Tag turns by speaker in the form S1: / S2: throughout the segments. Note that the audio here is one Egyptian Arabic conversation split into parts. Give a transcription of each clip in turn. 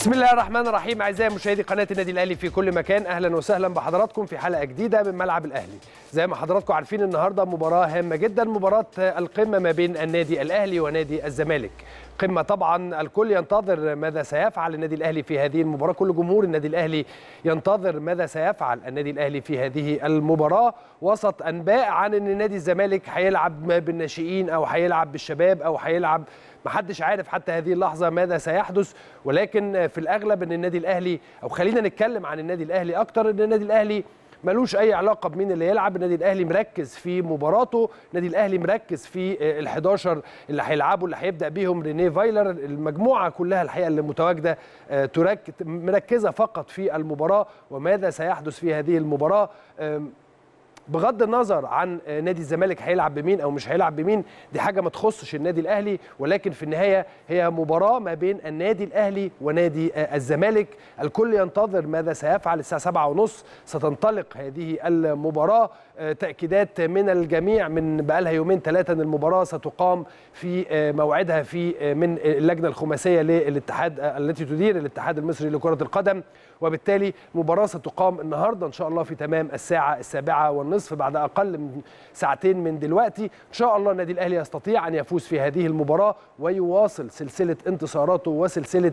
S1: بسم الله الرحمن الرحيم اعزائي مشاهدي قناه النادي الاهلي في كل مكان اهلا وسهلا بحضراتكم في حلقه جديده من ملعب الاهلي زي ما حضراتكم عارفين النهارده مباراه هامه جدا مباراه القمه ما بين النادي الاهلي ونادي الزمالك قمه طبعا الكل ينتظر ماذا سيفعل النادي الاهلي في هذه المباراه كل جمهور النادي الاهلي ينتظر ماذا سيفعل النادي الاهلي في هذه المباراه وسط انباء عن ان نادي الزمالك هيلعب بالناشئين او هيلعب بالشباب او هيلعب محدش عارف حتى هذه اللحظه ماذا سيحدث ولكن في الاغلب ان النادي الاهلي او خلينا نتكلم عن النادي الاهلي اكتر ان النادي الاهلي ملوش اي علاقه بمين اللي يلعب النادي الاهلي مركز في مباراته النادي الاهلي مركز في ال11 اللي هيلعبوا اللي هيبدا بيهم رينيه فايلر المجموعه كلها الحقيقه اللي متواجده تركز مركزه فقط في المباراه وماذا سيحدث في هذه المباراه بغض النظر عن نادي الزمالك هيلعب بمين او مش هيلعب بمين دي حاجه ما تخصش النادي الاهلي ولكن في النهايه هي مباراه ما بين النادي الاهلي ونادي الزمالك الكل ينتظر ماذا سيفعل الساعه 7:30 ستنطلق هذه المباراه تاكيدات من الجميع من بقالها يومين ثلاثه ان المباراه ستقام في موعدها في من اللجنه الخماسيه للاتحاد التي تدير الاتحاد المصري لكره القدم وبالتالي المباراه ستقام النهارده ان شاء الله في تمام الساعه السابعه والنصف بعد اقل من ساعتين من دلوقتي ان شاء الله النادي الاهلي يستطيع ان يفوز في هذه المباراه ويواصل سلسله انتصاراته وسلسله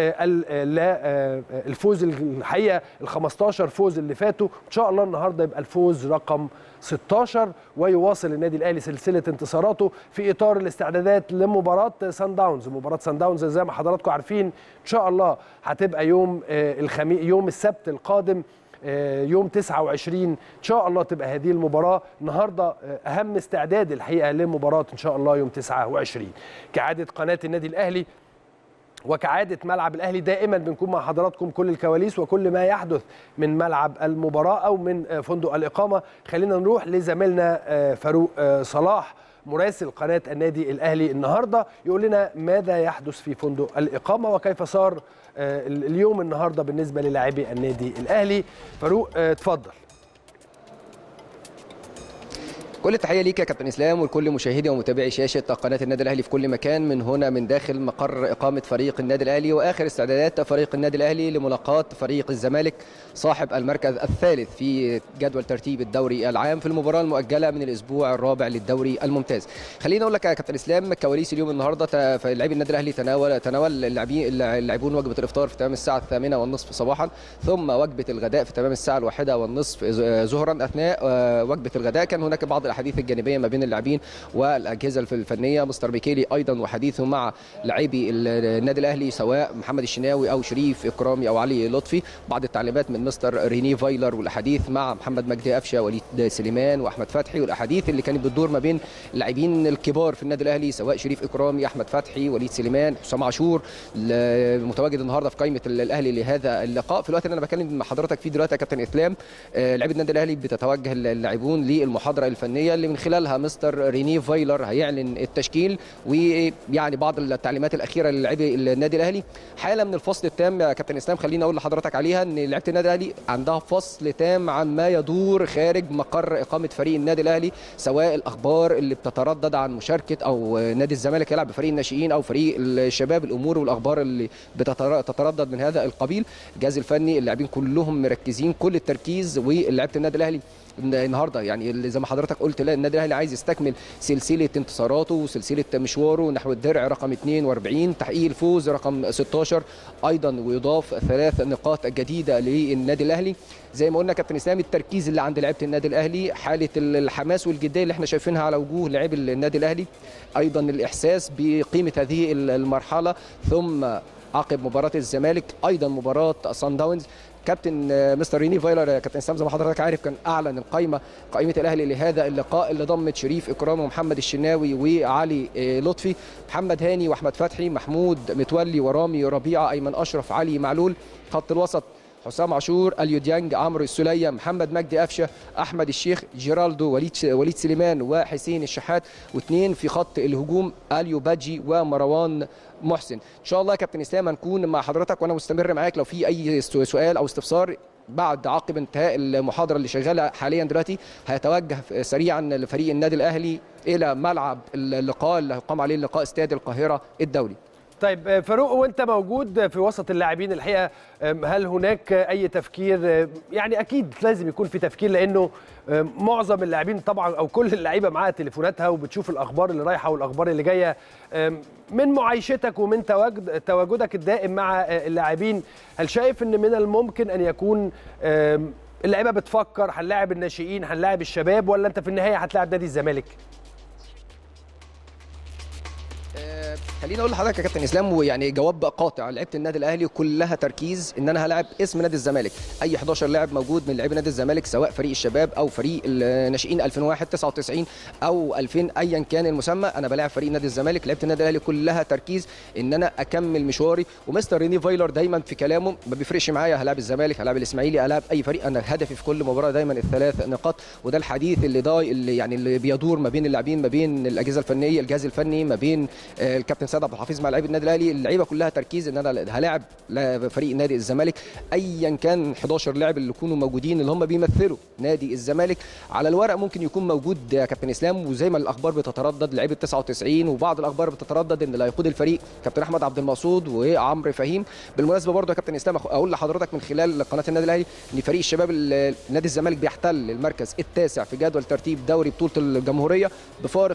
S1: الفوز الحقيقه ال 15 فوز اللي فاتوا ان شاء الله النهارده يبقى الفوز رقم 16 ويواصل النادي الاهلي سلسله انتصاراته في اطار الاستعدادات لمباراه سان داونز مباراه سان داونز زي ما حضراتكم عارفين ان شاء الله هتبقى يوم الخميس يوم السبت القادم يوم 29 ان شاء الله تبقى هذه المباراه النهارده اهم استعداد الحقيقه لمباراه ان شاء الله يوم 29 كعاده قناه النادي الاهلي وكعادة ملعب الأهلي دائما بنكون مع حضراتكم كل الكواليس وكل ما يحدث من ملعب المباراة أو من فندق الإقامة خلينا نروح لزميلنا فاروق صلاح مراسل قناة النادي الأهلي النهاردة يقول لنا ماذا يحدث في فندق الإقامة وكيف صار اليوم النهاردة بالنسبة للاعبي النادي الأهلي فاروق اتفضل
S2: كل التحيه ليك يا كابتن اسلام ولكل مشاهدي ومتابعي شاشه قناه النادي الاهلي في كل مكان من هنا من داخل مقر اقامه فريق النادي الاهلي واخر استعدادات فريق النادي الاهلي لملاقاه فريق الزمالك صاحب المركز الثالث في جدول ترتيب الدوري العام في المباراه المؤجله من الاسبوع الرابع للدوري الممتاز. خليني اقول لك يا كابتن اسلام كواليس اليوم النهارده لاعبي النادي الاهلي تناول تناول اللاعبين اللاعبون وجبه الافطار في تمام الساعه الثامنه والنصف صباحا ثم وجبه الغداء في تمام الساعه الواحده والنصف ظهرا اثناء وجبه الغداء كان هناك بعض الاحاديث الجانبيه ما بين اللاعبين والاجهزه الفنيه مستر بيكيلي ايضا وحديثه مع لاعبي النادي الاهلي سواء محمد الشناوي او شريف اكرامي او علي لطفي بعض التعليمات من مستر ريني فايلر والاحاديث مع محمد مجدي قفشه وليد سليمان واحمد فتحي والاحاديث اللي كانت بتدور ما بين اللاعبين الكبار في النادي الاهلي سواء شريف اكرامي احمد فتحي وليد سليمان حسام عاشور متواجد النهارده في قائمه الاهلي لهذا اللقاء في الوقت اللي انا بكلم مع حضرتك فيه دلوقتي يا كابتن اسلام لاعبي النادي الاهلي بتتوجه اللاعبون للمحاضره الفنيه اللي من خلالها مستر ريني فايلر هيعلن التشكيل ويعني بعض التعليمات الاخيره للاعبي النادي الاهلي حاله من الفصل التام يا كابتن اسلام خليني اقول لحضرتك عليها ان لعيبه النادي الاهلي عندها فصل تام عن ما يدور خارج مقر اقامه فريق النادي الاهلي سواء الاخبار اللي بتتردد عن مشاركه او نادي الزمالك يلعب بفريق الناشئين او فريق الشباب الامور والاخبار اللي بتتردد من هذا القبيل الجهاز الفني اللاعبين كلهم مركزين كل التركيز ولاعيبه النادي الاهلي النهارده يعني زي ما حضرتك قلت لا النادي الاهلي عايز يستكمل سلسله انتصاراته وسلسله مشواره نحو الدرع رقم 42 تحقيق الفوز رقم 16 ايضا ويضاف ثلاث نقاط جديده للنادي الاهلي زي ما قلنا كابتن اسلام التركيز اللي عند لعيبه النادي الاهلي حاله الحماس والجديه اللي احنا شايفينها على وجوه لاعبي النادي الاهلي ايضا الاحساس بقيمه هذه المرحله ثم عقب مباراه الزمالك ايضا مباراه سان داونز كابتن مستر ريني فايلر يا كابتن اسلام زي ما حضرتك عارف كان اعلن القائمه قائمه الاهلي لهذا اللقاء اللي ضمت شريف اكرام ومحمد الشناوي وعلي لطفي محمد هاني واحمد فتحي محمود متولي ورامي ربيعه ايمن اشرف علي معلول خط الوسط حسام عاشور اليو ديانج عمرو السليه محمد مجدي قفشه احمد الشيخ جيرالدو وليد وليد سليمان وحسين الشحات واثنين في خط الهجوم اليو باجي ومروان محسن ان شاء الله يا كابتن اسلام هنكون مع حضرتك وانا مستمر معاك لو في اي سؤال او استفسار بعد عقب انتهاء المحاضره اللي شغاله حاليا دلوقتي هيتوجه سريعا لفريق النادي الاهلي الى ملعب اللقاء اللي هيقام عليه اللقاء استاد القاهره الدولي
S1: طيب فاروق وانت موجود في وسط اللاعبين الحقيقه هل هناك اي تفكير يعني اكيد لازم يكون في تفكير لانه معظم اللاعبين طبعا او كل اللعيبه معاها تليفوناتها وبتشوف الاخبار اللي رايحه والاخبار اللي جايه من معايشتك ومن تواجد تواجدك الدائم مع اللاعبين هل شايف ان من الممكن ان يكون اللعيبه بتفكر هنلاعب الناشئين هنلاعب الشباب ولا انت في النهايه هتلاعب نادي الزمالك؟
S2: خليني اقول لحضرتك يا كابتن اسلام ويعني جواب قاطع لعيبه النادي الاهلي كلها تركيز ان انا هلاعب اسم نادي الزمالك اي 11 لاعب موجود من لاعبي نادي الزمالك سواء فريق الشباب او فريق الناشئين 2001 99 او 2000 ايا كان المسمى انا بلاعب فريق نادي الزمالك لعيبه النادي الاهلي كلها تركيز ان انا اكمل مشواري ومستر ريني فايلر دايما في كلامه ما بيفرقش معايا هلاعب الزمالك هلاعب الاسماعيلي هلاعب اي فريق انا هدفي في كل مباراه دايما الثلاث نقاط وده الحديث اللي ضاي اللي يعني اللي بيدور ما بين اللاعبين ما بين الاجهزه الفنيه الجهاز الفني ما بين الكابتن سيد عبد الحفيظ مع لعيبه النادي الاهلي اللعيبه كلها تركيز ان انا هلاعب فريق نادي الزمالك ايا كان 11 لاعب اللي يكونوا موجودين اللي هم بيمثلوا نادي الزمالك على الورق ممكن يكون موجود يا كابتن اسلام وزي ما الاخبار بتتردد لعيبه 99 وبعض الاخبار بتتردد ان اللي هيقود الفريق كابتن احمد عبد المقصود وعمرو فهيم بالمناسبه برضه يا كابتن اسلام اقول لحضرتك من خلال قناه النادي الاهلي ان فريق الشباب نادي الزمالك بيحتل المركز التاسع في جدول ترتيب دوري بطوله الجمهوريه بفارق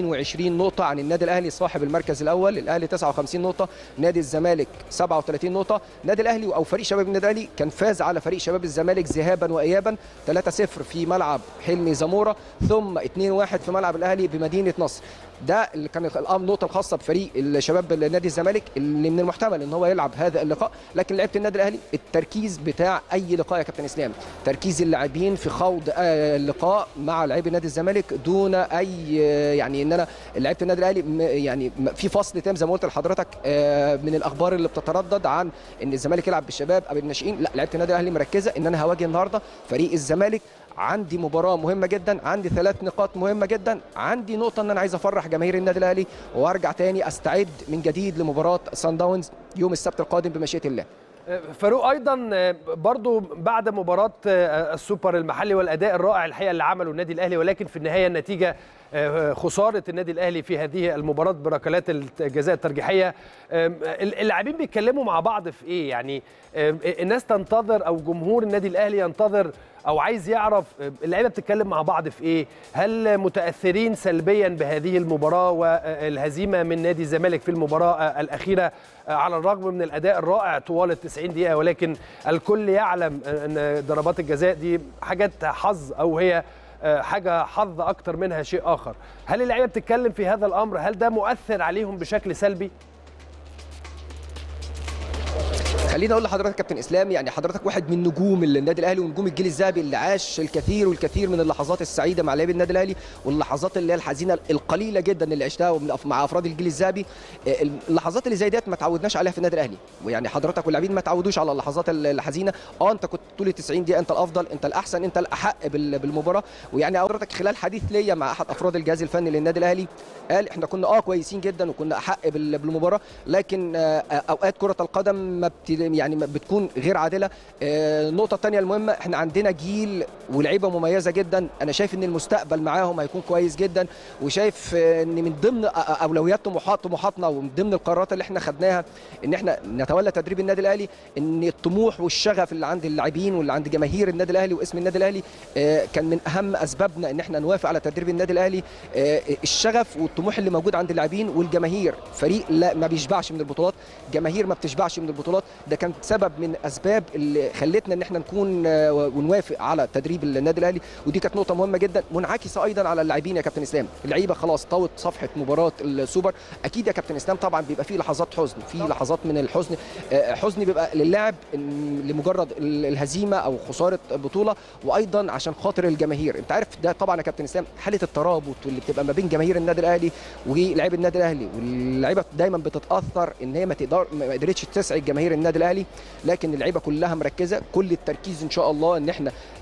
S2: 22 نقطه عن النادي الاهلي صاحب المركز الاول الاهلي 59 نقطه نادي الزمالك 37 نقطه نادي الاهلي او فريق شباب النادي الاهلي كان فاز على فريق شباب الزمالك ذهابا وايابا 3-0 في ملعب حلمي زموره ثم 2-1 في ملعب الاهلي بمدينه نصر ده اللي كان النقطه الخاصه بفريق الشباب نادي الزمالك اللي من المحتمل ان هو يلعب هذا اللقاء لكن لعيبه النادي الاهلي التركيز بتاع اي لقاء يا كابتن اسلام تركيز اللاعبين في خوض اللقاء مع لاعبي نادي الزمالك دون اي يعني ان انا لعيبه النادي الاهلي يعني في فصل تام زي ما قلت لحضرتك من الاخبار اللي بتتردد عن ان الزمالك يلعب بالشباب او الناشئين لا لعيبه النادي الاهلي مركزه ان انا هواجه النهارده فريق الزمالك عندي مباراه مهمه جدا عندي ثلاث نقاط مهمه جدا عندي نقطه ان انا عايز افرح جماهير النادي الاهلي وارجع تاني استعد من جديد لمباراه سان داونز يوم السبت القادم بمشيئه الله
S1: فاروق ايضا برضو بعد مباراه السوبر المحلي والاداء الرائع الحقيقه اللي عمله النادي الاهلي ولكن في النهايه النتيجه خساره النادي الاهلي في هذه المباراه بركلات الجزاء الترجيحيه اللاعبين بيتكلموا مع بعض في ايه يعني الناس تنتظر او جمهور النادي الاهلي ينتظر او عايز يعرف اللعيبه بتتكلم مع بعض في ايه هل متاثرين سلبيا بهذه المباراه والهزيمه من نادي الزمالك في المباراه الاخيره على الرغم من الاداء الرائع طوال ال 90 دقيقه ولكن الكل يعلم ان ضربات الجزاء دي حاجات حظ او هي حاجه حظ اكتر منها شيء اخر هل اللعيبه بتتكلم في هذا الامر هل ده مؤثر عليهم بشكل سلبي
S2: خليني اقول لحضرتك كابتن اسلام يعني حضرتك واحد من نجوم النادي الاهلي ونجوم الجيل الذهبي اللي عاش الكثير والكثير من اللحظات السعيده مع لاعبي النادي الاهلي واللحظات اللي هي الحزينه القليله جدا اللي عشتها مع افراد الجيل الذهبي اللحظات اللي زي ديت ما تعودناش عليها في النادي الاهلي ويعني حضرتك واللاعبين ما تعودوش على اللحظات الحزينه اه انت كنت طول 90 دقيقه انت الافضل انت الاحسن انت الاحق بالمباراه ويعني حضرتك خلال حديث ليا مع احد افراد الجهاز الفني للنادي الاهلي قال احنا كنا اه كويسين جدا وكنا احق بالمباراه لكن اوقات كره القدم ما يعني بتكون غير عادله النقطه الثانيه المهمه احنا عندنا جيل ولعيبه مميزه جدا انا شايف ان المستقبل معاهم هيكون كويس جدا وشايف ان من ضمن اولويات طموحات طموحاتنا ومن ضمن القرارات اللي احنا خدناها ان احنا نتولى تدريب النادي الاهلي ان الطموح والشغف اللي عند اللاعبين واللي عند جماهير النادي الاهلي واسم النادي الاهلي كان من اهم اسبابنا ان احنا نوافق على تدريب النادي الاهلي الشغف والطموح اللي موجود عند اللاعبين والجماهير فريق لا ما بيشبعش من البطولات جماهير ما بتشبعش من البطولات ده كان سبب من اسباب اللي خلتنا ان احنا نكون ونوافق على تدريب النادي الاهلي ودي كانت نقطه مهمه جدا منعكسه ايضا على اللاعبين يا كابتن اسلام اللعيبه خلاص طوت صفحه مباراه السوبر اكيد يا كابتن اسلام طبعا بيبقى فيه لحظات حزن في لحظات من الحزن حزن بيبقى للاعب لمجرد الهزيمه او خساره بطوله وايضا عشان خاطر الجماهير انت عارف ده طبعا يا كابتن اسلام حاله الترابط واللي بتبقى ما بين جماهير النادي الاهلي ولاعيبه النادي الاهلي واللعيبه دايما بتتاثر ان هي ما تقدر ما قدرتش تسعد جماهير النادي الاهلي لكن اللعيبه كلها مركزه كل التركيز ان شاء الله ان احنا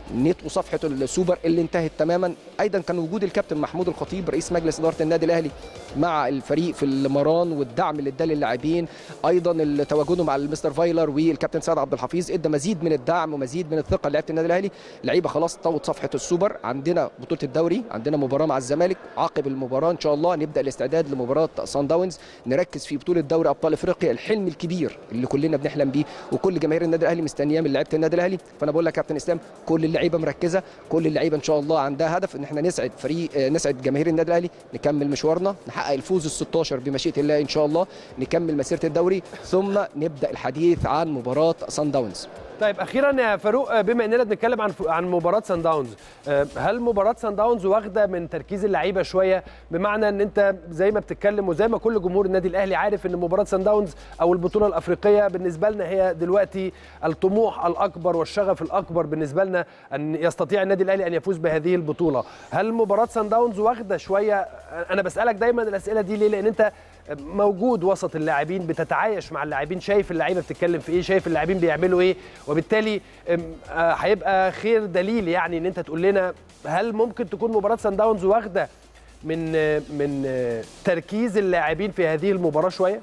S2: نطوا صفحه السوبر اللي انتهت تماما ايضا كان وجود الكابتن محمود الخطيب رئيس مجلس اداره النادي الاهلي مع الفريق في المران والدعم اللي اداه للاعبين ايضا تواجده مع المستر فايلر والكابتن سعد عبد الحفيظ ادى مزيد من الدعم ومزيد من الثقه لعيبه النادي الاهلي اللعيبه خلاص طوت صفحه السوبر عندنا بطوله الدوري عندنا مباراه مع الزمالك عقب المباراه ان شاء الله نبدا الاستعداد لمباراه سان داونز نركز في بطوله دوري ابطال افريقيا الحلم الكبير اللي كلنا بنحلم بيه وكل جماهير النادي الاهلي مستنياه من لعيبه النادي الاهلي فانا بقول لك يا كابتن اسلام كل اللعيبه مركزه كل اللعيبه ان شاء الله عندها هدف ان احنا نسعد فريق نسعد جماهير النادي الاهلي نكمل مشوارنا نحقق الفوز ال 16 بمشيئه الله ان شاء الله نكمل مسيره الدوري ثم نبدا الحديث عن مباراه سان داونز
S1: طيب اخيرا يا فاروق بما اننا بنتكلم عن عن مباراه سان داونز هل مباراه سان داونز واخده من تركيز اللعيبه شويه بمعنى ان انت زي ما بتتكلم وزي ما كل جمهور النادي الاهلي عارف ان مباراه سان داونز او البطوله الافريقيه بالنسبه لنا هي دلوقتي الطموح الاكبر والشغف الاكبر بالنسبه لنا ان يستطيع النادي الاهلي ان يفوز بهذه البطوله هل مباراه سان داونز واخده شويه انا بسالك دايما الاسئله دي ليه لان انت موجود وسط اللاعبين بتتعايش مع اللاعبين شايف اللعيبه بتتكلم في ايه شايف اللاعبين بيعملوا ايه وبالتالي هيبقى خير دليل يعني ان انت تقول لنا هل ممكن تكون مباراه سان داونز واخده من من تركيز اللاعبين في هذه المباراه شويه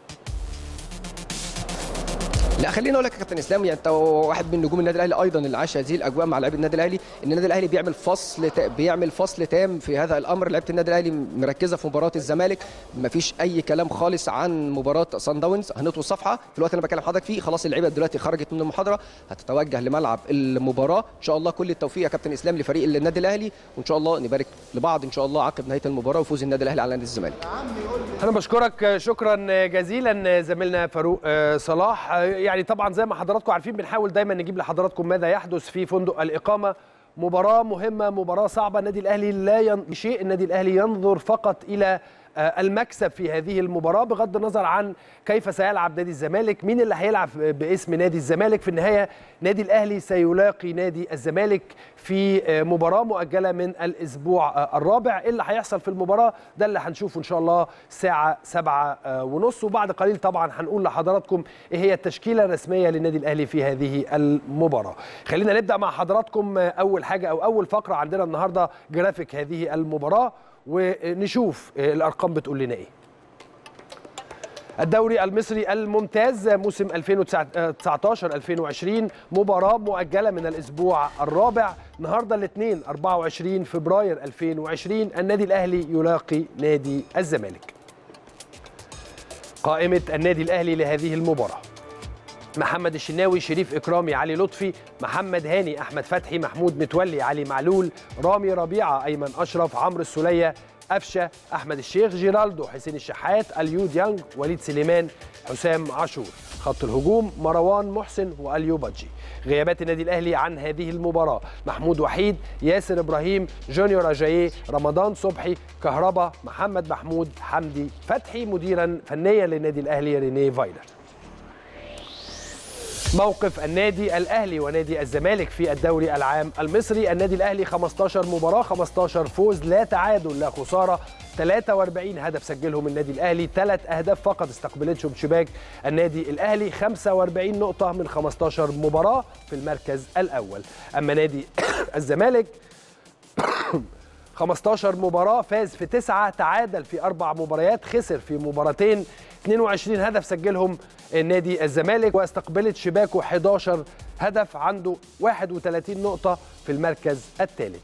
S2: لا خليني اقول لك يا كابتن اسلام يعني انت واحد من نجوم النادي الاهلي ايضا اللي عاش هذه الاجواء مع لعيبه النادي الاهلي ان النادي الاهلي بيعمل فصل بيعمل فصل تام في هذا الامر لعيبه النادي الاهلي مركزه في مباراه الزمالك ما فيش اي كلام خالص عن مباراه سان داونز هنطوي الصفحه في الوقت اللي انا بكلم حضرتك فيه خلاص اللعيبه دلوقتي خرجت من المحاضره هتتوجه لملعب المباراه ان شاء الله كل التوفيق يا كابتن اسلام لفريق النادي الاهلي وان شاء الله نبارك لبعض ان شاء الله عقب نهايه المباراه وفوز النادي الاهلي على نادي الزمالك
S1: انا بشكرك شكرا جزيلا زميلنا فاروق صلاح يعني طبعا زي ما حضراتكم عارفين بنحاول دايما نجيب لحضراتكم ماذا يحدث في فندق الإقامة مباراة مهمة مباراة صعبة النادي الأهلي لا ين... شيء النادي الأهلي ينظر فقط إلى المكسب في هذه المباراة بغض النظر عن كيف سيلعب نادي الزمالك مين اللي هيلعب باسم نادي الزمالك في النهاية نادي الأهلي سيلاقي نادي الزمالك في مباراة مؤجلة من الأسبوع الرابع اللي هيحصل في المباراة ده اللي هنشوفه إن شاء الله الساعة سبعة ونص وبعد قليل طبعا هنقول لحضراتكم إيه هي التشكيلة الرسمية للنادي الأهلي في هذه المباراة خلينا نبدأ مع حضراتكم أول حاجة أو أول فقرة عندنا النهاردة جرافيك هذه المباراة ونشوف الارقام بتقول لنا ايه الدوري المصري الممتاز موسم 2019 2020 مباراه مؤجله من الاسبوع الرابع النهارده الاثنين 24 فبراير 2020 النادي الاهلي يلاقي نادي الزمالك قائمه النادي الاهلي لهذه المباراه محمد الشناوي شريف اكرامي علي لطفي محمد هاني احمد فتحي محمود متولي علي معلول رامي ربيعه ايمن اشرف عمرو السوليه قفشه احمد الشيخ جيرالدو حسين الشحات اليو ديانج وليد سليمان حسام عاشور خط الهجوم مروان محسن واليو بادجي غيابات النادي الاهلي عن هذه المباراه محمود وحيد ياسر ابراهيم جونيور اجاييه رمضان صبحي كهربا محمد محمود حمدي فتحي مديرا فنيا للنادي الاهلي رينيه فايلر موقف النادي الاهلي ونادي الزمالك في الدوري العام المصري النادي الاهلي 15 مباراه 15 فوز لا تعادل لا خساره 43 هدف سجلهم النادي الاهلي ثلاث اهداف فقط استقبلتهم شباك النادي الاهلي 45 نقطه من 15 مباراه في المركز الاول اما نادي الزمالك 15 مباراة فاز في تسعة تعادل في أربع مباريات خسر في مباراتين 22 هدف سجلهم نادي الزمالك واستقبلت شباكه 11 هدف عنده 31 نقطة في المركز الثالث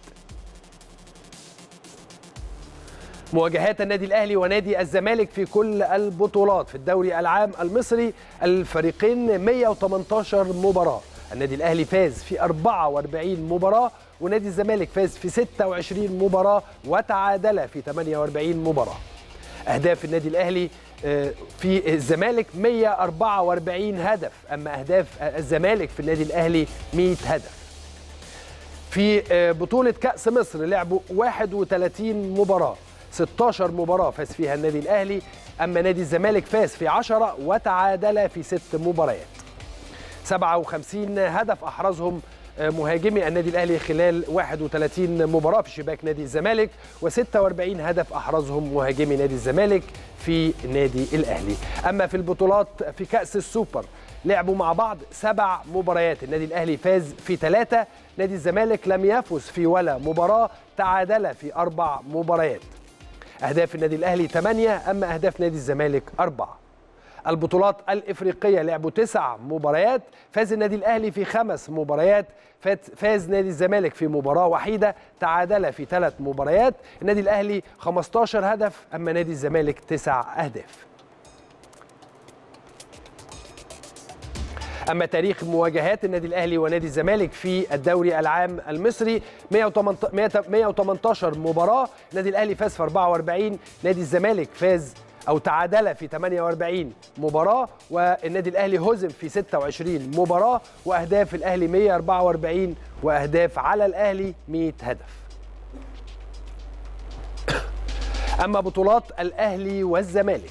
S1: مواجهات النادي الاهلي ونادي الزمالك في كل البطولات في الدوري العام المصري الفريقين 118 مباراه النادي الاهلي فاز في 44 مباراه ونادي الزمالك فاز في 26 مباراه وتعادل في 48 مباراه اهداف النادي الاهلي في الزمالك 144 هدف اما اهداف الزمالك في النادي الاهلي 100 هدف في بطولة كأس مصر لعبوا 31 مباراة 16 مباراة فاز فيها النادي الأهلي أما نادي الزمالك فاز في 10 وتعادل في 6 مباريات 57 هدف أحرزهم مهاجمي النادي الاهلي خلال 31 مباراه في شباك نادي الزمالك و46 هدف احرزهم مهاجمي نادي الزمالك في نادي الاهلي اما في البطولات في كاس السوبر لعبوا مع بعض سبع مباريات النادي الاهلي فاز في ثلاثه نادي الزمالك لم يفز في ولا مباراه تعادل في اربع مباريات اهداف النادي الاهلي ثمانيه اما اهداف نادي الزمالك اربعه البطولات الافريقيه لعبوا تسع مباريات فاز النادي الاهلي في خمس مباريات فاز نادي الزمالك في مباراه وحيده تعادل في ثلاث مباريات النادي الاهلي 15 هدف اما نادي الزمالك تسع اهداف اما تاريخ مواجهات النادي الاهلي ونادي الزمالك في الدوري العام المصري 118 مباراه النادي الاهلي فاز في 44 نادي الزمالك فاز او تعادل في 48 مباراه والنادي الاهلي هزم في 26 مباراه واهداف الاهلي 144 واهداف على الاهلي 100 هدف اما بطولات الاهلي والزمالك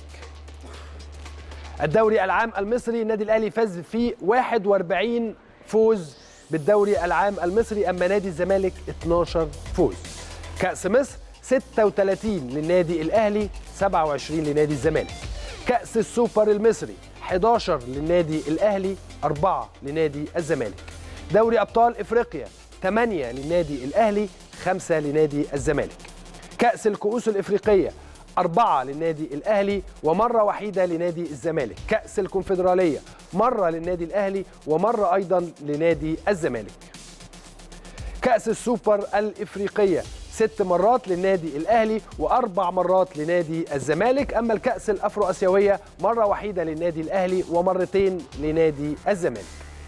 S1: الدوري العام المصري النادي الاهلي فاز في 41 فوز بالدوري العام المصري اما نادي الزمالك 12 فوز كاس مصر 36 للنادي الاهلي 27 لنادي الزمالك كاس السوبر المصري 11 للنادي الاهلي 4 لنادي الزمالك دوري ابطال افريقيا 8 للنادي الاهلي 5 لنادي الزمالك كاس الكؤوس الافريقيه أربعة للنادي الأهلي ومرة وحيدة لنادي الزمالك كأس الكونفدرالية مرة للنادي الأهلي ومرة أيضا لنادي الزمالك كأس السوبر الإفريقية ست مرات للنادي الأهلي وأربع مرات لنادي الزمالك أما الكأس الأفرو أسيوية مرة وحيدة للنادي الأهلي ومرتين لنادي الزمالك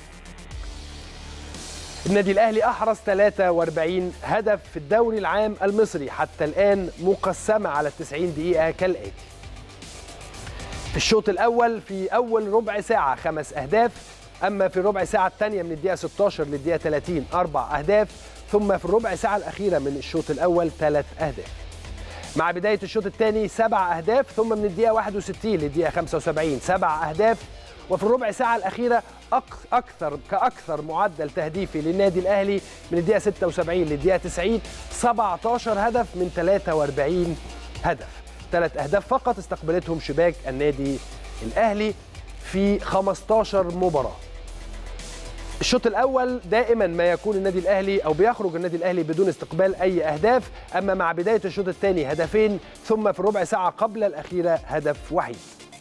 S1: النادي الأهلي أحرز 43 هدف في الدوري العام المصري حتى الآن مقسمة على 90 دقيقة كالآتي في الشوط الأول في أول ربع ساعة خمس أهداف أما في الربع ساعة الثانية من الدقيقة 16 للدقيقة 30 أربع أهداف ثم في الربع ساعة الأخيرة من الشوط الأول ثلاث أهداف مع بداية الشوط الثاني سبع أهداف ثم من الدقيقة 61 للدقيقة 75 سبع أهداف وفي الربع ساعة الأخيرة أكثر كأكثر معدل تهديفي للنادي الأهلي من الدقيقة 76 للدقيقة 90 17 هدف من 43 هدف ثلاث أهداف فقط استقبلتهم شباك النادي الأهلي في 15 مباراة الشوط الاول دائما ما يكون النادي الاهلي او بيخرج النادي الاهلي بدون استقبال اي اهداف اما مع بدايه الشوط الثاني هدفين ثم في الربع ساعه قبل الاخيره هدف وحيد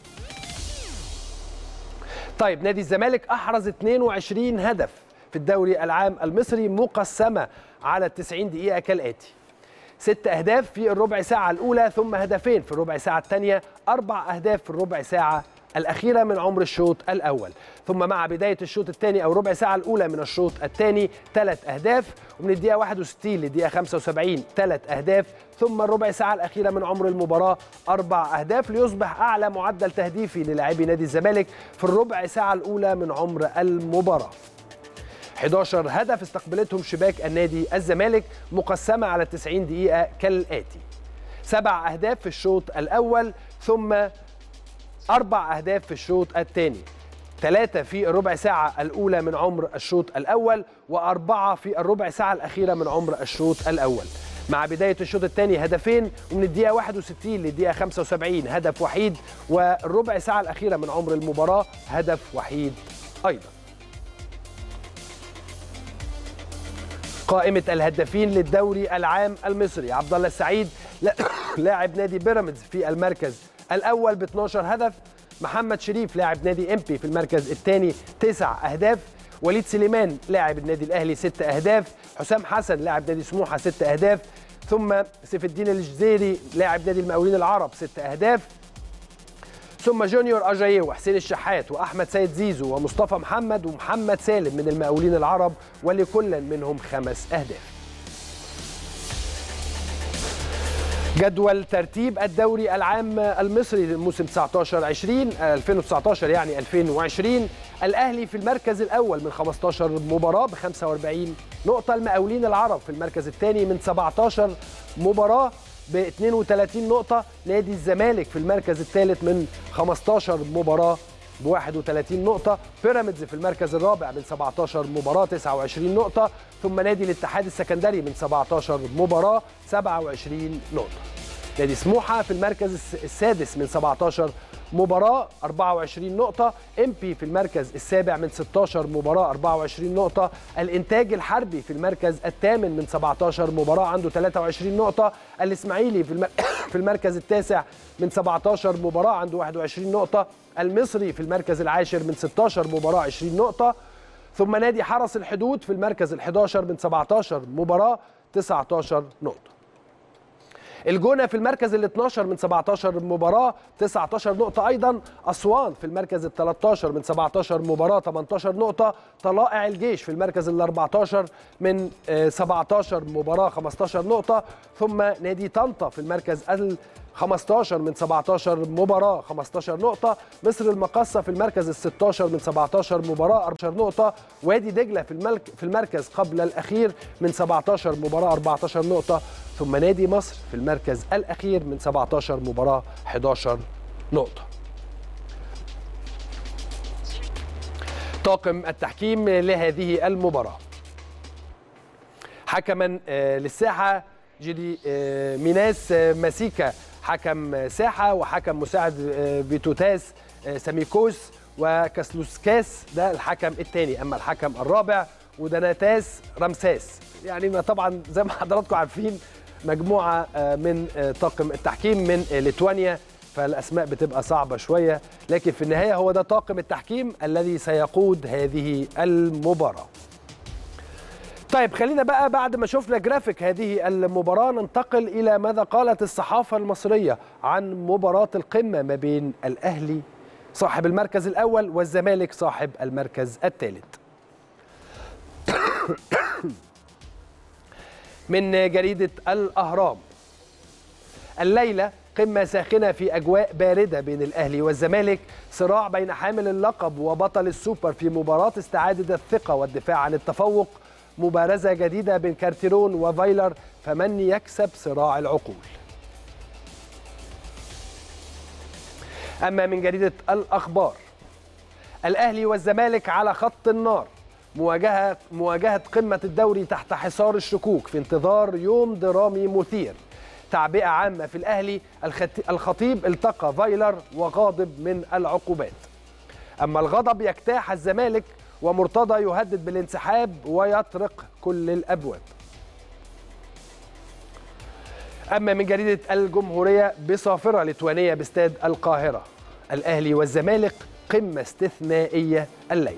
S1: طيب نادي الزمالك احرز 22 هدف في الدوري العام المصري مقسمه على 90 دقيقه كالاتي ست اهداف في الربع ساعه الاولى ثم هدفين في الربع ساعه الثانيه اربع اهداف في الربع ساعه الأخيرة من عمر الشوط الأول ثم مع بداية الشوط الثاني أو ربع ساعة الأولى من الشوط الثاني ثلاث أهداف ومن الدقيقة 61 للدقيقة 75 ثلاث أهداف ثم الربع ساعة الأخيرة من عمر المباراة أربع أهداف ليصبح أعلى معدل تهديفي للاعبي نادي الزمالك في الربع ساعة الأولى من عمر المباراة 11 هدف استقبلتهم شباك النادي الزمالك مقسمة على 90 دقيقة كالآتي سبع أهداف في الشوط الأول ثم أربع أهداف في الشوط الثاني ثلاثة في الربع ساعة الأولى من عمر الشوط الأول وأربعة في الربع ساعة الأخيرة من عمر الشوط الأول مع بداية الشوط الثاني هدفين ومن الدقيقة 61 للدقيقة 75 هدف وحيد والربع ساعة الأخيرة من عمر المباراة هدف وحيد أيضا قائمة الهدافين للدوري العام المصري عبد الله السعيد لاعب نادي بيراميدز في المركز الاول ب 12 هدف محمد شريف لاعب نادي امبي في المركز الثاني تسع اهداف وليد سليمان لاعب النادي الاهلي ست اهداف حسام حسن لاعب نادي سموحه ست اهداف ثم سيف الدين الجزيري لاعب نادي المقاولين العرب ست اهداف ثم جونيور اجاييه وحسين الشحات واحمد سيد زيزو ومصطفى محمد ومحمد سالم من المقاولين العرب ولكل منهم خمس اهداف جدول ترتيب الدوري العام المصري للموسم 19 20 2019 يعني 2020 الاهلي في المركز الاول من 15 مباراه ب 45 نقطه المقاولين العرب في المركز الثاني من 17 مباراه ب 32 نقطه نادي الزمالك في المركز الثالث من 15 مباراه ب 31 نقطة بيراميدز في المركز الرابع من 17 مباراة 29 نقطة ثم نادي الاتحاد السكندري من 17 مباراة 27 نقطة نادي سموحة في المركز السادس من 17 مباراة 24 نقطة امبي في المركز السابع من 16 مباراة 24 نقطة الانتاج الحربي في المركز الثامن من 17 مباراة عنده 23 نقطة الاسماعيلي في, في المركز التاسع من 17 مباراة عنده 21 نقطة المصري في المركز العاشر من 16 مباراة 20 نقطة ثم نادي حرس الحدود في المركز ال11 من 17 مباراة 19 نقطة الجونة في المركز ال 12 من 17 مباراة 19 نقطة أيضا أسوان في المركز ال 13 من 17 مباراة 18 نقطة طلائع الجيش في المركز ال 14 من 17 مباراة 15 نقطة ثم نادي طنطا في المركز ال 15 من 17 مباراة 15 نقطة مصر المقصة في المركز ال 16 من 17 مباراة 14 نقطة وادي دجلة في الملك في المركز قبل الأخير من 17 مباراة 14 نقطة ثم نادي مصر في المركز الأخير من 17 مباراة 11 نقطة طاقم التحكيم لهذه المباراة حكما للساحة جدي ميناس ماسيكا حكم ساحة وحكم مساعد بيتوتاس ساميكوس وكاسلوسكاس ده الحكم الثاني أما الحكم الرابع ودناتاس رمساس يعني طبعا زي ما حضراتكم عارفين مجموعة من طاقم التحكيم من ليتوانيا فالأسماء بتبقى صعبة شوية لكن في النهاية هو ده طاقم التحكيم الذي سيقود هذه المباراة طيب خلينا بقى بعد ما شفنا جرافيك هذه المباراة ننتقل إلى ماذا قالت الصحافة المصرية عن مباراة القمة ما بين الأهلي صاحب المركز الأول والزمالك صاحب المركز الثالث من جريدة الأهرام الليلة قمة ساخنة في أجواء باردة بين الأهلي والزمالك صراع بين حامل اللقب وبطل السوبر في مباراة استعادة الثقة والدفاع عن التفوق مبارزة جديدة بين كارتيرون وفايلر فمن يكسب صراع العقول أما من جريدة الأخبار الأهلي والزمالك على خط النار مواجهة مواجهة قمة الدوري تحت حصار الشكوك في انتظار يوم درامي مثير تعبئة عامة في الأهلي الخطيب التقى فايلر وغاضب من العقوبات أما الغضب يجتاح الزمالك ومرتضى يهدد بالانسحاب ويطرق كل الابواب. اما من جريده الجمهوريه بصافره لتوانيه باستاد القاهره الاهلي والزمالك قمه استثنائيه الليله.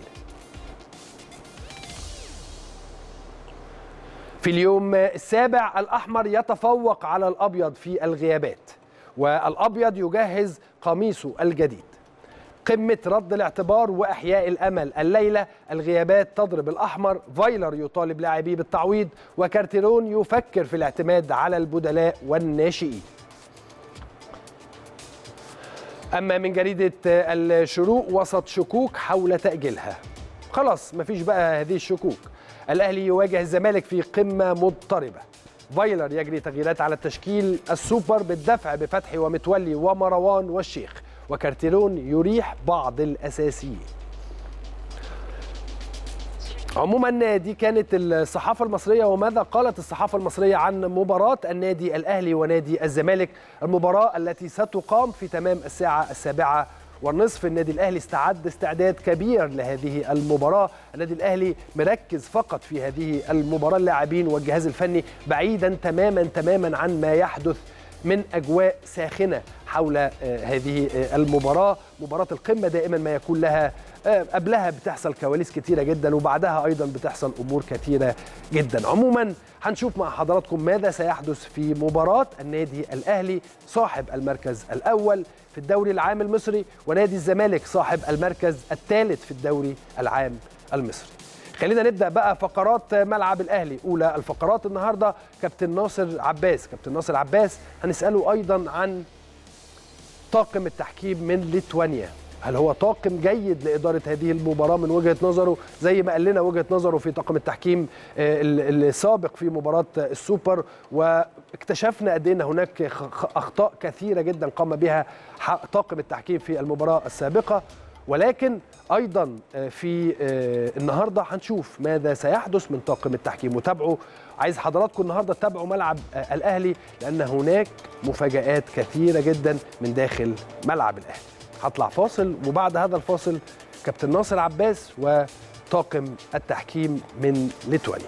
S1: في اليوم السابع الاحمر يتفوق على الابيض في الغيابات والابيض يجهز قميصه الجديد. قمة رد الاعتبار وإحياء الأمل الليلة الغيابات تضرب الأحمر فايلر يطالب لاعبيه بالتعويض وكارتيرون يفكر في الاعتماد على البدلاء والناشئين أما من جريدة الشروق وسط شكوك حول تأجيلها خلاص مفيش بقى هذه الشكوك الأهلي يواجه الزمالك في قمة مضطربة فايلر يجري تغييرات على التشكيل السوبر بالدفع بفتحي ومتولي ومروان والشيخ وكارتيرون يريح بعض الاساسيين عموما دي كانت الصحافة المصرية وماذا قالت الصحافة المصرية عن مباراة النادي الأهلي ونادي الزمالك المباراة التي ستقام في تمام الساعة السابعة والنصف النادي الأهلي استعد استعداد كبير لهذه المباراة النادي الأهلي مركز فقط في هذه المباراة اللاعبين والجهاز الفني بعيدا تماما تماما عن ما يحدث من اجواء ساخنه حول هذه المباراه مباراه القمه دائما ما يكون لها قبلها بتحصل كواليس كتيره جدا وبعدها ايضا بتحصل امور كتيره جدا عموما هنشوف مع حضراتكم ماذا سيحدث في مباراه النادي الاهلي صاحب المركز الاول في الدوري العام المصري ونادي الزمالك صاحب المركز الثالث في الدوري العام المصري خلينا نبدا بقى فقرات ملعب الاهلي اولى الفقرات النهارده كابتن ناصر عباس كابتن ناصر عباس هنساله ايضا عن طاقم التحكيم من ليتوانيا هل هو طاقم جيد لاداره هذه المباراه من وجهه نظره زي ما قال لنا وجهه نظره في طاقم التحكيم السابق في مباراه السوبر واكتشفنا قد ان هناك اخطاء كثيره جدا قام بها طاقم التحكيم في المباراه السابقه ولكن ايضا في النهارده هنشوف ماذا سيحدث من طاقم التحكيم وتابعوا عايز حضراتكم النهارده تتابعوا ملعب الاهلي لان هناك مفاجات كثيره جدا من داخل ملعب الاهلي هطلع فاصل وبعد هذا الفاصل كابتن ناصر عباس وطاقم التحكيم من ليتوانيا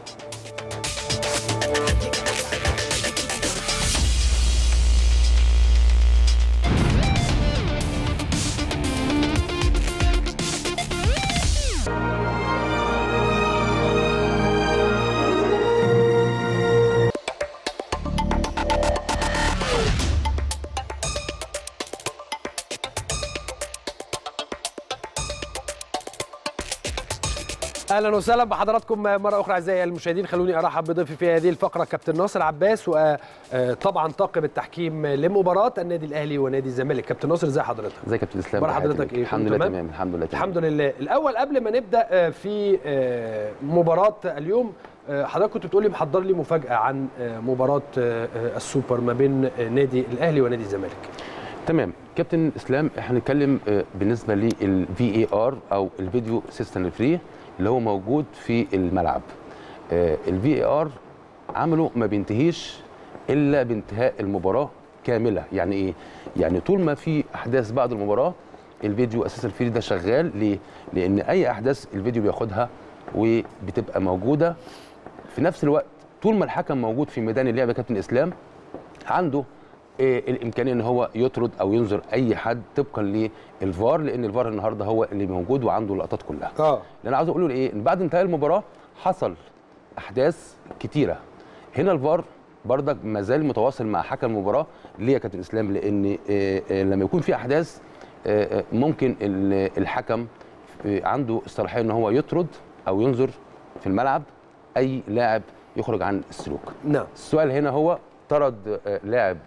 S1: اهلا وسهلا بحضراتكم مره اخرى اعزائي المشاهدين خلوني ارحب بضيفي في هذه الفقره كابتن ناصر عباس وطبعا طاقم التحكيم لمباراه النادي الاهلي ونادي الزمالك كابتن ناصر ازي حضرتك
S3: ازيك يا كابتن اسلام
S1: اخبار حضرتك ايه
S3: الحمد لله تمام الحمد لله تمام
S1: الحمد لله الاول قبل ما نبدا في مباراه اليوم حضرتك كنت بتقول لي محضر لي مفاجاه عن مباراه السوبر ما بين نادي الاهلي ونادي الزمالك
S3: تمام كابتن اسلام احنا هنتكلم بالنسبه للفي اي ار او الفيديو سيستم فري اللي هو موجود في الملعب الفي اي ار عمله ما بينتهيش الا بانتهاء المباراه كامله يعني ايه يعني طول ما في احداث بعد المباراه الفيديو اساسا الفري ده شغال ليه لان اي احداث الفيديو بياخدها وبتبقى موجوده في نفس الوقت طول ما الحكم موجود في ميدان اللعب كابتن اسلام عنده إيه الامكانيه ان هو يطرد او ينظر اي حد طبقا للفار لان الفار النهارده هو اللي موجود وعنده اللقطات كلها.
S1: اه
S3: اللي انا عاوز اقوله ايه؟ ان بعد انتهاء المباراه حصل احداث كتيره. هنا الفار بردك ما زال متواصل مع حكم المباراه ليه يا كابتن اسلام؟ لان إيه إيه لما يكون في احداث ممكن الحكم عنده الصلاحيه ان هو يطرد او ينظر في الملعب اي لاعب يخرج عن السلوك.
S1: نعم
S3: السؤال هنا هو طرد لاعب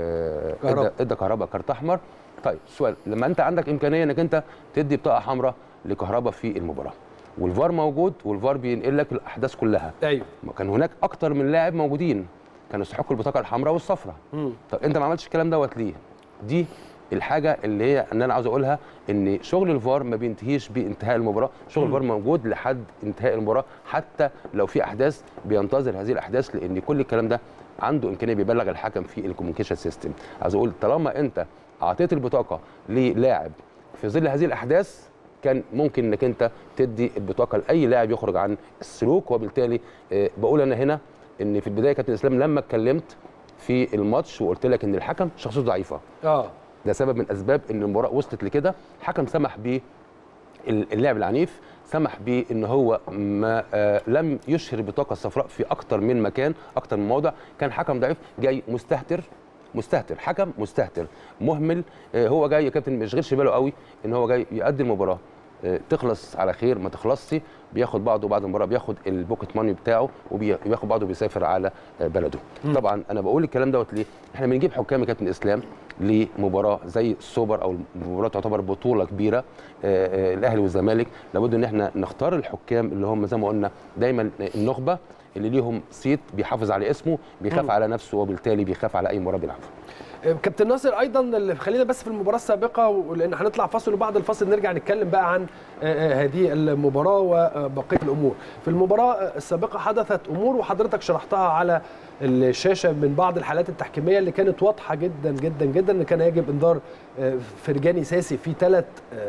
S3: ادى ادى كهرباء كارت احمر طيب السؤال لما انت عندك امكانيه انك انت تدي بطاقه حمراء لكهرباء في المباراه والفار موجود والفار بينقل لك الاحداث كلها
S1: ايوه
S3: كان هناك اكتر من لاعب موجودين كانوا يستحقوا البطاقه الحمراء والصفراء طب انت ما عملتش الكلام دوت ليه دي الحاجه اللي هي ان انا عاوز اقولها ان شغل الفار ما بينتهيش بانتهاء المباراه شغل الفار موجود لحد انتهاء المباراه حتى لو في احداث بينتظر هذه الاحداث لان كل الكلام ده عنده امكانيه بيبلغ الحكم في الكوميونيكيشن سيستم عايز اقول طالما انت اعطيت البطاقه للاعب في ظل هذه الاحداث كان ممكن انك انت تدي البطاقه لاي لاعب يخرج عن السلوك وبالتالي بقول انا هنا ان في البدايه كابتن اسلام لما اتكلمت في الماتش وقلت لك ان الحكم شخصيته ضعيفه
S1: اه
S3: ده سبب من اسباب ان المباراه وصلت لكده الحكم سمح ب اللاعب العنيف سمح بان هو ما آه لم يشهر البطاقه الصفراء في اكتر من مكان اكتر من موضع كان حكم ضعيف جاي مستهتر مستهتر حكم مستهتر مهمل آه هو جاي يا كابتن ما يشغلش باله قوي ان هو جاي يؤدي المباراه آه تخلص على خير ما تخلصش بياخد بعضه بعد المباراه بياخد البوكيت ماني بتاعه وبياخد بعضه بيسافر على بلده م. طبعا انا بقول الكلام دوت ليه احنا بنجيب حكام يا كابتن اسلام لمباراه زي السوبر او المباراه تعتبر بطوله كبيره آآ آآ الاهلي والزمالك لابد ان احنا نختار الحكام اللي هم زي ما قلنا دايما النخبه اللي ليهم صيت بيحافظ على اسمه بيخاف م. على نفسه وبالتالي بيخاف على اي مباراه بيلعبها
S1: كابتن ناصر ايضا اللي خلينا بس في المباراه السابقه لان هنطلع فاصل وبعد الفاصل نرجع نتكلم بقى عن هذه المباراه وبقيه الامور في المباراه السابقه حدثت امور وحضرتك شرحتها على الشاشه من بعض الحالات التحكيميه اللي كانت واضحه جدا جدا جدا ان كان يجب انذار فرجاني ساسي في ثلاث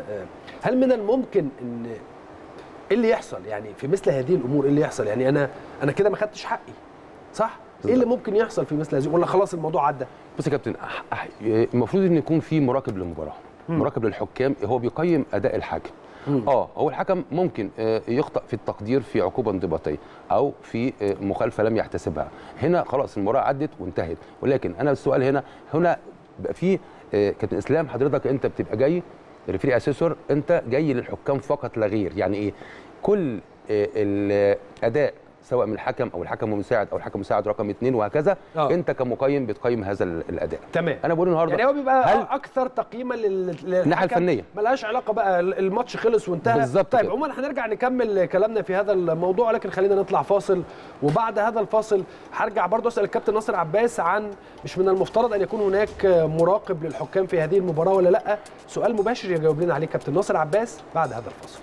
S1: هل من الممكن ان ايه اللي يحصل يعني في مثل هذه الامور ايه اللي يحصل يعني انا انا كده ما خدتش حقي صح ايه اللي ممكن يحصل في مثل هذه ولا خلاص الموضوع عدى
S3: بص يا كابتن المفروض ان يكون في مراقب للمباراه مراقب للحكام هو بيقيم اداء الحكم اه هو الحكم ممكن يخطا في التقدير في عقوبه انضباطيه او في مخالفه لم يحتسبها هنا خلاص المباراه عدت وانتهت ولكن انا السؤال هنا هنا بقى في كابتن اسلام حضرتك انت بتبقى جاي ريفري اسيسور انت جاي للحكام فقط لا غير يعني ايه كل الاداء سواء من الحكم او الحكم المساعد او الحكم المساعد رقم اثنين وهكذا
S1: آه.
S3: انت كمقيم بتقيم هذا ال- الاداء
S1: تمام
S3: انا بقول النهارده
S1: يعني هو بيبقى
S3: هل
S1: اكثر تقييما لل- للحكم
S3: الناحية الفنية.
S1: ملهاش علاقه بقى الماتش خلص وانتهى
S3: بالظبط
S1: طيب
S3: كده.
S1: عموما هنرجع نكمل كلامنا في هذا الموضوع لكن خلينا نطلع فاصل وبعد هذا الفاصل هرجع برضه اسال الكابتن ناصر عباس عن مش من المفترض ان يكون هناك مراقب للحكام في هذه المباراه ولا لا سؤال مباشر يجاوب لنا عليه كابتن ناصر عباس بعد هذا الفاصل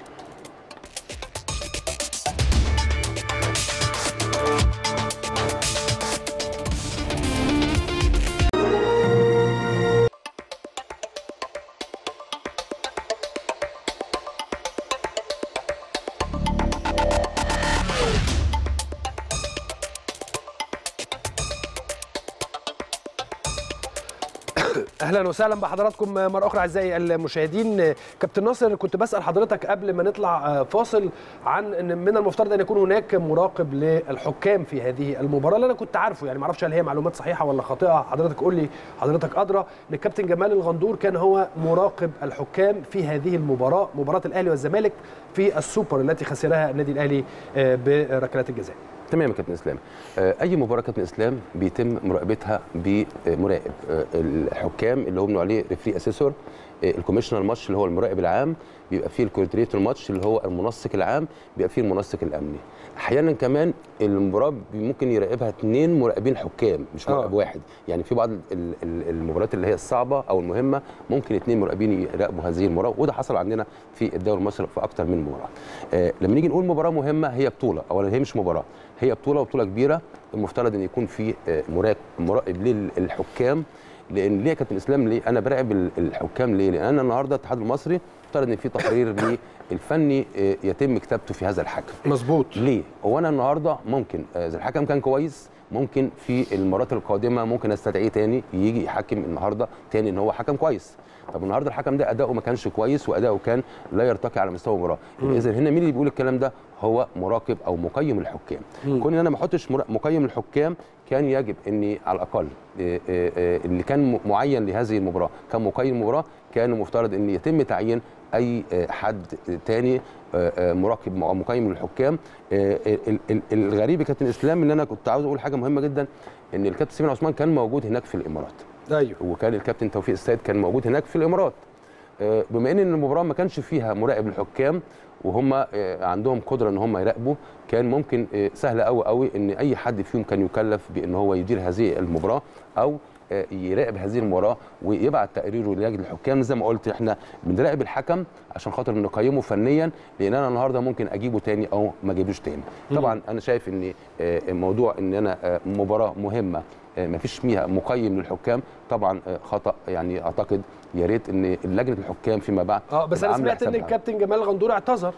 S1: اهلا وسهلا بحضراتكم مره اخرى اعزائي المشاهدين كابتن ناصر كنت بسال حضرتك قبل ما نطلع فاصل عن ان من المفترض ان يكون هناك مراقب للحكام في هذه المباراه اللي انا كنت عارفه يعني ما اعرفش هل هي معلومات صحيحه ولا خاطئه حضرتك قول لي حضرتك ادرى ان الكابتن جمال الغندور كان هو مراقب الحكام في هذه المباراه مباراه الاهلي والزمالك في السوبر التي خسرها النادي الاهلي آه، بركلات الجزاء
S3: تمام يا كابتن اسلام آه، اي مباراه كابتن اسلام بيتم مراقبتها بمراقب آه، الحكام اللي هو بنقول عليه ريفري اسيسور الكوميشنر ماتش اللي هو المراقب العام بيبقى فيه الكوردينيتور ماتش اللي هو المنسق العام بيبقى فيه المنسق الامني احيانا كمان المباراه بي- ممكن يراقبها اثنين مراقبين حكام مش
S1: آه.
S3: مراقب واحد يعني في بعض ال- ال- المباريات اللي هي الصعبه او المهمه ممكن اثنين مراقبين يراقبوا هذه المباراه وده حصل عندنا في الدوري المصري في اكتر من مباراه آه لما نيجي نقول مباراه مهمه هي بطوله اولا هي مش مباراه هي بطوله وبطوله كبيره المفترض ان يكون في آه، مراقب مراقب للحكام لان ليه يا كابتن اسلام ليه انا براقب ال- الحكام ليه لان انا النهارده الاتحاد المصري مفترض ان في تقرير للفني آه، يتم كتابته في هذا الحكم
S1: مظبوط
S3: ليه؟ هو انا النهارده ممكن آه، اذا الحكم كان كويس ممكن في المرات القادمه ممكن استدعيه تاني يجي يحكم النهارده تاني ان هو حكم كويس. طب النهارده الحكم ده اداؤه ما كانش كويس واداؤه كان لا يرتقي على مستوى المباراه، اذا هنا مين اللي بيقول الكلام ده؟ هو مراقب او مقيم الحكام. كون ان انا ما احطش مرا- مقيم الحكام كان يجب اني على الاقل آه، آه، آه، اللي كان م- معين لهذه المباراه كان مقيم المباراه كان المفترض ان يتم تعيين اي آه، حد تاني آه، آه، مراقب او مقيم للحكام آه، ال- ال- الغريب يا كابتن اسلام ان انا كنت عاوز اقول حاجه مهمه جدا ان الكابتن سيمين عثمان كان موجود هناك في الامارات
S1: ايوه
S3: وكان الكابتن توفيق السيد كان موجود هناك في الامارات آه، بما ان المباراه ما كانش فيها مراقب الحكام وهم آه، عندهم قدره ان هم يراقبوا كان ممكن آه، سهل قوي قوي ان اي حد فيهم كان يكلف بان هو يدير هذه المباراه او آه، يراقب هذه المباراه ويبعت تقريره للجنه الحكام زي ما قلت احنا بنراقب الحكم عشان خاطر نقيمه فنيا لان انا النهارده ممكن اجيبه تاني او ما اجيبوش تاني طبعا انا شايف ان آه، موضوع ان انا آه، مباراه مهمه ما فيش فيها مقيم للحكام طبعا آه، خطا يعني اعتقد يا ريت ان لجنه الحكام فيما بعد
S1: اه بس
S3: تبقى
S1: انا
S3: عاملة
S1: سمعت ان
S3: حسابها.
S1: الكابتن جمال غندور اعتذر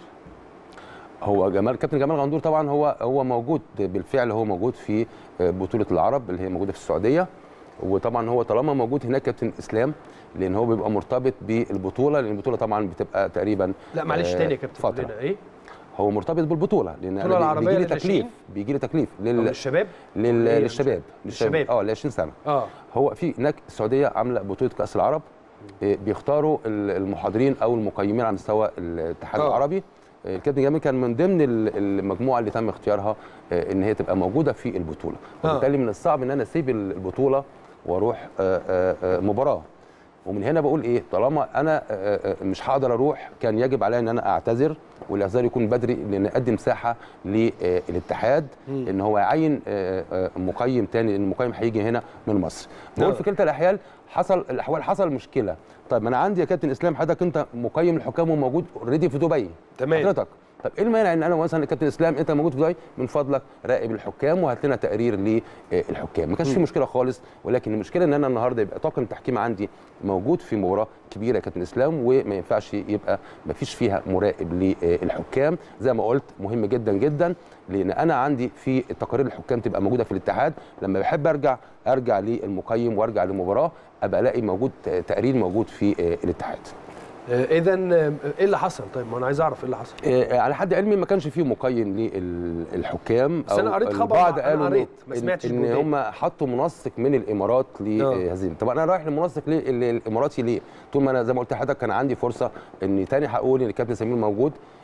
S3: هو جمال كابتن جمال غندور طبعا هو هو موجود بالفعل هو موجود في آه، بطوله العرب اللي هي موجوده في السعوديه وطبعا هو طالما موجود هناك كابتن اسلام لان هو بيبقى مرتبط بالبطوله لان البطوله طبعا بتبقى تقريبا
S1: لا معلش
S3: آه،
S1: تاني يا كابتن قول
S3: فتره
S1: لنا ايه
S3: هو مرتبط بالبطوله لان
S1: البطولة
S3: أنا
S1: العربية
S3: بيجي لي
S1: للناشئين؟
S3: تكليف بيجي لي تكليف
S1: أو
S3: لل...
S1: للشباب
S3: لل...
S1: إيه؟
S3: للشباب
S1: للشباب.
S3: اه ل 20 سنه
S1: اه
S3: هو في هناك السعوديه عامله بطوله كاس العرب إيه، بيختاروا ال- المحاضرين او المقيمين على مستوى الاتحاد
S1: آه.
S3: العربي إيه، الكابتن جميل كان من ضمن ال- المجموعه اللي تم اختيارها إيه، ان هي تبقى موجوده في البطوله
S1: آه.
S3: وبالتالي من الصعب ان انا اسيب ال- البطوله واروح آه، آه، آه، مباراه ومن هنا بقول ايه طالما انا آه، آه، مش هقدر اروح كان يجب علي ان انا اعتذر والاعتذار يكون بدري لان ادي مساحه للاتحاد ان هو يعين آه، آه، مقيم تاني لان المقيم هيجي هنا من مصر بقول
S1: آه.
S3: في كلتا الاحوال حصل الاحوال حصل مشكله طيب ما انا عندي يا كابتن اسلام حضرتك انت مقيم الحكام وموجود اوريدي في دبي
S1: تمام.
S3: حضرتك طب ايه المانع ان انا مثلا كابتن اسلام انت موجود في دبي من فضلك راقب الحكام وهات لنا تقرير للحكام ما كانش في مشكله خالص ولكن المشكله ان انا النهارده يبقى طاقم تحكيم عندي موجود في مباراه كبيره يا كابتن اسلام وما ينفعش يبقى ما فيش فيها مراقب للحكام زي ما قلت مهم جدا جدا لان انا عندي في تقارير الحكام تبقى موجوده في الاتحاد لما بحب ارجع ارجع للمقيم وارجع للمباراه ابقى الاقي موجود تقرير موجود في الاتحاد
S1: اذا ايه اللي حصل طيب ما انا عايز اعرف ايه اللي حصل
S3: آه، على حد علمي ما كانش فيه مقيم للحكام
S1: بس أنا قريت خبر
S3: البعض
S1: أنا
S3: قالوا إنه-
S1: قريت، ما
S3: إن-
S1: سمعتش
S3: ان
S1: بودان.
S3: هم حطوا منسق من الامارات لهذه طب انا رايح للمنسق ليه ال- الاماراتي ليه طول ما انا زي ما قلت لحضرتك كان عندي فرصه ان تاني هقول ان الكابتن سمير موجود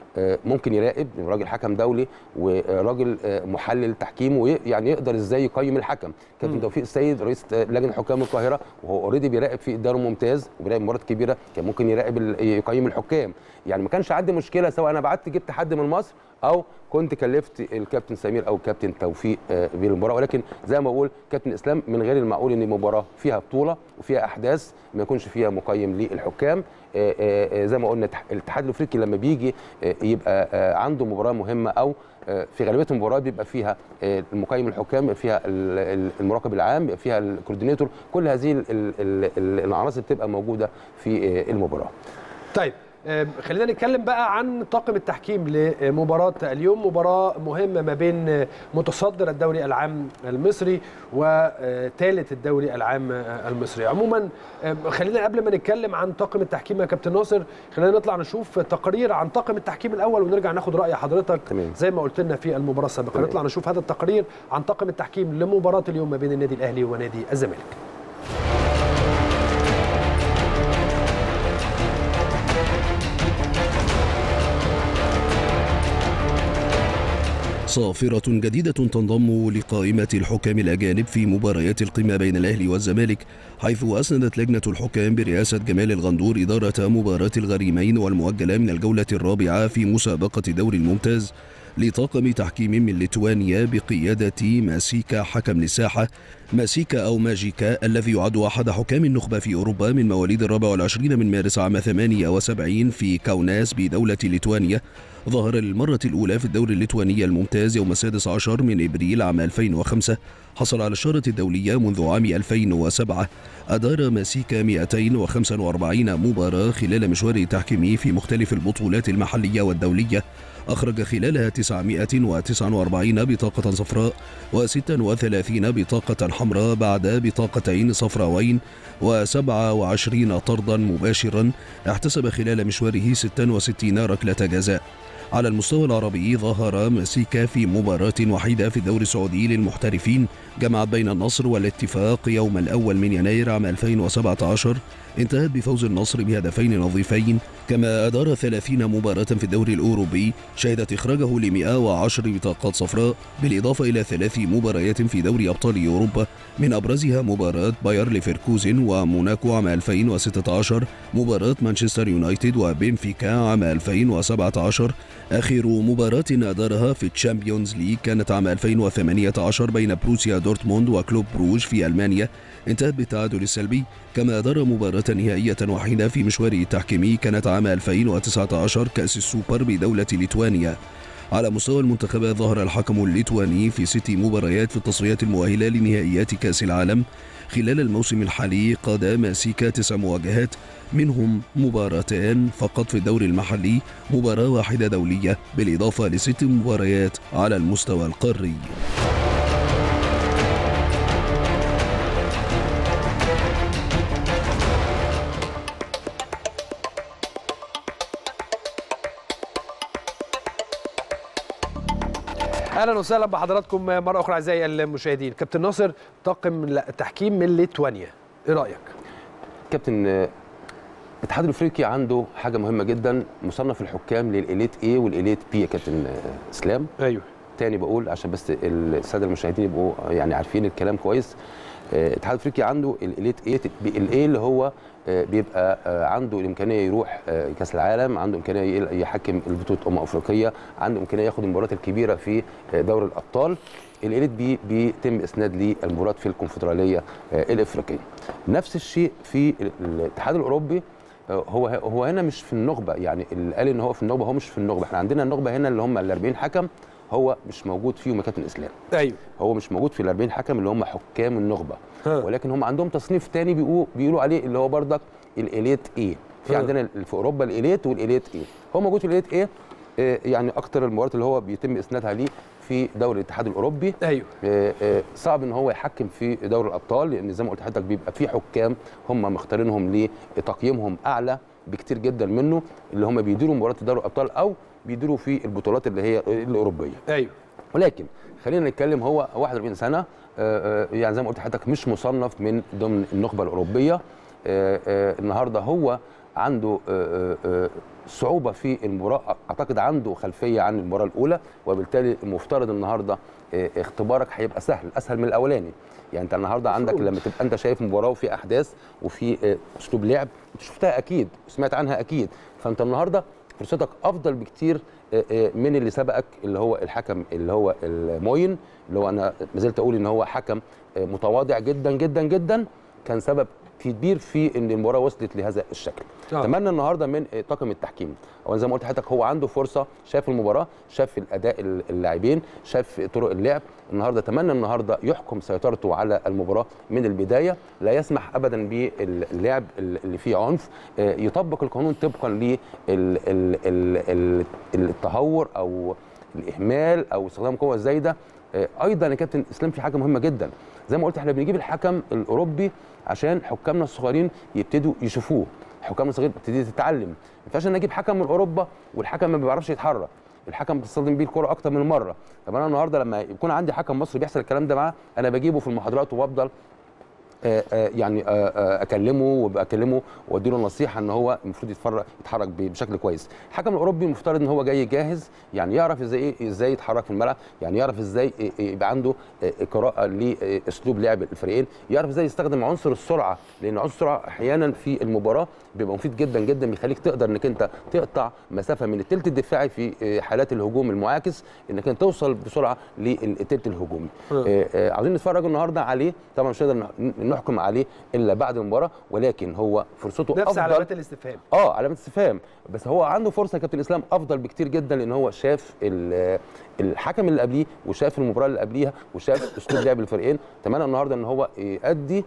S3: آه، ممكن يراقب راجل حكم دولي وراجل آه، محلل تحكيم ويعني يقدر ازاي يقيم الحكم كابتن توفيق السيد رئيس آه، لجنه حكام القاهره وهو اوريدي بيراقب في الدوري الممتاز وبيراقب مباريات كبيره كان ممكن يراقب ال- يقيم الحكام يعني ما كانش عندي مشكله سواء انا بعت جبت حد من مصر او كنت كلفت الكابتن سمير او الكابتن توفيق آه، بالمباراه ولكن زي ما بقول كابتن اسلام من غير المعقول ان مباراه فيها بطوله وفيها احداث ما يكونش فيها مقيم للحكام آه، آه، آه، زي ما قلنا الاتح- الاتحاد الافريقي لما بيجي آه، يبقى آه، عنده مباراه مهمه او آه، في غالبيه المباريات بيبقى فيها آه، المقيم الحكام بيبقى فيها ال- ال- المراقب العام بيبقى فيها الكوردينيتور كل هذه ال- ال- ال- العناصر بتبقى موجوده في آه، المباراه
S1: طيب آم، خلينا نتكلم بقى عن طاقم التحكيم لمباراة اليوم مباراة مهمة ما بين متصدر الدوري العام المصري وثالث الدوري العام المصري عموما آم، خلينا قبل ما نتكلم عن طاقم التحكيم يا كابتن ناصر خلينا نطلع نشوف تقرير عن طاقم التحكيم الأول ونرجع ناخد رأي حضرتك
S3: تمام.
S1: زي ما قلت لنا في المباراة السابقة
S3: تمام.
S1: نطلع نشوف هذا التقرير عن طاقم التحكيم لمباراة اليوم ما بين النادي الأهلي ونادي الزمالك
S4: صافرة جديدة تنضم لقائمة الحكام الأجانب في مباريات القمة بين الأهلي والزمالك حيث أسندت لجنة الحكام برئاسة جمال الغندور إدارة مباراة الغريمين والمؤجلة من الجولة الرابعة في مسابقة دوري الممتاز لطاقم تحكيم من ليتوانيا بقيادة ماسيكا حكم للساحة ماسيكا أو ماجيكا الذي يعد أحد حكام النخبة في أوروبا من مواليد الرابع والعشرين من مارس عام 78 في كاوناس بدولة ليتوانيا ظهر للمرة الأولى في الدوري الليتواني الممتاز يوم السادس عشر من إبريل عام 2005 حصل على الشارة الدولية منذ عام 2007 أدار ماسيكا 245 مباراة خلال مشواره التحكيمي في مختلف البطولات المحلية والدولية أخرج خلالها 949 بطاقة صفراء و36 بطاقة حمراء بعد بطاقتين صفراوين و27 طردا مباشرا احتسب خلال مشواره 66 ركلة جزاء على المستوى العربي ظهر ماسيكا في مباراة وحيدة في الدوري السعودي للمحترفين جمعت بين النصر والاتفاق يوم الأول من يناير عام 2017 انتهت بفوز النصر بهدفين نظيفين كما أدار 30 مباراة في الدوري الأوروبي شهدت إخراجه ل 110 بطاقات صفراء بالإضافة إلى ثلاث مباريات في دوري أبطال أوروبا من أبرزها مباراة باير ليفركوزن وموناكو عام 2016 مباراة مانشستر يونايتد وبنفيكا عام 2017 آخر مباراة أدارها في الشامبيونز ليج كانت عام 2018 بين بروسيا دورتموند وكلوب بروج في ألمانيا انتهت بالتعادل السلبي كما أدار مباراة نهائية وحيدة في مشواره التحكيمي كانت عام 2019 كأس السوبر بدولة ليتوانيا على مستوى المنتخبات ظهر الحكم الليتواني في ست مباريات في التصفيات المؤهلة لنهائيات كأس العالم خلال الموسم الحالي قاد ماسيكا تسع مواجهات منهم مباراتان فقط في الدوري المحلي مباراة واحدة دولية بالإضافة لست مباريات على المستوى القاري
S1: اهلا وسهلا بحضراتكم مره اخرى اعزائي المشاهدين كابتن ناصر طاقم التحكيم من ليتوانيا ايه رايك
S3: كابتن آه، الاتحاد الافريقي عنده حاجه مهمه جدا مصنف الحكام للاليت اي والاليت بي يا كابتن آه، اسلام
S1: ايوه
S3: تاني بقول عشان بس الساده المشاهدين يبقوا يعني عارفين الكلام كويس آه، الاتحاد الافريقي عنده الاليت اي الاي اللي هو آه، بيبقى آه، عنده الامكانيه يروح آه، كاس العالم عنده امكانيه يل- يحكم البطوله امم افريقيه عنده امكانيه ياخد المباريات الكبيره في آه، دوري الابطال الاليت بي بيتم اسناد للمباريات في الكونفدراليه آه، الافريقيه نفس الشيء في ال- الاتحاد الاوروبي آه، هو هو هنا مش في النخبه يعني اللي قال ان هو في النخبه هو مش في النخبه احنا عندنا النخبه هنا اللي هم ال 40 حكم هو مش موجود فيهم يا كابتن اسلام
S1: ايوه
S3: هو مش موجود في ال 40 حكم اللي هم حكام النخبه
S1: ها.
S3: ولكن هم عندهم تصنيف تاني بيقولوا بيقولوا عليه اللي هو بردك الاليت ايه في
S1: ها.
S3: عندنا ال- في اوروبا الاليت والاليت ايه هو موجود في الاليت ايه آه، يعني اكتر المباريات اللي هو بيتم اسنادها ليه في دوري الاتحاد الاوروبي
S1: ايوه
S3: آه، آه، صعب ان هو يحكم في دوري الابطال لان زي ما قلت لحضرتك بيبقى في حكام هم مختارينهم لتقييمهم اعلى بكتير جدا منه اللي هم بيديروا مباريات دوري الابطال او بيديروا في البطولات اللي هي الاوروبيه
S1: ايوه
S3: ولكن خلينا نتكلم هو 41 سنه آه، آه، يعني زي ما قلت لحضرتك مش مصنف من ضمن النخبه الاوروبيه آه، آه، النهارده هو عنده آه، آه، آه، صعوبه في المباراه اعتقد عنده خلفيه عن المباراه الاولى وبالتالي المفترض النهارده آه، اختبارك هيبقى سهل اسهل من الاولاني يعني انت النهارده عندك
S1: مفروض.
S3: لما تبقى انت شايف مباراه وفي احداث وفي آه، اسلوب لعب انت شفتها اكيد سمعت عنها اكيد فانت النهارده فرصتك افضل بكتير آه، آه، من اللي سبقك اللي هو الحكم اللي هو الموين اللي هو انا ما زلت اقول ان هو حكم آه، متواضع جدا جدا جدا كان سبب كبير في ان المباراه وصلت لهذا الشكل
S1: آه.
S3: اتمنى النهارده من آه، طاقم التحكيم هو زي ما قلت لحضرتك هو عنده فرصه شاف المباراه شاف الاداء ال- اللاعبين شاف طرق اللعب النهارده اتمنى النهارده يحكم سيطرته على المباراه من البدايه لا يسمح ابدا باللعب اللي فيه عنف آه، يطبق القانون طبقا للتهور او الاهمال او استخدام قوه زايده آه، ايضا يا كابتن اسلام في حاجه مهمه جدا زي ما قلت احنا بنجيب الحكم الاوروبي عشان حكامنا الصغيرين يبتدوا يشوفوه حكامنا الصغيرين تبتدي تتعلم ما ينفعش ان اجيب حكم من اوروبا والحكم ما بيعرفش يتحرك الحكم بتصطدم بيه الكره اكتر من مره طب انا النهارده لما يكون عندي حكم مصري بيحصل الكلام ده معاه انا بجيبه في المحاضرات وبفضل آه، آه، يعني آه، آه، اكلمه وبكلمه واديله نصيحه ان هو المفروض يتفرج يتحرك ب- بشكل كويس الحكم الاوروبي المفترض ان هو جاي جاهز يعني يعرف ازاي إيه- ازاي يتحرك في الملعب يعني يعرف ازاي إيه- إيه يبقى عنده آه، قراءه لاسلوب لعب الفريقين يعرف ازاي يستخدم عنصر السرعه لان عنصر السرعه احيانا في المباراه بيبقى مفيد جدا جدا بيخليك تقدر انك انت تقطع مسافه من الثلث الدفاعي في آه، حالات الهجوم المعاكس انك انت توصل بسرعه للثلث الهجومي
S1: آه.
S3: آه، آه، عاوزين نتفرج النهارده عليه طبعا مش هنقدر نح- نحكم عليه الا بعد المباراه ولكن هو فرصته
S1: نفس
S3: افضل
S1: علامات الاستفهام
S3: اه علامه استفهام بس هو عنده فرصه يا كابتن اسلام افضل بكتير جدا لان هو شاف ال- الحكم اللي قبليه وشاف المباراه اللي قبليها وشاف اسلوب لعب الفريقين اتمنى النهارده ان هو يأدي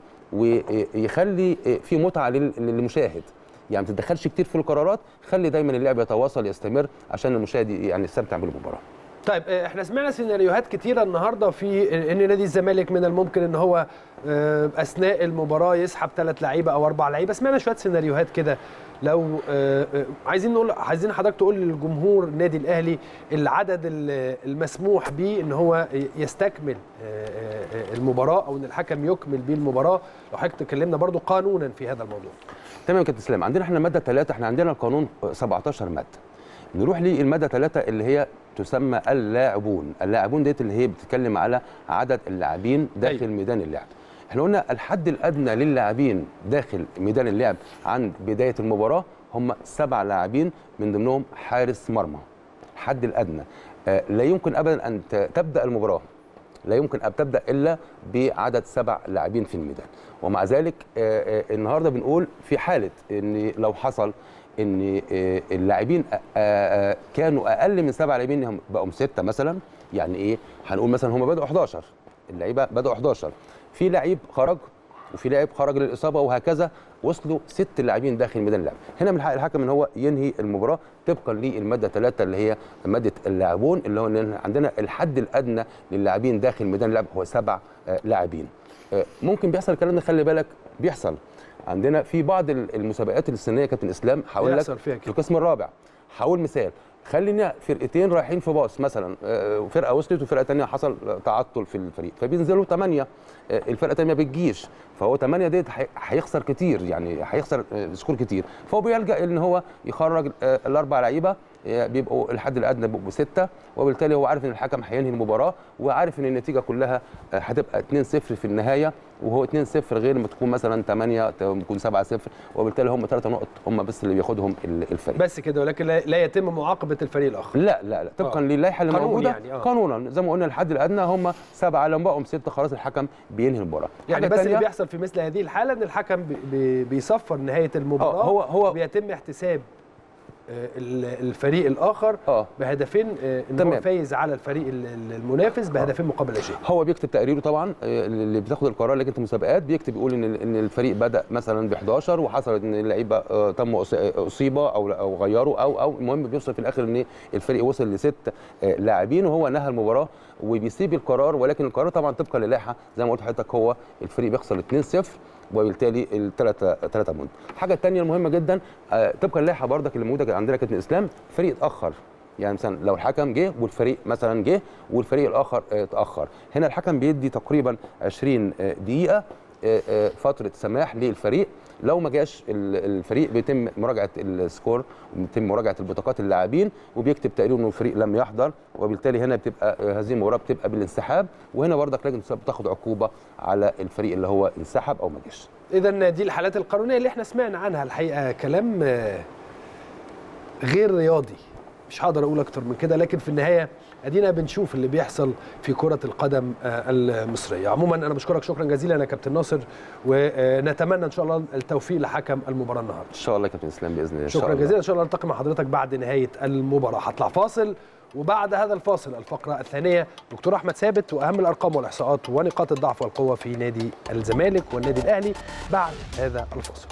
S3: ويخلي في متعه لل- للمشاهد يعني ما تتدخلش كتير في القرارات خلي دايما اللعب يتواصل يستمر عشان المشاهد يعني يستمتع بالمباراه
S1: طيب آه، احنا سمعنا سيناريوهات كتيرة النهارده في ان نادي الزمالك من الممكن ان هو آه، اثناء المباراه يسحب ثلاث لعيبه او اربع لعيبه سمعنا شويه سيناريوهات كده لو آه، آه، عايزين نقول عايزين حضرتك تقول للجمهور النادي الاهلي العدد ال- المسموح به ان هو يستكمل آه، آه، آه، المباراه او ان الحكم يكمل بيه المباراه لو حضرتك تكلمنا برضو قانونا في هذا الموضوع
S3: تمام يا كابتن اسلام عندنا احنا الماده 3 احنا عندنا القانون 17 ماده نروح للماده 3 اللي هي تسمى اللاعبون اللاعبون ديت اللي هي بتتكلم على عدد اللاعبين داخل
S1: أيوة.
S3: ميدان اللعب احنا قلنا الحد الادنى للاعبين داخل ميدان اللعب عند بدايه المباراه هم سبع لاعبين من ضمنهم حارس مرمى الحد الادنى آه، لا يمكن ابدا ان ت- تبدا المباراه لا يمكن ان تبدا الا بعدد سبع لاعبين في الميدان ومع ذلك آه، آه، النهارده بنقول في حاله ان لو حصل ان آه، اللاعبين آه، آه، كانوا اقل من سبع لاعبين هم بقوا سته مثلا يعني ايه هنقول مثلا هم بداوا 11 اللعيبه بداوا 11 في لعيب خرج وفي لاعب خرج للاصابه وهكذا وصلوا ست لاعبين داخل ميدان اللعب هنا من حق الحكم ان هو ينهي المباراه طبقا للماده 3 اللي هي ماده اللاعبون اللي هو إن عندنا الحد الادنى للاعبين داخل ميدان اللعب هو سبع آه، لاعبين آه، ممكن بيحصل الكلام ده خلي بالك بيحصل عندنا في بعض ال- المسابقات السنيه كابتن اسلام هقول لك
S1: بيحصل فيها
S3: في
S1: كده.
S3: القسم الرابع هقول مثال خلينا فرقتين رايحين في باص مثلا آه، فرقه وصلت وفرقه تانية حصل تعطل في الفريق فبينزلوا ثمانيه الفرقه الثانيه ما بتجيش فهو ثمانيه ديت هي- هيخسر كتير يعني هيخسر آه، سكور كتير فهو بيلجا ان هو يخرج آه، الاربع لعيبه آه، بيبقوا الحد الادنى بيبقوا سته وبالتالي هو عارف ان الحكم هينهي المباراه وعارف ان النتيجه كلها آه، هتبقى 2-0 في النهايه وهو 2-0 غير ما تكون مثلا 8 تكون 7-0 وبالتالي هم ثلاثه نقط هم بس اللي بياخدهم ال- الفريق
S1: بس كده ولكن لا, لا يتم معاقبه الفريق الاخر
S3: لا لا لا طبقا
S1: آه.
S3: للائحه اللي
S1: قانون
S3: موجوده
S1: يعني، آه.
S3: قانونا زي ما قلنا الحد الادنى هم سبعه لما بقوا سته خلاص الحكم بينهي المباراه
S1: يعني
S3: حاجة
S1: بس اللي
S3: تانية،
S1: بيحصل في مثل هذه الحاله ان الحكم بي- بي- بيصفر نهايه المباراه
S3: آه، هو- هو-
S1: بيتم احتساب آه، ال- الفريق الاخر
S3: اه
S1: بهدفين آه، ان هو
S3: تمام.
S1: فايز على الفريق ال- ال- المنافس بهدفين مقابل لا شيء
S3: هو بيكتب تقريره طبعا آه، اللي بتاخد القرار لجنه المسابقات بيكتب يقول ان ان الفريق بدا مثلا ب 11 وحصلت ان اللعيبه آه، تم أص- آه، اصيبه او او غيروا او او المهم بيوصل في الاخر ان الفريق وصل لست آه، لاعبين وهو نهى المباراه وبيسيب القرار ولكن القرار طبعا طبقا للائحه زي ما قلت لحضرتك هو الفريق بيخسر 2-0 وبالتالي الثلاثه ثلاثه بونت الحاجه الثانيه المهمه جدا آه، طبقا للائحه برضك اللي موجوده عندنا كابتن اسلام فريق اتاخر يعني مثلا لو الحكم جه والفريق مثلا جه والفريق الاخر آه، اتاخر هنا الحكم بيدي تقريبا 20 آه، دقيقه آه، آه، فتره سماح للفريق لو ما جاش ال- الفريق بيتم مراجعه السكور وبيتم مراجعه البطاقات اللاعبين وبيكتب تقرير انه الفريق لم يحضر وبالتالي هنا بتبقى آه، هذه المباراه بتبقى بالانسحاب وهنا برضك لجنه المسابقات بتاخد عقوبه على الفريق اللي هو انسحب او ما جاش
S1: اذا دي الحالات القانونيه اللي احنا سمعنا عنها الحقيقه كلام آه، غير رياضي مش هقدر اقول اكتر من كده لكن في النهايه ادينا بنشوف اللي بيحصل في كره القدم آه، المصريه عموما انا بشكرك شكرا جزيلا يا كابتن ناصر ونتمنى ان شاء الله التوفيق لحكم المباراه النهارده
S3: ان شاء الله يا كابتن اسلام باذن الله إن شاء
S1: شكرا
S3: الله.
S1: جزيلا ان شاء الله نلتقي مع حضرتك بعد نهايه المباراه هطلع فاصل وبعد هذا الفاصل الفقره الثانيه دكتور احمد ثابت واهم الارقام والاحصاءات ونقاط الضعف والقوه في نادي الزمالك والنادي الاهلي بعد هذا الفاصل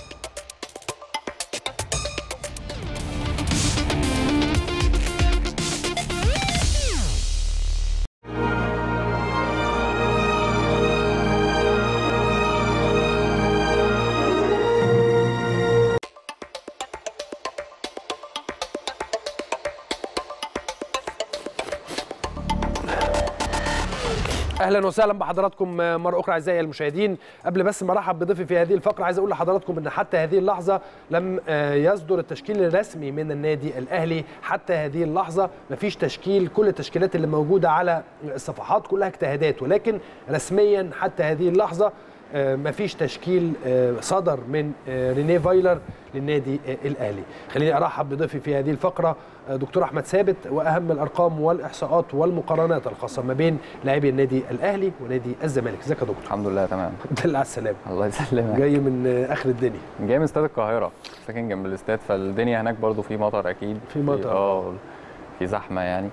S1: اهلا وسهلا بحضراتكم مره اخرى اعزائي المشاهدين قبل بس ما ارحب بضيفي في هذه الفقره عايز اقول لحضراتكم ان حتى هذه اللحظه لم آه، يصدر التشكيل الرسمي من النادي الاهلي حتى هذه اللحظه مفيش تشكيل كل التشكيلات اللي موجوده على الصفحات كلها اجتهادات ولكن رسميا حتى هذه اللحظه آه، مفيش تشكيل آه، صدر من آه، رينيه فايلر للنادي آه، الاهلي خليني ارحب بضيفي في هذه الفقره آه، دكتور احمد ثابت واهم الارقام والاحصاءات والمقارنات الخاصه ما بين لاعبي النادي الاهلي ونادي الزمالك ازيك يا دكتور
S5: الحمد لله تمام
S1: الحمد لله على السلامه
S5: الله يسلمك
S1: جاي من آه، اخر الدنيا
S5: جاي من استاد القاهره ساكن جنب الاستاد فالدنيا هناك برضو في مطر اكيد
S1: في مطر.
S5: اه في زحمه يعني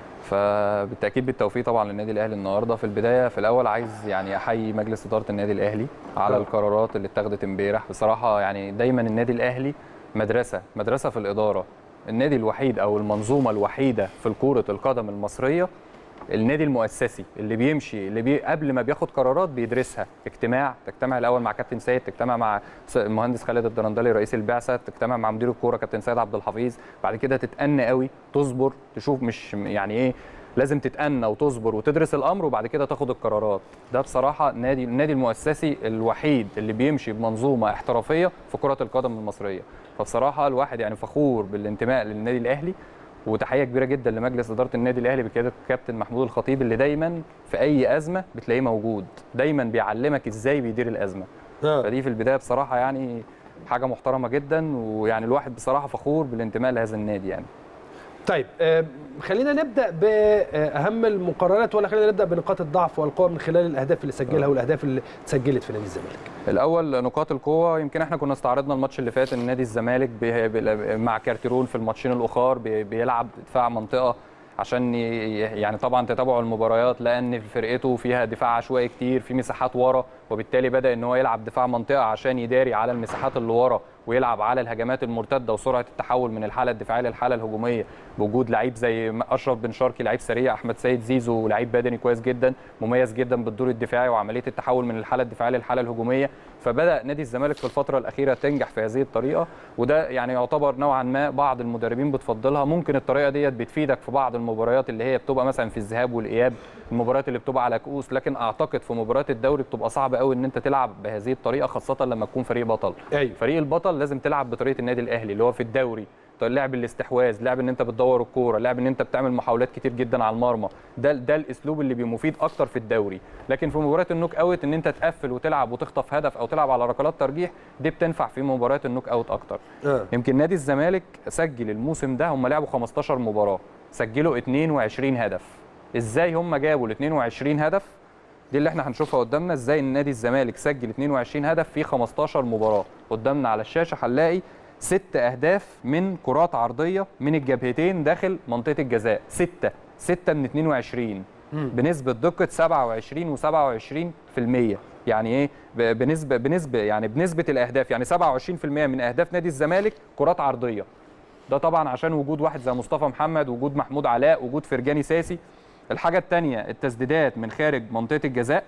S5: فبالتاكيد بالتوفيق طبعا للنادي الاهلي النهارده في البدايه في الاول عايز يعني احيي مجلس اداره النادي الاهلي على
S1: آه.
S5: القرارات اللي اتخذت امبارح بصراحه يعني دايما النادي الاهلي مدرسه مدرسه في الاداره النادي الوحيد او المنظومه الوحيده في كره القدم المصريه النادي المؤسسي اللي بيمشي اللي بي قبل ما بياخد قرارات بيدرسها اجتماع تجتمع الاول مع كابتن سيد تجتمع مع س- المهندس خالد الدرندلي رئيس البعثه تجتمع مع مدير الكوره كابتن سيد عبد الحفيظ بعد كده تتأنى قوي تصبر تشوف مش يعني ايه لازم تتأنى وتصبر وتدرس الامر وبعد كده تاخد القرارات ده بصراحه نادي النادي المؤسسي الوحيد اللي بيمشي بمنظومه احترافيه في كره القدم المصريه فبصراحه الواحد يعني فخور بالانتماء للنادي الاهلي وتحيه كبيره جدا لمجلس اداره النادي الاهلي بقياده الكابتن محمود الخطيب اللي دايما في اي ازمه بتلاقيه موجود دايما بيعلمك ازاي بيدير الازمه فدي في البدايه بصراحه يعني حاجه محترمه جدا ويعني الواحد بصراحه فخور بالانتماء لهذا النادي يعني
S1: طيب آه، خلينا نبدا باهم المقارنات ولا خلينا نبدا بنقاط الضعف والقوه من خلال الاهداف اللي سجلها والاهداف اللي اتسجلت في نادي الزمالك
S5: الاول نقاط القوه يمكن احنا كنا استعرضنا الماتش اللي فات ان نادي الزمالك بي- بي- مع كارتيرون في الماتشين الاخر بي- بيلعب دفاع منطقه عشان ي- يعني طبعا تتابعوا المباريات لان فرقته فيها دفاع عشوائي كتير في مساحات ورا وبالتالي بدا ان هو يلعب دفاع منطقه عشان يداري على المساحات اللي ورا ويلعب على الهجمات المرتده وسرعه التحول من الحاله الدفاعيه للحاله الهجوميه بوجود لعيب زي اشرف بن شرقي لعيب سريع احمد سيد زيزو لعيب بدني كويس جدا مميز جدا بالدور الدفاعي وعمليه التحول من الحاله الدفاعيه للحاله الهجوميه فبدا نادي الزمالك في الفتره الاخيره تنجح في هذه الطريقه وده يعني يعتبر نوعا ما بعض المدربين بتفضلها ممكن الطريقه ديت بتفيدك في بعض المباريات اللي هي بتبقى مثلا في الذهاب والاياب المباريات اللي بتبقى على كؤوس لكن اعتقد في مباريات الدوري بتبقى صعب قوي ان انت تلعب بهذه الطريقه خاصه لما تكون فريق بطل
S1: ايوه
S5: فريق البطل لازم تلعب بطريقه النادي الاهلي اللي هو في الدوري طيب لعب الاستحواذ لعب ان انت بتدور الكوره لعب ان انت بتعمل محاولات كتير جدا على المرمى ده ده الاسلوب اللي بيمفيد اكتر في الدوري لكن في مباريات النوك اوت ان انت تقفل وتلعب وتخطف هدف او تلعب على ركلات ترجيح دي بتنفع في مباريات النوك اوت اكتر
S1: آه.
S5: يمكن نادي الزمالك سجل الموسم ده هم لعبوا 15 مباراه سجلوا 22 هدف ازاي هم جابوا ال 22 هدف دي اللي احنا هنشوفها قدامنا ازاي نادي الزمالك سجل 22 هدف في 15 مباراه قدامنا على الشاشه هنلاقي ست اهداف من كرات عرضيه من الجبهتين داخل منطقه الجزاء سته سته من 22 بنسبه دقه 27 و27% يعني ايه ب- بنسبه بنسبه يعني بنسبه الاهداف يعني 27% من اهداف نادي الزمالك كرات عرضيه ده طبعا عشان وجود واحد زي مصطفى محمد وجود محمود علاء وجود فرجاني ساسي الحاجه الثانيه التسديدات من خارج منطقه الجزاء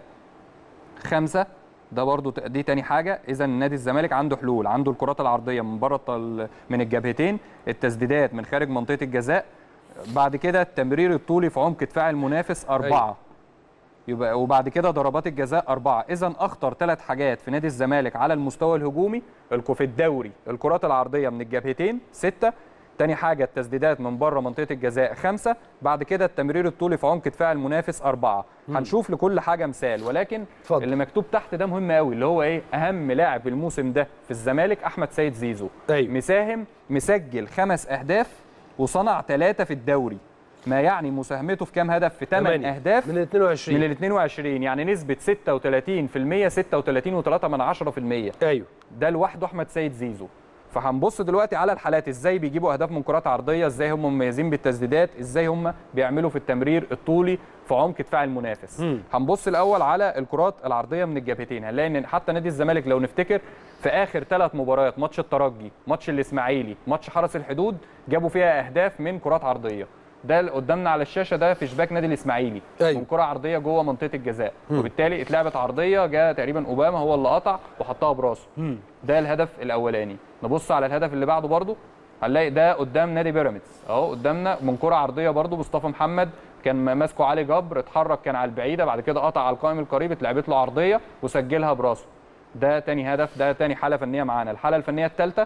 S5: خمسه ده برضو ت- دي تاني حاجه اذا نادي الزمالك عنده حلول عنده الكرات العرضيه من بره الط- من الجبهتين التسديدات من خارج منطقه الجزاء بعد كده التمرير الطولي في عمق دفاع المنافس أربعة يبقى وبعد كده ضربات الجزاء أربعة إذا أخطر ثلاث حاجات في نادي الزمالك على المستوى الهجومي الكو- في الدوري الكرات العرضية من الجبهتين ستة تاني حاجة التسديدات من بره منطقة الجزاء خمسة بعد كده التمرير الطولي في عمق دفاع المنافس أربعة هنشوف لكل حاجة مثال ولكن
S1: اتفضل.
S5: اللي مكتوب تحت ده مهم قوي اللي هو إيه أهم لاعب الموسم ده في الزمالك أحمد سيد زيزو
S1: أيوة.
S5: مساهم مسجل خمس أهداف وصنع ثلاثة في الدوري ما يعني مساهمته في كام هدف في 8
S1: تمانية.
S5: أهداف
S1: من ال 22
S5: من ال 22 يعني نسبة 36% 36 و3 من 10%
S1: ايوه
S5: ده لوحده احمد سيد زيزو فهنبص دلوقتي على الحالات ازاي بيجيبوا اهداف من كرات عرضيه ازاي هم مميزين بالتسديدات ازاي هم بيعملوا في التمرير الطولي في عمق دفاع المنافس
S1: مم.
S5: هنبص الاول على الكرات العرضيه من الجبهتين هنلاقي ان حتى نادي الزمالك لو نفتكر في اخر ثلاث مباريات ماتش الترجي ماتش الاسماعيلي ماتش حرس الحدود جابوا فيها اهداف من كرات عرضيه ده اللي قدامنا على الشاشه ده في شباك نادي الاسماعيلي
S1: أيوة.
S5: من كره عرضيه جوه منطقه الجزاء وبالتالي اتلعبت عرضيه جاء تقريبا اوباما هو اللي قطع وحطها براسه ده الهدف الاولاني نبص على الهدف اللي بعده برضو هنلاقي ده قدام نادي بيراميدز اهو قدامنا من كره عرضيه برضو مصطفى محمد كان ماسكه علي جبر اتحرك كان على البعيده بعد كده قطع على القائم القريب اتلعبت له عرضيه وسجلها براسه ده تاني هدف ده تاني حاله فنيه معانا الحاله الفنيه الثالثه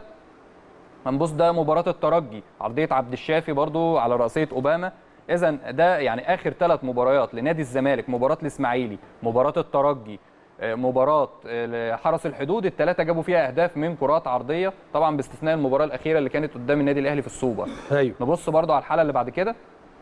S5: هنبص ده مباراة الترجي عرضية عبد الشافي برضو على رأسية أوباما إذا ده يعني آخر ثلاث مباريات لنادي الزمالك مباراة الإسماعيلي مباراة الترجي آه، مباراة آه، حرس الحدود الثلاثة جابوا فيها أهداف من كرات عرضية طبعا باستثناء المباراة الأخيرة اللي كانت قدام النادي الأهلي في السوبر
S1: ايوه
S5: نبص برضو على الحالة اللي بعد كده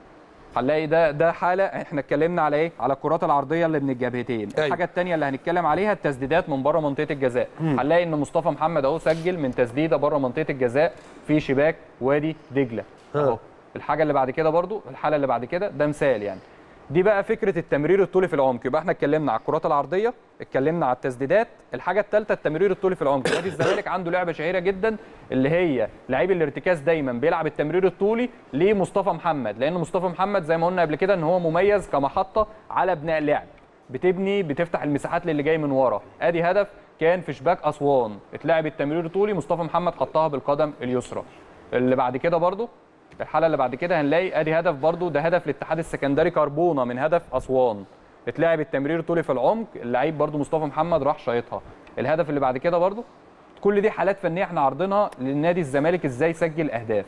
S5: هنلاقي ده ده حاله احنا اتكلمنا على ايه على الكرات العرضيه اللي من الجبهتين
S1: أيوة.
S5: الحاجه الثانيه اللي هنتكلم عليها التسديدات من بره منطقه الجزاء هنلاقي ان مصطفى محمد اهو سجل من تسديده بره منطقه الجزاء في شباك وادي دجله اهو الحاجه اللي بعد كده برضو الحاله اللي بعد كده ده مثال يعني دي بقى فكره التمرير الطولي في العمق يبقى احنا اتكلمنا على الكرات العرضيه اتكلمنا على التسديدات الحاجه الثالثه التمرير الطولي في العمق نادي الزمالك عنده لعبه شهيره جدا اللي هي لعيب الارتكاز دايما بيلعب التمرير الطولي لمصطفى محمد لان مصطفى محمد زي ما قلنا قبل كده ان هو مميز كمحطه على بناء لعب بتبني بتفتح المساحات للي جاي من ورا ادي هدف كان في شباك اسوان اتلعب التمرير الطولي مصطفى محمد حطها بالقدم اليسرى اللي بعد كده برضو الحاله اللي بعد كده هنلاقي ادي هدف برضو ده هدف الاتحاد السكندري كربونه من هدف اسوان اتلعب التمرير طولي في العمق اللعيب برضو مصطفى محمد راح شايطها الهدف اللي بعد كده برضو كل دي حالات فنيه احنا عارضينها للنادي الزمالك ازاي سجل اهداف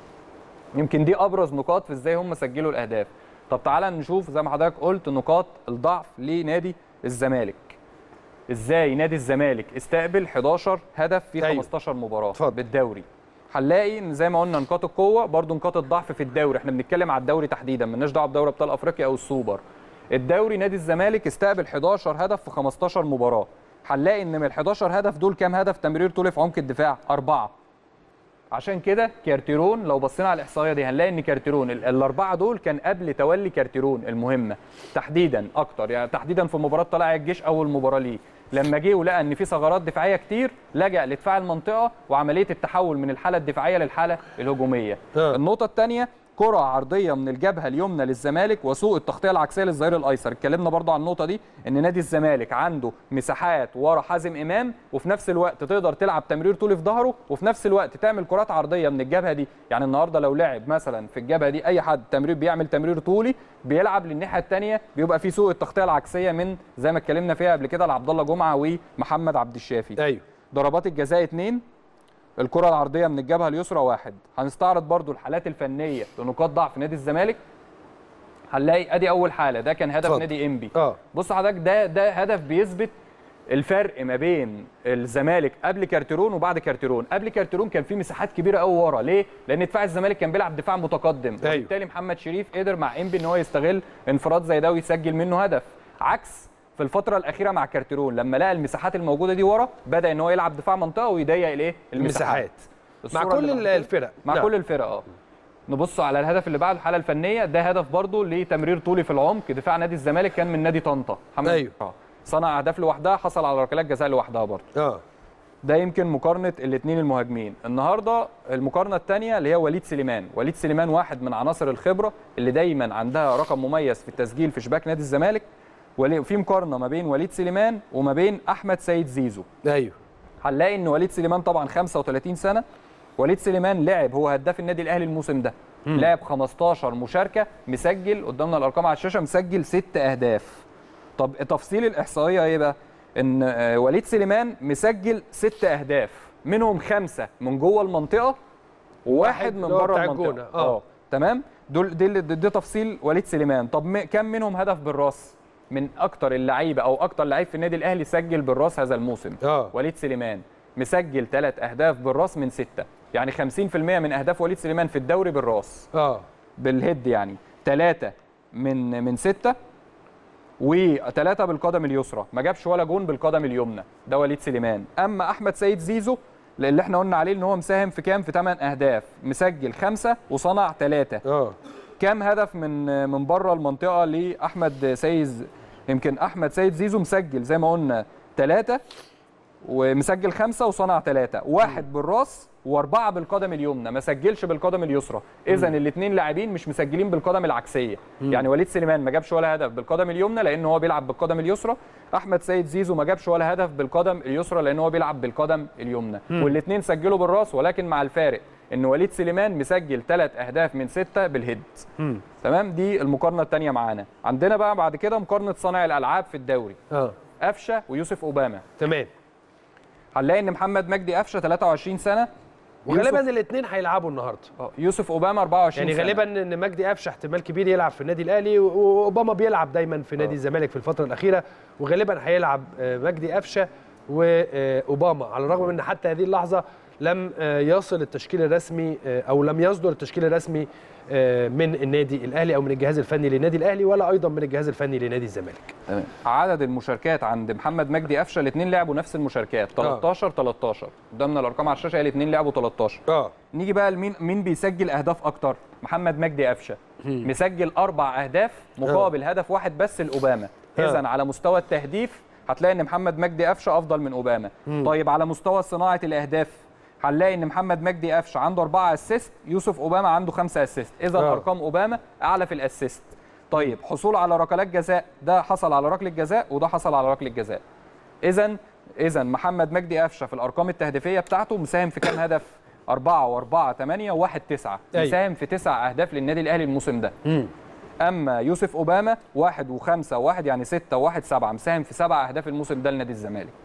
S5: يمكن دي ابرز نقاط في ازاي هم سجلوا الاهداف طب تعالى نشوف زي ما حضرتك قلت نقاط الضعف لنادي الزمالك ازاي نادي الزمالك استقبل 11 هدف في
S1: أيوة.
S5: 15 مباراه
S1: اتفضل.
S5: بالدوري هنلاقي ان زي ما قلنا نقاط القوه برضو نقاط الضعف في الدوري احنا بنتكلم على الدوري تحديدا مالناش دعوه بدوري ابطال افريقيا او السوبر الدوري نادي الزمالك استقبل 11 هدف في 15 مباراه هنلاقي ان من ال 11 هدف دول كام هدف تمرير طولي في عمق الدفاع اربعه عشان كده كارتيرون لو بصينا على الاحصائيه دي هنلاقي ان كارتيرون ال- الاربعه دول كان قبل تولي كارتيرون المهمه تحديدا اكتر يعني تحديدا في مباراه طلائع الجيش اول مباراه ليه لما جه ولقى ان في ثغرات دفاعيه كتير لجا لدفاع المنطقه وعمليه التحول من الحاله الدفاعيه للحاله الهجوميه
S1: آه.
S5: النقطه الثانيه كرة عرضية من الجبهة اليمنى للزمالك وسوء التغطية العكسية للظهير الأيسر، اتكلمنا برضو عن النقطة دي إن نادي الزمالك عنده مساحات ورا حازم إمام وفي نفس الوقت تقدر تلعب تمرير طولي في ظهره وفي نفس الوقت تعمل كرات عرضية من الجبهة دي، يعني النهارده لو لعب مثلا في الجبهة دي أي حد تمرير بيعمل تمرير طولي بيلعب للناحية الثانية بيبقى في سوء التغطية العكسية من زي ما اتكلمنا فيها قبل كده لعبد الله جمعة ومحمد عبد الشافي.
S1: ايوه
S5: ضربات الجزاء اثنين الكرة العرضية من الجبهة اليسرى واحد هنستعرض برضو الحالات الفنية لنقاط ضعف نادي الزمالك هنلاقي ادي اول حالة ده كان هدف
S1: اتفضل.
S5: نادي انبي
S1: اه
S5: بص حضرتك ده ده هدف بيثبت الفرق ما بين الزمالك قبل كارتيرون وبعد كارتيرون قبل كارتيرون كان في مساحات كبيره قوي ورا ليه لان دفاع الزمالك كان بيلعب دفاع متقدم
S1: أيوة.
S5: وبالتالي محمد شريف قدر مع انبي ان هو يستغل انفراد زي ده ويسجل منه هدف عكس في الفتره الاخيره مع كارتيرون لما لقى المساحات الموجوده دي ورا بدا ان هو يلعب دفاع منطقه ويضيق الايه
S1: المساحات مع
S5: الصورة
S1: كل
S5: اللي بعد كده.
S1: الفرق
S5: مع
S1: نعم.
S5: كل الفرق اه نبص على الهدف اللي بعده الحاله الفنيه ده هدف برضه لتمرير طولي في العمق دفاع نادي الزمالك كان من نادي طنطا محمد
S1: أيوه.
S5: آه. صنع اهداف لوحدها حصل على ركلات جزاء لوحدها برضه
S1: اه
S5: ده يمكن مقارنه الاثنين المهاجمين النهارده المقارنه الثانيه اللي هي وليد سليمان وليد سليمان واحد من عناصر الخبره اللي دايما عندها رقم مميز في التسجيل في شباك نادي الزمالك وفي مقارنه ما بين وليد سليمان وما بين احمد سيد زيزو
S1: ايوه
S5: هنلاقي ان وليد سليمان طبعا 35 سنه وليد سليمان لعب هو هداف النادي الاهلي الموسم ده لعب 15 مشاركه مسجل قدامنا الارقام على الشاشه مسجل ست اهداف طب تفصيل الاحصائيه ايه بقى ان آه، وليد سليمان مسجل ست اهداف منهم خمسه من جوه المنطقه وواحد من
S1: اللي هو
S5: بره
S1: بتاع
S5: المنطقه
S1: الجونة. آه.
S5: تمام دول دي, دي, دي تفصيل وليد سليمان طب م- كم منهم هدف بالراس من اكتر اللعيبه او اكتر لعيب في النادي الاهلي سجل بالراس هذا الموسم
S1: اه
S5: وليد سليمان مسجل ثلاث اهداف بالراس من سته يعني 50% من اهداف وليد سليمان في الدوري بالراس
S1: اه
S5: بالهيد يعني ثلاثه من من سته وثلاثه بالقدم اليسرى ما جابش ولا جون بالقدم اليمنى ده وليد سليمان اما احمد سيد زيزو اللي احنا قلنا عليه ان هو مساهم في كام في 8 اهداف مسجل خمسه وصنع ثلاثه
S1: اه
S5: كام هدف من من بره المنطقه لاحمد سيد يمكن احمد سيد زيزو مسجل زي ما قلنا ثلاثه ومسجل خمسه وصنع ثلاثه واحد بالراس واربعه بالقدم اليمنى ما سجلش بالقدم اليسرى اذا الاثنين لاعبين مش مسجلين بالقدم العكسيه يعني وليد سليمان ما جابش ولا هدف بالقدم اليمنى لان هو بيلعب بالقدم اليسرى احمد سيد زيزو ما جابش ولا هدف بالقدم اليسرى لان هو بيلعب بالقدم اليمنى والاثنين سجلوا بالراس ولكن مع الفارق ان وليد سليمان مسجل ثلاث اهداف من سته بالهيد تمام دي المقارنه الثانيه معانا عندنا بقى بعد كده مقارنه صانع الالعاب في الدوري
S1: اه
S5: قفشه ويوسف اوباما
S1: تمام
S5: هنلاقي ان محمد مجدي قفشه 23 سنه
S1: وغالبا
S5: يوسف-
S1: الاثنين هيلعبوا النهارده
S5: آه، يوسف اوباما 24
S1: يعني
S5: سنة.
S1: غالبا ان مجدي قفشه احتمال كبير يلعب في النادي الاهلي و- واوباما بيلعب دايما في نادي الزمالك في الفتره الاخيره وغالبا هيلعب آه، مجدي قفشه واوباما على الرغم من ان حتى هذه اللحظه لم آه، يصل التشكيل الرسمي آه، او لم يصدر التشكيل الرسمي آه، من النادي الاهلي او من الجهاز الفني للنادي الاهلي ولا ايضا من الجهاز الفني لنادي الزمالك
S5: تمام عدد المشاركات عند محمد مجدي قفشه الاثنين لعبوا نفس المشاركات 13 13 قدامنا الارقام على الشاشه الاثنين لعبوا 13
S1: اه
S5: نيجي بقى لمين مين بيسجل اهداف اكتر محمد مجدي قفشه مسجل اربع اهداف مقابل هدف واحد بس لاوباما
S1: آه.
S5: اذا على مستوى التهديف هتلاقي ان محمد مجدي قفشه افضل من اوباما طيب على مستوى صناعه الاهداف هنلاقي ان محمد مجدي قفشه عنده أربعة اسيست يوسف اوباما عنده خمسة اسيست اذا
S1: آه.
S5: ارقام اوباما اعلى في الاسيست طيب حصول على ركلات جزاء ده حصل على ركله جزاء وده حصل على ركله جزاء اذا اذا محمد مجدي قفشه في الارقام التهديفيه بتاعته مساهم في كام هدف 4 و4 8 و1 9
S1: أيوة.
S5: مساهم في تسع اهداف للنادي الاهلي الموسم ده اما يوسف اوباما واحد وخمسة واحد يعني ستة وواحد سبعة مساهم في سبع اهداف الموسم ده لنادي الزمالك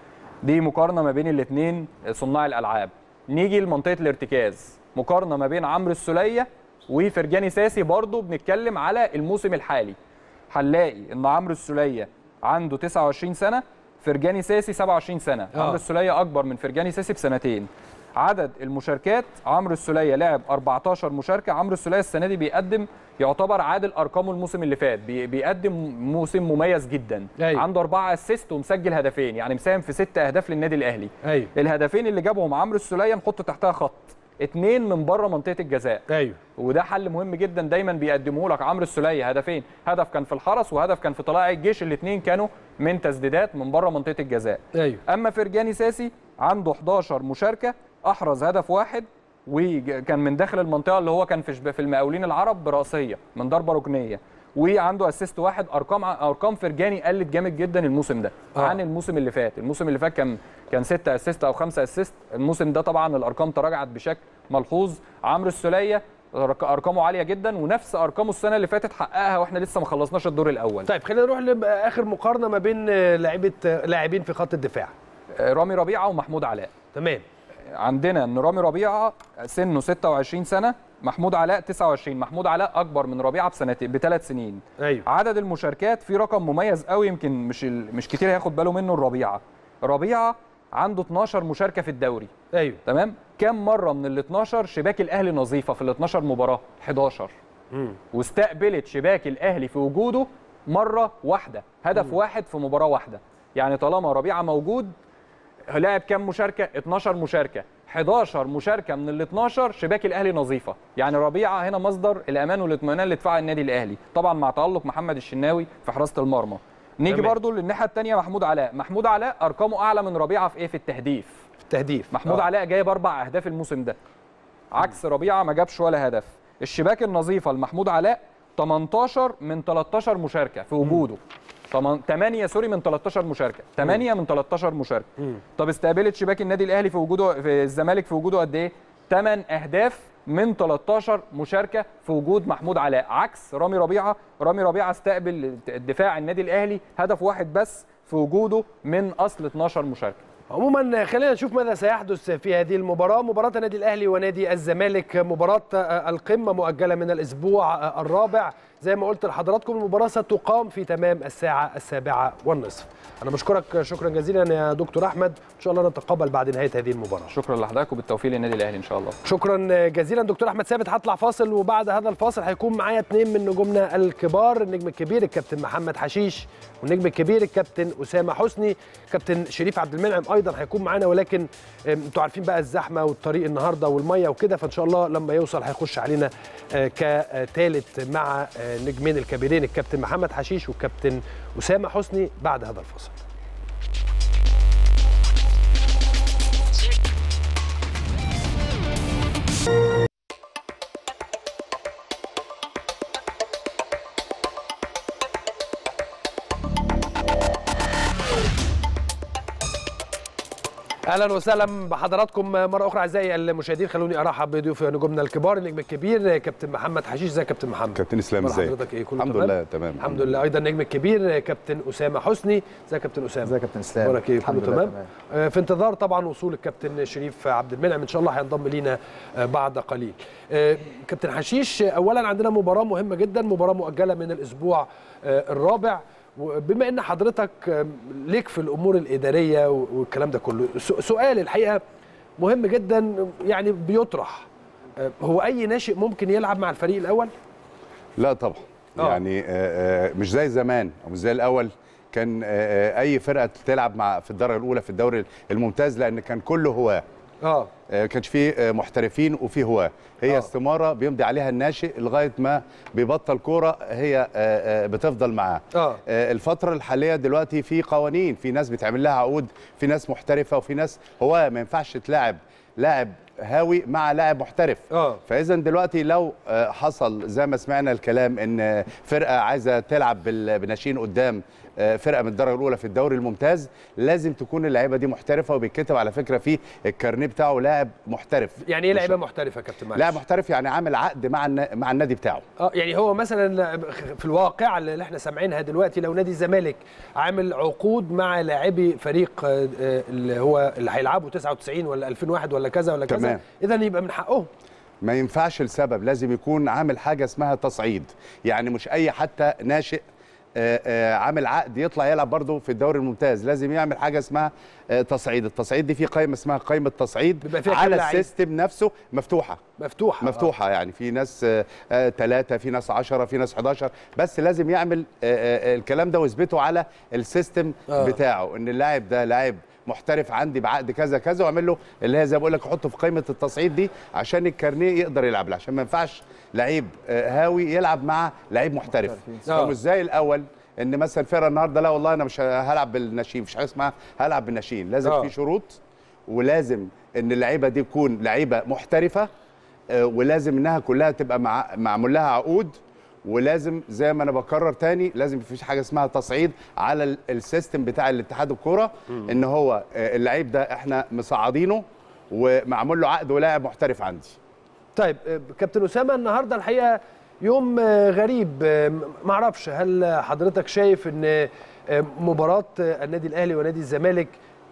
S5: دي مقارنه ما بين الاثنين صناع الالعاب نيجي لمنطقه الارتكاز مقارنه ما بين عمرو السوليه وفرجاني ساسي برضو بنتكلم على الموسم الحالي هنلاقي ان عمرو السوليه عنده 29 سنه فرجاني ساسي 27 سنه
S1: آه.
S5: عمرو السوليه اكبر من فرجاني ساسي بسنتين عدد المشاركات عمرو السوليه لعب 14 مشاركه عمرو السوليه السنه دي بيقدم يعتبر عادل ارقامه الموسم اللي فات بي- بيقدم موسم مميز جدا
S1: أيوة.
S5: عنده اربعه اسيست ومسجل هدفين يعني مساهم في ست اهداف للنادي الاهلي
S1: ايوه
S5: الهدفين اللي جابهم عمرو السوليه نحط تحتها خط اتنين من بره منطقه الجزاء
S1: ايوه
S5: وده حل مهم جدا دايما بيقدمه لك عمرو السوليه هدفين هدف كان في الحرس وهدف كان في طلائع الجيش الاثنين كانوا من تسديدات من بره منطقه الجزاء
S1: ايوه
S5: اما فرجاني ساسي عنده 11 مشاركه احرز هدف واحد وكان من داخل المنطقه اللي هو كان في شب- في المقاولين العرب براسيه من ضربه ركنيه وعنده اسيست واحد ارقام ارقام فرجاني قلت جامد جدا الموسم ده
S1: آه.
S5: آه. عن الموسم اللي فات الموسم اللي فات كان كان 6 اسيست او 5 اسيست الموسم ده طبعا الارقام تراجعت بشكل ملحوظ عمرو السوليه رق- ارقامه عاليه جدا ونفس ارقامه السنه اللي فاتت حققها واحنا لسه ما خلصناش الدور الاول
S1: طيب خلينا نروح لاخر مقارنه ما بين آه، لعيبه آه، لاعبين في خط الدفاع
S5: آه، رامي ربيعه ومحمود علاء
S1: تمام
S5: عندنا ان رامي ربيعه سنه 26 سنه محمود علاء 29 محمود علاء اكبر من ربيعه بسنتين بثلاث سنين
S1: ايوه
S5: عدد المشاركات في رقم مميز قوي يمكن مش ال- مش كتير هياخد باله منه الربيعه ربيعه عنده 12 مشاركه في الدوري
S1: ايوه
S5: تمام كم مره من ال 12 شباك الاهلي نظيفه في ال 12 مباراه 11 واستقبلت شباك الاهلي في وجوده مره واحده هدف واحد في مباراه واحده يعني طالما ربيعه موجود لعب كام مشاركه 12 مشاركه 11 مشاركه من ال 12 شباك الاهلي نظيفه يعني ربيعه هنا مصدر الامان والاطمئنان لدفاع النادي الاهلي طبعا مع تالق محمد الشناوي في حراسه المرمى نيجي
S1: تمام.
S5: برضو للناحيه الثانيه محمود علاء محمود علاء ارقامه اعلى من ربيعه في ايه في التهديف
S1: في التهديف
S5: محمود
S1: آه.
S5: علاء جايب اربع اهداف الموسم ده عكس ربيعه ما جابش ولا هدف الشباك النظيفه لمحمود علاء 18 من 13 مشاركه في وجوده 8 سوري من 13 مشاركه 8 من 13 مشاركه طب استقبلت شباك النادي الاهلي في وجوده في الزمالك في وجوده قد ايه 8 اهداف من 13 مشاركه في وجود محمود علاء عكس رامي ربيعه رامي ربيعه استقبل الدفاع النادي الاهلي هدف واحد بس في وجوده من اصل 12 مشاركه
S1: عموما خلينا نشوف ماذا سيحدث في هذه المباراة مباراة النادي الأهلي ونادي الزمالك مباراة القمة مؤجلة من الأسبوع الرابع زي ما قلت لحضراتكم المباراة ستقام في تمام الساعة السابعة والنصف أنا بشكرك شكرا جزيلا يا دكتور أحمد إن شاء الله نتقابل بعد نهاية هذه المباراة
S5: شكرا لحضرتك وبالتوفيق للنادي الاهلي ان شاء الله
S1: شكرا جزيلا دكتور احمد ثابت هطلع فاصل وبعد هذا الفاصل هيكون معايا اثنين من نجومنا الكبار النجم الكبير الكابتن محمد حشيش والنجم الكبير الكابتن اسامه حسني كابتن شريف عبد المنعم ايضا هيكون معانا ولكن انتوا عارفين بقى الزحمه والطريق النهارده والميه وكده فان شاء الله لما يوصل هيخش علينا كثالث مع نجمين الكبيرين الكابتن محمد حشيش والكابتن اسامه حسني بعد هذا الفاصل اهلا وسهلا بحضراتكم مره اخرى اعزائي المشاهدين خلوني ارحب بضيوف نجومنا الكبار النجم الكبير كابتن محمد حشيش ازيك يا كابتن محمد
S6: كابتن اسلام
S1: أخبار
S6: ازيك
S1: حضرتك ايه كله
S6: الحمد
S1: تمام؟
S6: لله تمام
S1: الحمد لله ايضا النجم الكبير كابتن اسامه حسني ازيك يا كابتن اسامه
S7: ازيك يا كابتن اسلام
S1: اخبارك ايه كله
S7: الحمد لله
S1: تمام آه، في انتظار طبعا وصول الكابتن شريف عبد المنعم ان شاء الله هينضم لينا آه، بعد قليل آه، كابتن حشيش آه، اولا عندنا مباراه مهمه جدا مباراه مؤجله من الاسبوع آه، الرابع وبما ان حضرتك آه، ليك في الامور الاداريه والكلام ده كله سو- سؤال الحقيقه مهم جدا يعني بيطرح آه، هو اي ناشئ ممكن يلعب مع الفريق الاول
S6: لا طبعا
S1: آه.
S6: يعني آه، آه، مش زي زمان او مش زي الاول كان آه، آه، اي فرقه تلعب مع في الدرجه الاولى في الدوري الممتاز لان كان كله هواه
S1: اه
S6: آه، كانش فيه آه، محترفين وفي هواه هي
S1: آه.
S6: استماره بيمضي عليها الناشئ لغايه ما بيبطل كوره هي آه، آه، بتفضل معاه
S1: اه
S6: آه، الفترة الحالية دلوقتي في قوانين في ناس بتعمل لها عقود في ناس محترفة وفي ناس هو ما ينفعش تلاعب لاعب هاوي مع لاعب محترف
S1: اه
S6: فاذا دلوقتي لو آه، حصل زي ما سمعنا الكلام ان آه، فرقه عايزه تلعب بال- بناشئين قدام آه، فرقه من الدرجه الاولى في الدوري الممتاز لازم تكون اللعيبه دي محترفه وبيتكتب على فكره في الكارنيه بتاعه لاعب محترف
S1: يعني ايه
S6: مش-
S1: لعيبه محترفه يا كابتن معلش
S6: لاعب محترف يعني عامل عقد مع النا- مع النادي بتاعه
S1: اه يعني هو مثلا في الواقع اللي احنا سامعينها دلوقتي لو نادي الزمالك عامل عقود مع لاعبي فريق آه، آه، اللي هو اللي هيلعبوا 99 ولا 2001 ولا كذا ولا كذا
S6: تمام.
S1: اذا يبقى من حقهم
S6: ما ينفعش لسبب لازم يكون عامل حاجه اسمها تصعيد يعني مش اي حتى ناشئ آه، آه، عامل عقد يطلع يلعب برضه في الدوري الممتاز لازم يعمل حاجه اسمها آه، تصعيد التصعيد دي في قائمه اسمها قائمه تصعيد
S1: بيبقى فيها كام
S6: على
S1: لعيب؟
S6: السيستم نفسه مفتوحه
S1: مفتوحه
S6: مفتوحه يعني في ناس ثلاثة في ناس 10 في ناس 11 بس لازم يعمل آه، آه، الكلام ده ويثبته على السيستم
S1: آه.
S6: بتاعه ان اللاعب ده لاعب محترف عندي بعقد كذا كذا واعمل له اللي هي زي ما بقول لك احطه في قائمه التصعيد دي عشان الكارنيه يقدر يلعب له عشان ما ينفعش لعيب آه، هاوي يلعب مع لعيب محترف
S1: آه.
S6: فمش زي الاول ان مثلا فرقه النهارده لا والله انا مش هلعب بالناشئين مفيش حاجه اسمها هلعب بالناشئين لازم
S1: آه.
S6: في شروط ولازم ان اللعيبه دي تكون لعيبه محترفه آه، ولازم انها كلها تبقى مع معمول لها عقود ولازم زي ما انا بكرر تاني لازم مفيش حاجه اسمها تصعيد على ال- السيستم بتاع الاتحاد الكوره ان هو آه، اللعيب ده احنا مصعدينه ومعمول له عقد ولاعب محترف عندي
S1: طيب آه، كابتن اسامه النهارده الحقيقه يوم آه، غريب آه، ما اعرفش هل حضرتك شايف ان آه، مباراه آه، النادي الاهلي ونادي الزمالك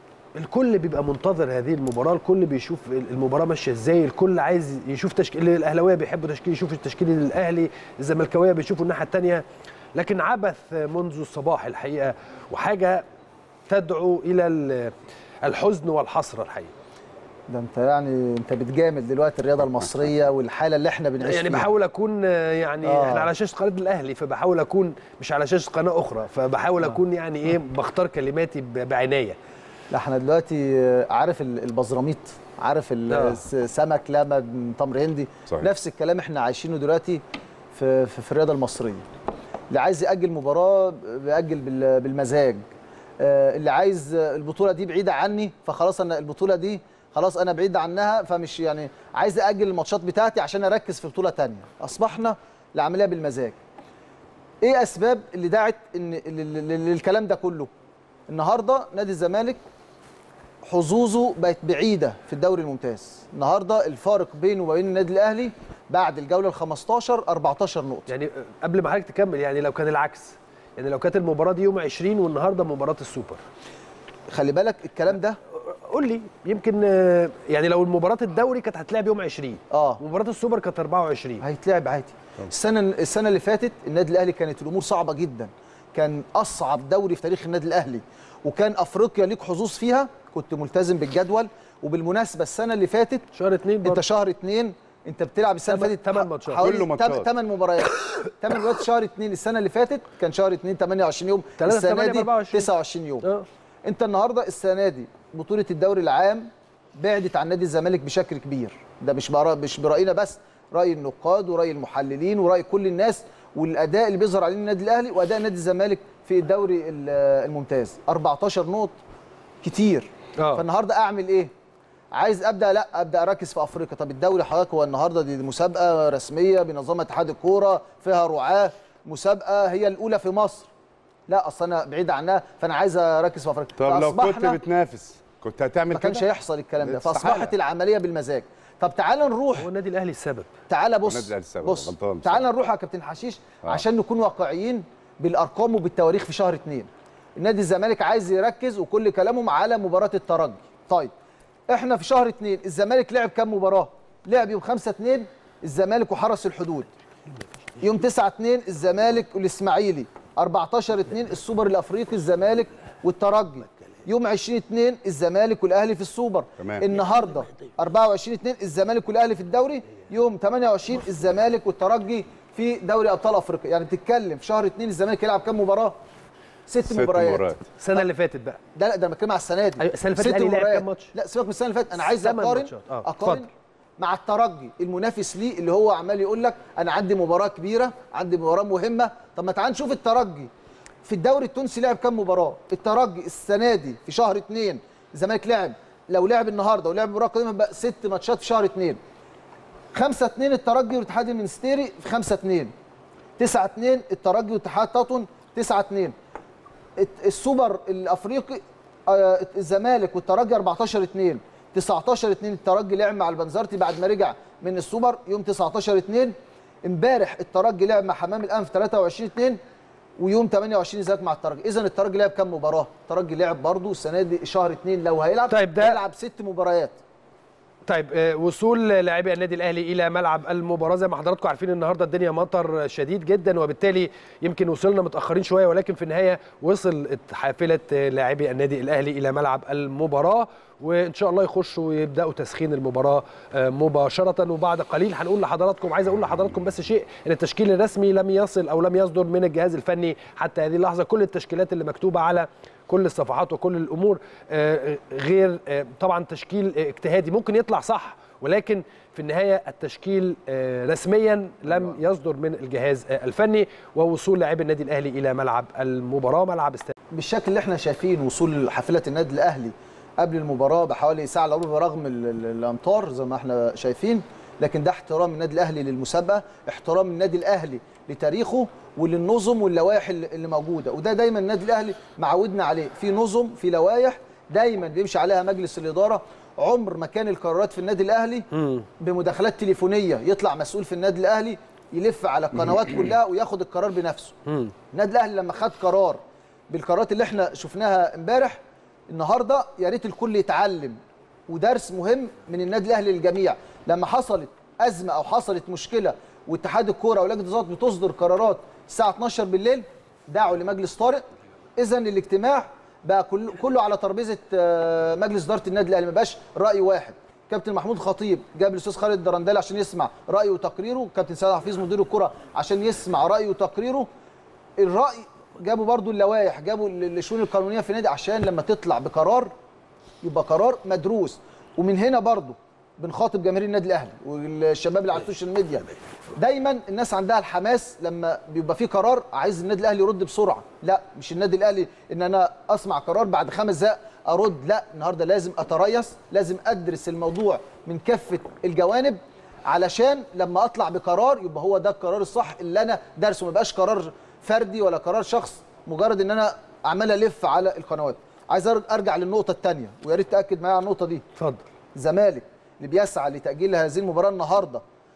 S1: الكل بيبقى منتظر هذه المباراه الكل بيشوف المباراه ماشيه ازاي الكل عايز يشوف تشكيل الاهلاويه بيحبوا تشكيل يشوفوا التشكيل الاهلي الزملكاويه بيشوفوا الناحيه الثانيه لكن عبث منذ الصباح الحقيقه وحاجه تدعو الى ال- الحزن والحسره الحقيقه
S7: ده انت يعني انت بتجامل دلوقتي الرياضه المصريه والحاله اللي احنا بنعيش
S1: يعني
S7: فيها.
S1: بحاول اكون آه، يعني
S7: آه.
S1: احنا على شاشه قناه الاهلي فبحاول اكون مش على شاشه قناه اخرى فبحاول اكون يعني ايه بختار كلماتي ب- بعنايه
S7: لا احنا دلوقتي آه، عارف ال- البزراميط عارف ال-
S1: آه.
S7: الس- سمك لما تمر هندي
S6: صحيح.
S7: نفس الكلام احنا عايشينه دلوقتي في في, في الرياضه المصريه اللي عايز ياجل مباراه بياجل بال- بالمزاج آه، اللي عايز آه، البطوله دي بعيده عني فخلاص انا البطوله دي خلاص انا بعيد عنها فمش يعني عايز اجل الماتشات بتاعتي عشان اركز في بطوله تانية اصبحنا العمليه بالمزاج ايه اسباب اللي دعت ان لل- لل- للكلام ده كله النهارده نادي الزمالك حظوظه بقت بعيده في الدوري الممتاز النهارده الفارق بينه وبين النادي الاهلي بعد الجوله ال 15 14 نقطه
S1: يعني قبل ما حضرتك تكمل يعني لو كان العكس يعني لو كانت المباراه دي يوم 20 والنهارده مباراه السوبر
S7: خلي بالك الكلام ده
S1: قول لي يمكن آه، يعني لو المباراه الدوري كانت هتلعب يوم 20
S7: اه
S1: مباراه السوبر كانت 24
S7: هيتلعب عادي السنه السنه اللي فاتت النادي الاهلي كانت الامور صعبه جدا كان اصعب دوري في تاريخ النادي الاهلي وكان افريقيا ليك حظوظ فيها كنت ملتزم بالجدول وبالمناسبه السنه اللي فاتت
S1: شهر 2
S7: انت
S1: برضه
S7: شهر اتنين انت بتلعب السنه اللي
S1: تمن-
S7: فاتت
S1: تمن ماتشات.
S6: كله ماتشات.
S7: 8 مباريات 8 مباريات شهر اتنين السنه اللي فاتت كان شهر اتنين 28 يوم
S1: تلاتة
S7: السنه
S1: تمانية
S7: دي
S1: بأربعة وعشرين.
S7: 29 يوم
S1: اه
S7: انت النهارده السنه دي بطوله الدوري العام بعدت عن نادي الزمالك بشكل كبير ده مش برا مش براينا بس راي النقاد وراي المحللين وراي كل الناس والاداء اللي بيظهر عليه النادي الاهلي واداء نادي الزمالك في الدوري ال- الممتاز 14 نقط كتير
S1: اه
S7: فالنهارده اعمل ايه عايز ابدا لا ابدا اركز في افريقيا طب الدوري حضرتك هو النهارده دي مسابقه رسميه بينظمها اتحاد الكوره فيها رعاه مسابقه هي الاولى في مصر لا اصل انا بعيد عنها فانا عايز اركز في افريقيا
S6: طب لو كنت
S7: فأصبحنا-
S6: بتنافس كنت هتعمل
S7: ما كانش
S6: كده
S7: هيحصل الكلام ده
S6: استحالة.
S7: فاصبحت العمليه بالمزاج طب تعال نروح
S1: هو النادي الاهلي السبب
S7: تعال
S6: النادي
S7: بص
S6: الأهلي السبب،
S7: بص
S6: غلطان
S7: تعال نروح يا كابتن حشيش
S6: آه.
S7: عشان نكون واقعيين بالارقام وبالتواريخ في شهر اتنين النادي الزمالك عايز يركز وكل كلامهم على مباراه الترجي طيب احنا في شهر اتنين الزمالك لعب كام مباراه لعب يوم 5 2 الزمالك وحرس الحدود يوم 9 2 الزمالك والاسماعيلي 14 2 السوبر الافريقي الزمالك والترجي يوم 20 2 الزمالك والاهلي في السوبر
S6: تمام.
S7: النهارده 24 2 الزمالك والاهلي في الدوري يوم 28 الزمالك والترجي في دوري ابطال افريقيا يعني بتتكلم في شهر 2 الزمالك يلعب كام مباراه ست,
S6: ست
S7: مباريات
S6: مباريات
S1: السنه اللي فاتت بقى
S7: ده لا ده انا بتكلم على السنه دي
S1: أيوة، السنة اللي فاتت
S7: ست
S1: الأهلي لعب
S7: مباريات.
S1: كام ماتش؟
S7: لا سيبك من السنه اللي فاتت انا عايز
S1: ثمان
S7: اقارن
S1: ماتشات. آه،
S7: اقارن
S1: اتفضل.
S7: مع الترجي المنافس ليه اللي هو عمال يقول لك انا عندي مباراه كبيره عندي مباراه مهمه طب ما تعال نشوف الترجي في الدوري التونسي لعب كام مباراه الترجي السنه دي في شهر اثنين الزمالك لعب لو لعب النهارده ولعب مباراه قادمه بقى ست ماتشات في شهر اثنين 5 2 الترجي والاتحاد المنستيري في 5 2 9 2 الترجي والاتحاد تاطن 9 2 السوبر الافريقي آه، الزمالك والترجي 14 2 19 2 الترجي لعب مع البنزرتي بعد ما رجع من السوبر يوم 19 2 امبارح الترجي لعب مع حمام الانف 23 2 ويوم 28 الزمالك مع الترجي اذا الترجي لعب كام مباراه الترجي لعب برضه السنه دي شهر 2 لو هيلعب
S1: طيب ده-
S7: هيلعب ست مباريات
S1: طيب آه، وصول لاعبي النادي الاهلي الى ملعب المباراه زي ما حضراتكم عارفين النهارده الدنيا مطر شديد جدا وبالتالي يمكن وصلنا متاخرين شويه ولكن في النهايه وصل حافله آه، لاعبي النادي الاهلي الى ملعب المباراه وان شاء الله يخشوا ويبداوا تسخين المباراه آه، مباشره وبعد قليل هنقول لحضراتكم عايز اقول لحضراتكم بس شيء ان التشكيل الرسمي لم يصل او لم يصدر من الجهاز الفني حتى هذه اللحظه كل التشكيلات اللي مكتوبه على كل الصفحات وكل الامور آه، غير آه، طبعا تشكيل آه، اجتهادي ممكن يطلع صح ولكن في النهايه التشكيل آه، رسميا لم يصدر من الجهاز آه، الفني ووصول لاعبي النادي الاهلي الى ملعب المباراه ملعب استاد
S7: بالشكل اللي احنا شايفين وصول حافله النادي الاهلي قبل المباراه بحوالي ساعه الا ربع رغم ال- ال- الامطار زي ما احنا شايفين لكن ده احترام النادي الاهلي للمسابقه احترام النادي الاهلي لتاريخه وللنظم واللوائح اللي اللي موجوده وده دايما النادي الاهلي معودنا عليه في نظم في لوائح دايما بيمشي عليها مجلس الاداره عمر ما كان القرارات في النادي الاهلي بمداخلات تليفونيه يطلع مسؤول في النادي الاهلي يلف على القنوات كلها وياخد القرار بنفسه النادي الاهلي لما خد قرار بالقرارات اللي احنا شفناها امبارح النهارده يا ريت الكل يتعلم ودرس مهم من النادي الاهلي للجميع لما حصلت ازمه او حصلت مشكله واتحاد الكوره ولجنه الانضباط بتصدر قرارات الساعه 12 بالليل دعوا لمجلس طارئ اذا الاجتماع بقى كل- كله على ترابيزه آه، مجلس اداره النادي الاهلي ما بقاش راي واحد كابتن محمود خطيب جاب الاستاذ خالد الدرندلي عشان يسمع رايه وتقريره كابتن سيد حفيظ مدير الكره عشان يسمع رايه وتقريره الراي جابوا برضو اللوائح جابوا ال- الشؤون القانونيه في النادي عشان لما تطلع بقرار يبقى قرار مدروس ومن هنا برضو بنخاطب جماهير النادي الاهلي والشباب اللي على السوشيال ميديا دايما الناس عندها الحماس لما بيبقى في قرار عايز النادي الاهلي يرد بسرعه لا مش النادي الاهلي ان انا اسمع قرار بعد خمس دقائق ارد لا النهارده لازم اتريث لازم ادرس الموضوع من كافه الجوانب علشان لما اطلع بقرار يبقى هو ده القرار الصح اللي انا دارسه ما يبقاش قرار فردي ولا قرار شخص مجرد ان انا عمال الف على القنوات عايز أر- ارجع للنقطه الثانيه ويا ريت تاكد معايا على النقطه دي
S1: اتفضل
S7: الزمالك اللي بيسعى لتاجيل هذه المباراه النهارده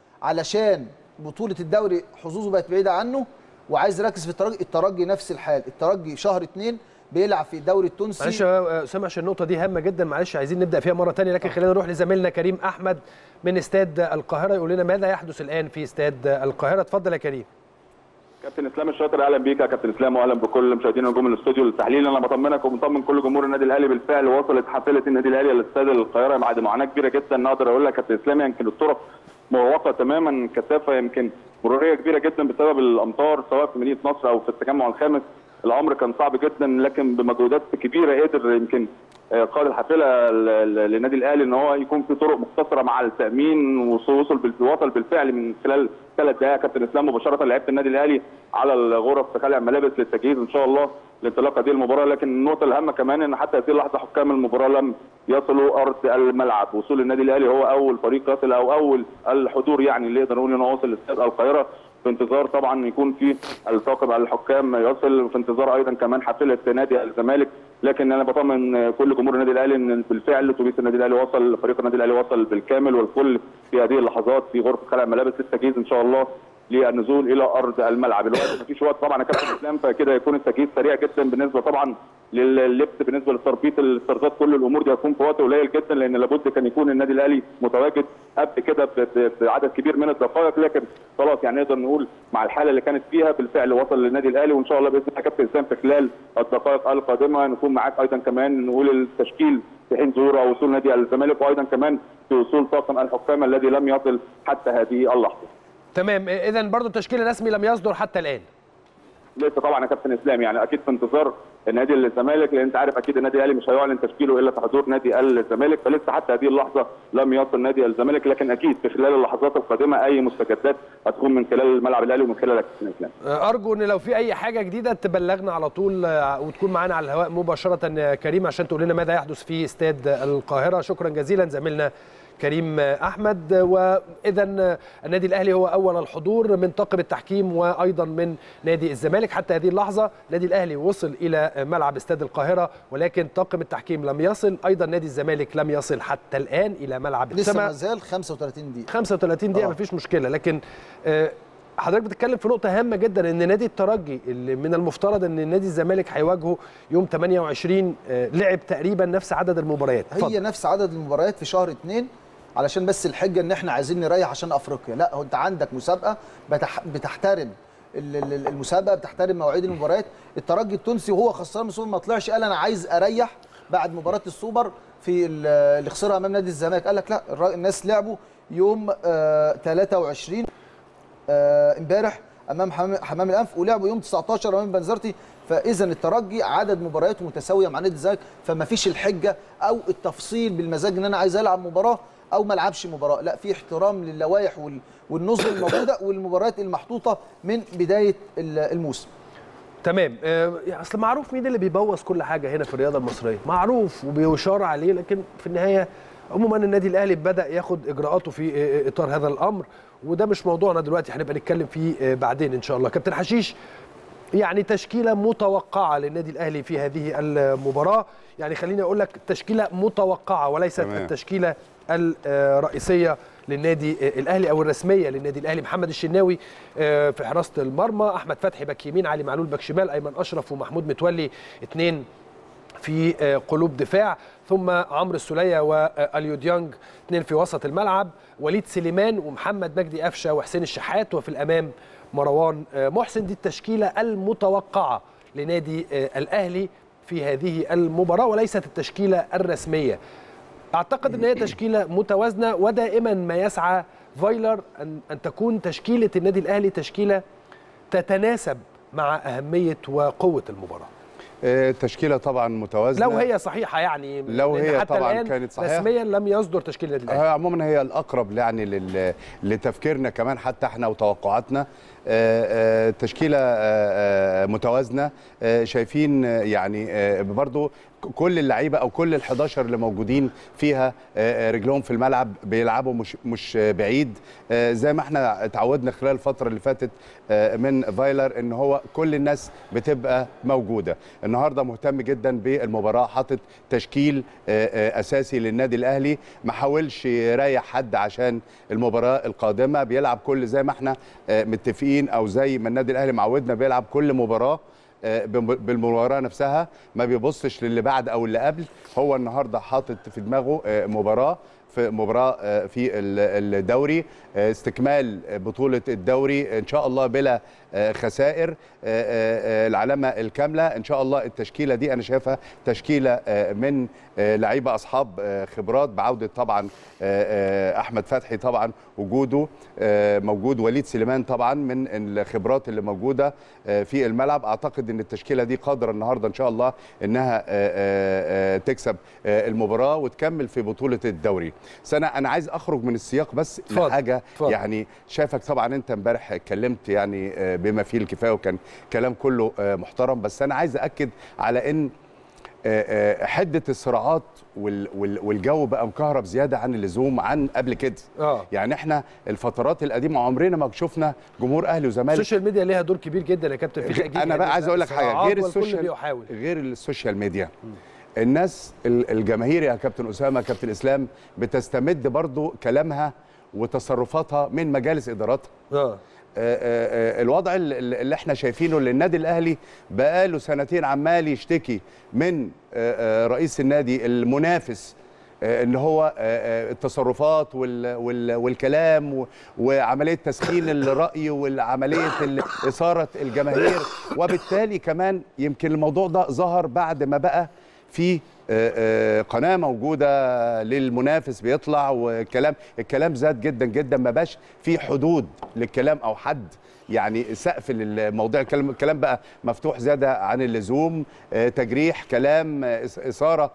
S7: علشان بطوله الدوري حظوظه بقت بعيده عنه وعايز يركز في الترجي الترجي نفس الحال الترجي شهر اتنين بيلعب في الدوري التونسي
S1: معلش يا اسامه عشان النقطه دي هامه جدا معلش عايزين نبدا فيها مره ثانيه لكن خلينا نروح لزميلنا كريم احمد من استاد القاهره يقول لنا ماذا يحدث الان في استاد القاهره اتفضل يا كريم
S8: كابتن اسلام الشاطر اهلا بيك يا كابتن اسلام واهلا بكل مشاهدين نجوم الاستوديو للتحليل انا بطمنك وبطمن كل جمهور النادي الاهلي بالفعل وصلت حافله النادي الاهلي لاستاد القاهره بعد معاناه كبيره جدا اقدر اقول لك يا كابتن اسلام يمكن الطرق مغلقه تماما كثافه يمكن مروريه كبيره جدا بسبب الامطار سواء في مدينه نصر او في التجمع الخامس الامر كان صعب جدا لكن بمجهودات كبيره قدر يمكن آه، قائد الحافله ل- ل- للنادي الاهلي ان هو يكون في طرق مختصره مع التامين ووصل بال- وصل بالفعل من خلال ثلاث دقائق كابتن اسلام مباشره لعيبه النادي الاهلي على الغرف في خلع الملابس للتجهيز ان شاء الله لانطلاق هذه المباراه لكن النقطه الاهم كمان ان حتى هذه اللحظه حكام المباراه لم يصلوا ارض الملعب وصول النادي الاهلي هو اول فريق يصل او اول الحضور يعني اللي يقدر نقول ان هو وصل لاستاد القاهره في انتظار طبعا يكون في الطاقم على الحكام يصل وفي انتظار ايضا كمان حافله نادي الزمالك لكن انا بطمن كل جمهور النادي الاهلي ان بالفعل اتوبيس النادي الاهلي وصل فريق النادي الاهلي وصل بالكامل والكل في هذه اللحظات في غرفه خلع ملابس للتجهيز ان شاء الله للنزول الى ارض الملعب الوقت مفيش وقت طبعا يا كابتن اسلام فكده يكون التجهيز سريع جدا بالنسبه طبعا لللبس بالنسبه للتربيط الاسترزات كل الامور دي هتكون في وقت قليل جدا لان لابد كان يكون النادي الاهلي متواجد قبل كده ب- ب- بعدد كبير من الدقائق لكن خلاص يعني نقدر نقول مع الحاله اللي كانت فيها بالفعل وصل للنادي الاهلي وان شاء الله باذن الله كابتن اسلام في خلال الدقائق القادمه نكون معاك ايضا كمان نقول التشكيل في حين ظهور او وصول نادي الزمالك وايضا كمان في وصول طاقم الحكام الذي لم يصل حتى هذه اللحظه.
S1: تمام اذا برضو التشكيل الرسمي لم يصدر حتى الان
S8: لسه طبعا يا كابتن اسلام يعني اكيد في انتظار النادي الزمالك لان انت عارف اكيد النادي الاهلي مش هيعلن تشكيله الا في حضور نادي الزمالك فلسه حتى هذه اللحظه لم يصل نادي الزمالك لكن اكيد في خلال اللحظات القادمه اي مستجدات هتكون من خلال الملعب الاهلي ومن خلال كابتن اسلام.
S1: ارجو ان لو في اي حاجه جديده تبلغنا على طول آه، وتكون معانا على الهواء مباشره يا كريم عشان تقول لنا ماذا يحدث في استاد القاهره شكرا جزيلا زميلنا كريم احمد واذا النادي الاهلي هو اول الحضور من طاقم التحكيم وايضا من نادي الزمالك حتى هذه اللحظه النادي الاهلي وصل الى ملعب استاد القاهره ولكن طاقم التحكيم لم يصل ايضا نادي الزمالك لم يصل حتى الان الى ملعب
S7: لسه
S1: السماء
S7: ما زال 35 دقيقه
S1: 35 دقيقه
S7: آه.
S1: مفيش مشكله لكن آه، حضرتك بتتكلم في نقطه هامه جدا ان نادي الترجي اللي من المفترض ان نادي الزمالك هيواجهه يوم 28 آه، لعب تقريبا نفس عدد المباريات
S7: هي
S1: اتفضل.
S7: نفس عدد المباريات في شهر اتنين علشان بس الحجه ان احنا عايزين نريح عشان افريقيا لا هو انت عندك مسابقه بتح... بتحترم ال- ال- المسابقه بتحترم مواعيد المباريات الترجي التونسي وهو خسران من السوبر ما طلعش قال انا عايز اريح بعد مباراه السوبر في ال- اللي خسرها امام نادي الزمالك قال لك لا الر- الناس لعبوا يوم آه 23 آه، امبارح امام حمام حمام الانف ولعبوا يوم 19 امام بنزرتي فاذا الترجي عدد مبارياته متساويه مع نادي الزمالك فما فيش الحجه او التفصيل بالمزاج ان انا عايز العب مباراه او ما العبش مباراه لا في احترام للوائح وال- والنظم الموجوده والمباريات المحطوطه من بدايه ال- الموسم
S1: تمام آه، يعني اصل معروف مين اللي بيبوظ كل حاجه هنا في الرياضه المصريه معروف وبيشار عليه لكن في النهايه عموما النادي الاهلي بدا ياخد اجراءاته في آه، اطار هذا الامر وده مش موضوعنا دلوقتي هنبقى نتكلم فيه آه، بعدين ان شاء الله كابتن حشيش يعني تشكيله متوقعه للنادي الاهلي في هذه المباراه يعني خليني اقول لك تشكيله متوقعه وليست
S6: تمام.
S1: التشكيله الرئيسيه للنادي الاهلي او الرسميه للنادي الاهلي محمد الشناوي آه، في حراسه المرمى احمد فتحي باك يمين علي معلول باك شمال ايمن اشرف ومحمود متولي اثنين في آه، قلوب دفاع ثم عمرو السوليه واليو ديانج اثنين في وسط الملعب وليد سليمان ومحمد مجدي قفشه وحسين الشحات وفي الامام مروان آه، محسن دي التشكيله المتوقعه لنادي آه، الاهلي في هذه المباراه وليست التشكيله الرسميه اعتقد ان هي تشكيله متوازنه ودائما ما يسعى فايلر ان ان تكون تشكيله النادي الاهلي تشكيله تتناسب مع اهميه وقوه المباراه
S6: آه، تشكيله طبعا متوازنه
S1: لو هي صحيحه يعني
S6: لو
S1: لأن
S6: هي
S1: حتى
S6: طبعاً
S1: الآن
S6: كانت صحيحة.
S1: رسميا لم يصدر تشكيل النادي
S6: هي
S1: الاهلي
S6: عموما هي الاقرب يعني لل... لتفكيرنا كمان حتى احنا وتوقعاتنا آه، آه، تشكيله آه، آه، متوازنه آه، شايفين آه، يعني آه، برضو كل اللعيبه او كل ال11 اللي موجودين فيها آه، آه، رجلهم في الملعب بيلعبوا مش مش آه، بعيد آه، زي ما احنا اتعودنا خلال الفتره اللي فاتت آه، من فايلر ان هو كل الناس بتبقى موجوده النهارده مهتم جدا بالمباراه حاطط تشكيل آه، آه، اساسي للنادي الاهلي ما حاولش يريح حد عشان المباراه القادمه بيلعب كل زي ما احنا آه، متفقين او زي ما النادي الاهلي معودنا بيلعب كل مباراه آه، بم- بالمباراه نفسها ما بيبصش للي بعد او اللي قبل هو النهارده حاطط في دماغه آه، مباراه في مباراه آه، في ال- الدوري آه، استكمال بطوله الدوري ان شاء الله بلا آه، خسائر آه، آه، آه، العلامه الكامله ان شاء الله التشكيله دي انا شايفها تشكيله آه، من آه، لعيبه اصحاب آه، خبرات بعوده طبعا آه، آه، احمد فتحي طبعا وجوده آه، موجود وليد سليمان طبعا من الخبرات اللي موجوده آه، في الملعب اعتقد ان التشكيله دي قادره النهارده ان شاء الله انها آه، آه، آه، تكسب آه، المباراه وتكمل في بطوله الدوري سنه انا عايز اخرج من السياق بس
S1: اتفضل،
S6: لحاجه
S1: اتفضل.
S6: يعني شايفك طبعا انت امبارح اتكلمت يعني آه، بما فيه الكفايه وكان كلام كله آه، محترم بس انا عايز اكد على ان آه، آه، حده الصراعات وال- وال- والجو بقى مكهرب زياده عن اللزوم عن قبل كده
S1: اه
S6: يعني احنا الفترات القديمه عمرنا ما شفنا جمهور اهلي وزمالك
S1: السوشيال ميديا ليها دور كبير جدا يا كابتن في تأجيل
S6: انا بقى
S1: هذه
S6: عايز اقول لك حاجه
S1: الصراعات
S6: غير
S1: والكل
S6: السوشيال
S1: بيحاول
S6: غير السوشيال ميديا الناس ال- الجماهير يا كابتن اسامه كابتن اسلام بتستمد برضو كلامها وتصرفاتها من مجالس اداراتها
S1: اه
S6: آه، آه، آه، الوضع ال- ال- اللي احنا شايفينه اللي النادي الاهلي بقاله سنتين عمال يشتكي من آه، آه، رئيس النادي المنافس آه، ان هو آه، آه، التصرفات وال- وال- والكلام و- وعمليه تسخين الراي والعمليه ال- اثاره الجماهير وبالتالي كمان يمكن الموضوع ده ظهر بعد ما بقى في آه، آه، قناه موجوده للمنافس بيطلع والكلام الكلام زاد جدا جدا ما بقاش في حدود للكلام او حد يعني سقف للموضوع الكلام الكلام بقى مفتوح زياده عن اللزوم آه، تجريح كلام آه، إس- اثاره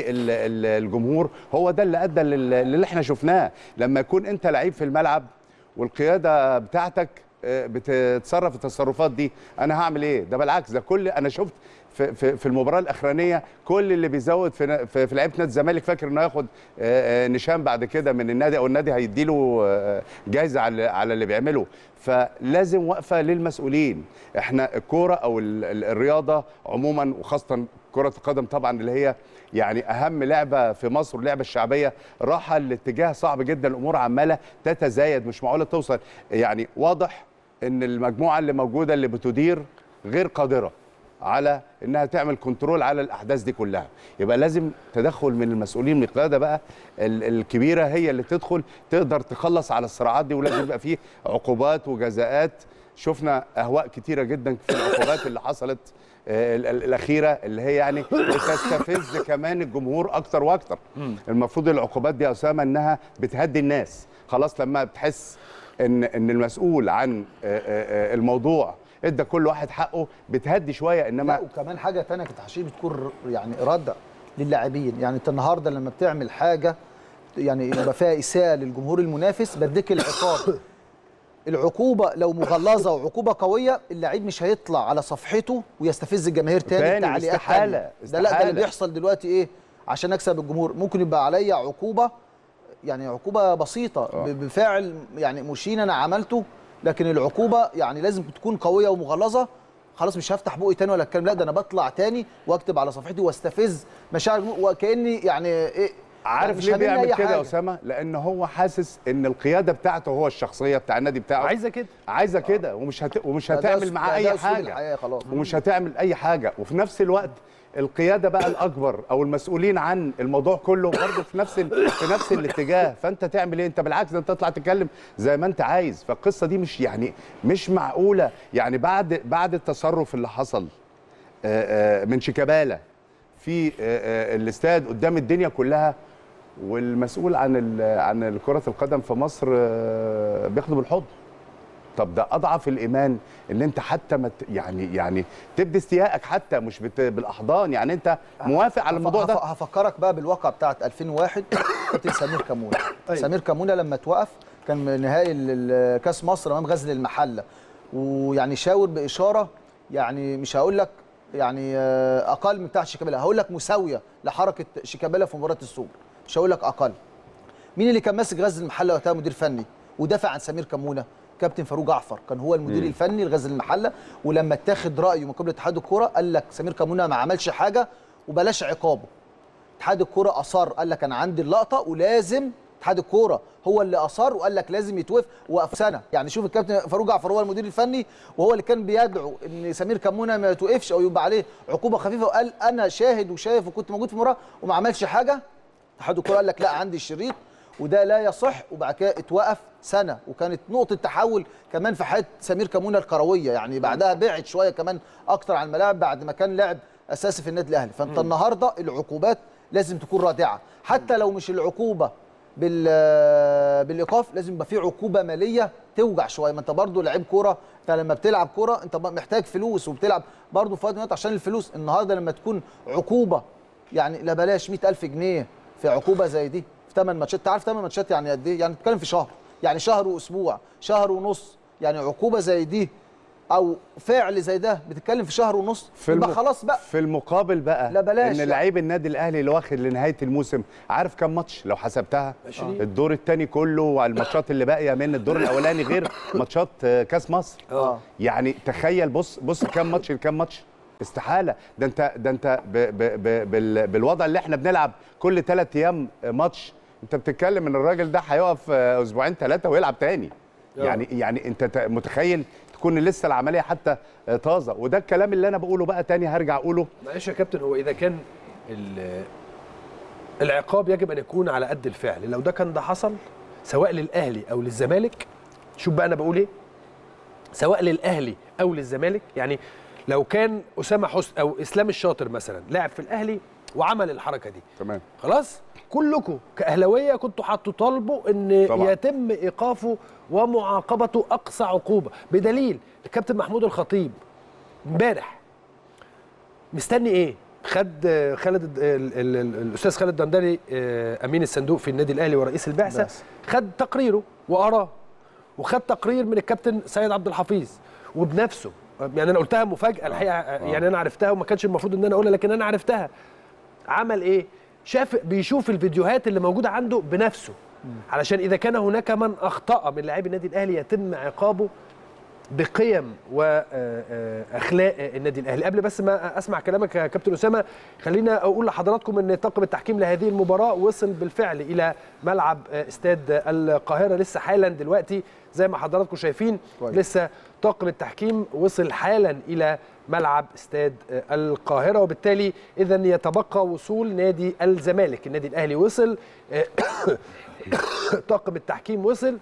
S6: للجمهور هو ده اللي ادى لل- للي احنا شفناه لما يكون انت لعيب في الملعب والقياده بتاعتك آه، بتتصرف التصرفات دي انا هعمل ايه ده بالعكس ده كل انا شفت في في في المباراه الاخرانيه كل اللي بيزود في في, في لعيبه نادي الزمالك فاكر انه ياخد آه، آه، نشان بعد كده من النادي او النادي هيديله آه، جايزه على على اللي بيعمله فلازم وقفه للمسؤولين احنا الكوره او ال- ال- الرياضه عموما وخاصه كره القدم طبعا اللي هي يعني اهم لعبه في مصر اللعبه الشعبيه راحه لاتجاه صعب جدا الامور عماله تتزايد مش معقوله توصل يعني واضح ان المجموعه اللي موجوده اللي بتدير غير قادره على انها تعمل كنترول على الاحداث دي كلها يبقى لازم تدخل من المسؤولين من القياده بقى ال- الكبيره هي اللي تدخل تقدر تخلص على الصراعات دي ولازم يبقى فيه عقوبات وجزاءات شفنا اهواء كتيره جدا في العقوبات اللي حصلت آه، ال- ال- الاخيره اللي هي يعني بتستفز كمان الجمهور اكتر واكتر المفروض العقوبات دي يا اسامه انها بتهدي الناس خلاص لما بتحس ان ان المسؤول عن آه، آه، آه، الموضوع ادى كل واحد حقه بتهدي شويه
S7: لا
S6: انما
S7: وكمان حاجه تانية كانت حشيش بتكون ر- يعني رادع للاعبين يعني انت النهارده لما بتعمل حاجه يعني يبقى فيها اساءه للجمهور المنافس بديك العقاب العقوبه لو مغلظه وعقوبه قويه اللعيب مش هيطلع على صفحته ويستفز الجماهير تاني
S6: تاني،
S7: بتعليقات
S6: استحالة،
S7: تانية. ده لا ده اللي
S6: استحالة.
S7: بيحصل دلوقتي ايه عشان اكسب الجمهور ممكن يبقى عليا عقوبه يعني عقوبه بسيطه
S6: آه.
S7: ب- بفعل يعني مشين انا عملته لكن العقوبه يعني لازم تكون قويه ومغلظه خلاص مش هفتح بقي تاني ولا اتكلم لا ده انا بطلع تاني واكتب على صفحتي واستفز مشاعر الجمهور وكاني يعني ايه
S6: عارف
S7: مش
S6: ليه
S7: هاممني
S6: بيعمل
S7: أي
S6: كده يا
S7: حاجة.
S6: اسامه لان هو حاسس ان القياده بتاعته هو الشخصيه بتاع النادي بتاعه
S1: عايزه كده
S6: عايزه كده ومش هت... ومش
S7: ده- ده
S6: هتعمل
S7: أس-
S6: معاه
S7: ده-
S6: اي
S7: ده أسلوب
S6: حاجه
S7: الحياة خلاص.
S6: ومش هتعمل اي حاجه وفي نفس الوقت القياده بقى الاكبر او المسؤولين عن الموضوع كله برضه في نفس ال... في نفس الاتجاه فانت تعمل ايه انت بالعكس ده انت تطلع تتكلم زي ما انت عايز فالقصه دي مش يعني مش معقوله يعني بعد بعد التصرف اللي حصل آه، آه، من شيكابالا في آه، آه، الاستاد قدام الدنيا كلها والمسؤول عن ال- عن كره القدم في مصر آه، بياخده بالحضن طب ده اضعف الايمان ان انت حتى ما ت- يعني يعني تبدي استيائك حتى مش بت- بالاحضان يعني انت موافق على الموضوع ده
S7: هف- هفكرك بقى بالواقعه بتاعت 2001 كابتن سمير كمونه
S1: أيوة.
S7: سمير كمونه لما توقف كان من نهائي ال- ال- كاس مصر امام غزل المحله ويعني شاور باشاره يعني مش هقول لك يعني آه، اقل من بتاع شيكابالا هقول لك مساويه لحركه شيكابالا في مباراه السوبر مش هقول لك اقل مين اللي كان ماسك غزل المحله وقتها مدير فني ودافع عن سمير كمونه كابتن فاروق جعفر كان هو المدير الفني لغزل المحله ولما اتاخد رايه من قبل اتحاد الكوره قال لك سمير كمونه ما عملش حاجه وبلاش عقابه اتحاد الكوره اصر قال لك انا عندي اللقطه ولازم اتحاد الكوره هو اللي اصر وقال لك لازم يتوقف وقف سنه يعني شوف الكابتن فاروق جعفر هو المدير الفني وهو اللي كان بيدعو ان سمير كمونه ما يتوقفش او يبقى عليه عقوبه خفيفه وقال انا شاهد وشايف وكنت موجود في المباراه وما عملش حاجه اتحاد الكوره قال لك لا عندي الشريط وده لا يصح وبعد كده اتوقف سنه وكانت نقطه تحول كمان في حياه سمير كمونه الكرويه يعني بعدها بعد شويه كمان اكتر عن الملاعب بعد ما كان لاعب اساسي في النادي الاهلي فانت النهارده العقوبات لازم تكون رادعه حتى لو مش العقوبه بال بالايقاف لازم يبقى في عقوبه ماليه توجع شويه ما انت برضو لعيب كوره انت لما بتلعب كوره انت محتاج فلوس وبتلعب برضو في وقت من الأوقات عشان الفلوس النهارده لما تكون عقوبه يعني لا بلاش 100000 جنيه في عقوبه زي دي في 8 ماتشات انت عارف 8 ماتشات يعني قد ايه يعني بتتكلم في شهر يعني شهر واسبوع شهر ونص يعني عقوبه زي دي او فعل زي ده بتتكلم في شهر ونص
S6: في
S7: يبقى
S6: الم-
S7: خلاص بقى
S6: في المقابل بقى
S7: لا بلاش،
S6: ان
S7: لا.
S6: لعيب النادي الاهلي اللي واخد لنهايه الموسم عارف كام ماتش لو حسبتها
S1: عشرين.
S6: الدور الثاني كله وعلى الماتشات اللي باقيه من الدور الاولاني غير ماتشات آه، كاس مصر
S7: اه
S6: يعني تخيل بص بص كام ماتش لكام ماتش استحاله ده انت ده انت ب ب ب بال بالوضع اللي احنا بنلعب كل ثلاث ايام ماتش انت بتتكلم ان الراجل ده هيقف آه، اسبوعين ثلاثه ويلعب تاني يعني يعني انت ت- متخيل تكون لسه العمليه حتى آه، طازه وده الكلام اللي انا بقوله بقى تاني هرجع اقوله
S1: معلش يا كابتن هو اذا كان ال- العقاب يجب ان يكون على قد الفعل لو ده كان ده حصل سواء للاهلي او للزمالك شوف بقى انا بقول ايه سواء للاهلي او للزمالك يعني لو كان اسامه حسني او اسلام الشاطر مثلا لاعب في الاهلي وعمل الحركه دي
S6: تمام
S1: خلاص كلكم كاهلاويه كنتوا هتطالبوا ان
S6: طبعا.
S1: يتم ايقافه ومعاقبته اقصى عقوبه بدليل الكابتن محمود الخطيب امبارح مستني ايه خد آه، خالد ال- ال- ال- الاستاذ خالد دندري آه، امين الصندوق في النادي الاهلي ورئيس البعثه
S7: بس.
S1: خد تقريره وقراه وخد تقرير من الكابتن سيد عبد الحفيظ وبنفسه يعني انا قلتها مفاجاه الحقيقه يعني انا عرفتها وما كانش المفروض ان انا اقولها لكن انا عرفتها عمل ايه شاف بيشوف الفيديوهات اللي موجوده عنده بنفسه علشان اذا كان هناك من اخطا من لاعبي النادي الاهلي يتم عقابه بقيم واخلاق النادي الاهلي قبل بس ما اسمع كلامك يا كابتن اسامه خلينا اقول لحضراتكم ان طاقم التحكيم لهذه المباراه وصل بالفعل الى ملعب استاد القاهره لسه حالا دلوقتي زي ما حضراتكم شايفين
S7: كويس.
S1: لسه طاقم التحكيم وصل حالا الى ملعب استاد القاهره وبالتالي اذا يتبقى وصول نادي الزمالك النادي الاهلي وصل طاقم التحكيم وصل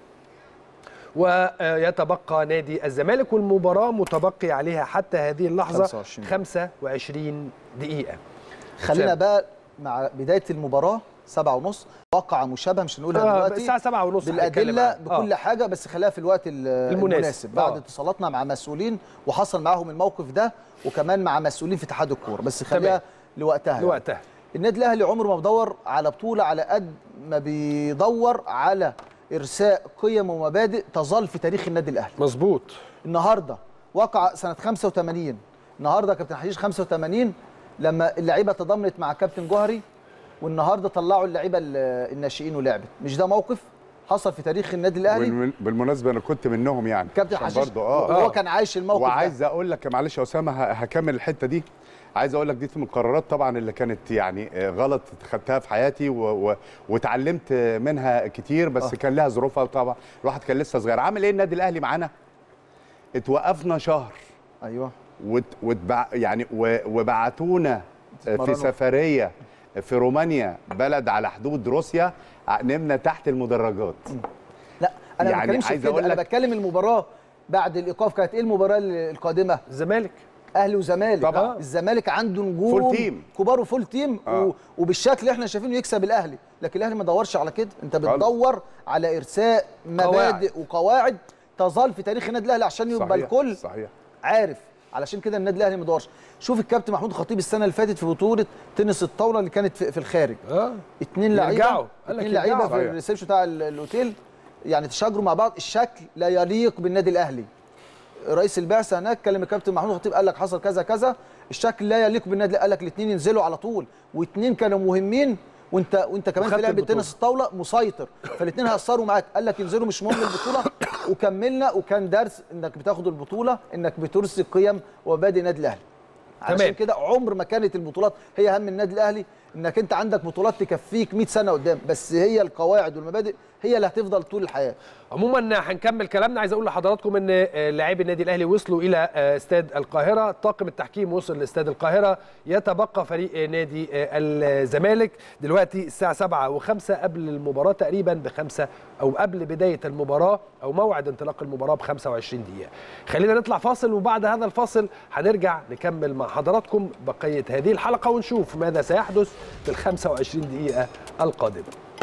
S1: ويتبقى نادي الزمالك والمباراة متبقي عليها حتى هذه اللحظة
S7: 25
S1: 25 دقيقة
S7: خلينا
S1: أسامة.
S7: بقى مع بدايه المباراه سبعة ونص واقعة مشابهة مش هنقولها
S1: آه،
S7: دلوقتي
S1: الساعة 7 ونص
S7: بالادله بكل حاجه بس خليها في الوقت ال-
S1: المناسب.
S7: المناسب بعد
S1: آه.
S7: اتصالاتنا مع مسؤولين وحصل معاهم الموقف ده وكمان مع مسؤولين في اتحاد الكوره بس خليها
S1: تمام.
S7: لوقتها يعني.
S1: لوقتها
S7: النادي الاهلي عمره ما بيدور على بطوله على قد ما بيدور على ارساء قيم ومبادئ تظل في تاريخ النادي الاهلي
S1: مظبوط
S7: النهارده وقع سنه 85 النهارده كابتن حشيش 85 لما اللعيبه تضامنت مع كابتن جوهري والنهارده طلعوا اللعيبه ال- الناشئين ولعبت مش ده موقف حصل في تاريخ النادي الاهلي
S6: بالمن- بالمناسبه انا كنت منهم يعني
S7: كابتن
S6: عشان
S7: حشيش
S6: برضه اه
S7: وهو كان عايش الموقف ده
S6: وعايز اقول لك معلش يا اسامه ه- هكمل الحته دي عايز اقول لك دي من القرارات طبعا اللي كانت يعني آه، غلط خدتها في حياتي و... و... واتعلمت منها كتير بس
S7: آه.
S6: كان لها ظروفها طبعا الواحد كان لسه صغير عامل ايه النادي الاهلي معانا اتوقفنا شهر
S7: ايوه
S6: وت... وتبع... يعني و... وبعتونا في
S7: تتمرنوا.
S6: سفريه في رومانيا بلد على حدود روسيا نمنا تحت المدرجات
S7: لا انا ما
S6: يعني
S7: بتكلمش
S6: عايز
S7: في كده
S6: أقول
S7: انا
S6: لك-
S7: بتكلم المباراه بعد الايقاف كانت ايه المباراه القادمه
S1: الزمالك
S7: اهلي وزمالك
S6: طبعا.
S7: الزمالك عنده نجوم
S6: فول تيم.
S7: كبار وفول تيم
S6: آه.
S7: و... وبالشكل اللي احنا شايفينه يكسب الاهلي لكن الاهلي ما دورش على كده انت
S6: خالص.
S7: بتدور على ارساء مبادئ وقواعد تظل في تاريخ النادي الاهلي عشان يبقى
S6: صحيح
S7: الكل
S6: صحيح
S7: عارف علشان كده النادي الاهلي ما دورش شوف الكابتن محمود خطيب السنه اللي فاتت في بطوله تنس الطاوله اللي كانت في, في الخارج
S1: اه
S7: اتنين لعيبه
S1: يرجعوا. قال لك
S7: اتنين لعيبه
S1: يرجعوا.
S7: في
S6: صحيح.
S7: الريسبشن بتاع ال- الاوتيل يعني تشاجروا مع بعض الشكل لا يليق بالنادي الاهلي رئيس البعثه هناك كلم الكابتن محمود خطيب قال لك حصل كذا كذا الشكل لا يليق بالنادي قال لك الاثنين ينزلوا على طول واثنين كانوا مهمين وانت وانت كمان في
S1: وخدت
S7: لعبه
S1: البطولة.
S7: تنس الطاوله مسيطر فالاثنين هيأثروا معاك قال لك ينزلوا مش مهم البطوله وكملنا وكان درس انك بتاخد البطوله انك بترسي قيم ومبادئ النادي الاهلي
S1: تمام.
S7: عشان كده عمر ما كانت البطولات هي هم النادي الاهلي انك انت عندك بطولات تكفيك 100 سنه قدام بس هي القواعد والمبادئ هي اللي هتفضل طول الحياه
S1: عموما هنكمل كلامنا عايز اقول لحضراتكم ان آه، لاعبي النادي الاهلي وصلوا الى آه، استاد القاهره طاقم التحكيم وصل لاستاد القاهره يتبقى فريق آه، نادي آه، الزمالك دلوقتي الساعه 7 و5 قبل المباراه تقريبا بخمسة او قبل بدايه المباراه او موعد انطلاق المباراه ب 25 دقيقه خلينا نطلع فاصل وبعد هذا الفاصل هنرجع نكمل مع حضراتكم بقيه هذه الحلقه ونشوف ماذا سيحدث في ال 25 دقيقه القادمه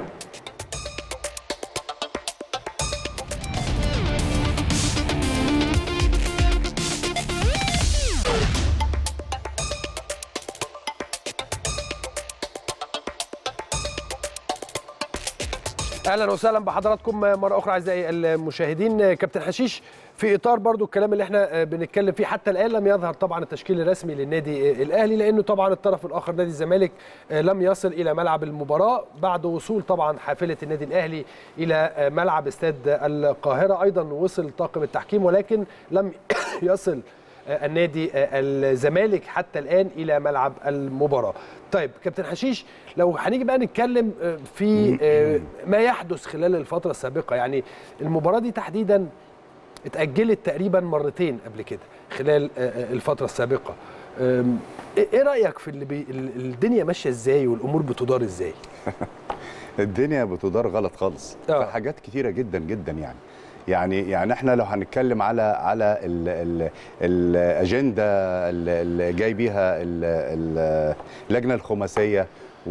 S1: اهلا وسهلا بحضراتكم مره اخرى اعزائي المشاهدين كابتن حشيش في اطار برضو الكلام اللي احنا بنتكلم فيه حتى الان لم يظهر طبعا التشكيل الرسمي للنادي الاهلي لانه طبعا الطرف الاخر نادي الزمالك لم يصل الى ملعب المباراه بعد وصول طبعا حافله النادي الاهلي الى ملعب استاد القاهره ايضا وصل طاقم التحكيم ولكن لم يصل النادي الزمالك حتى الان الى ملعب المباراه. طيب كابتن حشيش لو هنيجي بقى نتكلم في ما يحدث خلال الفتره السابقه يعني المباراه دي تحديدا اتاجلت تقريبا مرتين قبل كده خلال الفتره السابقه. ايه رايك في اللي بي الدنيا ماشيه ازاي والامور بتدار ازاي؟
S6: الدنيا بتدار غلط خالص
S1: آه.
S6: في حاجات كتيره جدا جدا يعني يعني يعني احنا لو هنتكلم على على ال- ال- الاجنده اللي جاي بيها ال- ال- اللجنه الخماسيه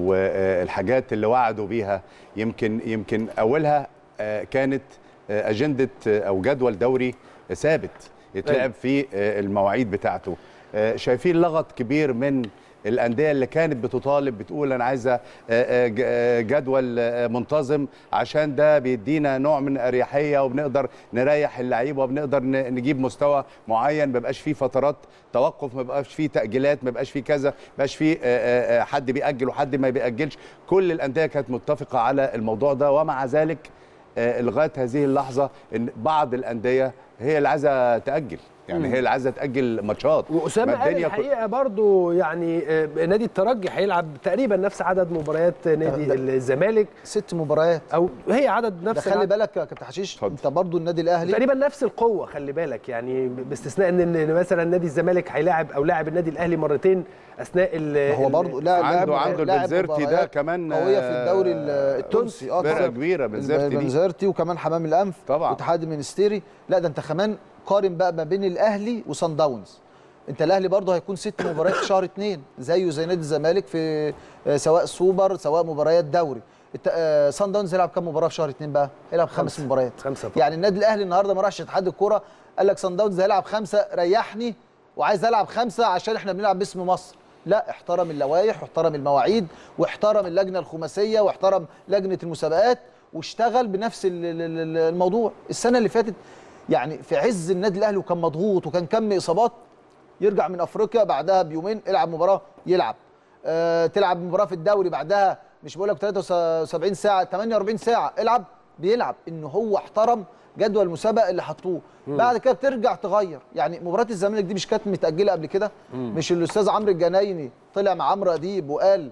S6: والحاجات اللي وعدوا بيها يمكن يمكن اولها آه، كانت آه، اجنده آه، او جدول دوري ثابت يتلعب في آه، المواعيد بتاعته آه، شايفين لغط كبير من الانديه اللي كانت بتطالب بتقول انا عايزه آه، آه، ج- آه، جدول آه، منتظم عشان ده بيدينا نوع من الاريحيه وبنقدر نريح اللعيبه وبنقدر ن- نجيب مستوى معين ما بقاش فيه فترات توقف ما بقاش فيه تاجيلات ما بقاش فيه كذا ما بقاش فيه آه، آه، آه، حد بيأجل وحد ما بيأجلش كل الانديه كانت متفقه على الموضوع ده ومع ذلك آه، لغايه هذه اللحظه ان بعض الانديه هي اللي عايزه تاجل يعني هي اللي عايزه تاجل ماتشات
S1: واسامه
S6: ما
S1: قال
S6: الدنيا كل-
S1: الحقيقه برضو يعني آه، نادي الترجي هيلعب تقريبا نفس عدد مباريات نادي
S7: ده-
S1: الزمالك
S7: ست مباريات
S1: او هي عدد
S7: ده
S1: نفس
S7: خلي
S1: العدد.
S7: بالك يا كابتن حشيش
S6: اتفضل.
S7: انت برضو النادي الاهلي
S1: تقريبا نفس القوه خلي بالك يعني باستثناء ان إن مثلا نادي الزمالك هيلاعب او لاعب النادي الاهلي مرتين اثناء ال
S7: هو
S1: ال-
S7: برضو لاعب
S6: عنده-
S7: لاعب-
S6: عنده
S7: لاعب
S6: البنزرتي ده
S7: مباريات
S6: كمان،
S7: قويه في الدوري ال-
S6: آه،
S7: التونسي اه
S6: فرقه
S7: طبعا
S6: كبيره بنزرتي دي
S7: بنزرتي وكمان حمام الانف
S6: طبعا.
S7: واتحاد المنستيري لا ده انت كمان قارن بقى ما بين الاهلي وصن داونز انت الاهلي برضه هيكون ست مباريات في شهر اتنين زيه زي نادي الزمالك في آه، سواء سوبر سواء مباريات دوري الت- آه، صن داونز يلعب كام مباراه في شهر اتنين بقى؟ يلعب خمس
S1: خمسة.
S7: مباريات
S1: خمسة طبعا.
S7: يعني النادي الاهلي النهارده ما راحش اتحاد الكوره قال لك صن داونز هيلعب خمسه ريحني وعايز العب خمسه عشان احنا بنلعب باسم مصر لا احترم اللوائح واحترم المواعيد واحترم اللجنه الخماسيه واحترم لجنه المسابقات واشتغل بنفس ال- ال- ال- الموضوع السنه اللي فاتت يعني في عز النادي الاهلي وكان مضغوط وكان كم اصابات يرجع من افريقيا بعدها بيومين العب مباراه يلعب أه تلعب مباراه في الدوري بعدها مش بقول لك 73 ساعه 48 ساعه العب بيلعب ان هو احترم جدول المسابقه اللي حطوه بعد كده بترجع تغير يعني مباراه الزمالك دي مش كانت متاجله قبل كده مش الاستاذ عمرو الجنايني طلع مع عمرو اديب وقال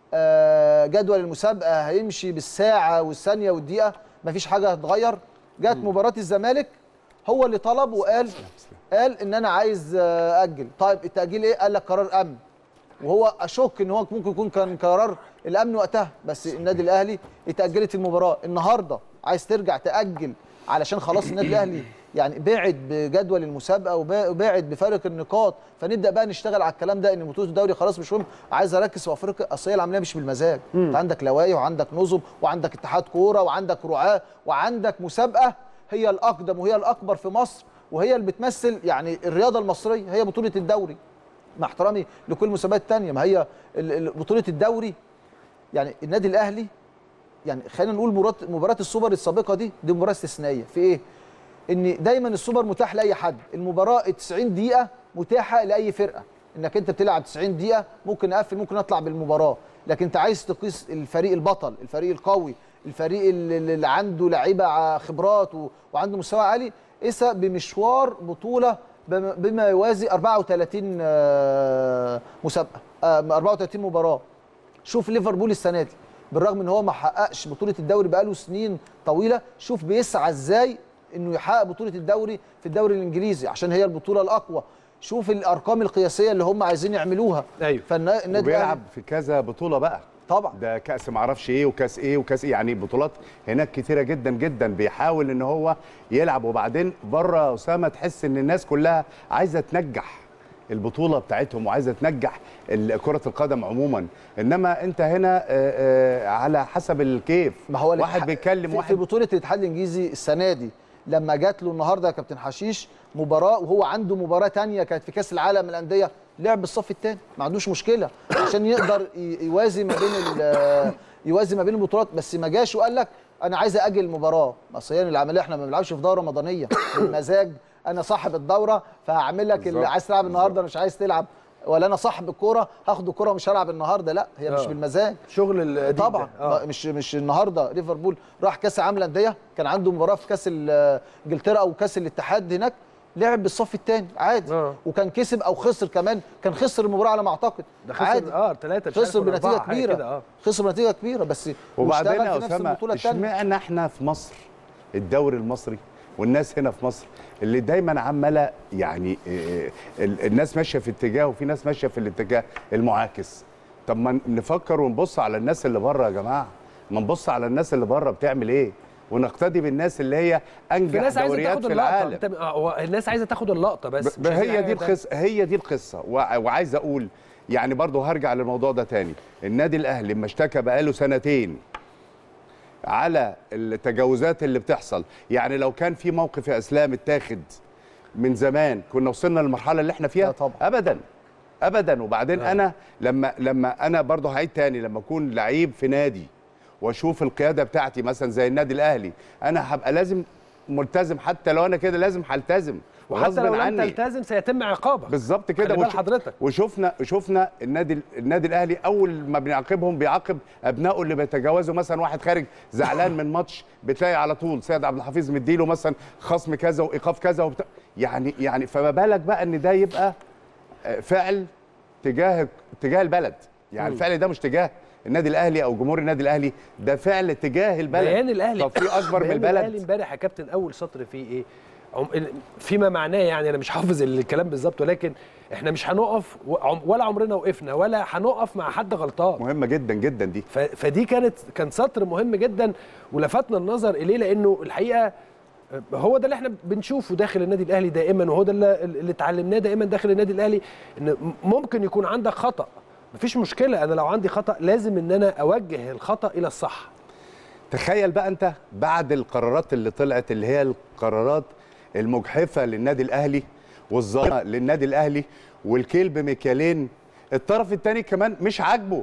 S7: آه، جدول المسابقه هيمشي بالساعه والثانيه والدقيقه مفيش حاجه هتتغير جت مباراه الزمالك هو اللي طلب وقال قال ان انا عايز آه، اجل طيب التاجيل ايه قال لك قرار امن وهو اشك ان هو ممكن يكون كان قرار الامن وقتها بس النادي الاهلي اتاجلت المباراه النهارده عايز ترجع تاجل علشان خلاص النادي الاهلي يعني بعد بجدول المسابقه وبا- وبعد بفارق النقاط فنبدا بقى نشتغل على الكلام ده ان بطوله الدوري خلاص مش مهم عايز اركز في افريقيا اصل هي العمليه مش بالمزاج انت عندك لوائح وعندك نظم وعندك اتحاد كوره وعندك رعاه وعندك مسابقه هي الاقدم وهي الاكبر في مصر وهي اللي بتمثل يعني الرياضه المصريه هي بطوله الدوري مع احترامي لكل المسابقات الثانيه ما هي ال- ال- بطوله الدوري يعني النادي الاهلي يعني خلينا نقول مباراه مباراه السوبر السابقه دي دي مباراه استثنائيه في ايه ان دايما السوبر متاح لاي حد المباراه 90 دقيقه متاحه لاي فرقه انك انت بتلعب 90 دقيقه ممكن اقفل ممكن اطلع بالمباراه لكن انت عايز تقيس الفريق البطل الفريق القوي الفريق اللي اللي عنده لعيبه خبرات و- وعنده مستوى عالي قيسها بمشوار بطوله بما بما يوازي 34 آه، مسابقه آه، 34 مباراه شوف ليفربول السنه دي بالرغم ان هو ما حققش بطوله الدوري بقاله سنين طويله شوف بيسعى ازاي انه يحقق بطوله الدوري في الدوري الانجليزي عشان هي البطوله الاقوى شوف الارقام القياسيه اللي هم عايزين يعملوها
S1: ايوه
S7: فالنادي
S6: وبيلعب في كذا بطوله بقى
S7: طبعا
S6: ده كاس معرفش ايه وكاس ايه وكاس ايه يعني بطولات هناك كتيره جدا جدا بيحاول ان هو يلعب وبعدين بره اسامه تحس ان الناس كلها عايزه تنجح البطوله بتاعتهم وعايزه تنجح ال- كره القدم عموما انما انت هنا آه، آه، على حسب الكيف
S7: ما هو
S6: واحد
S7: الاتحاد-
S6: بيتكلم
S7: في,
S6: واحد
S7: في بطوله الاتحاد الانجليزي السنه دي لما جات له النهارده يا كابتن حشيش مباراه وهو عنده مباراه تانية كانت في كاس العالم للانديه لعب بالصف الثاني ما عندوش مشكله عشان يقدر ي- يوازي ما بين ال- يوازي ما بين البطولات بس ما جاش وقال لك انا عايز اجل المباراه اصل هي العمليه احنا ما بنلعبش في دوره رمضانيه بالمزاج انا صاحب الدوره فهعمل لك اللي
S6: بالظبط.
S7: عايز تلعب النهارده مش عايز تلعب ولا انا صاحب الكوره هاخد الكوره مش هلعب النهارده لا هي مش
S1: آه.
S7: بالمزاج
S1: شغل القديم ده.
S7: طبعا
S1: آه.
S7: مش مش النهارده ليفربول راح كاس العالم للانديه كان عنده مباراه في كاس ال- انجلترا او كاس الاتحاد هناك لعب بالصف الثاني عادي
S1: آه.
S7: وكان كسب او خسر كمان كان خسر المباراه على ما اعتقد
S1: ده خسر
S7: عادي
S1: اه ثلاثة
S7: خسر بنتيجه كبيره
S1: اه
S7: خسر بنتيجه كبيره بس
S6: وبعدين
S7: واشتغل
S6: يا
S7: في نفس
S6: اسامه
S7: البطوله الثانيه
S6: اشمعنى احنا في مصر الدوري المصري والناس هنا في مصر اللي دايما عماله يعني آه، ال- الناس ماشيه في اتجاه وفي ناس ماشيه في الاتجاه المعاكس طب ما نفكر ونبص على الناس اللي بره يا جماعه ما نبص على الناس اللي بره بتعمل ايه ونقتدي بالناس اللي هي
S1: في
S6: انجح
S1: ناس عايزه
S6: دوريات
S1: تاخد
S6: في
S1: اللقطه
S6: العالم
S1: انت آه، هو الناس عايزه تاخد اللقطه بس
S6: ب-
S1: مش عايزين
S6: هي
S1: حاجة
S6: دي
S1: تانية.
S6: القصه هي دي القصه وع- وعايز اقول يعني برضه هرجع للموضوع ده تاني النادي الاهلي لما اشتكى بقاله سنتين على التجاوزات اللي بتحصل يعني لو كان في موقف يا اسلام اتاخد من زمان كنا وصلنا للمرحله اللي احنا فيها
S7: لا طبعا.
S6: ابدا ابدا وبعدين انا لما لما انا برضه هعيد تاني لما اكون لعيب في نادي واشوف القياده بتاعتي مثلا زي النادي الاهلي انا هبقى لازم ملتزم حتى لو انا كده لازم هلتزم
S1: وحتى
S6: غصب
S1: لو لم
S6: عني.
S1: تلتزم سيتم عقابك
S6: بالظبط كده
S1: خلي بال
S6: وش-
S1: حضرتك.
S6: وشفنا شفنا النادي النادي الاهلي اول ما بنعاقبهم بيعاقب ابنائه اللي بيتجاوزوا مثلا واحد خارج زعلان من ماتش بتلاقي على طول سيد عبد الحفيظ مديله مثلا خصم كذا وايقاف كذا وبتاع يعني يعني فما بالك بقى ان ده يبقى آه، فعل تجاه تجاه البلد يعني الفعل ده مش تجاه النادي الاهلي او جمهور النادي الاهلي ده فعل تجاه البلد
S1: بيان الاهلي
S6: طب في اكبر من
S1: بيان الاهلي
S6: البلد
S1: امبارح يا كابتن اول سطر فيه ايه عم- فيما معناه يعني انا مش حافظ الكلام بالظبط ولكن احنا مش هنقف وعم- ولا عمرنا وقفنا ولا هنقف مع حد غلطان
S6: مهمه جدا جدا دي
S1: ف- فدي كانت كان سطر مهم جدا ولفتنا النظر اليه لانه الحقيقه هو ده اللي احنا بنشوفه داخل النادي الاهلي دائما وهو ده اللي, اللي اتعلمناه دائما داخل النادي الاهلي ان ممكن يكون عندك خطا مفيش مشكله انا لو عندي خطا لازم ان انا اوجه الخطا الى الصح
S6: تخيل بقى انت بعد القرارات اللي طلعت اللي هي القرارات المجحفه للنادي الاهلي والظالمه للنادي الاهلي والكيل بمكيالين الطرف الثاني كمان مش عاجبه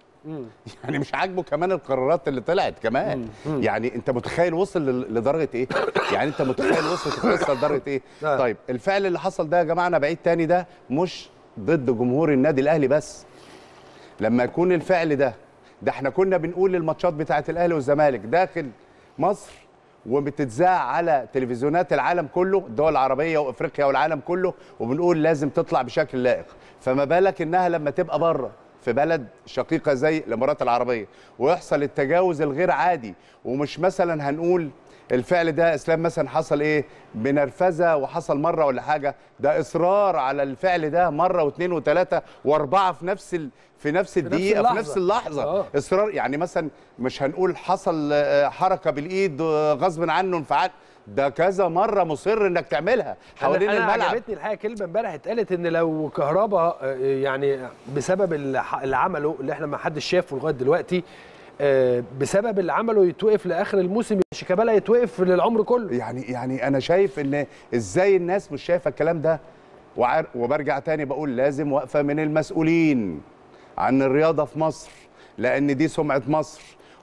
S6: يعني مش عاجبه كمان القرارات اللي طلعت كمان يعني انت متخيل وصل لل- لدرجه ايه يعني انت متخيل وصلت القصه لدرجه ايه
S1: آه.
S6: طيب الفعل اللي حصل ده يا جماعه انا بعيد تاني ده مش ضد جمهور النادي الاهلي بس لما يكون الفعل ده ده احنا كنا بنقول الماتشات بتاعه الاهلي والزمالك داخل مصر وبتتذاع على تلفزيونات العالم كله الدول العربيه وافريقيا والعالم كله وبنقول لازم تطلع بشكل لائق فما بالك انها لما تبقى بره في بلد شقيقه زي الامارات العربيه ويحصل التجاوز الغير عادي ومش مثلا هنقول الفعل ده اسلام مثلا حصل ايه بنرفزه وحصل مره ولا حاجه ده اصرار على الفعل ده مره واثنين وثلاثه واربعه في نفس ال... في نفس الدقيقه في
S1: اللحظة.
S6: نفس اللحظه
S1: آه.
S6: اصرار يعني مثلا مش هنقول حصل آه، حركه بالايد آه، غصب عنه انفعال ده كذا مره مصر انك تعملها حوالين
S1: أنا- انا
S6: الملعب
S1: عجبتني الحقيقه كلمه امبارح اتقالت ان لو كهربا آه، يعني بسبب اللي ح- اللي عمله اللي احنا ما حدش شافه لغايه دلوقتي آه، بسبب اللي عمله يتوقف لاخر الموسم شيكابالا يتوقف للعمر كله
S6: يعني يعني انا شايف ان ازاي الناس مش شايفه الكلام ده وعار- وبرجع تاني بقول لازم وقفه من المسؤولين عن الرياضه في مصر لان دي سمعه مصر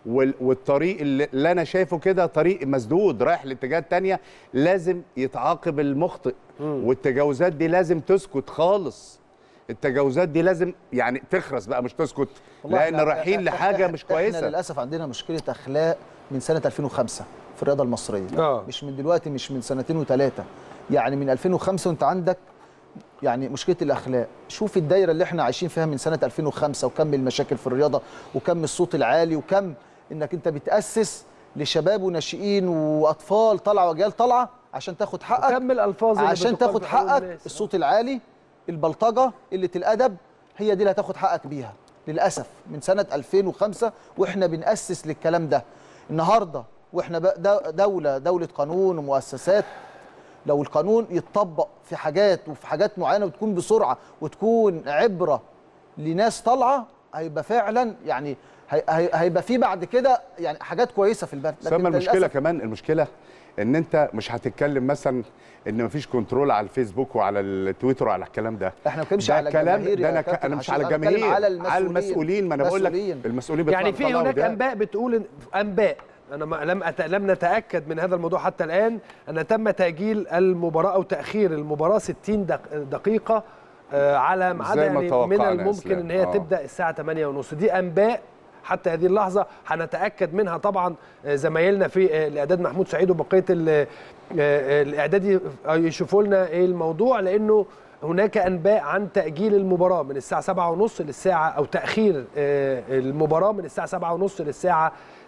S6: وال- والطريق اللي اللي انا شايفه كده طريق مسدود رايح لاتجاهات تانية لازم يتعاقب المخطئ والتجاوزات دي لازم تسكت خالص التجاوزات دي لازم يعني تخرس بقى مش تسكت
S7: والله
S6: لان
S7: إحنا-
S6: رايحين
S7: إحنا-
S6: لحاجه مش
S7: احنا
S6: كويسه
S7: للاسف عندنا مشكله اخلاق من سنه 2005 في الرياضه المصريه
S1: آه.
S7: مش من دلوقتي مش من سنتين وثلاثه يعني من 2005 وانت عندك يعني مشكله الاخلاق شوف الدايره اللي احنا عايشين فيها من سنه 2005 وكم المشاكل في الرياضه وكم الصوت العالي وكم انك انت بتاسس لشباب وناشئين واطفال طالعه واجيال طالعه عشان تاخد حقك
S1: كمل الفاظ اللي
S7: عشان
S1: بتقال
S7: تاخد
S1: في حقوق
S7: حقك
S1: الناس.
S7: الصوت العالي البلطجه قله الادب هي دي اللي هتاخد حقك بيها للاسف من سنه 2005 واحنا بناسس للكلام ده النهارده واحنا بقى دو- دوله دوله قانون ومؤسسات لو القانون يتطبق في حاجات وفي حاجات معينه وتكون بسرعه وتكون عبره لناس طالعه هيبقى فعلا يعني هي- هي- هيبقى في بعد كده يعني حاجات كويسه في البلد
S6: ثم
S7: أنت
S6: المشكله
S7: للأسف
S6: كمان المشكله ان انت مش هتتكلم مثلا ان مفيش كنترول على الفيسبوك وعلى التويتر وعلى الكلام ده
S7: احنا ما بنتكلمش
S6: ده
S7: على
S6: كلام
S7: الجماهير
S6: ده
S7: يا
S6: انا ك...
S7: كابتن
S6: انا مش
S7: حشيش،
S6: على
S7: أنا بتكلم
S6: الجماهير
S7: على المسؤولين.
S6: على المسؤولين ما انا بقول لك
S7: مسؤولين.
S6: المسؤولين
S1: يعني
S6: بيطلعوا-
S1: في
S6: بيطلعوا
S1: هناك
S6: ده.
S1: انباء بتقول إن- انباء انا ما لم أت... لم نتاكد من هذا الموضوع حتى الان ان تم تاجيل المباراه او تاخير المباراه 60 دق... دقيقه آه، على ميعاد
S6: زي ما
S1: يعني من
S6: توقعنا يا
S1: الممكن
S6: إسلام.
S1: ان هي
S6: آه.
S1: تبدا الساعه 8:30 دي انباء حتى هذه اللحظه هنتاكد منها طبعا آه، زمايلنا في آه، الاعداد محمود سعيد وبقيه ال- آه، آه، الاعداد ي- يشوفوا لنا ايه الموضوع لانه هناك انباء عن تاجيل المباراه من الساعه 7:30 للساعه او تاخير آه، المباراه من الساعه 7:30 للساعه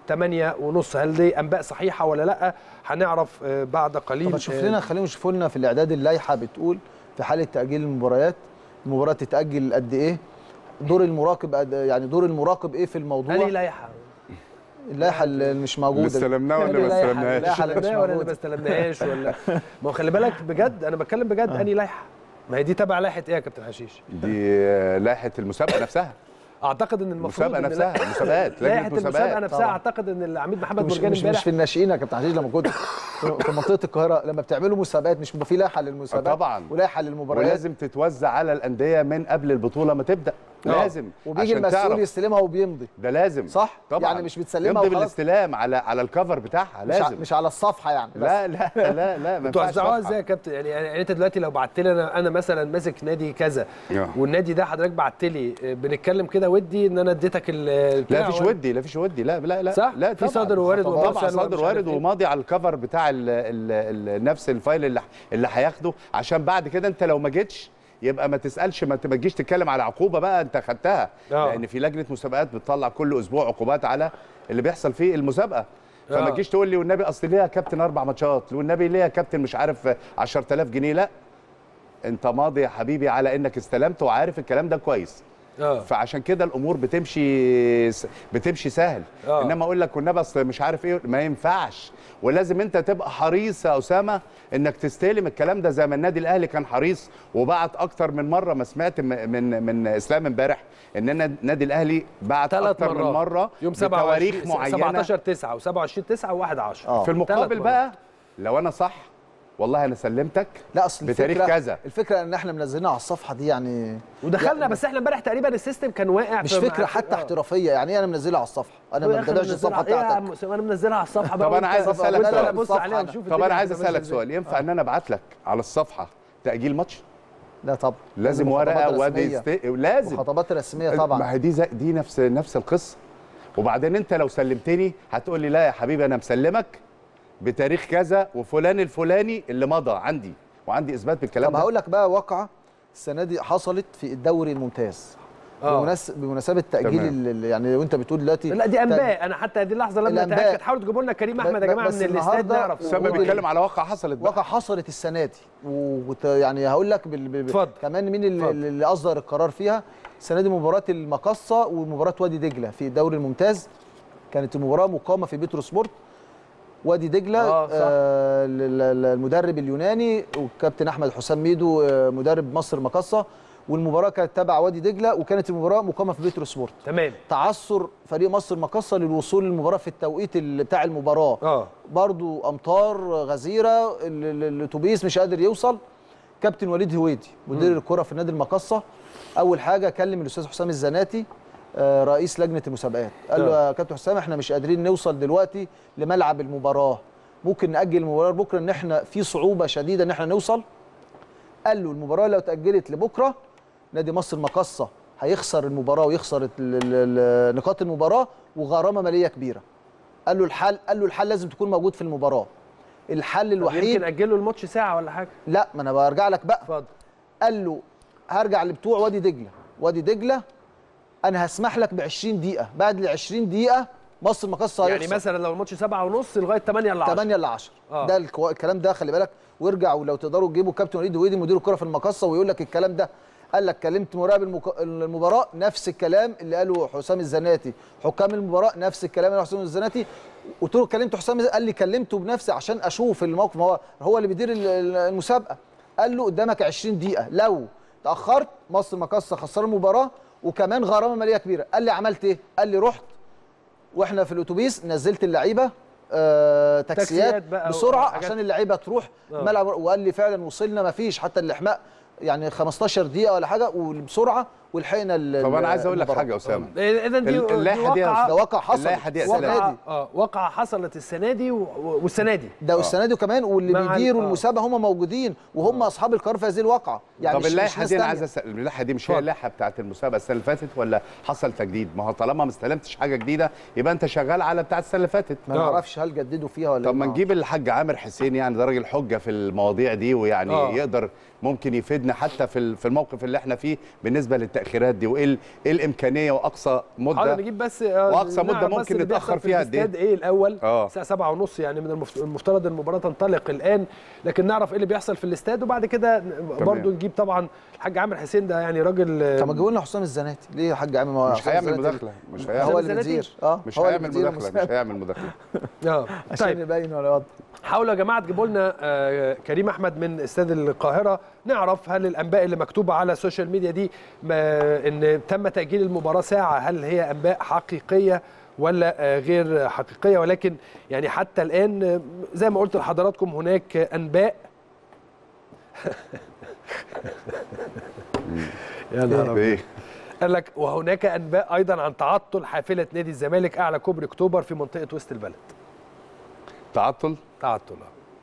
S1: 8:30 هل دي انباء صحيحه ولا لا هنعرف آه، بعد قليل
S7: طب شوف
S1: آه،
S7: لنا خليهم يشوفوا لنا في الاعداد اللائحه بتقول في حاله تاجيل المباريات المباراه تتاجل قد ايه دور المراقب قد- يعني دور المراقب ايه في الموضوع
S1: هل لايحه
S7: اللائحه اللي مش
S6: اللي
S7: موجوده
S6: استلمناها ولا ما
S1: لايحة-
S6: استلمناهاش
S7: اللائحة اللي مش
S1: استلمناها ولا اللي
S7: موجودة.
S1: ما استلمناهاش ولا ما هو خلي بالك بجد انا بتكلم بجد انهي لايحه ما هي دي تبع لائحه ايه يا كابتن حشيش
S6: دي آه، لائحه المسابقه نفسها
S1: اعتقد ان المفروض
S6: المسابقه
S1: إن
S6: نفسها
S1: لا-
S6: المسابقات لجنه
S1: لائحه المسابقه
S6: مسابقات
S1: نفسها
S7: طبعاً.
S1: اعتقد ان العميد محمد
S7: مش
S1: مرجان
S7: مش, مش
S1: امبارح
S7: في الناشئين يا كابتن عزيز لما كنت في في منطقه القاهره لما بتعملوا مسابقات مش بيبقى في لائحه للمسابقات
S6: آه طبعاً.
S7: ولائحه للمباريات
S6: ولازم تتوزع على الانديه من قبل البطوله ما تبدا
S1: آه.
S6: لازم
S7: وبيجي
S6: عشان
S7: المسؤول
S6: تعرف.
S7: يستلمها وبيمضي
S6: ده لازم
S7: صح؟
S6: طبعا
S7: يعني مش بتسلمها
S6: يمضي
S7: وخلاص؟
S6: بالاستلام على على الكفر بتاعها
S7: مش, ع-
S6: لازم
S7: مش على الصفحه يعني بس.
S6: لا لا لا لا ما ينفعش
S1: بتوزعوها
S6: صفحة.
S1: ازاي يا كابتن يعني يعني انت دلوقتي لو بعت لي انا انا مثلا ماسك نادي كذا
S6: آه.
S1: والنادي ده حضرتك بعت لي آه، بنتكلم كده ودي ان انا اديتك ال
S6: لا
S1: البتاع
S6: فيش
S1: ولا-
S6: ودي لا فيش ودي لا لا لا
S1: صح؟
S6: لا
S1: في
S6: طبعاً.
S1: صادر ووارد
S6: طبعاً
S1: ومرسل
S6: صادر
S1: ومش
S6: وارد
S1: عارف إيه.
S6: وماضي على الكفر بتاع ال ال ال نفس الفايل اللي اللي هياخده عشان بعد كده انت لو ما جيتش يبقى ما تسالش ما ت- ما تجيش تتكلم على عقوبه بقى انت خدتها
S1: آه.
S6: لان في لجنه مسابقات بتطلع كل اسبوع عقوبات على اللي بيحصل في المسابقه فما
S1: آه.
S6: تجيش تقول لي والنبي اصل ليه يا كابتن اربع ماتشات والنبي ليه يا كابتن مش عارف 10000 جنيه لا انت ماضي يا حبيبي على انك استلمت وعارف الكلام ده كويس
S1: اه
S6: فعشان كده الامور بتمشي بتمشي سهل
S1: آه.
S6: انما اقول لك والنبي اصل مش عارف ايه ما ينفعش ولازم انت تبقى حريص يا اسامه انك تستلم الكلام ده زي ما النادي الاهلي كان حريص وبعت اكتر من مره ما سمعت م- من من اسلام امبارح ان انا النادي الاهلي بعت
S1: ثلاث
S6: اكتر
S1: مرات
S6: من مره
S1: يوم
S6: بتواريخ
S1: 27
S6: معينه
S1: 17 9 و27 9 و1 10
S7: آه.
S6: في المقابل
S1: ثلاث
S6: بقى لو انا صح والله انا سلمتك
S7: لا اصل
S6: بتاريخ
S7: الفكرة
S6: كذا.
S7: الفكره ان احنا منزلينها على الصفحه دي يعني
S1: ودخلنا
S7: يعني
S1: بس احنا امبارح تقريبا السيستم كان واقع
S7: مش
S1: في-
S7: فكره حتى
S1: آه.
S7: احترافيه يعني ايه انا منزلها على الصفحه انا
S1: يا
S7: ما
S1: أخي
S7: بتابعش
S1: منزلها-
S7: الصفحه
S1: إيه يا
S7: بتاعتك
S1: عم أسامة، انا منزلها على الصفحه بقى
S6: طب أنا
S1: وأنت-
S6: عايز أسألك
S1: وأنت
S6: سؤال.
S1: بص عليها
S7: أنا.
S1: نشوف
S6: طب
S1: الدنيا
S6: انا عايز
S1: هتبقى ماشية
S6: اسالك
S1: إزاي.
S6: سؤال ينفع ان انا ابعت لك على الصفحه تاجيل ماتش
S7: لا طبعا
S6: لازم
S7: خطابات
S6: ورقه وادي
S7: رسمية.
S6: است... لازم
S7: وخطابات رسميه
S6: ما
S7: طبعا
S6: هي دي زي دي نفس نفس القصه وبعدين انت لو سلمتني هتقول لي لا يا حبيبي انا مسلمك بتاريخ كذا وفلان الفلاني اللي مضى عندي وعندي اثبات بالكلام
S7: طب
S6: ده
S7: هقول لك بقى واقعه السنه دي حصلت في الدوري الممتاز
S1: آه.
S7: بمناس... بمناسبه تاجيل
S6: تمام.
S7: ال- ال- يعني لو انت بتقول دلوقتي
S1: لا دي انباء انا حتى هذه اللحظه لم
S7: الأنباء.
S1: نتاكد حاولوا تجيبوا لنا كريم احمد يا
S7: ب-
S1: جماعه
S7: بس
S1: من الاستاد
S7: النهاردة-
S1: نعرف
S6: اسامه
S7: وجود-
S6: بيتكلم على واقع حصلت بقى
S7: واقع حصلت السنه دي وت... يعني هقول لك بال... بال...
S1: اتفضل.
S7: كمان مين اللي,
S1: اتفضل.
S7: اللي اصدر القرار فيها السنه دي مباراه المقصه ومباراه وادي دجله في الدوري الممتاز كانت المباراه مقامه في بيترو سبورت وادي دجله
S1: آه، صح.
S7: آه ال- ال- المدرب اليوناني والكابتن احمد حسام ميدو آه مدرب مصر مقصه والمباراه كانت تبع وادي دجله وكانت المباراه مقامه في بيترو سبورت
S1: تمام
S7: تعثر فريق مصر مقصه للوصول للمباراه في التوقيت اللي بتاع المباراه
S1: اه
S7: برضو امطار غزيره ال- ال- الاتوبيس مش قادر يوصل كابتن وليد هويدي مدير الكره في نادي المقصه اول حاجه كلم الاستاذ حسام الزناتي آه، رئيس لجنه المسابقات قال له
S1: آه.
S7: يا كابتن حسام احنا مش قادرين نوصل دلوقتي لملعب المباراه ممكن ناجل المباراه لبكره ان احنا في صعوبه شديده ان احنا نوصل قال له المباراه لو اتاجلت لبكره نادي مصر المقصه هيخسر المباراه ويخسر ال- ال- ال- نقاط المباراه وغرامه ماليه كبيره قال له الحل قال له الحل لازم تكون موجود في المباراه الحل
S1: يمكن
S7: الوحيد
S1: اجلوا الماتش ساعه ولا حاجه
S7: لا ما انا برجع لك بقى
S1: اتفضل
S7: قال له هرجع لبتوع وادي دجله وادي دجله انا هسمح لك ب 20 دقيقه بعد ال 20 دقيقه مصر المقصه
S1: يعني مثلا لو الماتش 7 ونص لغايه 8 الا 10
S7: 8 ل 10
S1: آه.
S7: ده الكو- الكلام ده خلي بالك وارجع ولو تقدروا تجيبوا كابتن وليد ويدي مدير الكره في المقصه ويقول لك الكلام ده قال لك كلمت مراقب المك... المباراه نفس الكلام اللي قاله حسام الزناتي حكام المباراه نفس الكلام اللي قاله حسام الزناتي قلت له كلمت حسام الز- قال لي كلمته بنفسي عشان اشوف الموقف ما هو هو اللي بيدير ال- ال- المسابقه قال له قدامك 20 دقيقه لو تاخرت مصر مقصه خسر المباراه وكمان غرامه ماليه كبيره قال لي عملت ايه قال لي رحت واحنا في الاتوبيس نزلت اللعيبه آه
S1: تاكسيات
S7: تاكسيات
S1: بقى
S7: بسرعه
S1: وحاجات.
S7: عشان اللعيبه تروح
S1: آه.
S7: ملعب وقال لي فعلا وصلنا ما فيش حتى الاحماء يعني 15 دقيقه ولا حاجه وبسرعه ولحقنا ال-
S6: طب انا عايز اقول لك
S7: المباراة.
S6: حاجه يا اسامه
S1: اذا دي
S6: ال- اللائحة دي يا
S1: واقعة-
S7: ده واقع حصل
S6: اللائحة دي أسئلة.
S7: السنه
S1: واقعة
S7: دي
S1: اه واقعة حصلت السنه دي و- و- والسنه دي
S7: ده والسنه دي كمان واللي
S1: مع ال-
S7: بيديروا
S1: آه.
S7: المسابقه هم موجودين وهم اصحاب القرار في هذه الواقعه يعني
S6: طب
S7: مش- مش
S6: اللائحه
S7: ناس
S6: دي انا
S7: تانية.
S6: عايز اسال اللائحه دي مش هي
S1: اتفضل.
S6: اللائحه بتاعت المسابقه السنه اللي فاتت ولا حصل تجديد ما هو طالما ما استلمتش حاجه جديده يبقى انت شغال على بتاعت السنه اللي فاتت
S7: ما نعرفش هل جددوا فيها ولا
S6: طب ما
S7: إيه.
S6: نجيب الحاج عامر حسين يعني ده راجل حجه في المواضيع دي ويعني
S1: آه.
S6: يقدر ممكن يفيدنا حتى في ال- في الموقف اللي احنا فيه بالنسبه للتاخيرات دي وايه ال- ايه الامكانيه واقصى
S1: حاضر
S6: مده
S1: نجيب بس آه،
S6: وأقصى مدة
S1: نعرف بس
S6: ممكن
S1: اللي
S6: نتأخر
S1: بيحصل في
S6: فيها قد إيه؟
S1: الاستاد ايه الاول
S6: آه.
S1: الساعه 7 ونص يعني من المفت- المفترض المباراه تنطلق الان لكن نعرف ايه اللي بيحصل في الاستاد وبعد كده برضو نجيب طبعا الحاج عامر حسين ده يعني راجل آه،
S7: طب ما تجيبوا لنا حسام الزناتي ليه يا حاج عامر ما هو
S6: مش
S7: حسام
S6: هيعمل
S7: الزناتي
S6: مداخله مش
S7: هو
S6: هيعمل
S7: اللي
S1: الزناتي؟
S7: بيدير اه
S6: مش
S7: هو اللي
S6: هيعمل
S7: بيدير
S6: مداخله مش
S7: المسابقة.
S6: هيعمل مداخله
S1: اه
S7: عشان
S1: طيب
S7: يبين ولا يوضح
S1: حاولوا يا جماعه تجيبوا لنا آه، كريم احمد من استاد القاهره نعرف هل الانباء اللي مكتوبه على السوشيال ميديا دي ما- ان تم تاجيل المباراه ساعه هل هي انباء حقيقيه ولا آه، غير حقيقيه ولكن يعني حتى الان آه، زي ما قلت لحضراتكم هناك انباء يا نهار أبيض.
S6: ايه
S1: قال لك وهناك انباء ايضا عن تعطل حافله نادي الزمالك اعلى كوبري اكتوبر في منطقه وسط البلد
S6: تعطل
S1: تعطل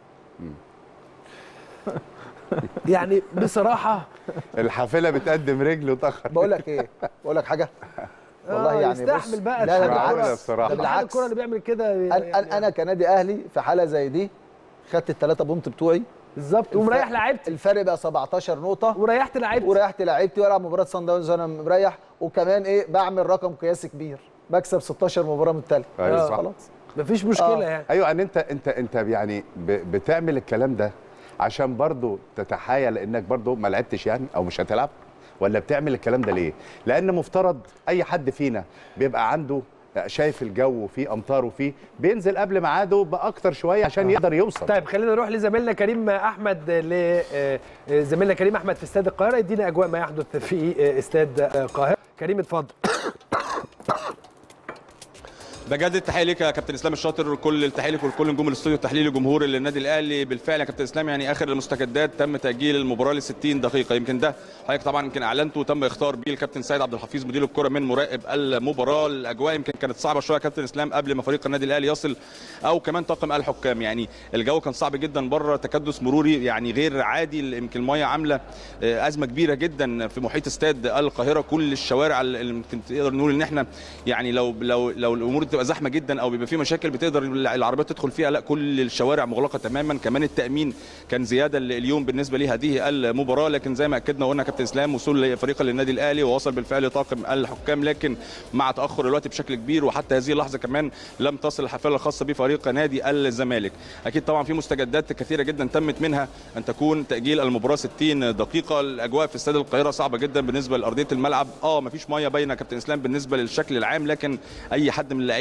S1: آه. يعني بصراحه
S6: الحافله بتقدم رجل وتاخر
S7: بقول لك ايه بقول لك حاجه والله
S1: آه،
S7: يعني
S1: يستحمل
S7: بص
S1: بقى
S7: لا لا
S1: اتحاد
S6: بالعكس
S1: الكرة.
S6: بصراحة.
S1: ده
S7: ده
S1: بالعكس
S7: بالعكس
S1: الكره اللي بيعمل كده
S7: انا
S1: يعني
S7: انا أنا كنادي اهلي في حاله زي دي خدت الثلاثه بونت بتوعي
S1: بالظبط ومريح لعيبتي
S7: الفرق بقى 17 نقطه
S1: وريحت لعيبتي
S7: وريحت لعيبتي والعب مباراه صن داونز وانا مريح وكمان ايه بعمل رقم قياسي كبير بكسب 16 مباراه متتاليه
S6: أيوة صح.
S7: خلاص
S1: مفيش مشكله
S7: آه.
S1: يعني
S6: ايوه ان انت انت انت يعني ب- بتعمل الكلام ده عشان برضو تتحايل انك برضو ما لعبتش يعني او مش هتلعب ولا بتعمل الكلام ده ليه لان مفترض اي حد فينا بيبقى عنده شايف الجو وفيه امطار وفيه بينزل قبل ميعاده باكتر شويه عشان يقدر يوصل
S1: طيب خلينا نروح لزميلنا كريم احمد لزميلنا كريم احمد في استاد القاهره يدينا اجواء ما يحدث في آه، استاد آه، القاهره كريم اتفضل
S9: بجد التحيه ليك يا كابتن اسلام الشاطر كل التحيه ليك ولكل نجوم الاستوديو التحليلي جمهور النادي الاهلي بالفعل يا كابتن اسلام يعني اخر المستجدات تم تاجيل المباراه ل 60 دقيقه يمكن ده حضرتك طبعا يمكن اعلنته وتم اختار بيه الكابتن سيد عبد الحفيظ مدير الكره من مراقب المباراه الاجواء يمكن كانت صعبه شويه يا كابتن اسلام قبل ما فريق النادي الاهلي يصل او كمان طاقم الحكام يعني الجو كان صعب جدا بره تكدس مروري يعني غير عادي يمكن الميه عامله آه، ازمه كبيره جدا في محيط استاد القاهره كل الشوارع اللي يمكن تقدر نقول ان احنا يعني لو لو لو الامور بتبقى زحمه جدا او بيبقى في مشاكل بتقدر العربيات تدخل فيها لا كل الشوارع مغلقه تماما كمان التامين كان زياده اليوم بالنسبه لهذه المباراه لكن زي ما اكدنا وقلنا كابتن اسلام وصول فريق للنادي الاهلي ووصل بالفعل طاقم الحكام لكن مع تاخر الوقت بشكل كبير وحتى هذه اللحظه كمان لم تصل الحفله الخاصه بفريق نادي الزمالك اكيد طبعا في مستجدات كثيره جدا تمت منها ان تكون تاجيل المباراه 60 دقيقه الاجواء في استاد القاهره صعبه جدا بالنسبه لارضيه الملعب اه مفيش ميه باينه يا كابتن اسلام بالنسبه للشكل العام لكن اي حد من اللعيبه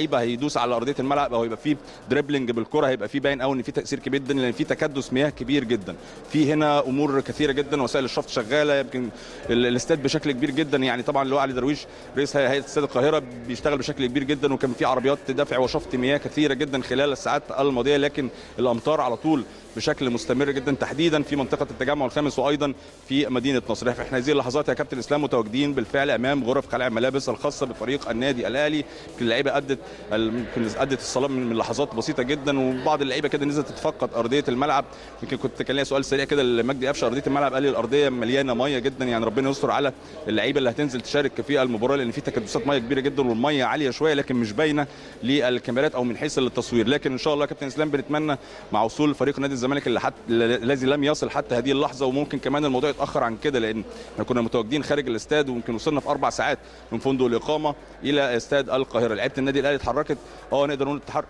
S9: اللعيبه هيدوس على ارضيه الملعب او هيبقى فيه دريبلينج بالكره هيبقى فيه باين قوي ان في تاثير كبير جدا لان في تكدس مياه كبير جدا في هنا امور كثيره جدا وسائل الشفط شغاله يمكن ال- الاستاد بشكل كبير جدا يعني طبعا اللي هو علي درويش رئيس هيئه استاد القاهره بيشتغل بشكل كبير جدا وكان في عربيات دفع وشفط مياه كثيره جدا خلال الساعات الماضيه لكن الامطار على طول بشكل مستمر جدا تحديدا في منطقه التجمع الخامس وايضا في مدينه نصر احنا هذه اللحظات يا كابتن اسلام متواجدين بالفعل امام غرف خلع الملابس الخاصه بفريق النادي الاهلي يمكن اللعيبه ادت يمكن ادت الصلاه من من لحظات بسيطه جدا وبعض اللعيبه كده نزلت تتفقد ارضيه الملعب يمكن كنت كان ليا سؤال سريع كده لمجدي قفشه ارضيه الملعب قال لي الارضيه مليانه ميه جدا يعني ربنا يستر على اللعيبه اللي هتنزل تشارك في المباراه لان في تكدسات ميه كبيره جدا والميه عاليه شويه لكن مش باينه للكاميرات او من حيث التصوير لكن ان شاء الله يا كابتن اسلام بنتمنى مع وصول فريق نادي الزمالك اللي حتى الذي لم يصل حتى هذه اللحظه وممكن كمان الموضوع يتاخر عن كده لان احنا كنا متواجدين خارج الاستاد ويمكن وصلنا في اربع ساعات من فندق الاقامه الى استاد القاهره لعيبه النادي الاهلي اتحركت اه نقدر نقول التحرك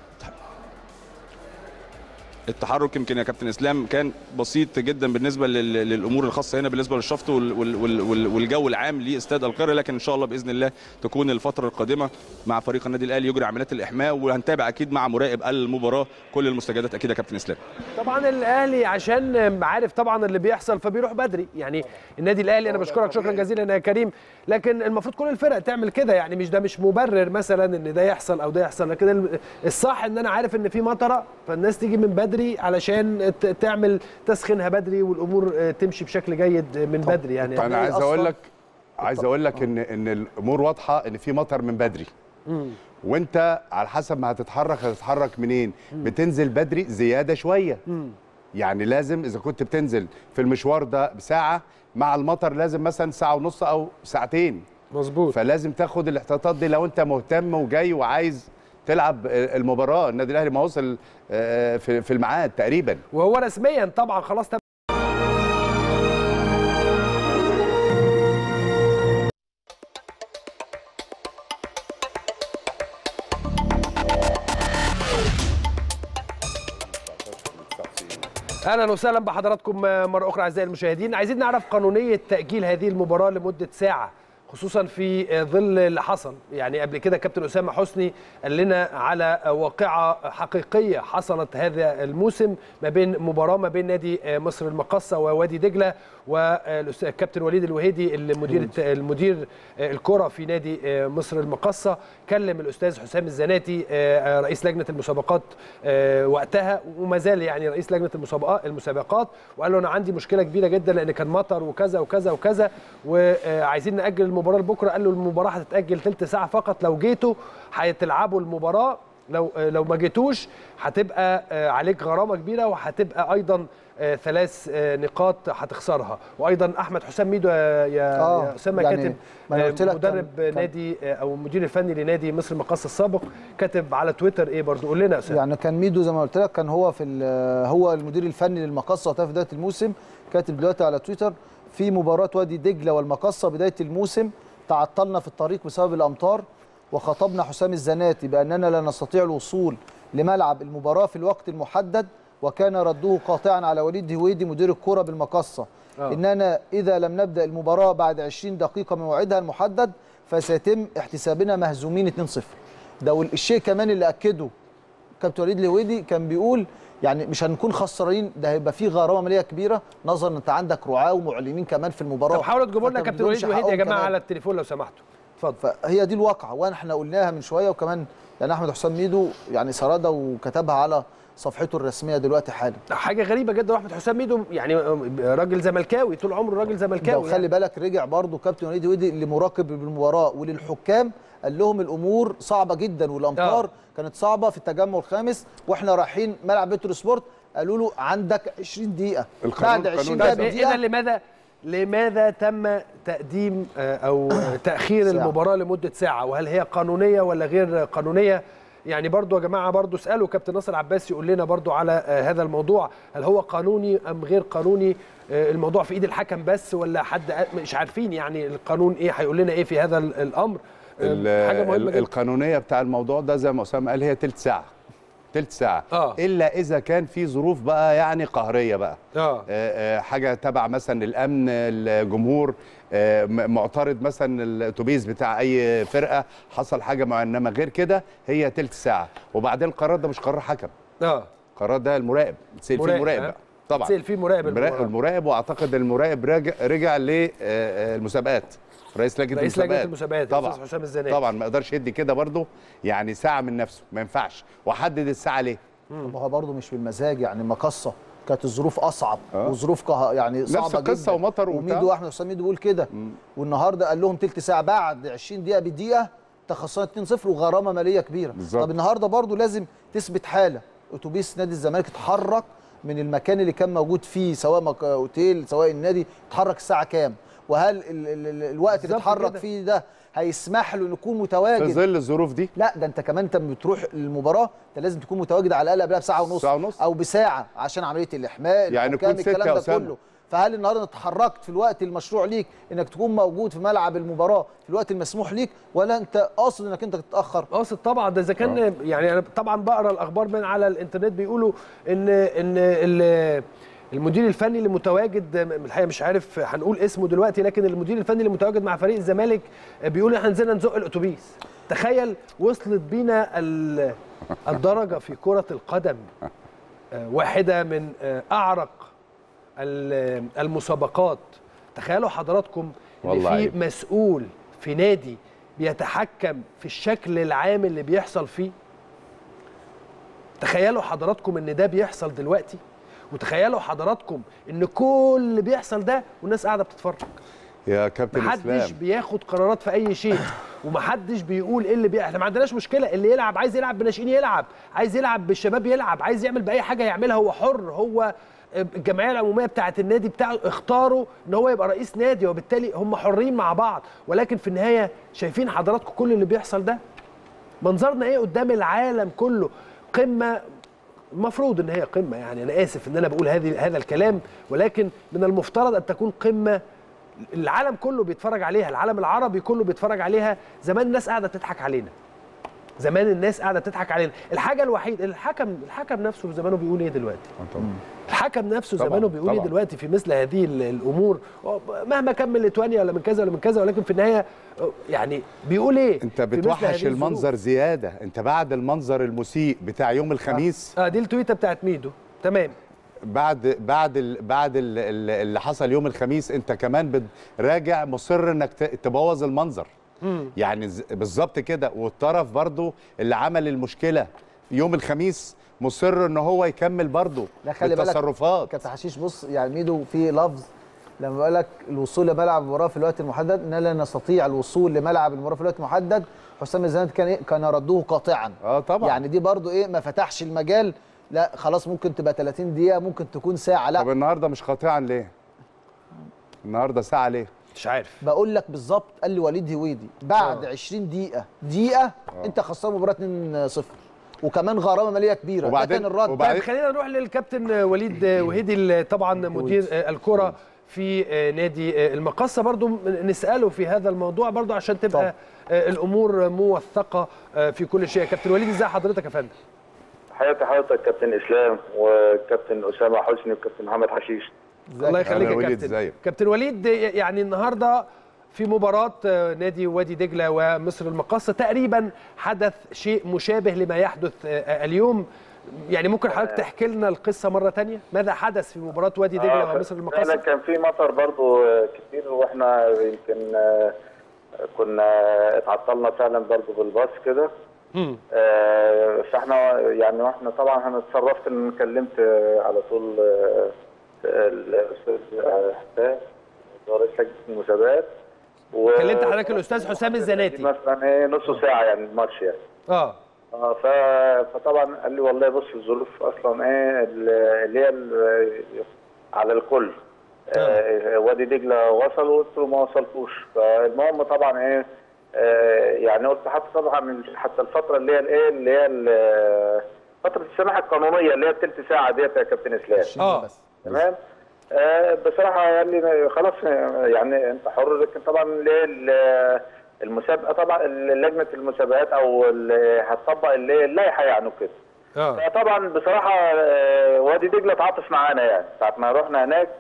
S9: التحرك يمكن يا كابتن اسلام كان بسيط جدا بالنسبه لل- للامور الخاصه هنا بالنسبه للشفط وال- وال- وال- وال- والجو العام لاستاد القاهره لكن ان شاء الله باذن الله تكون الفتره القادمه مع فريق النادي الاهلي يجري عمليات الاحماء وهنتابع اكيد مع مراقب المباراه كل المستجدات اكيد يا كابتن اسلام
S1: طبعا الاهلي عشان عارف طبعا اللي بيحصل فبيروح بدري يعني النادي الاهلي انا بشكرك شكرا جزيلا يا كريم لكن المفروض كل الفرق تعمل كده يعني مش ده مش مبرر مثلا ان ده يحصل او ده يحصل لكن ال- الصح ان انا عارف ان في مطره فالناس تيجي من بدري علشان ت- تعمل تسخينها بدري والامور آه، تمشي بشكل جيد من بدري يعني
S6: انا عايز اقول لك عايز اقول لك ان ان الامور واضحه ان في مطر من بدري وانت على حسب ما هتتحرك هتتحرك منين بتنزل بدري زياده شويه يعني لازم اذا كنت بتنزل في المشوار ده بساعه مع المطر لازم مثلا ساعه ونص او ساعتين
S1: مظبوط
S6: فلازم تاخد الاحتياطات دي لو انت مهتم وجاي وعايز تلعب المباراه النادي الاهلي ما وصل آه، في في الميعاد تقريبا
S1: وهو رسميا طبعا خلاص تم اهلا وسهلا بحضراتكم مره اخرى اعزائي المشاهدين عايزين نعرف قانونيه تاجيل هذه المباراه لمده ساعه خصوصا في ظل اللي حصل يعني قبل كده كابتن اسامه حسني قال لنا على واقعه حقيقيه حصلت هذا الموسم ما بين مباراه ما بين نادي مصر المقاصه ووادي دجله والكابتن وليد الوهيدي المدير المدير الكره في نادي مصر المقاصه كلم الاستاذ حسام الزناتي رئيس لجنه المسابقات وقتها وما زال يعني رئيس لجنه المسابقات المسابقات وقال له انا عندي مشكله كبيره جدا لان كان مطر وكذا وكذا وكذا وعايزين ناجل المباراه لبكره قال له المباراه هتتاجل ثلث ساعه فقط لو جيتوا هتلعبوا المباراه لو لو ما جيتوش هتبقى عليك غرامه كبيره وهتبقى ايضا ثلاث نقاط هتخسرها وايضا احمد حسام ميدو يا يا اسامه
S7: يعني
S1: كاتب
S7: ما أنا قلت لك
S1: مدرب
S7: كان-
S1: نادي او المدير الفني لنادي مصر المقاصه السابق كاتب على تويتر ايه برضو قول لنا يا اسامه
S7: يعني كان ميدو زي ما قلت لك كان هو في ال- هو المدير الفني للمقصه وقتها في بدايه الموسم كاتب دلوقتي على تويتر في مباراه وادي دجله والمقصه بدايه الموسم تعطلنا في الطريق بسبب الامطار وخطبنا حسام الزناتي باننا لا نستطيع الوصول لملعب المباراه في الوقت المحدد وكان رده قاطعا على وليد هويدي مدير الكره بالمقصه
S1: آه.
S7: اننا اذا لم نبدا المباراه بعد 20 دقيقه من موعدها المحدد فسيتم احتسابنا مهزومين 2-0 ده والشيء كمان اللي اكده كابتن وليد الهويدي كان بيقول يعني مش هنكون خسرانين ده هيبقى في غرامه ماليه كبيره نظرا ان انت عندك رعاه ومعلنين كمان في المباراه
S1: طب حاولوا تجيبوا لنا
S7: فأنت ما
S1: كابتن وليد
S7: بتديهمش
S1: الوهيدي يا
S7: حقهم
S1: جماعه
S7: كمان.
S1: على التليفون لو سمحتوا اتفضل
S7: فهي دي الواقعه واحنا قلناها من شويه وكمان يعني احمد حسام ميدو يعني سردها وكتبها على صفحته الرسميه دلوقتي حالا
S1: حاجه غريبه جدا واحمد حسام ميدو يعني راجل زملكاوي طول عمره راجل
S7: ده
S1: زملكاوي
S7: وخلي بالك رجع برضه كابتن وليد هويدي لمراقب بالمباراه وللحكام قال لهم الامور صعبه جدا والامطار
S1: آه.
S7: كانت صعبه في التجمع الخامس واحنا رايحين ملعب بترو سبورت قالوا له عندك 20 دقيقه
S6: القانون-
S7: بعد 20
S6: القانون
S1: طيب
S7: دقيقه
S1: اذا لماذا لماذا تم تقديم آه، او تاخير
S7: ساعة.
S1: المباراه لمده ساعه وهل هي قانونيه ولا غير قانونيه يعني برضو يا جماعه برضو اسالوا كابتن ناصر عباس يقول لنا برضو على آه، هذا الموضوع هل هو قانوني ام غير قانوني آه، الموضوع في ايد الحكم بس ولا حد قال- مش عارفين يعني القانون ايه هيقول لنا ايه في هذا ال- الامر آه،
S6: ال-
S1: حاجه مهمه
S6: ال-
S1: جدا
S6: القانونيه بتاع الموضوع ده زي ما اسامه قال هي تلت ساعه تلت ساعه
S1: آه.
S6: الا اذا كان في ظروف بقى يعني قهريه بقى
S1: اه
S6: آه، آه، حاجه تبع مثلا الامن الجمهور آه، م- معترض مثلا الاتوبيس بتاع اي فرقه حصل حاجه معينه انما غير كده هي تلت ساعه وبعدين القرار ده مش قرار حكم
S1: اه
S6: القرار ده المراقب تسال فيه
S1: مراقب،
S6: المراقب
S1: ها؟
S6: بقى. طبعا
S1: تسأل فيه مراقب
S6: المراقب,
S1: المباراة.
S6: المراقب واعتقد المراقب رجع رجع للمسابقات رئيس لجنه
S1: رئيس
S6: المسابقات
S1: لجنه المسابقات
S6: طبعا
S1: الاستاذ حسام الزناتي
S6: طبعا ما يقدرش يدي كده برضه يعني ساعه من نفسه ما ينفعش وحدد الساعه ليه
S7: ما هو برضه مش بالمزاج يعني مقصه كانت الظروف اصعب
S6: آه.
S7: وظروف كه... يعني
S6: نفس
S7: صعبه
S6: القصة
S7: جدا
S6: ومطر وبتاع.
S7: وميدو احمد حسام ميدو بيقول كده والنهارده قال لهم تلت ساعه بعد 20 دقيقه بدقيقه تخسرت 2-0 وغرامه ماليه كبيره
S6: بالظبط.
S7: طب النهارده برضه لازم تثبت حاله اتوبيس نادي الزمالك اتحرك من المكان اللي كان موجود فيه سواء مك... اوتيل سواء النادي اتحرك الساعه كام وهل ال... ال... ال... الوقت اللي
S1: بالظبط
S7: اتحرك
S1: كده.
S7: فيه ده هيسمح له انه يكون
S6: في
S7: متواجد
S6: ظل الظروف دي
S7: لا ده انت كمان انت بتروح المباراه انت لازم تكون متواجد على الاقل قبلها بساعه ونص
S6: ساعة ونص.
S7: او بساعه عشان عمليه الاحماء
S6: يعني
S7: الحكام،
S6: يكون ستة
S7: الكلام
S6: يا
S7: ده
S6: أسامة.
S7: كله فهل النهارده اتحركت في الوقت المشروع ليك انك تكون موجود في ملعب المباراه في الوقت المسموح ليك ولا انت قاصد انك انت تتاخر
S1: قاصد طبعا ده اذا كان يعني انا طبعا بقرا الاخبار من على الانترنت بيقولوا ان ان ال- المدير الفني اللي متواجد الحقيقه مش عارف هنقول اسمه دلوقتي لكن المدير الفني اللي متواجد مع فريق الزمالك بيقول احنا نزلنا نزق الاتوبيس تخيل وصلت بينا ال- الدرجه في كره القدم آه، واحده من آه، اعرق ال- المسابقات تخيلوا حضراتكم ان
S6: والله
S1: في
S6: عيب.
S1: مسؤول في نادي بيتحكم في الشكل العام اللي بيحصل فيه تخيلوا حضراتكم ان ده بيحصل دلوقتي وتخيلوا حضراتكم ان كل اللي بيحصل ده والناس قاعده بتتفرج
S6: يا كابتن
S1: محدش
S6: اسلام
S1: بياخد قرارات في اي شيء ومحدش بيقول ايه اللي بي... احنا ما عندناش مشكله اللي يلعب عايز يلعب بناشئين يلعب عايز يلعب بالشباب يلعب عايز يعمل باي حاجه يعملها هو حر هو الجمعيه العموميه بتاعه النادي بتاعه اختاروا ان هو يبقى رئيس نادي وبالتالي هم حرين مع بعض ولكن في النهايه شايفين حضراتكم كل اللي بيحصل ده منظرنا ايه قدام العالم كله قمه المفروض ان هي قمه يعني انا اسف ان انا بقول هذه هذا الكلام ولكن من المفترض ان تكون قمه العالم كله بيتفرج عليها العالم العربي كله بيتفرج عليها زمان الناس قاعده بتضحك علينا زمان الناس قاعده بتضحك علينا الحاجه الوحيده الحكم الحكم نفسه زمانه بيقول ايه دلوقتي الحكم نفسه
S6: طبعاً،
S1: زمانه بيقول ايه
S6: طبعاً.
S1: دلوقتي في مثل هذه ال- الامور مهما كان من ليتوانيا ولا من كذا ولا من كذا ولكن في النهايه يعني بيقول ايه
S6: انت
S1: في مثل
S6: بتوحش
S1: هذه الظروف؟
S6: المنظر زياده انت بعد المنظر المسيء بتاع يوم الخميس
S1: اه دي التويته بتاعت ميدو تمام
S6: بعد بعد ال بعد ال ال اللي حصل يوم الخميس انت كمان بت- راجع مصر انك ت- تبوظ المنظر يعني ز- بالظبط كده والطرف برضو اللي عمل المشكله يوم الخميس مصر ان هو يكمل برضو
S7: لا خلي بالك
S6: بالتصرفات
S7: كابتن حشيش بص يعني ميدو في لفظ لما بيقول لك الوصول لملعب المباراه في الوقت المحدد ان لا نستطيع الوصول لملعب المباراه في الوقت المحدد حسام الزناتي كان إيه؟ كان رده قاطعا
S6: اه طبعا
S7: يعني دي برضو ايه ما فتحش المجال لا خلاص ممكن تبقى 30 دقيقه ممكن تكون ساعه لا
S6: طب النهارده مش قاطعا ليه النهارده ساعه ليه
S1: مش عارف
S7: بقول لك بالظبط قال لي وليد هويدي بعد 20 دقيقه دقيقه انت خسران مباراه 2-0 وكمان غرامه ماليه كبيره ده
S6: وبعدين-
S7: كان الرد
S6: وبعدين-
S1: طيب خلينا نروح للكابتن وليد وهيدي ال- طبعا مدير الكره في نادي المقصه برضو نساله في هذا الموضوع برضو عشان تبقى الامور موثقه في كل شيء كابتن وليد ازي حضرتك يا فندم
S10: حياتي حضرتك كابتن اسلام وكابتن اسامه حسني وكابتن محمد حشيش
S1: الله يخليك
S6: أهلا
S1: يا
S6: وليد،
S1: كابتن
S6: ازيك؟
S1: كابتن وليد يعني النهارده في مباراة نادي وادي دجلة ومصر المقاصة تقريبا حدث شيء مشابه لما يحدث اليوم يعني ممكن حضرتك تحكي لنا القصة مرة تانية ماذا حدث في مباراة وادي دجلة
S10: آه،
S1: ومصر
S10: فعلا
S1: المقاصة
S10: كان في مطر برضو آه، كتير واحنا يمكن آه، كنا اتعطلنا فعلا برضو بالباص كده
S1: مم.
S10: آه، فاحنا يعني واحنا طبعا انا اتصرفت ان كلمت آه، على طول آه، الاستاذ آه، حسام رئيس لجنه المسابقات و-
S1: كلمت حضرتك الأستاذ حسام الزناتي.
S10: مثلا ايه نص ساعه يعني الماتش يعني
S1: اه
S10: اه ف- فطبعا قال لي والله بص الظروف اصلا ايه ال- اللي هي ال- على الكل آه وادي دجله وصل وقلت له ما وصلتوش فالمهم طبعا ايه آه يعني قلت حتى طبعا حتى الفتره اللي هي الايه اللي هي ال- فتره السماح القانونيه اللي هي الثلث ساعه ديت يا كابتن اسلام
S1: اه
S10: تمام آه بصراحه قال لي خلاص آه، يعني انت حر لكن طبعا ليه ال- المسابقه طبعا لجنه المسابقات او اللي هتطبق اللي هي اللائحه يعني وكده
S1: اه
S10: فطبعا بصراحه آه، وادي دجله تعاطف معانا يعني ساعه ما رحنا هناك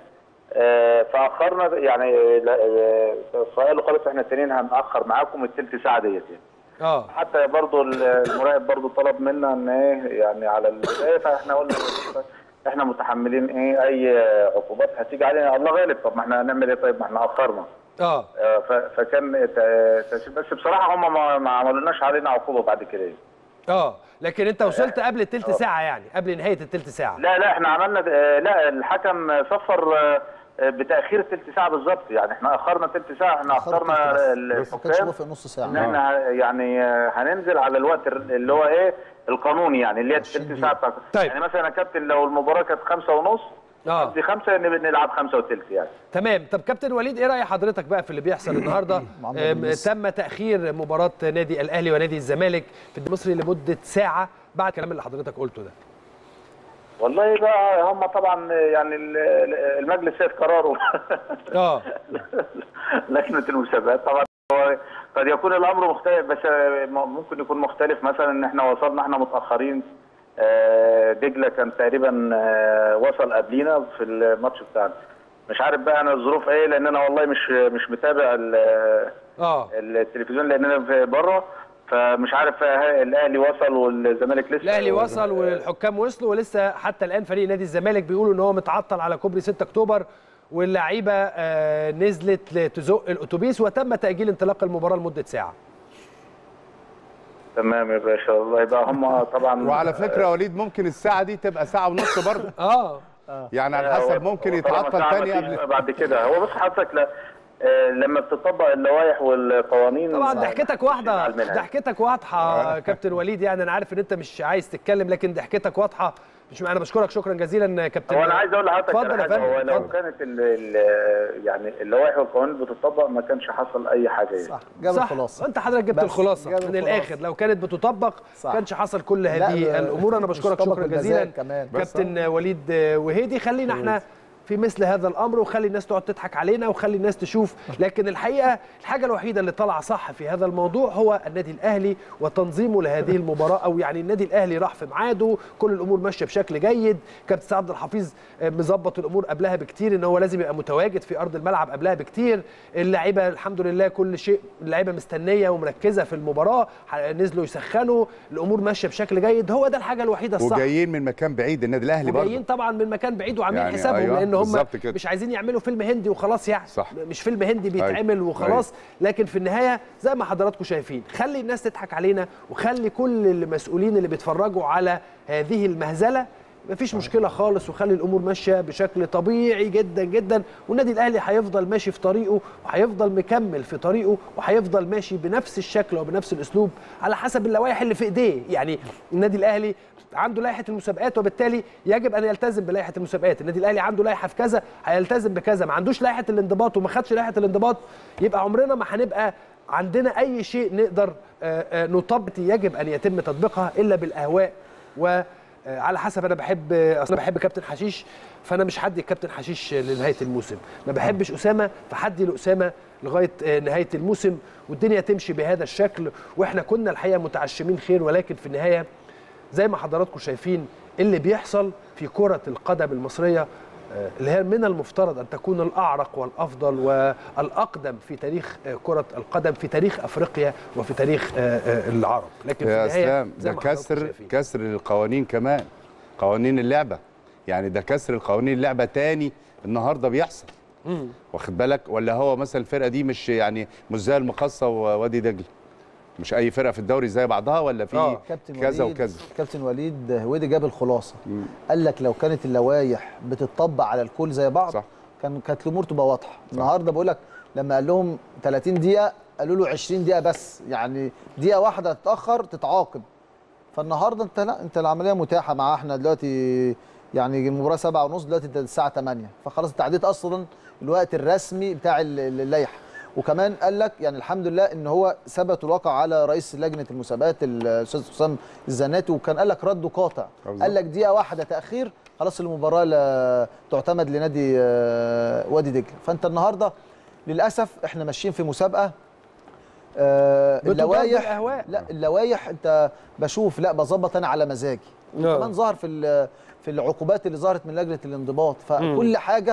S10: آه، فاخرنا يعني لا- آه، فقالوا خلاص احنا التانيين هنأخر معاكم التلت ساعه ديت يعني.
S1: اه
S10: حتى برضو المراقب برضو طلب منا ان ايه يعني على البدايه فاحنا قلنا احنا متحملين ايه اي عقوبات هتيجي علينا الله غالب طب ما احنا هنعمل ايه طيب ما احنا اخرنا
S1: اه
S10: آه، ف- فكان ت- تسيب- بس بصراحه هم ما ما عملوناش علينا عقوبه بعد كده
S1: اه لكن انت وصلت قبل التلت ساعه يعني قبل نهايه التلت ساعه
S10: لا لا احنا عملنا آه، لا الحكم صفر آه، بتاخير تلت ساعه بالظبط يعني احنا اخرنا تلت ساعه احنا اخرنا
S7: ما كانش
S10: الحكام
S7: موافق نص ساعه
S10: ان احنا يعني آه، هننزل على الوقت اللي هو ايه القانوني يعني اللي هي التلت ساعه بتاعت
S1: طيب.
S10: يعني مثلا يا كابتن لو المباراه كانت خمسة ونص
S1: اه
S10: دي خمسة نب- نلعب خمسة وتلت يعني
S1: تمام طب كابتن وليد ايه راي حضرتك بقى في اللي بيحصل النهارده
S7: محمد
S1: آم،
S7: يونس.
S1: تم تاخير مباراه نادي الاهلي ونادي الزمالك في الدوري المصري لمده ساعه بعد الكلام اللي حضرتك قلته ده
S10: والله بقى هم طبعا يعني ال- ال- المجلس سيد قراره
S1: اه
S10: لجنه المسابقات طبعا هو قد يكون الامر مختلف بس ممكن يكون مختلف مثلا ان احنا وصلنا احنا متاخرين آه، دجله كان تقريبا آه، وصل قبلينا في الماتش بتاعنا مش عارف بقى انا الظروف ايه لان انا والله مش مش متابع ال-
S1: اه
S10: التلفزيون لان انا في بره فمش عارف الاهلي وصل والزمالك لسه
S1: الاهلي وصل والحكام وصلوا ولسه حتى الان فريق نادي الزمالك بيقولوا ان هو متعطل على كوبري 6 اكتوبر واللعيبه آه، نزلت تزق الاتوبيس وتم تاجيل انطلاق المباراه لمده ساعه
S10: تمام يا باشا والله يبقى هم طبعا
S6: وعلى فكره يا وليد ممكن الساعه دي تبقى ساعه ونص برضه
S1: اه
S6: يعني على حسب ممكن
S10: هو
S6: يتعطل
S10: طالما ساعة
S6: تاني
S10: مفيش
S6: قبل
S10: بعد كده هو بص حضرتك لا آه، لما بتطبق اللوائح والقوانين
S1: طبعا ضحكتك واحده
S10: على المنهج.
S1: ضحكتك واضحه كابتن وليد يعني انا عارف ان انت مش عايز تتكلم لكن ضحكتك واضحه مش انا بشكرك شكرا جزيلا كابتن
S10: هو انا عايز اقول لحضرتك
S1: اتفضل
S10: على
S1: يا
S10: حاجه
S1: فندم
S10: هو لو
S1: اتفضل.
S10: كانت ال ال يعني اللوائح والقوانين بتطبق ما كانش حصل اي حاجه يعني.
S7: صح جاب
S1: صح
S7: الخلاصه
S1: انت حضرتك جبت
S7: بس
S1: الخلاصه
S7: جاب
S1: من
S7: الخلاصة.
S1: الاخر لو كانت بتطبق
S7: صح.
S1: كانش حصل كل
S7: لا،
S1: هذه
S7: لا،
S1: الامور انا
S7: مش
S1: بشكرك
S7: طبق
S1: شكرا
S7: بالمزاج
S1: جزيلا
S7: كمان.
S1: كابتن وليد وهيدي خلينا احنا في مثل هذا الامر وخلي الناس تقعد تضحك علينا وخلي الناس تشوف لكن الحقيقه الحاجه الوحيده اللي طالعه صح في هذا الموضوع هو النادي الاهلي وتنظيمه لهذه المباراه او يعني النادي الاهلي راح في ميعاده كل الامور ماشيه بشكل جيد كابتن سعد الحفيظ آه، مظبط الامور قبلها بكتير ان هو لازم يبقى متواجد في ارض الملعب قبلها بكتير اللعيبه الحمد لله كل شيء اللعيبه مستنيه ومركزه في المباراه ح- نزلوا يسخنوا الامور ماشيه بشكل جيد هو ده الحاجه الوحيده الصح
S6: وجايين من مكان بعيد النادي الاهلي
S1: وجايين
S6: برضه
S1: طبعا من مكان بعيد وعاملين
S6: يعني
S1: حسابهم
S6: أيوة،
S1: لان هم
S6: بالظبط كده.
S1: مش عايزين يعملوا فيلم هندي وخلاص يعني
S6: صح.
S1: مش فيلم هندي بيتعمل
S6: أيوة.
S1: وخلاص لكن في النهايه زي ما حضراتكم شايفين خلي الناس تضحك علينا وخلي كل المسؤولين اللي بيتفرجوا على هذه المهزله مفيش مشكله خالص وخلي الامور ماشيه بشكل طبيعي جدا جدا والنادي الاهلي هيفضل ماشي في طريقه وهيفضل مكمل في طريقه وهيفضل ماشي بنفس الشكل وبنفس الاسلوب على حسب اللوائح اللي في ايديه يعني النادي الاهلي عنده لائحه المسابقات وبالتالي يجب ان يلتزم بلائحه المسابقات النادي الاهلي عنده لائحه في كذا هيلتزم بكذا ما عندوش لائحه الانضباط وما خدش لائحه الانضباط يبقى عمرنا ما هنبقى عندنا اي شيء نقدر آه، آه، نطبق يجب ان يتم تطبيقها الا بالاهواء و آه، على حسب انا بحب اصلا بحب كابتن حشيش فانا مش هدي كابتن حشيش لنهايه الموسم ما بحبش اسامه فحدي لاسامه لغايه آه، نهايه الموسم والدنيا تمشي بهذا الشكل واحنا كنا الحقيقه متعشمين خير ولكن في النهايه زي ما حضراتكم شايفين اللي بيحصل في كره القدم المصريه آه، اللي هي من المفترض ان تكون الاعرق والافضل والاقدم في تاريخ آه، كره القدم في تاريخ افريقيا وفي تاريخ آه، آه، العرب لكن في
S6: يا
S1: النهايه
S6: اسلام
S1: زي
S6: ده
S1: ما حضراتكم
S6: كسر
S1: شايفين.
S6: كسر للقوانين كمان قوانين اللعبه يعني ده كسر القوانين اللعبه تاني النهارده بيحصل واخد بالك ولا هو مثلا الفرقه دي مش يعني مش زي المقصه ووادي دجله مش اي فرقه في الدوري زي بعضها ولا في
S1: آه،
S7: كابتن
S6: كذا
S7: وليد
S6: وكذا
S7: كابتن وليد هويدي جاب الخلاصه قال لك لو كانت اللوائح بتطبق على الكل زي بعض
S6: صح.
S7: كان كانت الامور تبقى واضحه النهارده بقول لك لما قال لهم 30 دقيقه قالوا له 20 دقيقه بس يعني دقيقه واحده تتاخر تتعاقب فالنهارده انت لا انت العمليه متاحه مع احنا دلوقتي يعني المباراه 7 ونص دلوقتي انت الساعه 8 فخلاص انت عديت اصلا الوقت الرسمي بتاع ال- ال- اللائحه وكمان قال لك يعني الحمد لله ان هو ثبت الواقع على رئيس لجنه المسابقات الاستاذ حسام الزناتي وكان قال لك رد قاطع
S6: بالظبط.
S7: قال لك دقيقه واحده تاخير خلاص المباراه لا تعتمد لنادي آه، وادي دجله فانت النهارده للاسف احنا ماشيين في مسابقه آه،
S1: بتضاد
S7: اللوائح
S1: الأهواء.
S7: لا اللوائح انت بشوف لا بظبط انا على مزاجي
S1: آه.
S7: كمان ظهر في ال- في العقوبات اللي ظهرت من لجنه الانضباط فكل حاجه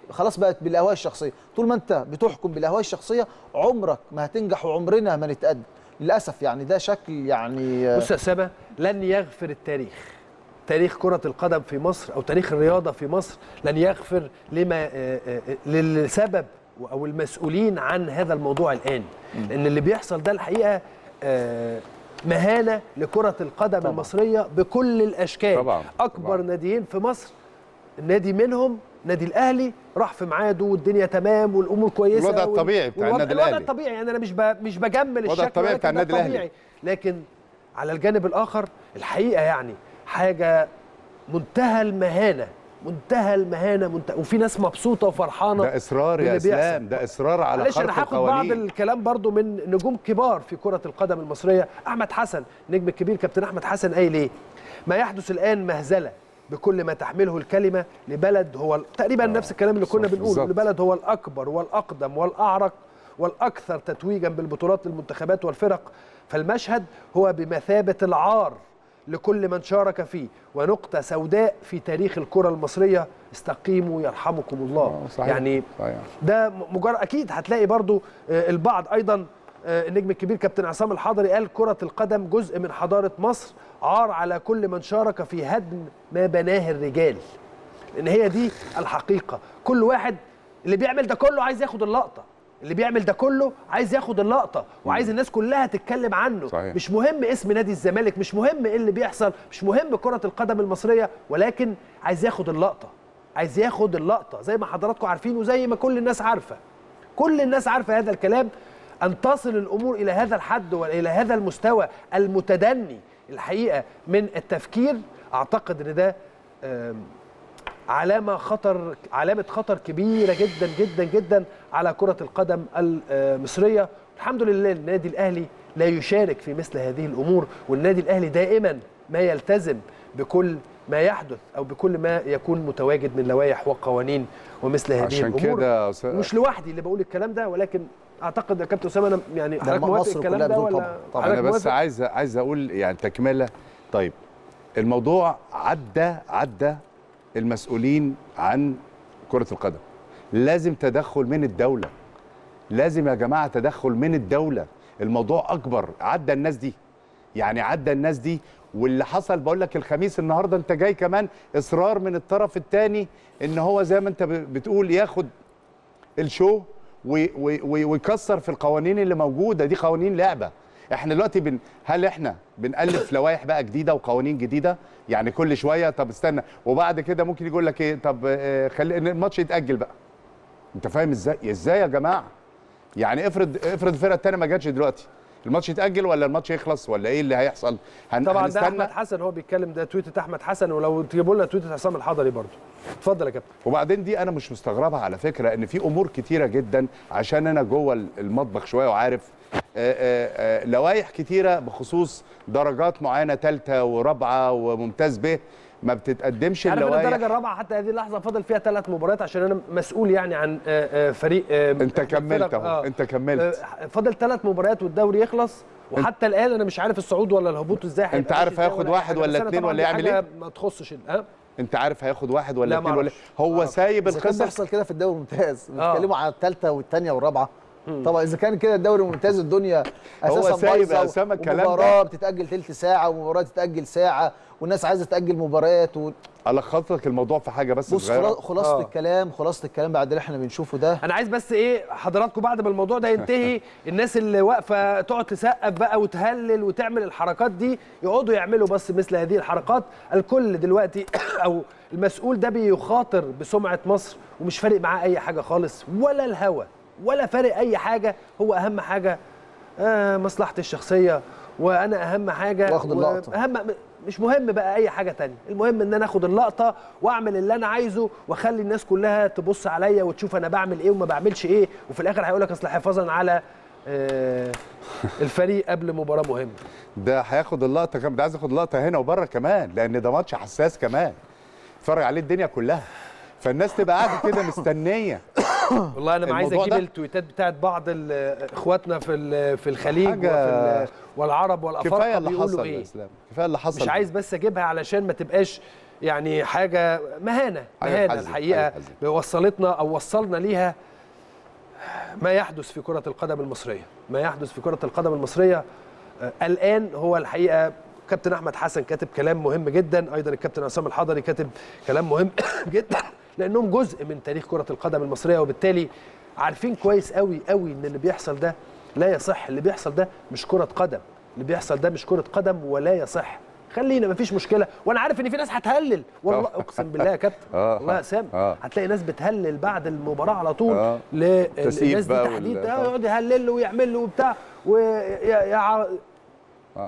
S7: خلاص بقت بالاهواء الشخصيه طول ما انت بتحكم بالاهواء الشخصيه عمرك ما هتنجح وعمرنا ما نتقدم للاسف يعني ده شكل يعني
S1: بص يا اسامه لن يغفر التاريخ تاريخ كرة القدم في مصر أو تاريخ الرياضة في مصر لن يغفر لما آه، آه، آه، للسبب أو المسؤولين عن هذا الموضوع الآن لأن اللي بيحصل ده الحقيقة آه، مهانة لكرة القدم
S6: طبعاً.
S1: المصرية بكل الأشكال
S6: طبعاً.
S1: أكبر
S6: طبعاً.
S1: ناديين في مصر النادي منهم نادي الاهلي راح في ميعاده والدنيا تمام والامور كويسه
S6: الوضع
S1: وال-
S6: الطبيعي بتاع
S1: والوضع-
S6: النادي
S1: الوضع
S6: الأهلي.
S1: الطبيعي يعني انا مش ب... مش بجمل
S6: الوضع
S1: الشكل
S6: الطبيعي
S1: ولكن
S6: بتاع
S1: ده
S6: النادي الأهلي.
S1: طبيعي. لكن على الجانب الاخر الحقيقه يعني حاجه منتهى المهانه منتهى المهانه منتهى وفي ناس مبسوطه وفرحانه
S6: ده اصرار يا
S1: باللي بيحصل.
S6: اسلام ده اصرار على
S1: معلش انا
S6: خرق
S1: هاخد بعض
S6: القوانين
S1: الكلام برضو من نجوم كبار في كره القدم المصريه احمد حسن نجم الكبير كابتن احمد حسن قايل ايه ما يحدث الان مهزله بكل ما تحمله الكلمه لبلد هو تقريبا نفس الكلام اللي كنا
S6: صح،
S1: بنقوله
S6: بالظبط.
S1: لبلد هو الاكبر والاقدم والاعرق والاكثر تتويجا بالبطولات للمنتخبات والفرق فالمشهد هو بمثابه العار لكل من شارك فيه ونقطة سوداء في تاريخ الكرة المصرية استقيموا يرحمكم الله
S6: آه، صحيح.
S1: يعني
S6: صحيح.
S1: ده م- مجرد اكيد هتلاقي برضو آه، البعض ايضا آه، النجم الكبير كابتن عصام الحضري قال كرة القدم جزء من حضارة مصر عار على كل من شارك في هدم ما بناه الرجال لان هي دي الحقيقة كل واحد اللي بيعمل ده كله عايز ياخد اللقطة اللي بيعمل ده كله عايز ياخد اللقطة وعايز الناس كلها تتكلم عنه
S6: صحيح.
S1: مش مهم اسم نادي الزمالك مش مهم ايه اللي بيحصل مش مهم كرة القدم المصرية ولكن عايز ياخد اللقطة عايز ياخد اللقطة زي ما حضراتكم عارفين وزي ما كل الناس عارفة كل الناس عارفة هذا الكلام أن تصل الأمور إلى هذا الحد وإلى هذا المستوى المتدني الحقيقة من التفكير أعتقد أن ده آم، علامة خطر علامة خطر كبيرة جدا جدا جدا على كرة القدم المصرية الحمد لله النادي الأهلي لا يشارك في مثل هذه الأمور والنادي الأهلي دائما ما يلتزم بكل ما يحدث أو بكل ما يكون متواجد من لوائح وقوانين ومثل هذه
S6: عشان
S1: الأمور
S6: كده يا أستاذ-
S1: مش لوحدي اللي بقول الكلام ده ولكن أعتقد يا كابتن أسامة أنا يعني
S7: ده
S1: حضرتك موافق
S7: مصر
S1: الكلام
S7: كلها
S1: ده
S7: بدون
S1: ولا
S7: طبعاً. طبعاً.
S1: حضرتك
S6: انا بس
S1: موافق؟
S6: عايز عايز اقول يعني تكمله طيب الموضوع عدى عدى المسؤولين عن كره القدم لازم تدخل من الدوله لازم يا جماعه تدخل من الدوله الموضوع اكبر عدى الناس دي يعني عدى الناس دي واللي حصل بقول لك الخميس النهارده انت جاي كمان اصرار من الطرف الثاني ان هو زي ما انت ب- بتقول ياخد الشو وي- وي- وي- ويكسر في القوانين اللي موجوده دي قوانين لعبه احنا دلوقتي بن هل احنا بنالف لوائح بقى جديده وقوانين جديده يعني كل شويه طب استنى وبعد كده ممكن يقول لك ايه طب آه، خلي إن الماتش يتاجل بقى انت فاهم ازاي ازاي يا جماعه يعني افرض افرض الفرقه الثانيه ما جاتش دلوقتي الماتش يتاجل ولا الماتش يخلص ولا ايه اللي هيحصل هن...
S1: طبعا ده
S6: هنستنى
S1: احمد حسن هو بيتكلم ده تويتة احمد حسن ولو تجيبوا لنا تويتة عصام الحضري برضه اتفضل يا كابتن
S6: وبعدين دي انا مش مستغربها على فكره ان في امور كتيره جدا عشان انا جوه المطبخ شويه وعارف آه، آه، آه، لوائح كتيره بخصوص درجات معينه ثالثه ورابعه وممتاز به ما بتتقدمش
S1: عارف ان
S6: اللوائح
S1: الدرجه الرابعه حتى هذه اللحظه فاضل فيها ثلاث مباريات عشان انا مسؤول يعني عن آه، آه، فريق آه،
S6: انت كملت
S1: فرق-
S6: اهو انت كملت
S1: آه، فاضل ثلاث مباريات والدوري يخلص وحتى الان انا مش عارف الصعود ولا الهبوط ازاي هيبقى
S6: انت عارف
S1: ماشي إزاي
S6: هياخد
S1: ولا أي
S6: واحد
S1: حاجة.
S6: ولا
S1: بس أنا
S6: اتنين
S1: طبعاً
S6: ولا
S1: دي
S6: يعمل
S1: حاجة
S6: إيه؟
S1: ما تخصش ال- ها
S6: انت عارف هياخد واحد ولا
S1: لا،
S6: اثنين
S1: ما
S6: ولا
S1: أعرفش.
S6: هو
S1: أعرف.
S6: سايب
S7: اذا كان
S6: القصص
S7: بيحصل كده في الدوري الممتاز
S1: آه.
S7: بيتكلموا على الثالثه والثانيه والرابعه طبعا اذا كان كده الدوري الممتاز الدنيا
S6: هو
S7: اساسا
S6: سايب
S7: بايظه
S6: يا أسامة الكلام ده.
S7: ومباراه بتتاجل ثلث ساعه ومباراه تتاجل ساعه والناس عايزه تاجل مباريات و...
S6: الخص لك الموضوع في حاجه بس
S7: بص
S6: صغيره
S7: خلا- خلاصه
S1: آه.
S7: الكلام خلاصه الكلام بعد اللي احنا بنشوفه ده
S1: انا عايز بس ايه حضراتكم بعد ما الموضوع ده ينتهي الناس اللي واقفه تقعد تسقف بقى وتهلل وتعمل الحركات دي يقعدوا يعملوا بس مثل هذه الحركات الكل دلوقتي او المسؤول ده بيخاطر بسمعه مصر ومش فارق معاه اي حاجه خالص ولا الهوى ولا فارق اي حاجه هو اهم حاجه آه مصلحتي الشخصيه وانا اهم حاجه
S7: واخد اللقطة.
S1: اهم مش مهم بقى اي حاجه تانية المهم ان انا اخد اللقطه واعمل اللي انا عايزه واخلي الناس كلها تبص عليا وتشوف انا بعمل ايه وما بعملش ايه وفي الاخر هيقول لك اصل حفاظا على آه، الفريق قبل مباراه مهمه
S6: ده هياخد اللقطه كمان ده عايز ياخد اللقطه هنا وبره كمان لان ده ماتش حساس كمان اتفرج عليه الدنيا كلها فالناس تبقى قاعده كده مستنيه
S1: والله انا ما عايز
S6: الموضوع
S1: اجيب
S6: ده-
S1: التويتات بتاعت بعض ال- اخواتنا في ال- في الخليج
S6: حاجة-
S1: وفي ال- والعرب
S6: كفايه
S1: والافارقه
S6: اللي
S1: بيقولوا
S6: حصل يا
S1: ايه
S6: اسلام كفايه اللي حصل
S1: مش عايز بس اجيبها علشان ما تبقاش يعني حاجه مهانه
S6: حاجة
S1: مهانه
S6: تحزن،
S1: الحقيقه
S6: حاجة تحزن.
S1: وصلتنا او وصلنا ليها ما يحدث في كره القدم المصريه ما يحدث في كره القدم المصريه آه، الان هو الحقيقه كابتن احمد حسن كاتب كلام مهم جدا ايضا الكابتن عصام الحضري كاتب كلام مهم جدا لانهم جزء من تاريخ كره القدم المصريه وبالتالي عارفين كويس قوي قوي ان اللي بيحصل ده لا يصح اللي بيحصل ده مش كره قدم اللي بيحصل ده مش كره قدم ولا يصح خلينا مفيش مشكله وانا عارف ان في ناس هتهلل والله
S6: آه.
S1: اقسم بالله يا كابتن
S6: آه.
S1: والله يا سام
S6: آه.
S1: هتلاقي ناس بتهلل بعد المباراه على طول
S6: آه.
S1: للناس
S6: تسييف
S1: دي
S6: بقى
S1: تحديد
S6: وال-
S1: آه، يقعد يهلل له ويعمل له وبتاع ويا يا ع-
S6: آه.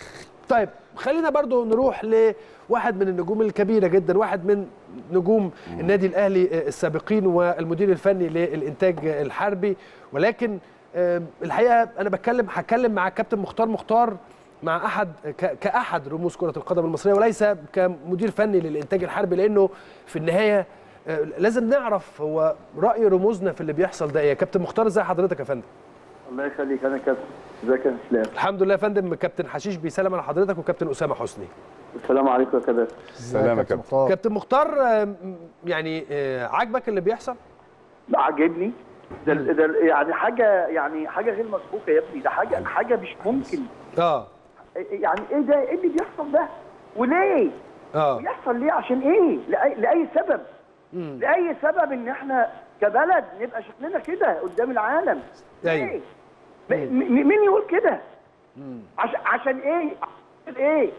S1: طيب خلينا برضو نروح لواحد من النجوم الكبيرة جدا واحد من نجوم النادي الأهلي السابقين والمدير الفني للإنتاج الحربي ولكن آه، الحقيقة أنا بتكلم هتكلم مع كابتن مختار مختار مع أحد ك- كأحد رموز كرة القدم المصرية وليس كمدير فني للإنتاج الحربي لأنه في النهاية آه، لازم نعرف هو رأي رموزنا في اللي بيحصل ده إيه. يا كابتن مختار ازي حضرتك يا فندم
S11: الله يخليك انا كابتن ازيك يا اسلام
S1: الحمد لله يا فندم كابتن حشيش بيسلم على حضرتك وكابتن أسامة حسني
S11: السلام عليكم يا كباتن
S6: سلام يا كابتن
S7: مختار.
S1: كابتن مختار آه، يعني آه، عاجبك اللي بيحصل؟
S11: عاجبني ده, ده يعني حاجه يعني حاجه غير مسبوقه يا ابني ده حاجه حاجه مش ممكن
S1: اه
S11: يعني ايه ده ايه اللي بيحصل ده وليه
S1: اه
S11: بيحصل ليه عشان ايه لاي, لأي سبب لاي سبب ان احنا كبلد نبقى شكلنا كده قدام العالم
S1: أيوة.
S11: ليه؟ م- م- مين يقول كده عشان عشان ايه عشان ايه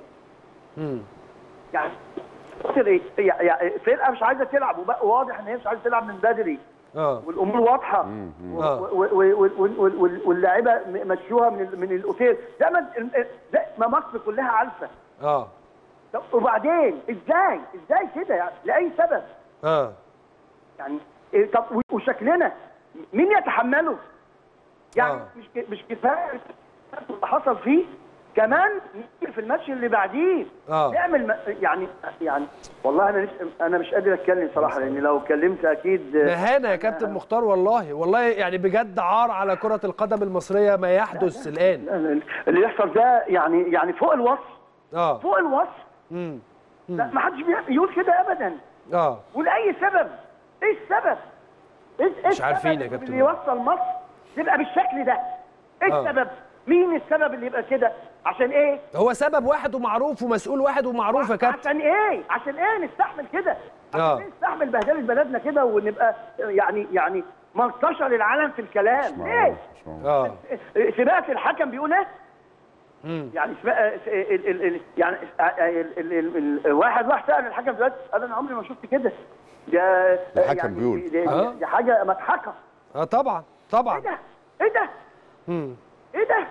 S1: مم.
S11: يعني خاطر ايه يعني- يعني فرقه مش عايزه تلعب وبقى واضح ان هي مش عايزه تلعب من بدري
S1: اه
S11: والامور واضحه و-
S1: آه.
S11: و- و- و- و- و- واللاعيبه م- مشوها من ال- من الاوتيل ده ما ده ما مصر كلها عارفه
S1: اه
S11: طب وبعدين ازاي ازاي كده يعني لاي سبب
S1: اه
S11: يعني إيه طب و- وشكلنا مين يتحمله يعني
S1: آه.
S11: مش ك- مش كفايه اللي حصل فيه كمان نيجي في الماتش اللي بعديه
S1: آه.
S11: نعمل م- يعني يعني والله انا مش انا مش قادر اتكلم صراحه لان لو اتكلمت اكيد
S1: مهانة يا كابتن مختار والله والله يعني بجد عار على كرة القدم المصرية ما يحدث الآن
S11: اللي يحصل ده يعني يعني فوق الوصف
S1: اه
S11: فوق الوصف
S1: مم.
S11: لا ما حدش بي- يقول كده ابدا
S1: اه
S11: ولاي سبب ايه السبب ايه إيه
S1: مش عارفين يا
S11: السبب
S1: كابتن.
S11: اللي يوصل مصر تبقى بالشكل ده ايه
S1: آه.
S11: السبب مين السبب اللي يبقى كده عشان ايه
S1: هو سبب واحد ومعروف ومسؤول واحد ومعروف يا كابتن
S11: عشان ايه عشان ايه نستحمل كده عشان
S1: آه.
S11: ايه نستحمل بهدله بلدنا كده ونبقى يعني يعني منتشر العالم في الكلام ليه
S6: مش معقول.
S1: اه
S11: سباق الحكم بيقول ايه
S1: مم.
S11: يعني سباق ال ال ال يعني ال ال ال ال واحد راح سال الحكم دلوقتي قال انا عمري ما شفت كده ده
S6: الحكم
S11: يعني
S6: بيقول.
S11: دي, دي,
S1: آه.
S11: دي حاجه مضحكه
S1: اه طبعا
S11: ايه
S1: طبعا
S11: ده ايه ده
S1: مم.
S11: ايه ده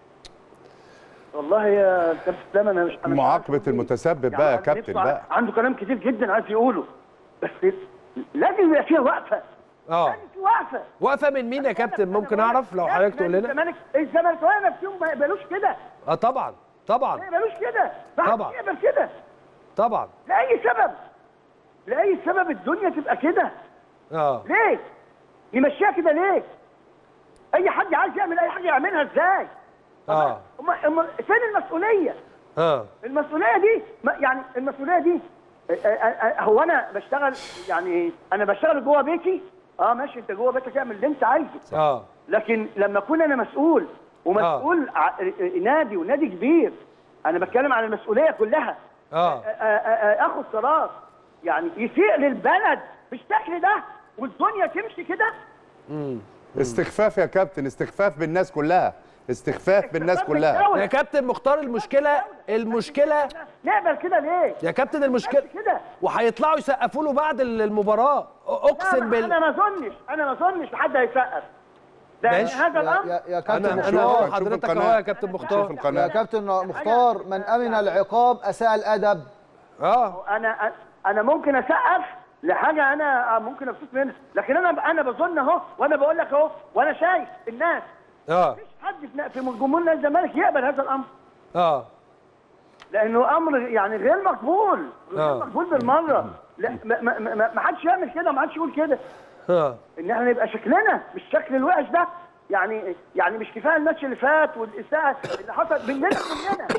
S11: والله يا كابتن اسلام انا مش أنا مش عارف
S6: معاقبة
S11: أقول إيه.
S6: المتسبب
S11: يعني
S6: بقى يا
S11: أنا
S6: كابتن
S11: نفسه
S6: بقى
S11: عنده كلام كتير جدا عايز يقوله بس لازم يبقى فيها وقفه
S1: اه
S11: لازم في وقفه
S1: واقفه من مين يا كابتن ممكن اعرف لو حضرتك تقول لنا
S11: الزمالك الزمالكاويه نفسهم ما يقبلوش كده
S1: اه طبعا
S11: ما
S1: طبعا
S11: يقبلوش كده ما حدش
S1: طبعا.
S11: يقبل كده
S1: طبعا
S11: لاي سبب لاي سبب الدنيا تبقى كده
S1: اه
S11: ليه نمشيها كده ليه اي حد عايز يعمل اي حاجه يعملها ازاي
S1: اه
S11: أما- أما فين المسؤوليه
S1: اه
S11: المسؤوليه دي ما يعني المسؤوليه دي آه، آه، آه، هو انا بشتغل يعني انا بشتغل جوه بيتي اه ماشي انت جوه بيتك اعمل اللي انت عايزه
S1: اه
S11: لكن لما اكون انا مسؤول ومسؤول ع- نادي ونادي كبير انا بتكلم عن المسؤوليه كلها
S1: اه
S11: آه، آه، آه، اخد قرار يعني يسيء للبلد بالشكل ده والدنيا تمشي كده
S6: استخفاف يا كابتن استخفاف بالناس كلها استخفاف بالناس
S11: استخفاف
S6: كلها
S11: بالدولة.
S1: يا كابتن مختار المشكله المشكله
S11: نقبل كده ليه؟
S1: يا كابتن المشكله
S11: كده
S1: وهيطلعوا يسقفوا له بعد المباراه اقسم
S11: لا،
S1: بالله
S11: انا ما اظنش انا ما اظنش حد هيسقف لان
S1: ماشي.
S11: هذا
S7: يا,
S11: الامر
S7: يا, يا كابتن
S1: انا
S6: نشوف-
S1: انا
S7: مختار
S6: نشوف
S1: حضرتك
S6: القناة.
S1: اهو يا كابتن
S6: شوف
S1: مختار
S7: يا
S6: القناة
S7: كابتن مختار من امن العقاب اساء الادب
S1: اه
S11: انا انا ممكن اسقف لحاجه انا ممكن ابسط منها لكن انا انا بظن اهو وانا بقول لك اهو وانا شايف الناس
S1: اه
S11: مفيش حد في- في جمهور نادي الزمالك يقبل هذا الامر
S1: اه
S11: لانه امر يعني غير مقبول غير
S1: آه.
S11: مقبول بالمره لا ما, ما, ما, ما حدش يعمل كده ما حدش يقول كده
S1: اه
S11: ان احنا نبقى شكلنا بالشكل الوحش ده يعني يعني مش كفايه الماتش اللي فات والاساءه اللي حصل مننا كلنا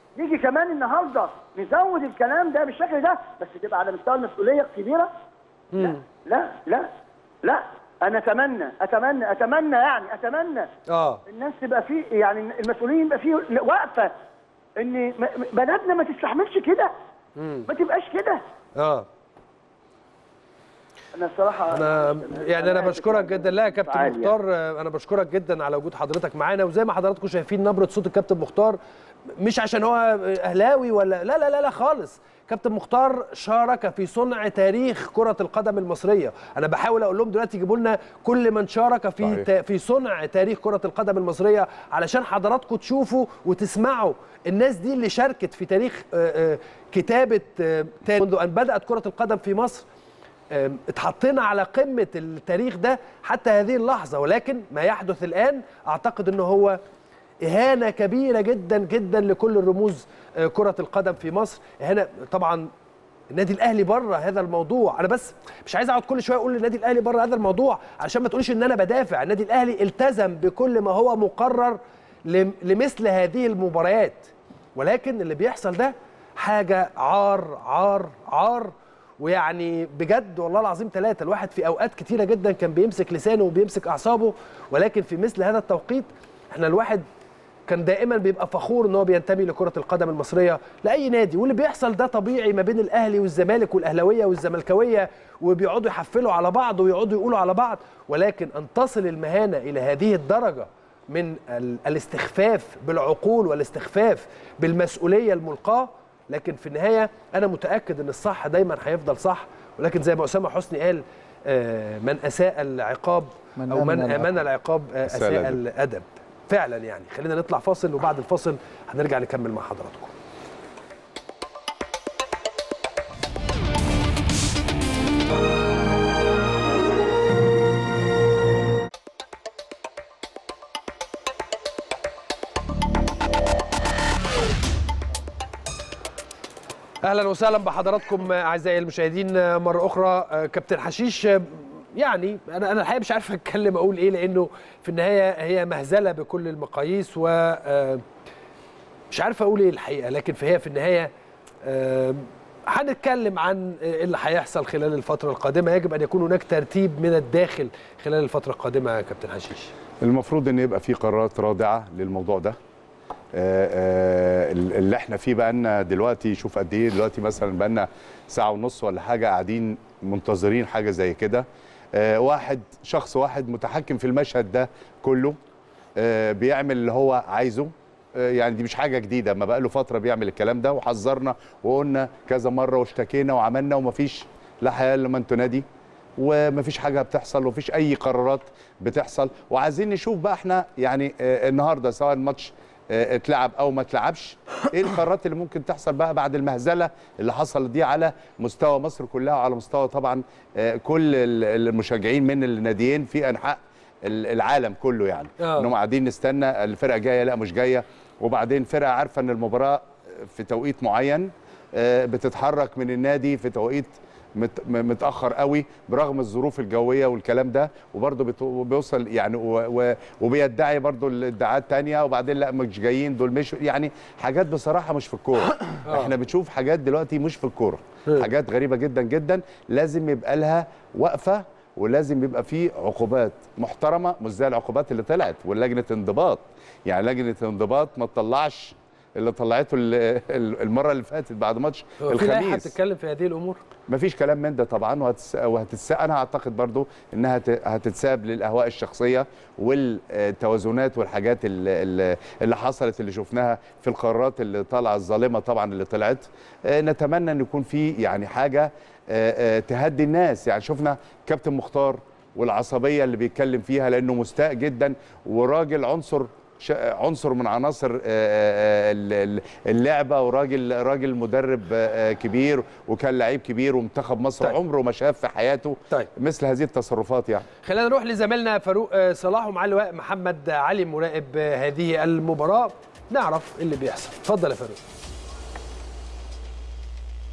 S11: نيجي كمان النهارده نزود الكلام ده بالشكل ده بس تبقى على مستوى المسؤوليه الكبيره لا لا لا لا انا اتمنى اتمنى اتمنى يعني اتمنى
S1: اه
S11: الناس تبقى فيه يعني المسؤولين يبقى فيه وقفه ان م- م- بلدنا ما تستحملش كده ما تبقاش كده
S1: اه
S11: انا الصراحه
S1: انا يعني انا بشكرك جدا لا يا كابتن
S11: عالي يعني.
S1: مختار آه، انا بشكرك جدا على وجود حضرتك معانا وزي ما حضراتكم شايفين نبره صوت الكابتن مختار مش عشان هو اهلاوي ولا لا لا لا لا خالص كابتن مختار شارك في صنع تاريخ كرة القدم المصرية، أنا بحاول أقول لهم دلوقتي يجيبوا لنا كل من شارك في
S3: صحيح.
S1: تا- في صنع تاريخ كرة القدم المصرية علشان حضراتكم تشوفوا وتسمعوا الناس دي اللي شاركت في تاريخ آه، آه، كتابة آه، تاريخ منذ أن بدأت كرة القدم في مصر آم، اتحطينا على قمة التاريخ ده حتى هذه اللحظة ولكن ما يحدث الآن أعتقد أنه هو إهانة كبيرة جدا جدا لكل الرموز آه، كرة القدم في مصر إهانة طبعا النادي الاهلي بره هذا الموضوع انا بس مش عايز اقعد كل شويه اقول النادي الاهلي بره هذا الموضوع علشان ما تقوليش ان انا بدافع النادي الاهلي التزم بكل ما هو مقرر لم- لمثل هذه المباريات ولكن اللي بيحصل ده حاجه عار عار عار ويعني بجد والله العظيم ثلاثة الواحد في أوقات كتيرة جدا كان بيمسك لسانه وبيمسك أعصابه ولكن في مثل هذا التوقيت احنا الواحد كان دائما بيبقى فخور ان هو بينتمي لكره القدم المصريه لاي نادي واللي بيحصل ده طبيعي ما بين الاهلي والزمالك والاهلاويه والزملكاويه وبيقعدوا يحفلوا على بعض ويقعدوا يقولوا على بعض ولكن ان تصل المهانه الى هذه الدرجه من ال- الاستخفاف بالعقول والاستخفاف بالمسؤوليه الملقاه لكن في النهايه انا متاكد ان الصح دايما هيفضل صح ولكن زي ما اسامه حسني قال آه، من اساء العقاب
S7: من
S1: او من
S7: أمن
S1: امن العقاب آه،
S3: أساء
S1: اساء
S3: الأدب.
S1: الادب فعلا يعني خلينا نطلع فاصل وبعد الفاصل هنرجع نكمل مع حضراتكم اهلا وسهلا بحضراتكم اعزائي المشاهدين مره اخرى كابتن حشيش يعني انا انا الحقيقه مش عارف اتكلم اقول ايه لانه في النهايه هي مهزله بكل المقاييس و مش عارف اقول ايه الحقيقه لكن فهي في النهايه آم، هنتكلم عن اللي هيحصل خلال الفتره القادمه يجب ان يكون هناك ترتيب من الداخل خلال الفتره القادمه يا كابتن حشيش
S6: المفروض ان يبقى في قرارات رادعه للموضوع ده آه، آه، اللي احنا فيه بقى لنا دلوقتي شوف قد ايه دلوقتي مثلا بقى لنا ساعه ونص ولا حاجه قاعدين منتظرين حاجه زي كده آه، واحد شخص واحد متحكم في المشهد ده كله آه، بيعمل اللي هو عايزه آه، يعني دي مش حاجه جديده ما بقى له فتره بيعمل الكلام ده وحذرنا وقلنا كذا مره واشتكينا وعملنا ومفيش لا حياه الا من تنادي ومفيش حاجه بتحصل ومفيش اي قرارات بتحصل وعايزين نشوف بقى احنا يعني آه، النهارده سواء الماتش آه، اتلعب او ما اتلعبش ايه القرارات اللي ممكن تحصل بقى بعد المهزله اللي حصلت دي على مستوى مصر كلها وعلى مستوى طبعا آه، كل ال- المشجعين من الناديين في انحاء ال- العالم كله يعني
S1: آه.
S6: انهم قاعدين نستنى الفرقه جايه لا مش جايه وبعدين فرقه عارفه ان المباراه في توقيت معين آه، بتتحرك من النادي في توقيت مت- م- متاخر قوي برغم الظروف الجويه والكلام ده وبرضه بت- بيوصل يعني و- و- وبيدعي برضه الادعاءات تانية وبعدين لا مش جايين دول مش يعني حاجات بصراحه مش في الكوره احنا بنشوف حاجات دلوقتي مش في الكوره حاجات غريبه جدا جدا لازم يبقى لها وقفه ولازم يبقى في عقوبات محترمه مش زي العقوبات اللي طلعت ولجنه انضباط يعني لجنه انضباط ما تطلعش اللي طلعته ال- ال- المره اللي فاتت بعد ماتش
S1: هو في لائحه
S6: الخميس
S1: بتتكلم في هذه الامور
S6: مفيش كلام من ده طبعا وهتس... وهتتس... انا اعتقد برضو انها ت... هتتساب للاهواء الشخصيه والتوازنات والحاجات اللي, اللي حصلت اللي شفناها في القرارات اللي طالعه الظالمه طبعا اللي طلعت آه، نتمنى ان يكون في يعني حاجه آه، آه، تهدي الناس يعني شفنا كابتن مختار والعصبيه اللي بيتكلم فيها لانه مستاء جدا وراجل عنصر ش- عنصر من عناصر آه، آه، ال- ال- اللعبه وراجل راجل مدرب آه، كبير وكان لعيب كبير ومنتخب مصر
S1: طيب.
S6: طيب. عمره ما شاف في حياته
S1: طيب.
S6: مثل هذه التصرفات يعني
S1: خلينا نروح لزميلنا فاروق آه، صلاح ومعاه اللواء محمد علي مراقب آه، هذه المباراه نعرف إيه اللي بيحصل اتفضل يا فاروق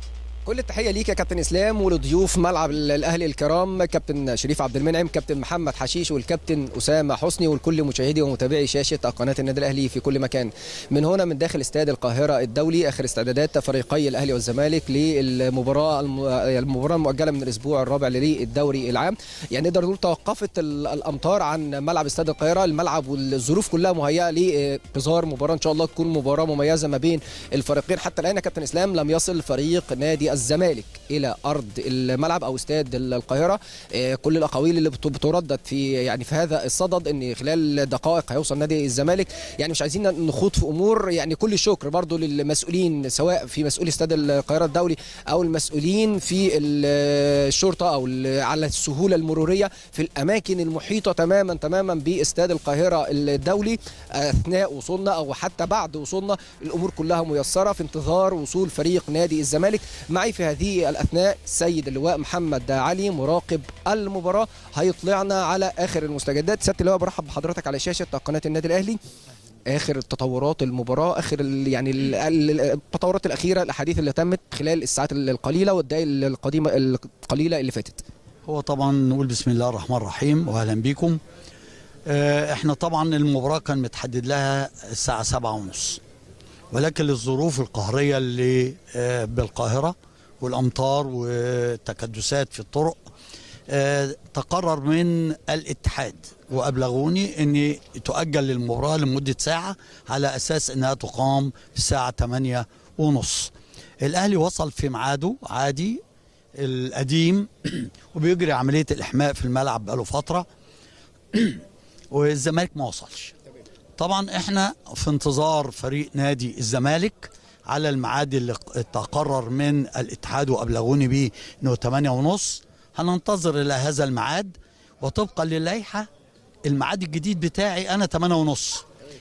S2: كل التحيه ليك يا كابتن اسلام ولضيوف ملعب الاهلي الكرام كابتن شريف عبد المنعم كابتن محمد حشيش والكابتن اسامه حسني والكل مشاهدي ومتابعي شاشه قناه النادي الاهلي في كل مكان من هنا من داخل استاد القاهره الدولي اخر استعدادات فريقي الاهلي والزمالك للمباراه الم- المباراه المؤجله من الاسبوع الرابع للدوري العام يعني نقدر نقول توقفت ال- الامطار عن ملعب استاد القاهره الملعب والظروف كلها مهيئه لانتظار مباراه ان شاء الله تكون مباراه مميزه ما بين الفريقين حتى الان يا كابتن اسلام لم يصل فريق نادي الزمالك الى ارض الملعب او استاد القاهره آه، كل الاقاويل اللي بت- بتردد في يعني في هذا الصدد ان خلال دقائق هيوصل نادي الزمالك يعني مش عايزين نخوض في امور يعني كل الشكر برضو للمسؤولين سواء في مسؤولي استاد القاهره الدولي او المسؤولين في ال- الشرطه او ال- على السهوله المروريه في الاماكن المحيطه تماما تماما باستاد القاهره الدولي اثناء وصولنا او حتى بعد وصولنا الامور كلها ميسره في انتظار وصول فريق نادي الزمالك معي في هذه الاثناء السيد اللواء محمد علي مراقب المباراه هيطلعنا على اخر المستجدات سياده اللواء برحب بحضرتك على شاشه قناه النادي الاهلي اخر تطورات المباراه اخر ال يعني ال- ال- التطورات الاخيره الاحاديث اللي تمت خلال الساعات القليله والدقائق القديمه القليله اللي فاتت
S12: هو طبعا نقول بسم الله الرحمن الرحيم واهلا بيكم آه، احنا طبعا المباراه كان متحدد لها الساعه سبعة ونص ولكن للظروف القهريه اللي آه، بالقاهره والامطار والتكدسات في الطرق آه، تقرر من الاتحاد وابلغوني ان تؤجل للمباراه لمده ساعه على اساس انها تقام الساعه 8 ونص الاهلي وصل في ميعاده عادي القديم وبيجري عمليه الاحماء في الملعب بقاله فتره والزمالك ما وصلش طبعا احنا في انتظار فريق نادي الزمالك على الميعاد اللي تقرر من الاتحاد وابلغوني بيه انه 8 ونص هننتظر الى هذا الميعاد وطبقا للائحه الميعاد الجديد بتاعي انا 8 ونص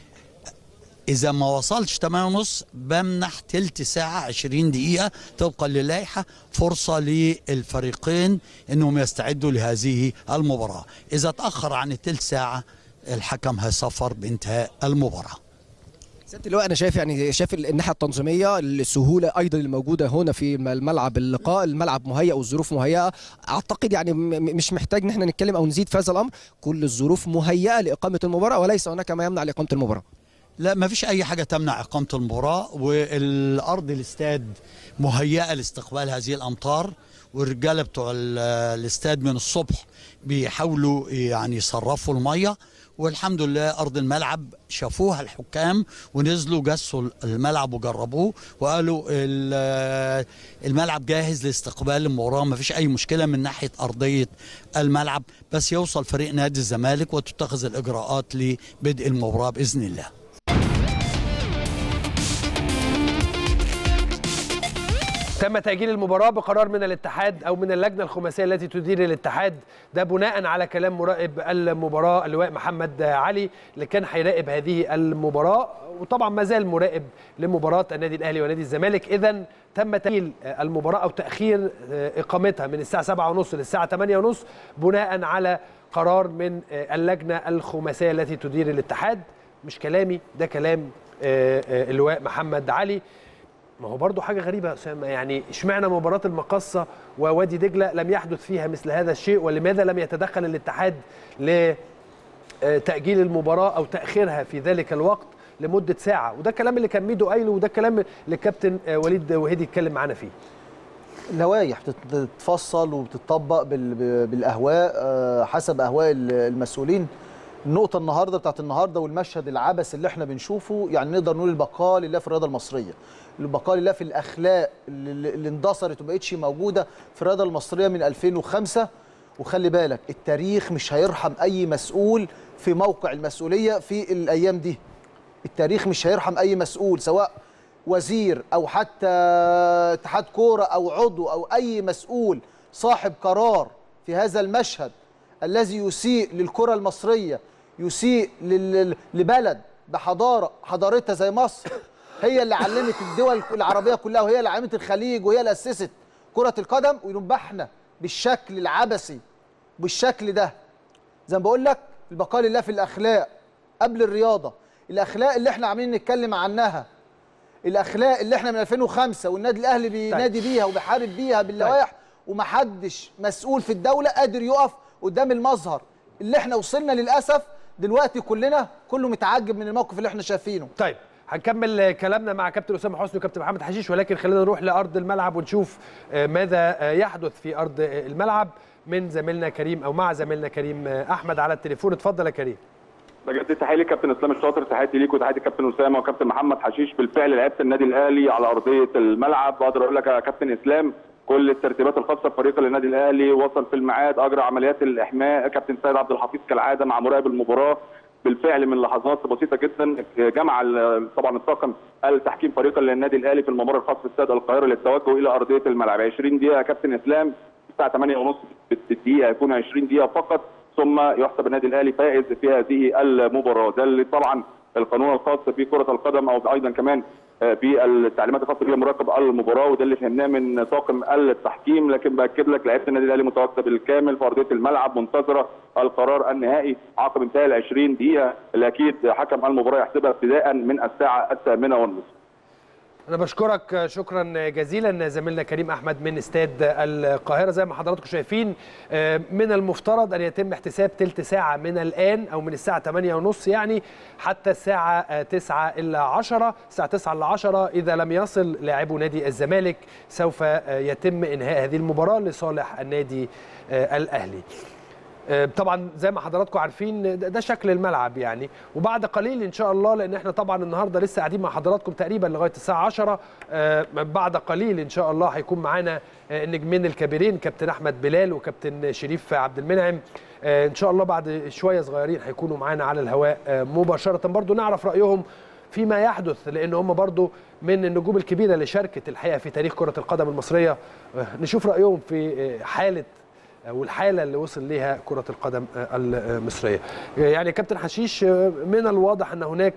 S12: اذا ما وصلش 8 ونص بمنح تلت ساعه 20 دقيقه طبقا للائحه فرصه للفريقين انهم يستعدوا لهذه المباراه اذا تاخر عن التلت ساعه الحكم هيصفر بانتهاء المباراه
S2: سياده اللواء انا شايف يعني شايف الناحيه التنظيميه السهوله ايضا الموجوده هنا في الملعب اللقاء الملعب مهيأ والظروف مهيئه اعتقد يعني م- م- مش محتاج ان احنا نتكلم او نزيد في هذا الامر كل الظروف مهيئه لاقامه المباراه وليس هناك ما يمنع لاقامه المباراه
S12: لا ما فيش اي حاجه تمنع اقامه المباراه والارض الاستاد مهيئه لاستقبال هذه الامطار والرجاله بتوع ال- الاستاد من الصبح بيحاولوا يعني يصرفوا الميه والحمد لله ارض الملعب شافوها الحكام ونزلوا جسوا الملعب وجربوه وقالوا ال- الملعب جاهز لاستقبال المباراه ما فيش اي مشكله من ناحيه ارضيه الملعب بس يوصل فريق نادي الزمالك وتتخذ الاجراءات لبدء المباراه باذن الله
S1: تم تأجيل المباراة بقرار من الاتحاد أو من اللجنة الخماسية التي تدير الاتحاد ده بناء على كلام مراقب المباراة اللواء محمد علي اللي كان هيراقب هذه المباراة وطبعا ما زال مراقب لمباراة النادي الأهلي ونادي الزمالك إذا تم تأجيل المباراة أو تأخير إقامتها من الساعة 7:30 للساعة 8:30 بناء على قرار من اللجنة الخماسية التي تدير الاتحاد مش كلامي ده كلام اللواء محمد علي ما هو برضه حاجه غريبه يا اسامه يعني اشمعنى مباراه المقصه ووادي دجله لم يحدث فيها مثل هذا الشيء ولماذا لم يتدخل الاتحاد لتاجيل المباراه او تاخيرها في ذلك الوقت لمده ساعه وده الكلام اللي كان ميدو قايله وده الكلام اللي الكابتن وليد وهيدي اتكلم معانا فيه
S7: اللوائح بتتفصل وبتطبق بال- بالاهواء آه، حسب اهواء المسؤولين النقطة النهاردة بتاعت النهاردة والمشهد العبث اللي احنا بنشوفه يعني نقدر نقول البقاء لله في الرياضة المصرية البقاء لله في الأخلاق اللي اللي اندثرت ومبقتش موجودة في الرياضة المصرية من 2005 وخلي بالك التاريخ مش هيرحم أي مسؤول في موقع المسؤولية في الأيام دي التاريخ مش هيرحم أي مسؤول سواء وزير أو حتى اتحاد كورة أو عضو أو أي مسؤول صاحب قرار في هذا المشهد الذي يسيء للكرة المصرية يسيء لل- لبلد بحضارة حضارتها زي مصر هي اللي علمت الدول العربية كلها وهي اللي علمت الخليج وهي اللي أسست كرة القدم ونبقى احنا بالشكل العبثي بالشكل ده زي ما بقول لك البقاء لله في الأخلاق قبل الرياضة الأخلاق اللي احنا عاملين نتكلم عنها الاخلاق اللي احنا من 2005 والنادي الاهلي بينادي بيها وبيحارب بيها باللوائح ومحدش مسؤول في الدوله قادر يقف قدام المظهر اللي احنا وصلنا للاسف دلوقتي كلنا كله متعجب من الموقف اللي احنا شايفينه
S1: طيب هنكمل كلامنا مع كابتن اسامه حسني وكابتن محمد حشيش ولكن خلينا نروح لارض الملعب ونشوف آه، ماذا آه، يحدث في ارض آه، الملعب من زميلنا كريم او مع زميلنا كريم آه، احمد على التليفون اتفضل يا كريم
S8: بجد تحية ليك كابتن اسلام الشاطر تحياتي ليك وتحياتي كابتن اسامه وكابتن محمد حشيش بالفعل لعيبه النادي الاهلي على ارضيه الملعب بقدر اقول لك يا كابتن اسلام كل الترتيبات الخاصه بفريق النادي الاهلي وصل في الميعاد اجرى عمليات الاحماء كابتن سيد عبد الحفيظ كالعاده مع مراقب المباراه بالفعل من لحظات بسيطه جدا جمع ال- طبعا الطاقم التحكيم فريق النادي الاهلي في الممر الخاص باستاد القاهره للتوجه الى ارضيه الملعب 20 دقيقه يا كابتن اسلام الساعه 8:30 بالدقيقه يكون 20 دقيقه فقط ثم يحسب النادي الاهلي فائز في هذه المباراه ده اللي طبعا القانون الخاص بكره القدم او ايضا كمان آه، بالتعليمات الخاصه بها مراقب المباراه وده اللي فهمناه من طاقم التحكيم لكن باكد لك لعيبه النادي الاهلي متواجده بالكامل في ارضيه الملعب منتظره القرار النهائي عقب انتهاء ال 20 دقيقه اللي اكيد حكم المباراه يحسبها ابتداء من الساعه الثامنه والنصف
S1: انا بشكرك شكرا جزيلا زميلنا كريم احمد من استاد القاهره زي ما حضراتكم شايفين آه، من المفترض ان يتم احتساب تلت ساعه من الان او من الساعه 8 ونص يعني حتى الساعه آه، 9 الا 10 الساعه 9 الا 10 اذا لم يصل لاعبو نادي الزمالك سوف آه، يتم انهاء هذه المباراه لصالح النادي آه، الاهلي آه، طبعا زي ما حضراتكم عارفين ده ده شكل الملعب يعني وبعد قليل ان شاء الله لان احنا طبعا النهارده لسه قاعدين مع حضراتكم تقريبا لغايه الساعه 10 آه، بعد قليل ان شاء الله هيكون معانا آه، النجمين الكبيرين كابتن احمد بلال وكابتن شريف عبد المنعم آه، ان شاء الله بعد شويه صغيرين هيكونوا معانا على الهواء آه، مباشره برضو نعرف رايهم فيما يحدث لان هم برضو من النجوم الكبيره اللي شاركت الحقيقه في تاريخ كره القدم المصريه آه، نشوف رايهم في آه، حاله والحاله اللي وصل ليها كره القدم المصريه يعني كابتن حشيش من الواضح ان هناك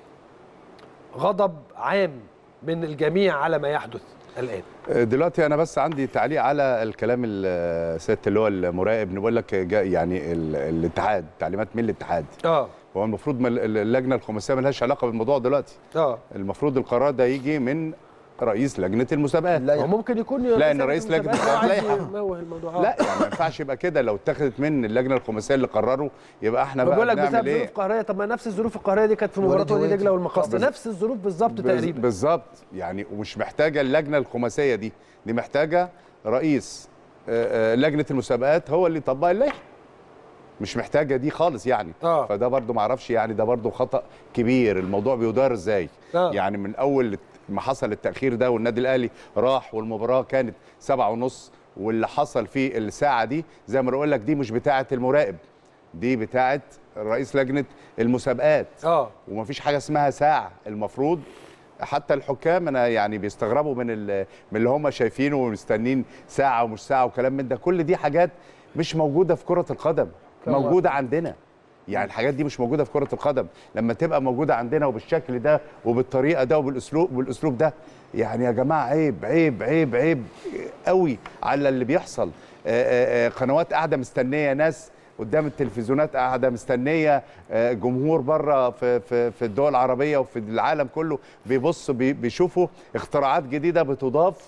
S1: غضب عام من الجميع على ما يحدث الان
S6: دلوقتي انا بس عندي تعليق على الكلام ال- سياده اللي هو المراقب بقول لك جا- يعني ال- الاتحاد تعليمات من الاتحاد
S1: اه
S6: هو المفروض ما ال- اللجنه الخماسيه ملهاش علاقه بالموضوع دلوقتي
S1: اه
S6: المفروض القرار ده يجي من رئيس لجنه المسابقات
S1: هو ممكن يكون
S6: لا ان رئيس لجنه
S1: المسابقات
S6: المسابقات
S1: عايز
S6: لائحه
S1: يموه الموضوع
S6: لا يعني ما ينفعش يبقى كده لو اتخذت من اللجنه الخماسيه اللي قرروا يبقى احنا بقى
S1: بقول لك
S6: بنعمل
S1: بسبب
S6: ايه
S1: ظروف قهريه طب ما نفس الظروف القهريه دي كانت في مباراه
S7: وادي
S1: وادي
S7: وادي.
S1: دجله والمقاصه
S6: بز-
S1: نفس الظروف بالظبط
S6: بز-
S1: تقريبا
S6: بالظبط يعني ومش محتاجه اللجنه الخماسيه دي دي محتاجه رئيس آه، آه، لجنه المسابقات هو اللي يطبق اللائحه مش محتاجه دي خالص يعني
S1: آه.
S6: فده برضو معرفش يعني ده برضو خطا كبير الموضوع بيدار ازاي
S1: آه.
S6: يعني من اول ما حصل التاخير ده والنادي الاهلي راح والمباراه كانت سبعة ونص واللي حصل في الساعه دي زي ما بقول لك دي مش بتاعه المراقب دي بتاعه رئيس لجنه المسابقات
S1: اه
S6: ومفيش حاجه اسمها ساعه المفروض حتى الحكام انا يعني بيستغربوا من ال- من اللي هم شايفينه ومستنين ساعه ومش ساعه وكلام من ده كل دي حاجات مش موجوده في كره القدم
S7: كمان.
S6: موجوده عندنا يعني الحاجات دي مش موجوده في كره القدم لما تبقى موجوده عندنا وبالشكل ده وبالطريقه ده وبالاسلوب بالاسلوب ده يعني يا جماعه عيب عيب عيب عيب قوي على اللي بيحصل آه، آه، آه، قنوات قاعده مستنيه ناس قدام التلفزيونات قاعده مستنيه آه، جمهور بره في في في الدول العربيه وفي العالم كله بيبص بي- بيشوفوا اختراعات جديده بتضاف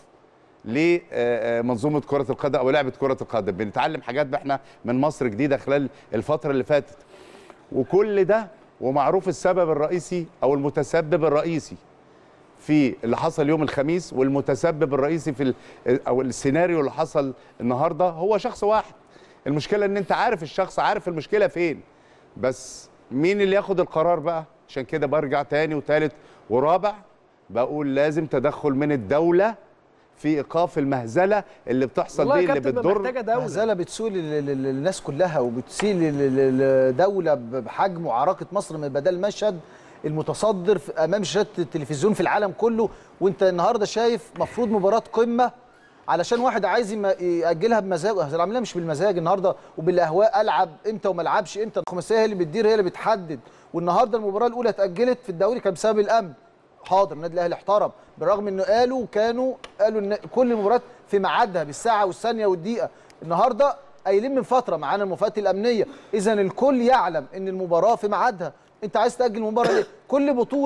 S6: لمنظومه كره القدم او لعبه كره القدم بنتعلم حاجات احنا من مصر جديده خلال الفتره اللي فاتت وكل ده ومعروف السبب الرئيسي او المتسبب الرئيسي في اللي حصل يوم الخميس والمتسبب الرئيسي في ال- او السيناريو اللي حصل النهارده هو شخص واحد المشكله ان انت عارف الشخص عارف المشكله فين بس مين اللي ياخد القرار بقى عشان كده برجع تاني وتالت ورابع بقول لازم تدخل من الدوله في ايقاف المهزله اللي بتحصل
S1: والله
S6: دي
S1: يا
S6: اللي
S1: كابتن ما
S6: بتضر
S1: محتاجه دوله
S7: مهزله بتسوء لل- لل- للناس كلها وبتسيء لدوله بحجم وعراقه مصر من بدل مشهد المتصدر في امام شاشات التلفزيون في العالم كله وانت النهارده شايف مفروض مباراه قمه علشان واحد عايز يم- ياجلها بمزاجه العمليه مش بالمزاج النهارده وبالاهواء العب امتى وما العبش امتى الخماسيه هي اللي بتدير هي اللي بتحدد والنهارده المباراه الاولى اتاجلت في الدوري كان بسبب الامن حاضر النادي الاهلي احترم بالرغم انه قالوا كانوا قالوا ان كل المباريات في ميعادها بالساعه والثانيه والدقيقه النهارده قايلين من فتره معانا الموافقات الامنيه اذا الكل يعلم ان المباراه في ميعادها انت عايز تاجل المباراه ليه كل بطوله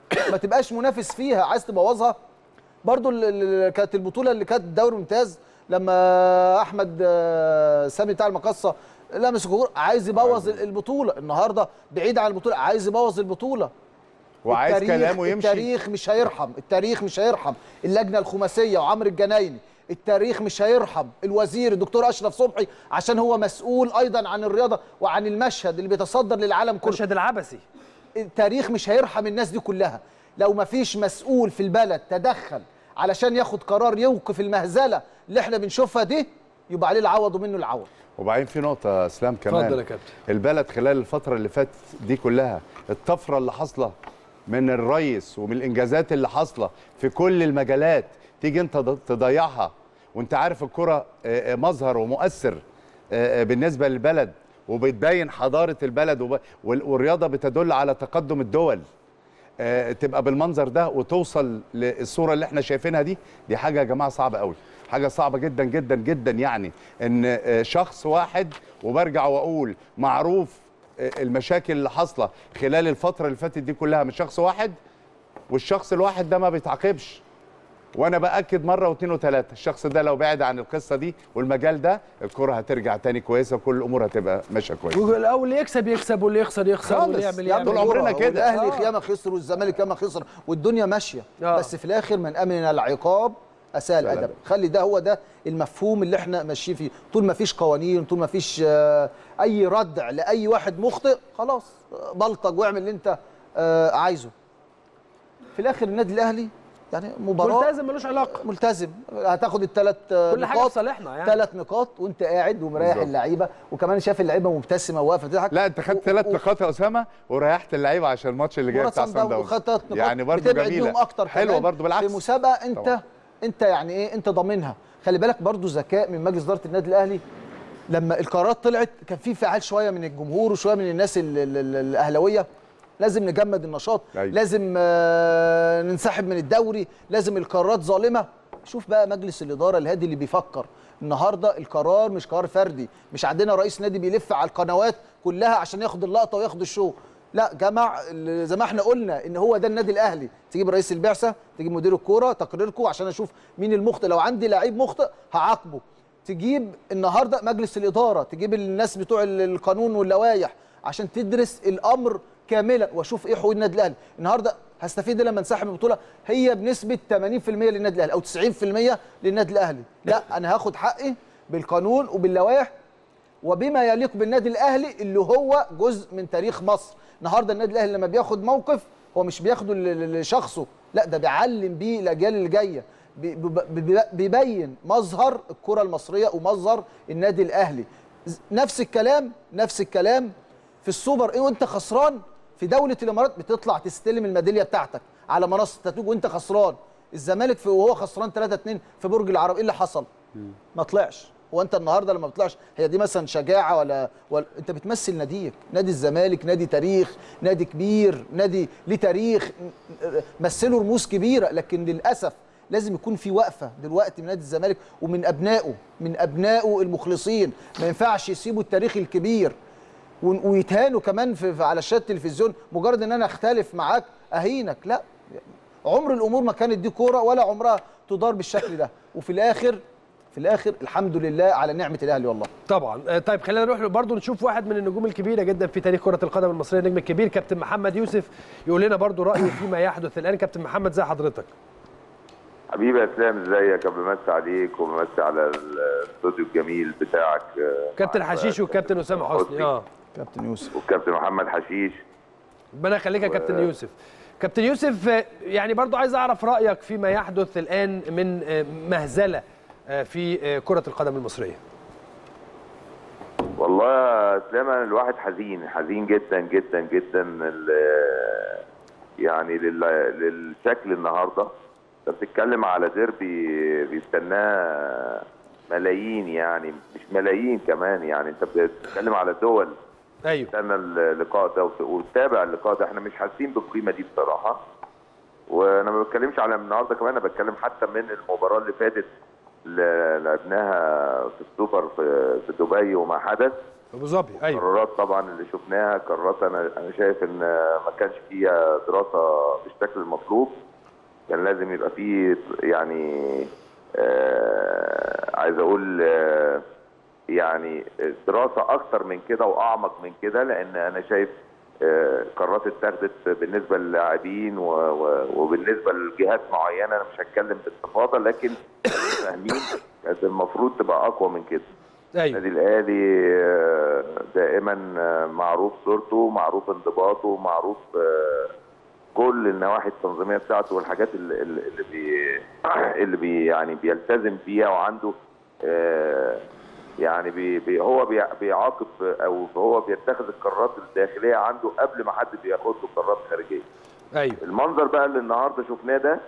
S7: ما تبقاش منافس فيها عايز تبوظها برضو ال- ال- كانت البطوله اللي كانت دوري ممتاز لما احمد آه، سامي بتاع المقصه لمس الجمهور عايز يبوظ ال- البطوله النهارده بعيد عن البطوله عايز يبوظ البطوله
S6: وعايز
S7: التاريخ-
S6: كلامه يمشي
S7: التاريخ مش هيرحم التاريخ مش هيرحم اللجنه الخماسيه وعمرو الجنايني التاريخ مش هيرحم الوزير الدكتور اشرف صبحي عشان هو مسؤول ايضا عن الرياضه وعن المشهد اللي بيتصدر للعالم كله
S1: المشهد العبثي
S7: التاريخ مش هيرحم الناس دي كلها لو ما فيش مسؤول في البلد تدخل علشان ياخد قرار يوقف المهزله اللي احنا بنشوفها دي يبقى عليه العوض ومنه العوض
S6: وبعدين في نقطة يا اسلام كمان
S1: اتفضل يا كابتن.
S6: البلد خلال الفترة اللي فاتت دي كلها الطفرة اللي حاصلة من الرئيس ومن الإنجازات اللي حاصلة في كل المجالات تيجي أنت ض- تضيعها وأنت عارف الكرة آه، آه، مظهر ومؤثر آه، آه، بالنسبة للبلد وبتبين حضارة البلد وب- وال- والرياضة بتدل على تقدم الدول آه، تبقى بالمنظر ده وتوصل للصوره اللي احنا شايفينها دي دي حاجه يا جماعه صعبه قوي حاجه صعبه جدا جدا جدا يعني ان آه، شخص واحد وبرجع واقول معروف آه، المشاكل اللي حاصله خلال الفتره اللي فاتت دي كلها من شخص واحد والشخص الواحد ده ما بيتعاقبش وانا باكد مره واثنين وثلاثه الشخص ده لو بعد عن القصه دي والمجال ده الكره هترجع تاني كويسه وكل الامور هتبقى ماشيه كويس
S1: او اللي يكسب يكسب واللي يخسر يخسر
S6: خالص.
S1: واللي يعمل
S7: يا عم
S1: يعمل
S6: طول عمرنا
S7: الكورة
S6: كده.
S7: والاهلي
S1: آه.
S7: ياما خسر والزمالك ياما خسر والدنيا ماشيه
S1: آه.
S7: بس في الاخر من امن العقاب اساء الادب
S6: الأدب.
S7: خلي ده هو ده المفهوم اللي احنا ماشيين فيه طول ما فيش قوانين طول ما فيش آه، اي ردع لاي واحد مخطئ خلاص آه، بلطج واعمل اللي انت آه، عايزه في الاخر النادي الاهلي يعني مباراه
S1: ملتزم ملوش علاقه
S7: ملتزم هتاخد الثلاث
S1: كل حاجه في صالحنا يعني
S7: ثلاث نقاط وانت قاعد ومريح
S6: بالظبط.
S7: اللعيبه وكمان شاف اللعيبه مبتسمه واقفه تضحك
S6: لا انت خدت ثلاث نقاط يا اسامه وريحت اللعيبه عشان الماتش اللي جاي
S7: ورا
S6: بتاع
S7: صن
S6: سان
S7: داونز
S6: داونز
S7: وخدت ثلاث نقاط
S6: يعني برضه
S7: بتبعد
S6: جميله
S7: بيهم اكتر
S6: حلوه
S7: كمان
S6: برضه بالعكس
S7: في مسابقه انت
S6: طبعا.
S7: انت يعني ايه انت ضامنها خلي بالك برضه ذكاء من مجلس اداره النادي الاهلي لما القرارات طلعت كان في فعال شويه من الجمهور وشويه من الناس ال- ال- ال- الاهلاويه لازم نجمد النشاط
S6: أيوة.
S7: لازم آه، ننسحب من الدوري لازم القرارات ظالمه شوف بقى مجلس الاداره الهادي اللي بيفكر النهارده القرار مش قرار فردي مش عندنا رئيس نادي بيلف على القنوات كلها عشان ياخد اللقطه وياخد الشو لا جمع ال- زي ما احنا قلنا ان هو ده النادي الاهلي تجيب رئيس البعثه تجيب مدير الكوره تقريركم عشان اشوف مين المخطئ لو عندي لعيب مخطئ هعاقبه تجيب النهارده مجلس الاداره تجيب الناس بتوع ال- القانون واللوائح عشان تدرس الامر كاملا واشوف ايه حقوق النادي الاهلي النهارده هستفيد لما انسحب من البطوله هي بنسبه 80% للنادي الاهلي او 90% للنادي الاهلي لا انا هاخد حقي بالقانون وباللوائح وبما يليق بالنادي الاهلي اللي هو جزء من تاريخ مصر النهارده النادي الاهلي لما بياخد موقف هو مش بياخده ل- ل- لشخصه لا ده بيعلم بيه الاجيال اللي جايه بي- بي- بي- بيبين مظهر الكره المصريه ومظهر النادي الاهلي ز- نفس الكلام نفس الكلام في السوبر ايه وانت خسران في دوله الامارات بتطلع تستلم الميداليه بتاعتك على منصه التتويج وانت خسران الزمالك في وهو خسران 3 2 في برج العرب ايه اللي حصل ما طلعش هو انت النهارده لما بتطلعش هي دي مثلا شجاعه ولا, ولا انت بتمثل ناديك نادي الزمالك نادي تاريخ نادي كبير نادي ليه تاريخ مثلوا رموز كبيره لكن للاسف لازم يكون في وقفه دلوقتي من نادي الزمالك ومن ابنائه من ابنائه المخلصين ما ينفعش يسيبوا التاريخ الكبير ون- ويتهانوا كمان في في- على شاشه التلفزيون مجرد ان انا اختلف معاك اهينك لا عمر الامور ما كانت دي كوره ولا عمرها تدار بالشكل ده وفي الاخر في الاخر الحمد لله على نعمه الاهلي والله
S1: طبعا آه، طيب خلينا نروح برضو نشوف واحد من النجوم الكبيره جدا في تاريخ كره القدم المصريه النجم الكبير كابتن محمد يوسف يقول لنا برضو رايه فيما يحدث الان كابتن محمد زي حضرتك
S13: حبيبي يا اسلام ازيك بمسي عليك وبمسي على الاستوديو الجميل بتاعك آه،
S1: كابتن
S13: مع
S1: حشيش والكابتن اسامه حسني اه
S7: كابتن يوسف
S13: والكابتن محمد حشيش
S1: ربنا يخليك يا كابتن يوسف كابتن يوسف آه، يعني برضو عايز اعرف رايك فيما يحدث الان من آه، مهزله آه، في آه، كره القدم المصريه
S13: والله يا اسلام أنا الواحد حزين حزين جدا جدا جدا ال- يعني لل- للشكل النهارده انت بتتكلم على ديربي بيستناه ملايين يعني مش ملايين كمان يعني انت بتتكلم على دول
S1: ايوه
S13: استنى اللقاء ده وت- وتتابع اللقاء ده احنا مش حاسين بالقيمه دي بصراحه وانا ما بتكلمش على النهارده كمان انا بتكلم حتى من المباراه اللي فاتت اللي لعبناها في السوبر في في دبي وما حدث
S1: ابو ظبي ايوه
S13: القرارات طبعا اللي شفناها قرارات انا انا شايف ان ما كانش فيها دراسه بالشكل المطلوب كان لازم يبقى فيه يعني آه عايز اقول آه يعني دراسه اكتر من كده واعمق من كده لان انا شايف آه قرارات اتخذت بالنسبه للاعبين و- و- وبالنسبه لجهات معينه انا مش هتكلم باستفاضه لكن فاهمين كانت المفروض تبقى اقوى من كده
S1: ايوه
S13: النادي الاهلي آه، دائما آه، معروف صورته معروف انضباطه معروف آه، كل النواحي التنظيميه بتاعته والحاجات اللي, اللي بي اللي بي يعني بيلتزم بيها وعنده آه، يعني بي بي هو بي بيعاقب او هو بيتخذ القرارات الداخليه عنده قبل ما حد بياخد له قرارات خارجيه
S1: ايوه
S13: المنظر بقى اللي النهارده شفناه ده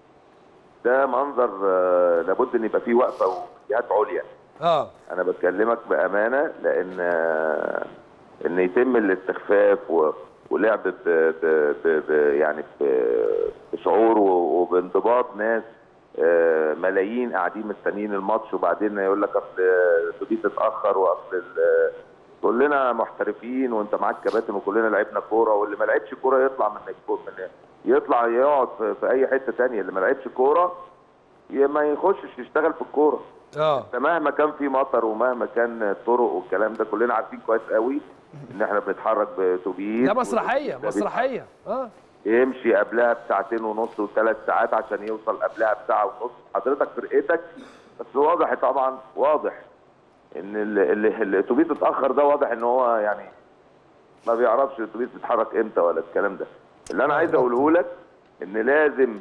S13: ده منظر آه، لابد ان يبقى فيه وقفه وجهات عليا
S1: اه
S13: انا بكلمك بامانه لان آه، ان يتم الاستخفاف و- ولعب ب ب ب ب يعني ب- بشعور و- وبانضباط ناس آه، ملايين قاعدين مستنيين الماتش وبعدين يقول لك اصل الاتوبيس اتاخر واصل ال- كلنا محترفين وانت معاك كباتن وكلنا لعبنا كوره واللي ما لعبش كوره يطلع من الكو- من يطلع يقعد في, في اي حته تانية اللي ما لعبش كوره ي- ما يخشش يشتغل في الكوره
S1: اه
S13: ده مهما كان في مطر ومهما كان الطرق والكلام ده كلنا عارفين كويس قوي ان احنا بنتحرك باتوبيس
S1: ده مسرحيه
S13: والأتوبيس ده
S1: مسرحيه اه
S13: يمشي قبلها بساعتين ونص وثلاث ساعات عشان يوصل قبلها بساعه ونص حضرتك فرقتك بس واضح طبعا واضح ان ال- ال- الاتوبيس اتاخر ده واضح ان هو يعني ما بيعرفش الاتوبيس بيتحرك امتى ولا الكلام ده اللي انا عايز اقوله لك ان لازم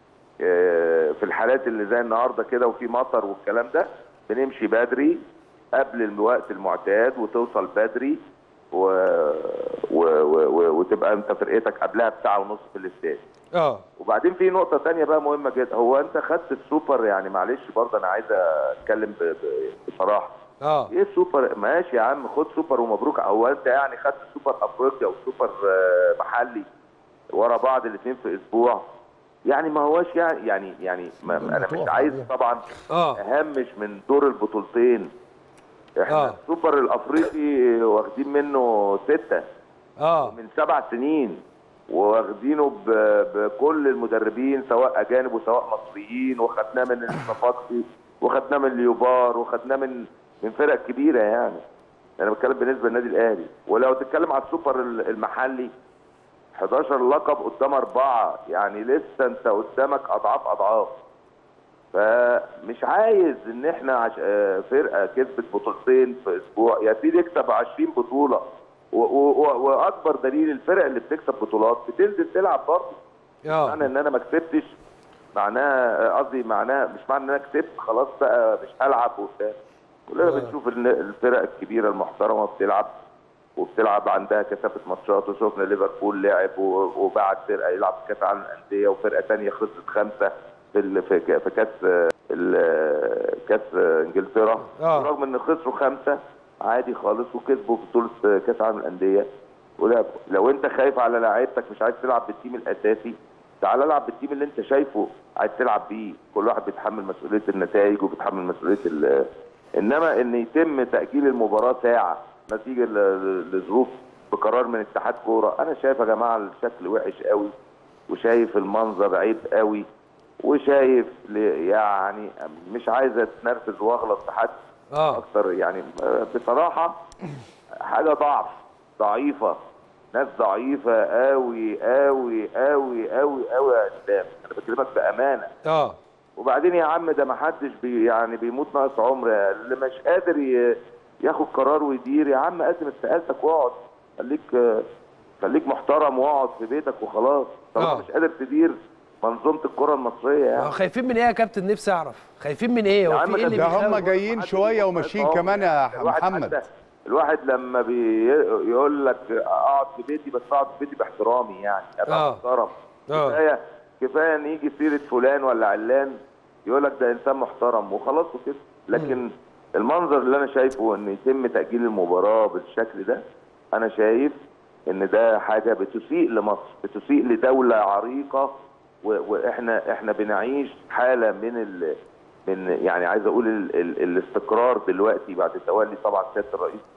S13: آه، في الحالات اللي زي النهارده كده وفي مطر والكلام ده بنمشي بدري قبل الوقت المعتاد وتوصل بدري و... و... و... و... وتبقى انت فرقتك قبلها بساعه ونص في الاستاد
S1: اه
S13: وبعدين في نقطة تانية بقى مهمة جدا هو أنت خدت السوبر يعني معلش برضه أنا عايز أتكلم ب... ب... بصراحة
S1: اه
S13: إيه السوبر ماشي يا عم خد سوبر ومبروك هو أنت يعني خدت سوبر أفريقيا وسوبر آه، محلي ورا بعض الاثنين في أسبوع يعني ما هوش يعني يعني يعني ما أنا مش عايز طبعا
S1: اه
S13: أهمش من دور البطولتين احنا
S1: آه.
S13: السوبر الافريقي واخدين منه سته
S1: اه
S13: من سبع سنين واخدينه ب- بكل المدربين سواء اجانب وسواء مصريين وخدناه من الصفاقسي وخدناه من اليوبار وخدناه من من فرق كبيره يعني انا بتكلم بالنسبه للنادي الاهلي ولو تتكلم على السوبر ال- المحلي 11 لقب قدام اربعه يعني لسه انت قدامك اضعاف اضعاف فمش عايز ان احنا عش... آه، فرقه كسبت بطولتين في اسبوع يا سيدي اكسب 20 بطوله و... و... و... واكبر دليل الفرق اللي بتكسب بطولات بتنزل تلعب برضه
S1: اه
S13: معنى ان انا ما كسبتش معناها قصدي معناها مش معنى ان انا كسبت خلاص بقى مش هلعب وبتاع كلنا بنشوف إن الفرق الكبيره المحترمه بتلعب وبتلعب عندها كثافه ماتشات وشفنا ليفربول لعب و- وبعد فرقه يلعب في كاس العالم للانديه وفرقه ثانيه خسرت خمسه في ال- في ك- في كاس ال- كاس انجلترا
S1: آه.
S13: رغم ان خسروا خمسه عادي خالص وكسبوا في بطوله كاس العالم للانديه ولعبوا لو انت خايف على لعيبتك مش عايز تلعب بالتيم الاساسي تعال العب بالتيم اللي انت شايفه عايز تلعب بيه كل واحد بيتحمل مسؤوليه النتائج وبيتحمل مسؤوليه ال- انما ان يتم تاجيل المباراه ساعه نتيجه ل- لظروف بقرار من اتحاد كوره انا شايف يا جماعه الشكل وحش قوي وشايف المنظر عيب قوي وشايف ل- يعني مش عايز اتنرفز واغلط في حد
S1: اه
S13: اكتر يعني آه، بصراحه حاجه ضعف ضعيفه ناس ضعيفه قوي قوي قوي قوي قوي يا اسلام انا بكلمك بامانه
S1: اه
S13: وبعدين يا عم ده ما حدش بي يعني بيموت ناقص عمر اللي مش قادر ي- ياخد قرار ويدير يا عم قدم استقالتك واقعد خليك آه، خليك محترم واقعد في بيتك وخلاص طالما
S1: آه.
S13: مش قادر تدير منظومه الكره المصريه
S1: ما
S13: يعني
S1: هو خايفين من ايه يا كابتن نفسي اعرف خايفين من ايه
S13: يا
S1: هو
S13: عم
S1: في ايه اللي
S6: ده
S1: بيخوف؟
S6: هم جايين شويه وماشيين كمان يا
S13: الواحد
S6: محمد
S13: حتى الواحد لما بيقول لك اقعد في بيتي بس اقعد في بيتي باحترامي يعني ابقى
S1: آه.
S13: محترم
S1: آه.
S13: كفايه كفايه ان يجي سيره فلان ولا علان يقول لك ده انسان محترم وخلاص وكده لكن المنظر اللي انا شايفه ان يتم تاجيل المباراه بالشكل ده انا شايف ان ده حاجه بتسيء لمصر بتسيء لدوله عريقه و- واحنا احنا بنعيش حاله من ال من يعني عايز اقول ال ال الاستقرار دلوقتي بعد تولي طبعا سياده الرئيس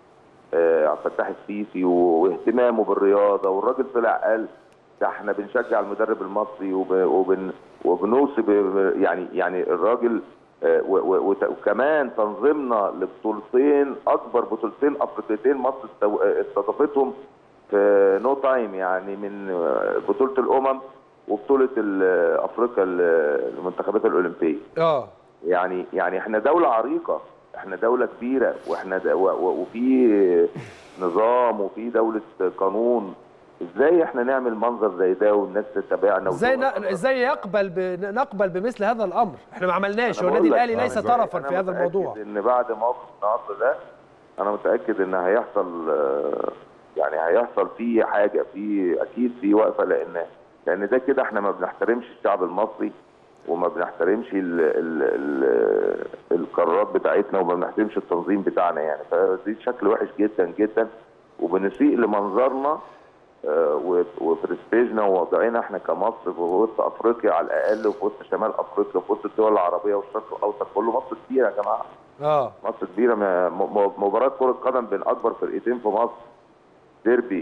S13: آه، عبد الفتاح السيسي واهتمامه بالرياضه والراجل طلع قال ده احنا بنشجع المدرب المصري وب- وبن وبنوصي ب- يعني يعني الراجل آه، و- و- وت- وكمان تنظيمنا لبطولتين اكبر بطولتين افريقيتين مصر استو- آه، استضافتهم في نو تايم يعني من آه، بطوله الامم وبطوله ال- افريقيا ال- المنتخبات الاولمبيه
S1: اه
S13: يعني يعني احنا دوله عريقه احنا دوله كبيره واحنا د- و- و- وفي نظام وفي دوله قانون ازاي احنا نعمل منظر زي ده والناس تتابعنا
S1: ازاي
S13: وتقف
S1: ن- ازاي يقبل ب... نقبل بمثل هذا الامر احنا ما عملناش
S13: أنا
S1: هو النادي
S13: بقول لك،
S1: الاهلي ليس
S13: أنا
S1: طرفا
S13: أنا
S1: في هذا
S13: متأكد
S1: الموضوع
S13: ان بعد موقف النهارده ده انا متاكد ان هيحصل آه، يعني هيحصل فيه حاجه في اكيد في وقفه لان لان ده كده احنا ما بنحترمش الشعب المصري وما بنحترمش ال ال ال القرارات بتاعتنا وما بنحترمش التنظيم بتاعنا يعني فدي شكل وحش جدا جدا وبنسيء لمنظرنا آه، و- وبرستيجنا ووضعنا احنا كمصر في وسط افريقيا على الاقل وفي وسط شمال افريقيا وفي وسط الدول العربيه والشرق الاوسط كله مصر كبيره يا جماعه
S1: اه
S13: مصر كبيره ما- م- م- مباراه كره قدم بين اكبر فرقتين في مصر ديربي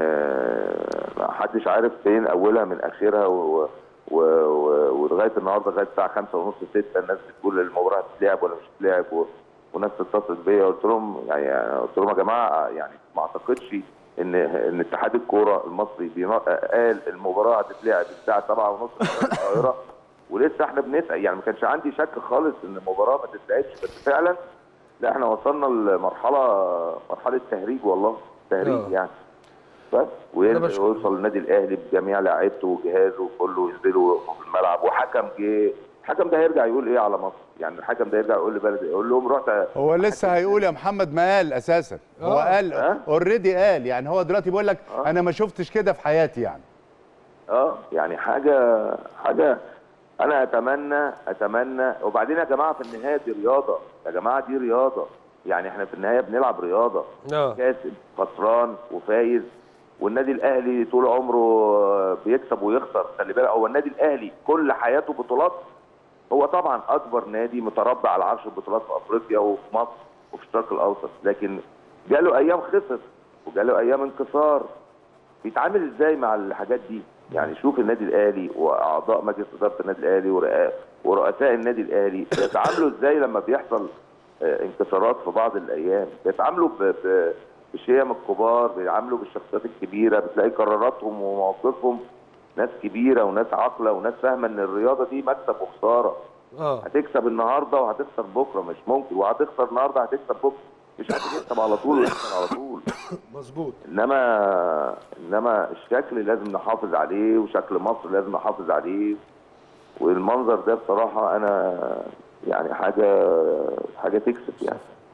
S13: ما ما حدش عارف فين اولها من اخرها و- و- و- ولغايه النهارده لغايه الساعه 5 ونص 6 الناس بتقول المباراه هتتلعب ولا مش هتتلعب و- وناس تتصل بيا قلت لهم يعني قلت لهم يا جماعه يعني ما اعتقدش ان ان اتحاد الكوره المصري بينا- قال المباراه هتتلعب الساعه 7 ونص في القاهره ولسه احنا بنسال يعني ما كانش عندي شك خالص ان المباراه ما تتلعبش بس فعلا لا احنا وصلنا لمرحله مرحله تهريج والله تهريج
S1: آه.
S13: يعني بس وينزل ويوصل النادي الاهلي بجميع لاعيبته وجهازه وكله ينزلوا يقفوا في الملعب وحكم جه الحكم ده هيرجع يقول ايه على مصر يعني الحكم ده يرجع يقول لبلد يقول لهم رحت
S6: هو لسه هيقول يا محمد ما قال اساسا هو
S13: آه.
S6: قال
S13: آه.
S6: اوريدي قال يعني هو دلوقتي بيقول لك انا ما شفتش كده في حياتي يعني
S13: اه يعني حاجه حاجه انا اتمنى اتمنى وبعدين يا جماعه في النهايه دي رياضه يا جماعه دي رياضه يعني احنا في النهايه بنلعب رياضه
S1: اه
S13: كاسب خسران وفايز والنادي الاهلي طول عمره بيكسب ويخسر خلي بالك هو النادي الاهلي كل حياته بطولات هو طبعا اكبر نادي متربع على عرش البطولات في افريقيا وفي مصر وفي الشرق الاوسط لكن جاله ايام خسر وجاله ايام انكسار بيتعامل ازاي مع الحاجات دي يعني شوف النادي الاهلي واعضاء مجلس اداره النادي الاهلي ورئا- ورؤساء النادي الاهلي بيتعاملوا ازاي لما بيحصل آه، انكسارات في بعض الايام بيتعاملوا ب- ب- بشيم الكبار بيتعاملوا بالشخصيات الكبيره بتلاقي قراراتهم ومواقفهم ناس كبيره وناس عاقله وناس فاهمه ان الرياضه دي مكسب وخساره
S1: اه
S13: هتكسب النهارده وهتخسر بكره مش ممكن وهتخسر النهارده هتكسب بكره مش هتكسب على طول وتخسر على طول
S1: مظبوط
S13: انما انما الشكل لازم نحافظ عليه وشكل مصر لازم نحافظ عليه والمنظر ده بصراحه انا يعني حاجه حاجه تكسب يعني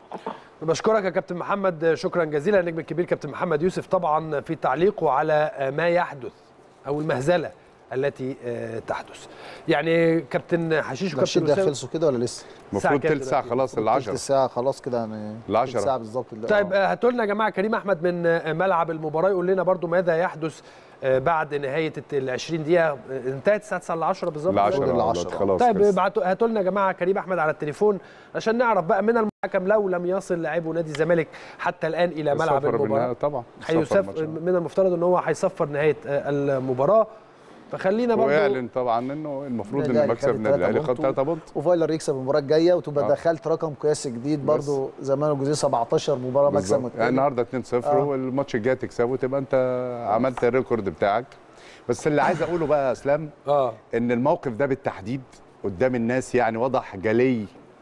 S1: بشكرك يا كابتن محمد شكرا جزيلا النجم الكبير كابتن محمد يوسف طبعا في تعليقه على ما يحدث او المهزله التي آه، تحدث يعني كابتن حشيش
S7: ده الشيء
S1: وكابتن
S7: ده
S1: أسامة-
S7: خلصوا كده ولا لسه؟
S1: المفروض
S6: تلت ساعة
S1: دلوقتي؟
S6: خلاص
S7: المفروض تلت الساعة خلاص كده يعني
S6: العشرة.
S7: تلت ساعة بالظبط ال-
S1: طيب آه، هاتوا لنا يا جماعه كريم احمد من آه، ملعب المباراه يقول لنا برضو ماذا يحدث آه، بعد نهايه ال 20 دقيقه آه، انتهت الساعه 9 ل 10 بالظبط
S6: العشرة
S7: المفروض
S6: يا
S7: العشرة.
S6: ولاد، خلاص
S1: طيب
S6: خلص.
S1: ابعتوا هاتوا لنا يا جماعه كريم احمد على التليفون عشان نعرف بقى من المحكم لو لم يصل لاعبو نادي الزمالك حتى الان الى ملعب
S6: السفر
S1: المباراه
S6: بالنهاية طبعا السفر
S1: هيسافر
S6: ماتش.
S1: من المفترض ان هو هيصفر نهايه آه، المباراه فخلينا برضو
S6: ويعلن طبعا انه المفروض
S7: النادي
S6: ان
S7: الأهلي
S6: مكسب
S7: خد
S6: النادي الاهلي
S7: تلاتة
S6: خد
S7: بونت
S6: 3 بونت
S7: وفايلر يكسب المباراة الجاية وتبقى
S6: آه.
S7: دخلت رقم قياسي جديد برضو زمان الجزيرة 17 مباراة مكسب
S6: بالظبط
S7: متتالي.
S6: يعني النهارده 2-0
S7: آه.
S6: والماتش الجاي تكسبه تبقى انت عملت الريكورد بتاعك بس اللي عايز اقوله بقى يا اسلام
S1: اه
S6: ان الموقف ده بالتحديد قدام الناس يعني وضح جلي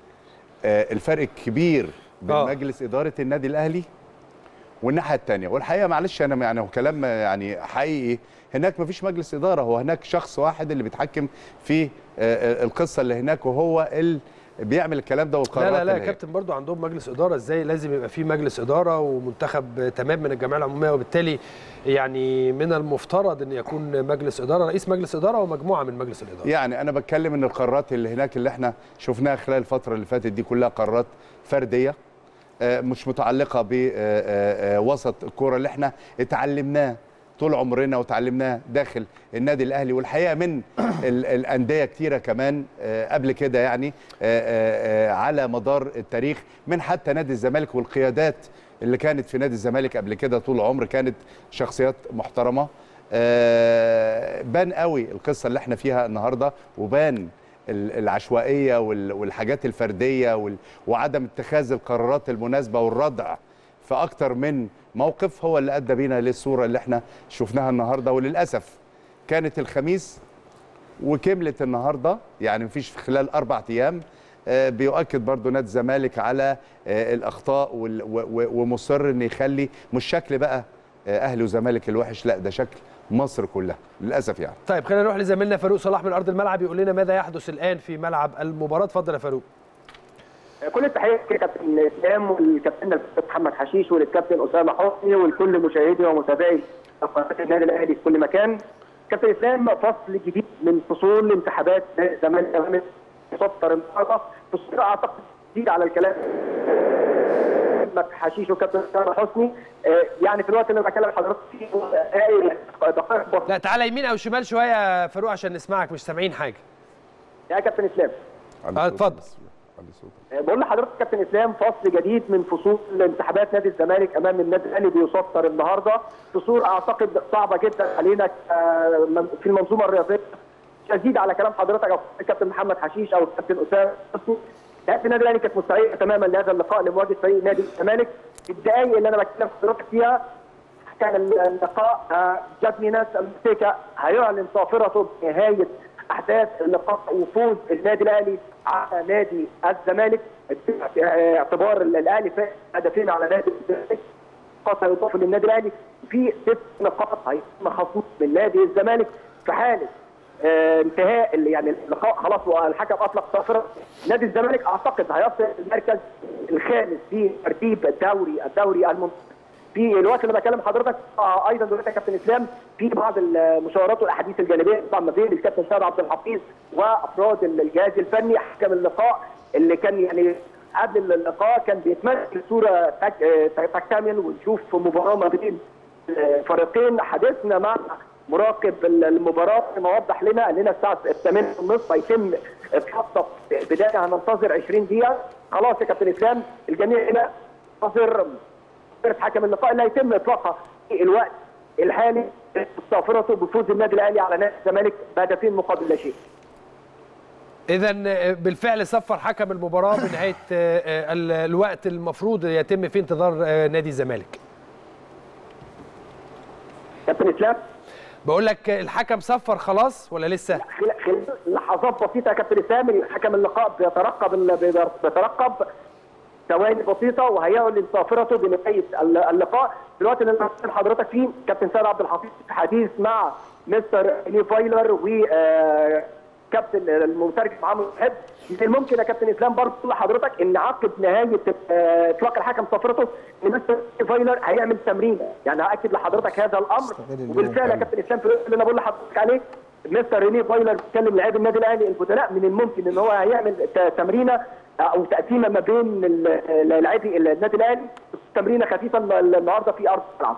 S6: آه، الفرق الكبير بين
S1: آه.
S6: مجلس اداره النادي الاهلي والناحيه الثانيه والحقيقه معلش انا يعني هو كلام يعني حقيقي هناك مفيش مجلس اداره هو هناك شخص واحد اللي بيتحكم في آه، آه، القصه اللي هناك وهو اللي بيعمل الكلام ده
S1: لا
S6: والقرارات
S1: لا لا يا
S6: اللي هي.
S1: كابتن برضو عندهم مجلس اداره ازاي لازم يبقى في مجلس اداره ومنتخب تمام من الجمعيه العموميه وبالتالي يعني من المفترض ان يكون مجلس اداره رئيس مجلس اداره ومجموعه من مجلس الاداره
S6: يعني انا بتكلم ان القرارات اللي هناك اللي احنا شفناها خلال الفتره اللي فاتت دي كلها قرارات فرديه آه، مش متعلقه بوسط الكوره اللي احنا اتعلمناه طول عمرنا وتعلمناه داخل النادي الاهلي والحقيقه من ال- الانديه كتيره كمان آه، قبل كده يعني آه، آه، آه، على مدار التاريخ من حتى نادي الزمالك والقيادات اللي كانت في نادي الزمالك قبل كده طول العمر كانت شخصيات محترمه آه، بان قوي القصه اللي احنا فيها النهارده وبان ال- العشوائيه وال- والحاجات الفرديه وال- وعدم اتخاذ القرارات المناسبه والردع في اكتر من موقف هو اللي ادى بينا للصوره اللي احنا شفناها النهارده وللاسف كانت الخميس وكملت النهارده يعني مفيش في خلال اربع ايام آه، بيؤكد برضو نادي الزمالك على آه، الاخطاء وال- و- و- ومصر ان يخلي مش شكل بقى آه، اهلي وزمالك الوحش لا ده شكل مصر كلها للاسف يعني
S1: طيب خلينا نروح لزميلنا فاروق صلاح من ارض الملعب يقول لنا ماذا يحدث الان في ملعب المباراه اتفضل يا فاروق
S14: كل التحيه لكابتن اسلام والكابتن الكابتن محمد حشيش وللكابتن اسامه حسني ولكل مشاهدي ومتابعي قناه النادي الاهلي في كل مكان. كابتن اسلام فصل جديد من فصول انتخابات نادي الزمالك امام مسطر النهارده فصول اعتقد جديد على الكلام محمد حشيش وكابتن اسامه حسني آه، يعني في الوقت اللي انا بكلم حضرتك فيه آه، دقائق بسيطة.
S1: لا تعالى يمين او شمال شويه يا فاروق عشان نسمعك مش سامعين حاجه
S14: يا كابتن اسلام
S1: اه اتفضل
S14: بقول لحضرتك كابتن اسلام فصل جديد من فصول انتخابات نادي الزمالك امام النادي الاهلي بيسطر النهارده فصول اعتقد صعبه جدا علينا آه، من- في المنظومه الرياضيه شديد على كلام حضرتك او الكابتن محمد حشيش او الكابتن اسامه حسني لعيبه النادي الاهلي كانت مستعده تماما لهذا اللقاء لمواجهه فريق نادي الزمالك في الدقائق اللي انا بتكلم حضرتك فيها كان اللقاء آه، جادميناس المسيكا هيعلن صافرته بنهايه احداث اللقاء وفوز النادي الاهلي على نادي الزمالك باعتبار الاهلي فاز هدفين على نادي الزمالك نقاط هيضاف للنادي الاهلي في ست نقاط هيتم خصم من نادي الزمالك في حاله آه، انتهاء ال- يعني اللقاء خلاص والحكم اطلق صافره نادي الزمالك اعتقد هيصل المركز الخامس في ترتيب الدوري الدوري الممتاز في الوقت اللي بكلم حضرتك آه، ايضا دلوقتي يا كابتن اسلام في بعض المشاورات والاحاديث الجانبيه طبعا ما بين الكابتن سيد عبد الحفيظ وافراد الجهاز الفني حكم اللقاء اللي كان يعني قبل اللقاء كان بيتمثل الصوره تك- آه، تكتمل ونشوف مباراه ما بين فريقين حديثنا مع مراقب المباراه ما وضح لنا قال لنا الساعه 8 ونص هيتم الخطه بدايه هننتظر 20 دقيقه خلاص يا كابتن اسلام الجميع هنا منتظر صافره حكم اللقاء اللي هيتم اطلاقها في الوقت الحالي صافرته بفوز النادي الاهلي على نادي الزمالك بهدفين مقابل لا شيء.
S1: اذا بالفعل صفر حكم المباراه بنهايه آه، آه، ال- الوقت المفروض يتم فيه انتظار آه، نادي الزمالك
S14: كابتن اسلام
S1: بقول لك آه، الحكم صفر خلاص ولا لسه
S14: خلال خلال لحظات بسيطه يا كابتن اسلام حكم اللقاء بيترقب ال- بيترقب ثواني بسيطه وهيعلن صافرته بنهايه ال- اللقاء دلوقتي اللي انا بكلم حضرتك فيه كابتن سيد عبد الحفيظ في حديث مع مستر ني فايلر و آه، كابتن المترجم عمرو محب من الممكن يا كابتن اسلام برضه اقول لحضرتك ان عقب نهايه آه، اطلاق الحكم صافرته ان مستر ني فايلر هيعمل تمرين يعني هاكد لحضرتك هذا الامر وبالفعل يا كابتن اسلام في الوقت اللي انا بقول لحضرتك عليه مستر ريني فايلر بيتكلم لاعبي النادي الاهلي البدلاء من الممكن ان هو هيعمل ت- تمرينه او تقسيمه ما بين ال- لاعبي النادي الاهلي تمرينه خفيفه النهارده في ارض الملعب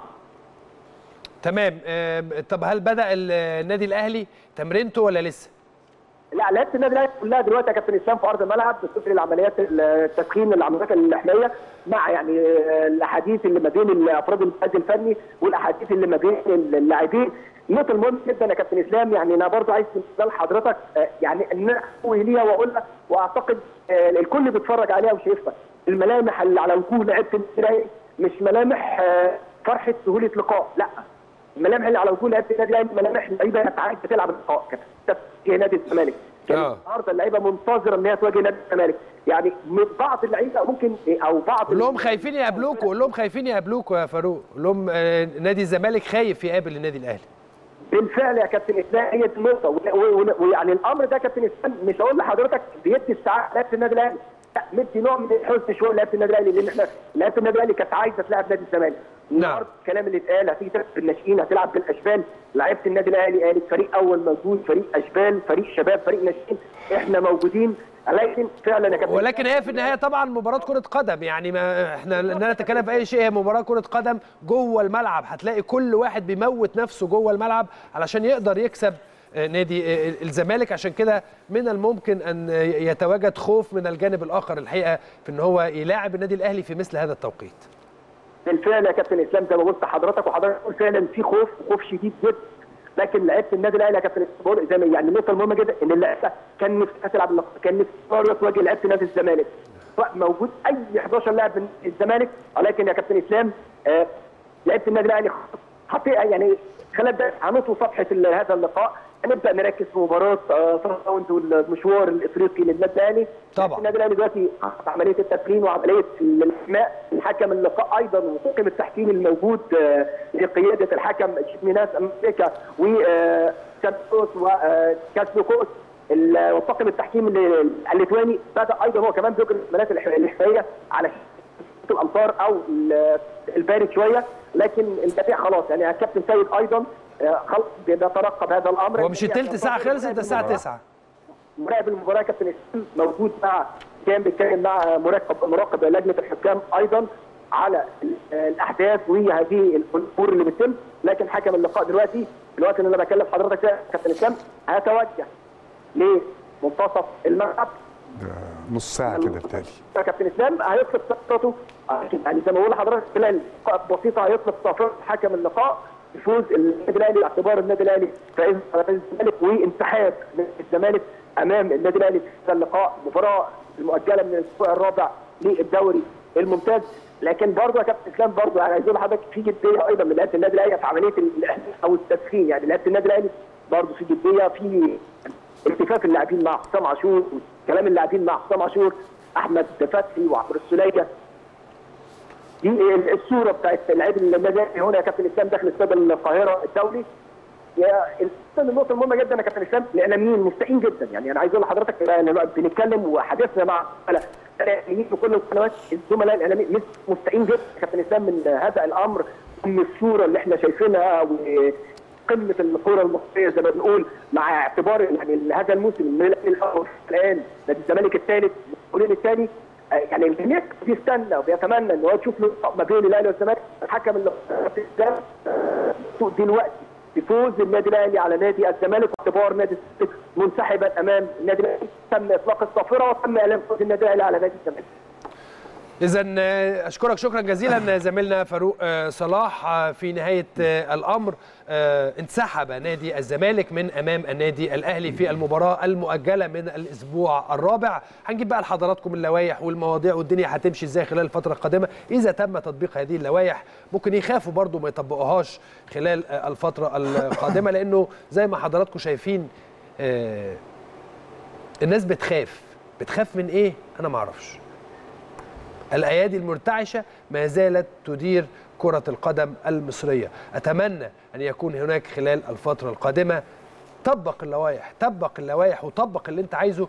S1: تمام آه، طب هل بدا ال- النادي الاهلي تمرينته ولا لسه
S14: لا لعيبه النادي الاهلي كلها دلوقتي يا كابتن اسلام في ارض الملعب بتجري العمليات التسخين العمليات الاحمائيه مع يعني الاحاديث اللي ما بين افراد الجهاز الفني والاحاديث اللي ما بين اللاعبين النقطه المهمه جدا يا كابتن اسلام يعني انا برضو عايز من خلال حضرتك آه، يعني ان أنا اقوي ليها واقول لك واعتقد آه، الكل بيتفرج عليها وشايفها الملامح اللي على وجوه لعيبه النادي الأهلي مش ملامح آه، فرحه سهوله لقاء لا الملامح اللي على وجوه لعيبه النادي الاهلي ملامح لعيبه كانت عايزه تلعب اللقاء كانت تواجه نادي الزمالك كان
S1: آه.
S14: النهارده اللعيبه منتظره ان هي تواجه نادي الزمالك يعني من بعض اللعيبه ممكن او بعض
S1: قول لهم خايفين يقابلوكوا قول لهم خايفين يقابلوكوا يا فاروق قول لهم آه، نادي الزمالك خايف يقابل النادي الاهلي
S14: بالفعل يا كابتن اسلام هي دي النقطه و- و- ويعني الامر ده يا كابتن اسلام مش هقول لحضرتك بيدي الساعات لعيبه النادي الاهلي لا مدي نوع من الحزن شويه لعيبه النادي الاهلي لان احنا لعيبه النادي الاهلي كانت عايزه تلعب نادي الزمالك النهارده الكلام اللي اتقال هتيجي تلعب بالناشئين هتلعب بالاشبال لعيبه النادي الاهلي قالت فريق اول موجود فريق اشبال فريق شباب فريق ناشئين احنا موجودين لكن فعلا يا كابتن
S1: ولكن هي في النهايه طبعا مباراه كره قدم يعني ما احنا لا نتكلم في اي شيء هي مباراه كره قدم جوه الملعب هتلاقي كل واحد بيموت نفسه جوه الملعب علشان يقدر يكسب آه، نادي آه، الزمالك عشان كده من الممكن ان يتواجد خوف من الجانب الاخر الحقيقه في ان هو يلاعب النادي الاهلي في مثل هذا التوقيت
S14: بالفعل يا كابتن اسلام زي ما قلت لحضرتك وحضرتك بتقول فعلا في خوف خوف شديد جدا لكن لعيبه النادي الاهلي يا كابتن بقول زي ما يعني النقطه المهمه جدا ان اللعيبه كان نفسها تلعب اللقاء كان نفسها تواجه لعيبه نادي الزمالك سواء موجود اي 11 لاعب من الزمالك ولكن يا كابتن اسلام آه لعيبه النادي الاهلي حطي يعني خلال ده هنطوي صفحه ال- هذا اللقاء هنبدا نركز في مباراه آه، صن داونز والمشوار الافريقي للنادي الاهلي
S1: طبعا
S14: النادي الاهلي دلوقتي في عمليه التسليم وعمليه الاحماء الحكم اللقاء ايضا وطاقم التحكيم الموجود آه، بقياده الحكم جيميناس امريكا وكاسلوكوس وكاسلوكوس ال- وطاقم التحكيم ال- الليتواني بدا ايضا هو كمان بيجري العمليات الإح- الاحمائيه على الامطار او ال- البارد شويه لكن الدفاع خلاص يعني الكابتن سيد ايضا آه، خلاص بيترقب هذا الامر
S1: هو مش التلت ساعه خلصت ده الساعه 9
S14: مراقب المباراه كابتن اسلام موجود مع كان بيتكلم مع مراقب مراقب لجنه الحكام ايضا على ال- الاحداث وهذه الامور اللي بتتم لكن حكم اللقاء دلوقتي الوقت اللي انا بكلم حضرتك فيه كابتن اسلام هيتوجه لمنتصف الملعب
S6: نص ساعه كده بالتالي
S14: كابتن اسلام هيطلق صفقته يعني زي ما بقول لحضرتك خلال دقائق بسيطه هيطلق صفقه حكم اللقاء بفوز النادي الاهلي باعتبار النادي الاهلي فائز على نادي الزمالك وانسحاب نادي الزمالك امام النادي الاهلي في هذا اللقاء مباراه المؤجله من الاسبوع الرابع للدوري الممتاز لكن برضه يا كابتن اسلام برضه يعني عايز اقول لحضرتك في جديه ايضا من لعيبه النادي الاهلي في عمليه الاحداث او التسخين يعني لعيبه النادي الاهلي برضه في جديه في التفاف اللاعبين مع حسام عاشور كلام اللاعبين مع حسام عاشور احمد فتحي وعمرو السوليه دي الصوره بتاعت لعيب النادي الأهلي هنا يا كابتن اسلام داخل استاد القاهره الدولي يا النقطه النقطه المهمه جدا يا كابتن اسلام الاعلاميين مستائين جدا يعني انا عايز اقول لحضرتك يعني لما بنتكلم وحديثنا مع الاعلاميين في كل القنوات الزملاء الاعلاميين مس- مستائين جدا يا كابتن اسلام من هذا الامر من الصوره اللي احنا شايفينها وقمه الكره المصريه زي ما بنقول مع اعتبار يعني هذا الموسم من الاول الان نادي الزمالك الثالث المسؤولين الثاني آه، يعني الجميع بيستنى وبيتمنى ان هو يشوف لقاء ما بين الاهلي والزمالك الحكم اللي ده دلوقتي بفوز النادي الاهلي على نادي الزمالك باعتبار نادي الزمالك منسحبا امام النادي الاهلي تم اطلاق الصافره وتم اعلان فوز النادي الاهلي على نادي الزمالك
S1: اذا اشكرك شكرا جزيلا زميلنا فاروق آه، صلاح آه، في نهايه آه، الامر آه، انسحب نادي الزمالك من امام النادي الاهلي في المباراه المؤجله من الاسبوع الرابع هنجيب بقى لحضراتكم اللوائح والمواضيع والدنيا هتمشي ازاي خلال الفتره القادمه اذا تم تطبيق هذه اللوائح ممكن يخافوا برضو ما يطبقوهاش خلال آه، الفتره القادمه لانه زي ما حضراتكم شايفين آه، الناس بتخاف بتخاف من ايه انا ما اعرفش الايادي المرتعشه ما زالت تدير كره القدم المصريه اتمنى ان يكون هناك خلال الفتره القادمه طبق اللوائح طبق اللوائح وطبق اللي انت عايزه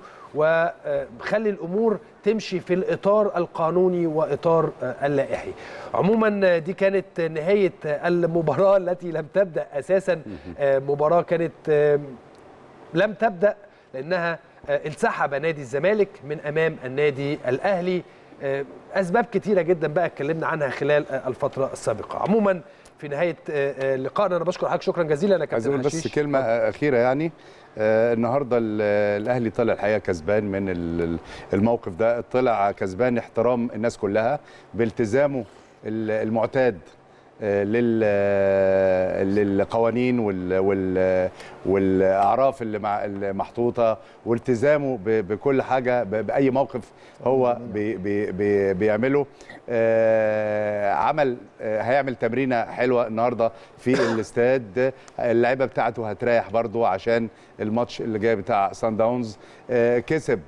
S1: وخلي الامور تمشي في الاطار القانوني واطار اللائحي عموما دي كانت نهايه المباراه التي لم تبدا اساسا مباراه كانت لم تبدا لانها انسحب نادي الزمالك من امام النادي الاهلي اسباب كتيره جدا بقى اتكلمنا عنها خلال الفتره السابقه عموما في نهايه لقائنا انا بشكر حضرتك شكرا جزيلا يا
S6: عايز
S1: كابتن
S6: اقول بس
S1: حشيش
S6: كلمه اخيره يعني آه النهارده ال- الاهلي طلع الحقيقه كسبان من ال- الموقف ده طلع كسبان احترام الناس كلها بالتزامه ال- المعتاد آه، لل آه، للقوانين وال وال والاعراف اللي مع المحطوطه والتزامه ب- بكل حاجه ب- باي موقف هو بي بي بي بيعمله آه، عمل آه، هيعمل تمرينه حلوه النهارده في الاستاد اللعيبه بتاعته هتريح برضو عشان الماتش اللي جاي بتاع سان داونز آه، كسب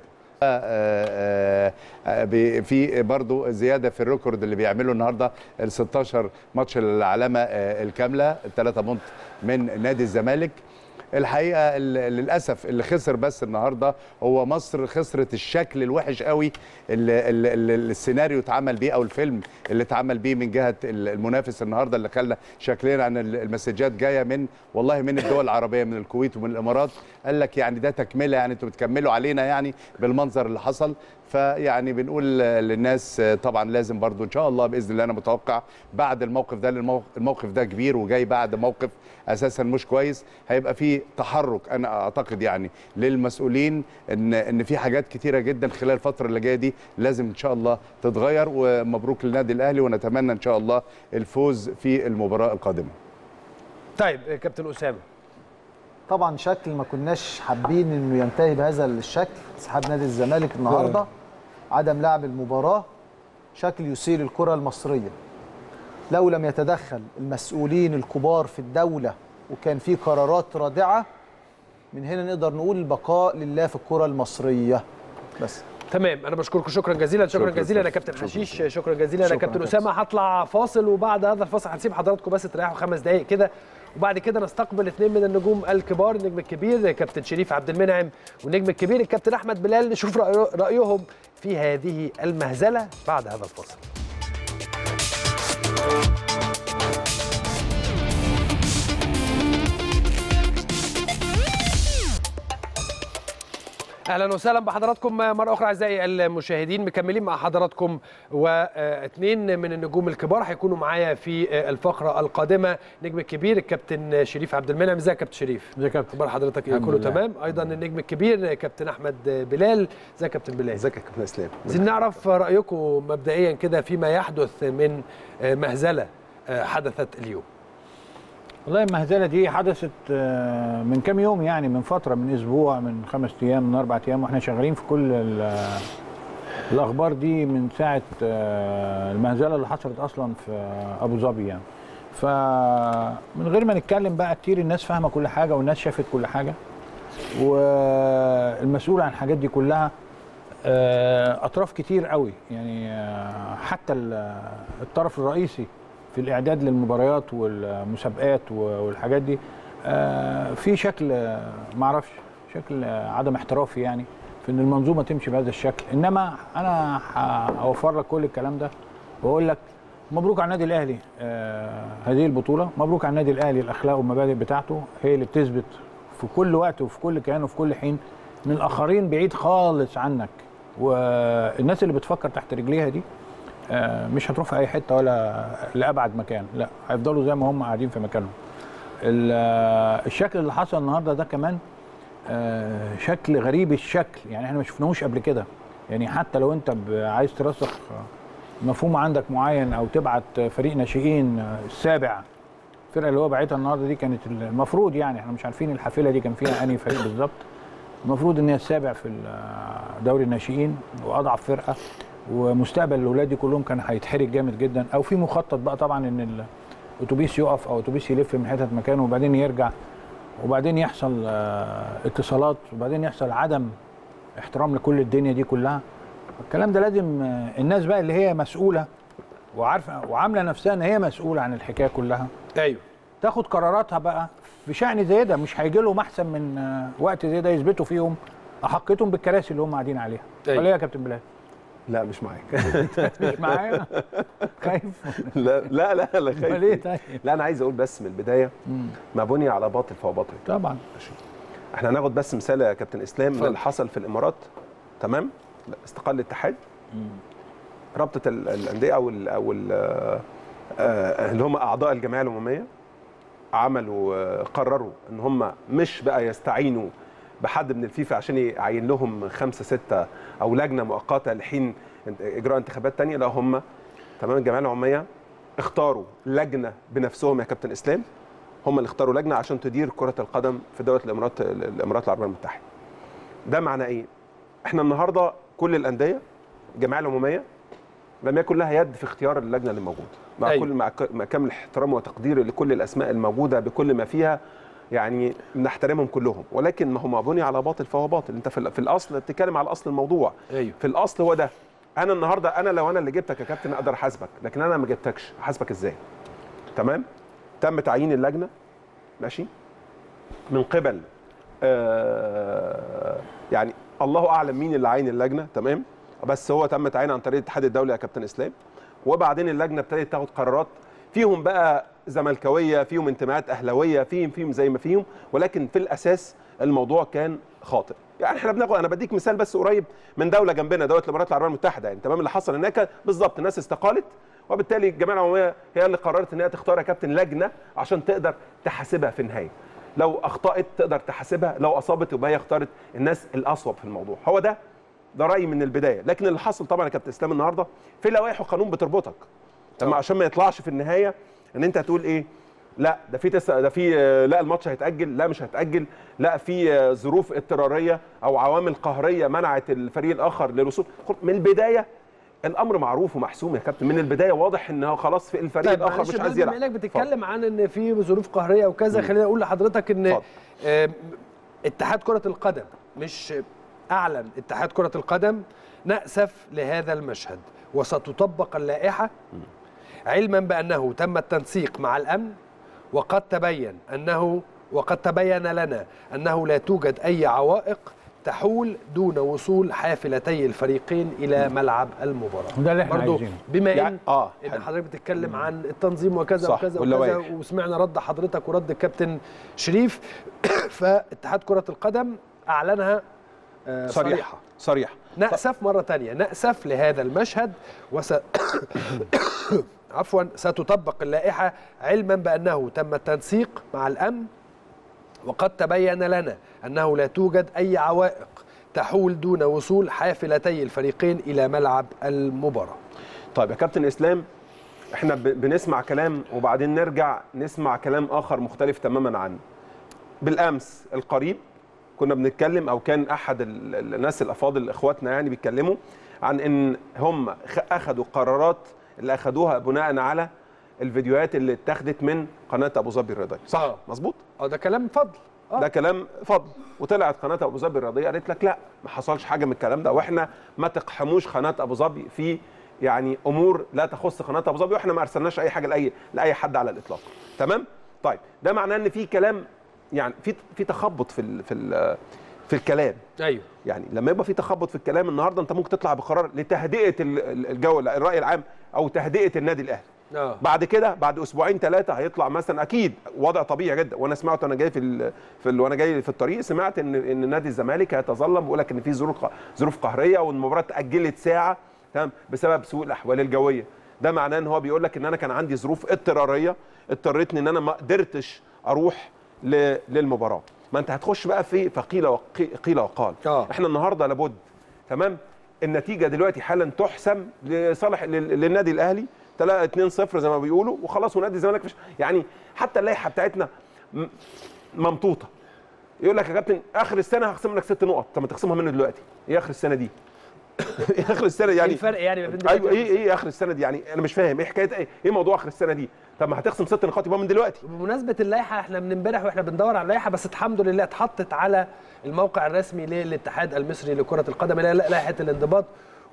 S6: آه، آه، بي- في برضو زياده في الريكورد اللي بيعمله النهارده ال 16 ماتش العلامه آه، الكامله الثلاثه بونت من نادي الزمالك الحقيقه ال- للاسف اللي خسر بس النهارده هو مصر خسرت الشكل الوحش قوي اللي اللي- اللي السيناريو اتعمل بيه او الفيلم اللي اتعمل بيه من جهه ال- المنافس النهارده اللي خلى شكلنا عن ال- المسجات جايه من والله من الدول العربيه من الكويت ومن الامارات قال لك يعني ده تكمله يعني انتوا بتكملوا علينا يعني بالمنظر اللي حصل فيعني بنقول للناس طبعا لازم برضو ان شاء الله باذن الله انا متوقع بعد الموقف ده لأن الموقف- الموقف ده كبير وجاي بعد موقف اساسا مش كويس هيبقى في في تحرك انا اعتقد يعني للمسؤولين ان ان في حاجات كتيره جدا خلال الفتره اللي جايه دي لازم ان شاء الله تتغير ومبروك للنادي الاهلي ونتمنى ان شاء الله الفوز في المباراه القادمه
S1: طيب آه، كابتن اسامه
S7: طبعا شكل ما كناش حابين انه ينتهي بهذا الشكل انسحاب نادي الزمالك النهارده عدم لعب المباراه شكل يثير الكره المصريه لو لم يتدخل المسؤولين الكبار في الدوله وكان في قرارات رادعه من هنا نقدر نقول البقاء لله في الكره المصريه بس
S1: تمام انا بشكركم شكرا جزيلا شكرا
S7: شكراً.
S1: جزيلا انا كابتن
S7: شكراً.
S1: حشيش شكرا جزيلا انا
S7: شكراً
S1: كابتن
S7: يا
S1: اسامه هطلع فاصل وبعد هذا الفاصل هنسيب حضراتكم بس تريحوا خمس دقائق كده وبعد كده نستقبل اثنين من النجوم الكبار النجم الكبير كابتن شريف عبد المنعم والنجم الكبير الكابتن احمد بلال نشوف رأي- رايهم في هذه المهزله بعد هذا الفاصل اهلا وسهلا بحضراتكم مره اخرى اعزائي المشاهدين مكملين مع حضراتكم واثنين من النجوم الكبار هيكونوا معايا في الفقره القادمه نجم الكبير الكابتن شريف عبد المنعم ازيك يا كابتن شريف
S15: ازيك يا كابتن
S1: اخبار حضرتك ايه
S15: الحمد
S1: كله
S15: لله.
S1: تمام ايضا النجم الكبير كابتن احمد بلال ازيك يا كابتن بلال
S15: ازيك يا كابتن اسلام
S1: عايزين نعرف رايكم مبدئيا كده فيما يحدث من مهزله حدثت اليوم
S15: والله المهزله دي حدثت آه، من كام يوم يعني من فتره من اسبوع من خمس ايام من اربع ايام واحنا شغالين في كل ال- الاخبار دي من ساعه آه، المهزله اللي حصلت اصلا في ابو ظبي يعني فمن غير ما نتكلم بقى كتير الناس فاهمه كل حاجه والناس شافت كل حاجه والمسؤول عن الحاجات دي كلها آه، اطراف كتير قوي يعني آه، حتى ال- الطرف الرئيسي في الاعداد للمباريات والمسابقات والحاجات دي آه، في شكل آه، معرفش شكل آه، عدم احترافي يعني في ان المنظومه تمشي بهذا الشكل انما انا هوفر لك كل الكلام ده واقول لك مبروك على النادي الاهلي آه، هذه البطوله مبروك على النادي الاهلي الاخلاق والمبادئ بتاعته هي اللي بتثبت في كل وقت وفي كل كيان وفي كل حين ان الاخرين بعيد خالص عنك والناس اللي بتفكر تحت رجليها دي آه، مش هتروح في اي حته ولا لابعد مكان لا هيفضلوا زي ما هم قاعدين في مكانهم ال- آه، الشكل اللي حصل النهارده ده كمان آه، شكل غريب الشكل يعني احنا ما شفناهوش قبل كده يعني حتى لو انت ب- عايز ترسخ مفهوم عندك معين او تبعت فريق ناشئين آه، السابع الفرقه اللي هو بعتها النهارده دي كانت المفروض يعني احنا مش عارفين الحافله دي كان فيها انهي فريق بالظبط المفروض ان هي السابع في ال- دوري الناشئين واضعف فرقه ومستقبل الاولاد دي كلهم كان هيتحرق جامد جدا او في مخطط بقى طبعا ان الاتوبيس يقف او اتوبيس يلف من حتت مكانه وبعدين يرجع وبعدين يحصل آه، اتصالات وبعدين يحصل عدم احترام لكل الدنيا دي كلها الكلام ده لازم آه، الناس بقى اللي هي مسؤوله وعارفه وعامله نفسها ان هي مسؤوله عن الحكايه كلها
S1: ايوه
S15: تاخد قراراتها بقى في شأن زي ده مش هيجي لهم احسن من آه، وقت زي ده يثبتوا فيهم احقتهم بالكراسي اللي هم قاعدين عليها
S16: أيوة.
S15: ولا ايه يا كابتن بلال
S16: لا مش معاك
S15: مش معايا خايف
S16: لا لا لا لا خايف
S15: امال ايه طيب
S16: لا انا عايز اقول بس من البدايه ما بني على باطل فهو باطل
S15: طبعا
S16: ماشي احنا هناخد بس مثال يا كابتن اسلام من
S15: اتفضل.
S16: اللي حصل في الامارات تمام لا، استقال الاتحاد رابطه ال- الانديه او ال او ال آه، اللي هم اعضاء الجمعيه العموميه عملوا آه، قرروا ان هم مش بقى يستعينوا بحد من الفيفا عشان يعين لهم خمسه سته او لجنه مؤقته لحين انت- اجراء انتخابات تانية لا هم تمام الجمعيه العموميه اختاروا لجنه بنفسهم يا كابتن اسلام هم اللي اختاروا لجنه عشان تدير كره القدم في دوله الامارات الامارات العربيه المتحده ده معناه ايه احنا النهارده كل الانديه الجمعيه العموميه لم يكن لها يد في اختيار اللجنه اللي موجوده مع
S1: أيوة.
S16: كل مع ك- مع كامل احترام وتقدير لكل الاسماء الموجوده بكل ما فيها يعني نحترمهم كلهم ولكن ما هو ما بني على باطل فهو باطل انت في, ال- في الاصل بتتكلم على اصل الموضوع
S1: ايوه
S16: في الاصل هو ده انا النهارده انا لو انا اللي جبتك يا كابتن اقدر احاسبك لكن انا ما جبتكش احاسبك ازاي تمام تم تعيين اللجنه ماشي من قبل آه يعني الله اعلم مين اللي عين اللجنه تمام بس هو تم تعيين عن طريق الاتحاد الدولي يا كابتن اسلام وبعدين اللجنه ابتدت تاخد قرارات فيهم بقى زملكاويه فيهم انتماءات اهلاويه فيهم فيهم زي ما فيهم ولكن في الاساس الموضوع كان خاطئ يعني احنا بناخد انا بديك مثال بس قريب من دوله جنبنا دوله الامارات العربيه المتحده يعني تمام اللي حصل هناك بالظبط الناس استقالت وبالتالي الجمعيه العموميه هي اللي قررت ان هي تختار يا كابتن لجنه عشان تقدر تحاسبها في النهايه لو اخطات تقدر تحاسبها لو اصابت يبقى هي اختارت الناس الاصوب في الموضوع هو ده ده رايي من البدايه لكن اللي حصل طبعا يا كابتن اسلام النهارده في لوائح وقانون بتربطك تمام عشان ما يطلعش في النهايه ان انت هتقول ايه لا ده في تس... ده في آه، لا الماتش هيتاجل لا مش هيتاجل لا في آه، ظروف اضطراريه او عوامل قهريه منعت الفريق الاخر للوصول من البدايه الامر معروف ومحسوم يا كابتن من البدايه واضح ان هو خلاص في الفريق
S1: طيب
S16: الاخر
S1: معلش
S16: مش
S1: بما
S16: عايز يلعب
S1: انك بتتكلم عن ان في ظروف قهريه وكذا خليني اقول لحضرتك ان آه، اتحاد كره القدم مش اعلن اتحاد كره القدم ناسف لهذا المشهد وستطبق اللائحه علما بانه تم التنسيق مع الامن وقد تبين انه وقد تبين لنا انه لا توجد اي عوائق تحول دون وصول حافلتي الفريقين الى ملعب المباراه
S15: ده اللي احنا
S1: برضو
S15: عايزينه.
S1: بما ان
S16: يعني- آه،
S1: ان
S16: حلو.
S1: حضرتك بتتكلم عن التنظيم وكذا
S16: صح،
S1: وكذا وكذا
S16: واللوائح.
S1: وسمعنا رد حضرتك ورد الكابتن شريف فاتحاد كره القدم اعلنها آه،
S16: صريحه
S1: صريحه
S16: صريحه
S1: نأسف مرة تانية نأسف لهذا المشهد وس... عفوا ستطبق اللائحة علما بأنه تم التنسيق مع الأمن وقد تبين لنا أنه لا توجد أي عوائق تحول دون وصول حافلتي الفريقين إلى ملعب المباراة
S16: طيب يا كابتن اسلام احنا ب- بنسمع كلام وبعدين نرجع نسمع كلام اخر مختلف تماما عنه بالامس القريب كنا بنتكلم او كان احد ال- ال- الناس الافاضل اخواتنا يعني بيتكلموا عن ان هم خ- اخذوا قرارات اللي اخذوها بناء على الفيديوهات اللي اتاخدت من قناه ابو ظبي الرياضيه صح مظبوط
S1: اه ده كلام فضل
S16: ده كلام فضل وطلعت قناه ابو ظبي الرياضيه قالت لك لا ما حصلش حاجه من الكلام ده واحنا ما تقحموش قناه ابو ظبي في يعني امور لا تخص قناه ابو ظبي واحنا ما ارسلناش اي حاجه لاي لاي حد على الاطلاق تمام طيب ده معناه ان في كلام يعني في في تخبط في ال في ال في الكلام
S1: ايوه
S16: يعني لما يبقى في تخبط في الكلام النهارده انت ممكن تطلع بقرار لتهدئه ال- ال- الجو الراي العام او تهدئه النادي الاهلي
S1: اه
S16: بعد كده بعد اسبوعين ثلاثه هيطلع مثلا اكيد وضع طبيعي جدا وانا سمعت وانا جاي في ال في ال وانا جاي في الطريق سمعت ان ان نادي الزمالك هيتظلم بيقول لك ان في ظروف ق- ظروف قهريه والمباراه اتاجلت ساعه تمام بسبب سوء الاحوال الجويه ده معناه ان هو بيقول لك ان انا كان عندي ظروف اضطراريه اضطرتني ان انا ما قدرتش اروح ل- للمباراه ما انت هتخش بقى في فقيل وقي- قيل وقال
S1: آه.
S16: احنا النهارده لابد تمام النتيجه دلوقتي حالا تحسم لصالح لل- للنادي الاهلي 3 2 0 زي ما بيقولوا وخلاص ونادي الزمالك مش يعني حتى اللائحه بتاعتنا م- ممطوطه يقول لك يا كابتن اخر السنه هخصم لك ست نقط طب ما تخصمها منه دلوقتي ايه اخر السنه دي ايه اخر السنه يعني
S1: ايه الفرق يعني ما بين دلوقتي
S16: ايوه ايه ايه اخر السنه دي يعني انا مش فاهم ايه حكايه ايه ايه موضوع اخر السنه دي طب ما هتخصم ست نقاط يبقى من دلوقتي
S1: بمناسبه اللائحه احنا من امبارح واحنا بندور على اللائحه بس الحمد لله اتحطت على الموقع الرسمي للاتحاد المصري لكره القدم اللي هي لائحه الانضباط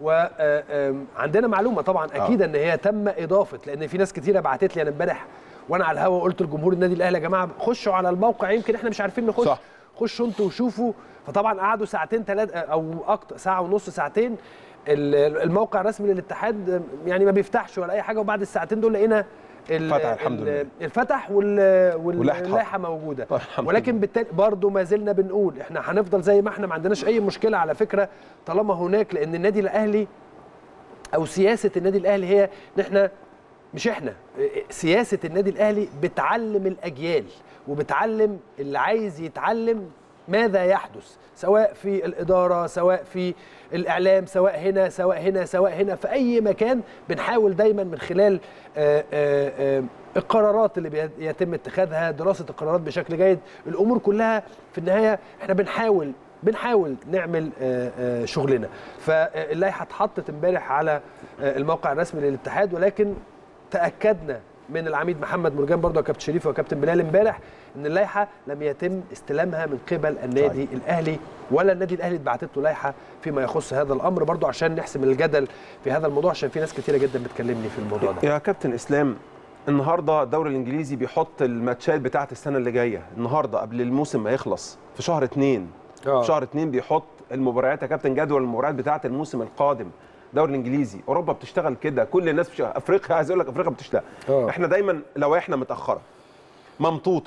S1: وعندنا معلومه طبعا اكيد ان هي تم اضافه لان في ناس كتيره بعتت لي انا امبارح وانا على الهوا قلت لجمهور النادي الاهلي يا جماعه خشوا على الموقع يمكن احنا مش عارفين نخش
S16: صح.
S1: خشوا انتوا وشوفوا فطبعا قعدوا ساعتين ثلاثه او اكتر ساعه ونص ساعتين ال- الموقع الرسمي للاتحاد يعني ما بيفتحش ولا اي حاجه وبعد الساعتين دول لقينا ال-
S16: فتح الحمد
S1: ال-
S16: لله.
S1: الفتح وال-
S16: واللائحة.
S1: واللائحه موجوده
S16: طيب الحمد
S1: ولكن بالتالي برضه ما زلنا بنقول احنا هنفضل زي ما احنا ما عندناش اي مشكله على فكره طالما هناك لان النادي الاهلي او سياسه النادي الاهلي هي ان احنا مش احنا سياسه النادي الاهلي بتعلم الاجيال وبتعلم اللي عايز يتعلم ماذا يحدث سواء في الاداره سواء في الاعلام سواء هنا سواء هنا سواء هنا في اي مكان بنحاول دايما من خلال آه، آه، آه، القرارات اللي بي- يتم اتخاذها دراسه القرارات بشكل جيد الامور كلها في النهايه احنا بنحاول بنحاول نعمل آه، آه، شغلنا فاللائحه اتحطت امبارح على آه، الموقع الرسمي للاتحاد ولكن تاكدنا من العميد محمد مرجان برضه وكابتن شريف وكابتن بلال امبارح ان اللائحه لم يتم استلامها من قبل النادي طيب. الاهلي ولا النادي الاهلي اتبعتت له لائحه فيما يخص هذا الامر برضه عشان نحسم الجدل في هذا الموضوع عشان في ناس كتيره جدا بتكلمني في الموضوع ده
S16: يا كابتن اسلام النهارده الدوري الانجليزي بيحط الماتشات بتاعه السنه اللي جايه النهارده قبل الموسم ما يخلص في شهر اتنين
S1: آه.
S16: في شهر اتنين بيحط المباريات يا كابتن جدول المباريات بتاعه الموسم القادم الدوري الانجليزي اوروبا بتشتغل كده كل الناس بتشتغل افريقيا عايز اقول لك افريقيا بتشتغل
S1: آه.
S16: احنا دايما لوائحنا متاخره ممطوطه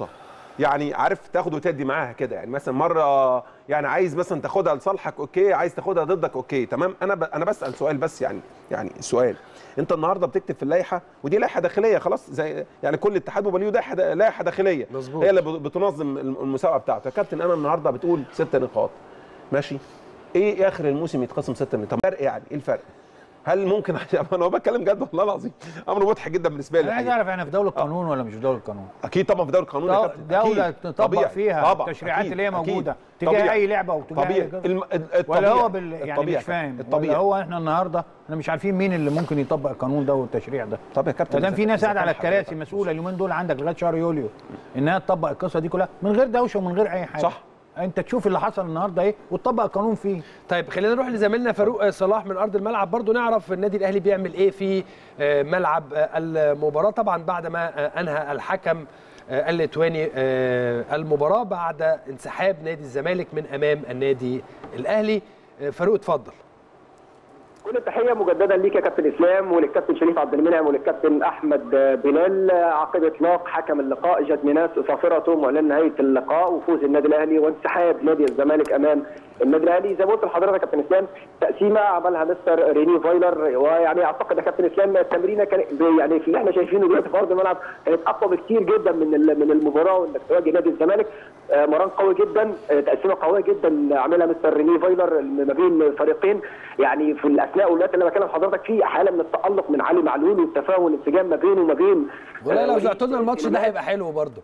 S16: يعني عارف تاخد وتدي معاها كده يعني مثلا مره يعني عايز مثلا تاخدها لصالحك اوكي عايز تاخدها ضدك اوكي تمام انا ب... انا بسال سؤال بس يعني يعني سؤال انت النهارده بتكتب في اللائحه ودي لائحه داخليه خلاص زي يعني كل اتحاد بيبقى ليه لائحه لائحه داخليه
S1: مظبوط.
S16: هي اللي بتنظم المسابقه بتاعته يا كابتن انا النهارده بتقول ست نقاط ماشي ايه اخر الموسم يتقسم ست نقاط طب الفرق يعني ايه الفرق هل ممكن انا هو بتكلم جد والله العظيم امر مضحك جدا بالنسبه لي
S15: انا عايز
S16: الحقيقة.
S15: اعرف احنا في دوله قانون ولا مش في دوله قانون
S16: اكيد طبعا في دوله القانون يا
S15: دو-
S16: كابتن
S15: دوله
S16: أكيد.
S15: تطبق
S16: طبيعي.
S15: فيها
S16: طبعا.
S15: التشريعات
S16: أكيد.
S15: اللي هي
S16: أكيد.
S15: موجوده تجاه
S16: طبيعي.
S15: اي لعبه او تجاه
S16: طبيعي
S15: أي كده.
S16: الم- الطبيعي
S15: ولا هو بال... يعني
S16: الطبيعي
S15: مش فاهم
S16: الطبيعي
S15: ولا هو احنا النهارده احنا مش عارفين مين اللي ممكن يطبق القانون ده والتشريع ده
S16: طب يا كابتن
S15: ما دام
S16: إذا-
S15: في ناس
S16: إذا
S15: قاعده على
S16: كان حضرتك-
S15: الكراسي مسؤوله اليومين دول عندك لغايه شهر يوليو انها تطبق القصه دي كلها من غير دوشه ومن غير اي حاجه
S16: صح.
S15: انت تشوف اللي حصل النهارده ايه وتطبق القانون فيه
S1: طيب خلينا نروح لزميلنا فاروق صلاح من ارض الملعب برضو نعرف النادي الاهلي بيعمل ايه في آه، ملعب آه، المباراه طبعا بعد ما آه، انهى الحكم آه، الليتواني آه، المباراه بعد انسحاب نادي الزمالك من امام النادي الاهلي آه، فاروق اتفضل
S14: كل التحيه مجددا ليك يا كابتن اسلام وللكابتن شريف عبد المنعم وللكابتن احمد بلال عقب اطلاق حكم اللقاء جد ميناس صافرته واعلان نهايه اللقاء وفوز النادي الاهلي وانسحاب نادي الزمالك امام النادي الاهلي زي ما قلت لحضرتك يا كابتن اسلام تقسيمه عملها مستر ريني فايلر ويعني اعتقد يا كابتن اسلام التمرينه كان يعني في اللي احنا شايفينه دلوقتي في ارض الملعب كانت اقوى بكتير جدا من ال- من المباراه وانك تواجه نادي الزمالك آه، مران قوي جدا آه، تقسيمه قويه جدا عاملها مستر ريني فايلر ما بين فريقين يعني في الاثناء والوقت اللي انا بكلم حضرتك فيه حاله من التالق من علي معلول والتفاهم والانسجام ما بينه وما بين
S1: ولا
S14: آه،
S1: لو
S14: وليد
S1: زعتوا لنا الماتش ده
S14: سليمان.
S1: هيبقى حلو برضو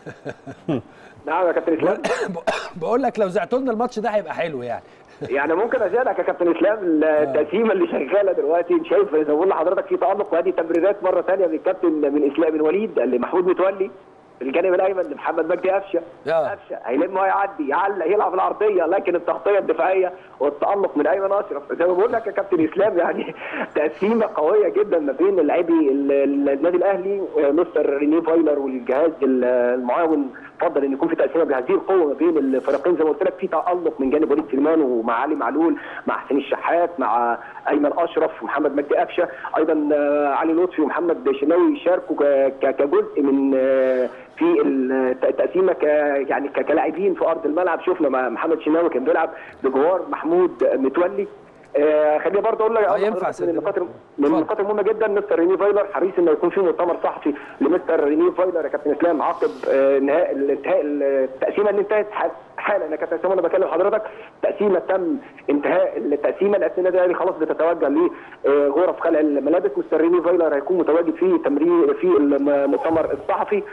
S14: نعم يا كابتن اسلام
S1: بقول لك لو زعتوا لنا الماتش ده هيبقى حلو يعني
S14: يعني ممكن ازيدك يا كابتن اسلام التقسيمه اللي شغاله دلوقتي شايف زي ما بقول لحضرتك في تالق وادي تمريرات مره ثانيه من الكابتن من اسلام الوليد لمحمود متولي في الجانب الايمن لمحمد مجدي قفشه قفشه هيلم وهيعدي يعلق يلعب العرضيه لكن التغطيه الدفاعيه والتالق من ايمن اشرف زي ما بقول لك يا كابتن اسلام يعني تقسيمه قويه جدا ما بين لاعبي ال- ال- النادي الاهلي مستر ريني فايلر والجهاز ال- المعاون فضل ان يكون في تقسيمه بهذه القوه ما بين الفريقين زي ما قلت لك في تالق من جانب وليد سليمان ومع علي معلول مع حسين الشحات مع ايمن اشرف ومحمد مجدي قفشه ايضا آه، علي لطفي ومحمد شناوي شاركوا ك- ك- كجزء من آه، في الت- التقسيمه ك يعني ك- كلاعبين في ارض الملعب شفنا مع محمد شناوي كان بيلعب بجوار محمود متولي آه خليني برضه اقول لك أقول
S1: ينفع
S14: لحضرتك من النقاط من النقاط المهمه جدا مستر ريني فايلر حريص انه يكون في مؤتمر صحفي لمستر ريني فايلر يا كابتن اسلام عقب آه انهاء انتهاء التقسيمه اللي انتهت ح- حالا يا كابتن اسلام انا بكلم حضرتك تقسيمه تم انتهاء التقسيمه لان النادي الاهلي خلاص بتتوجه لغرف خلع الملابس مستر ريني فايلر هيكون متواجد في تمرين في المؤتمر الصحفي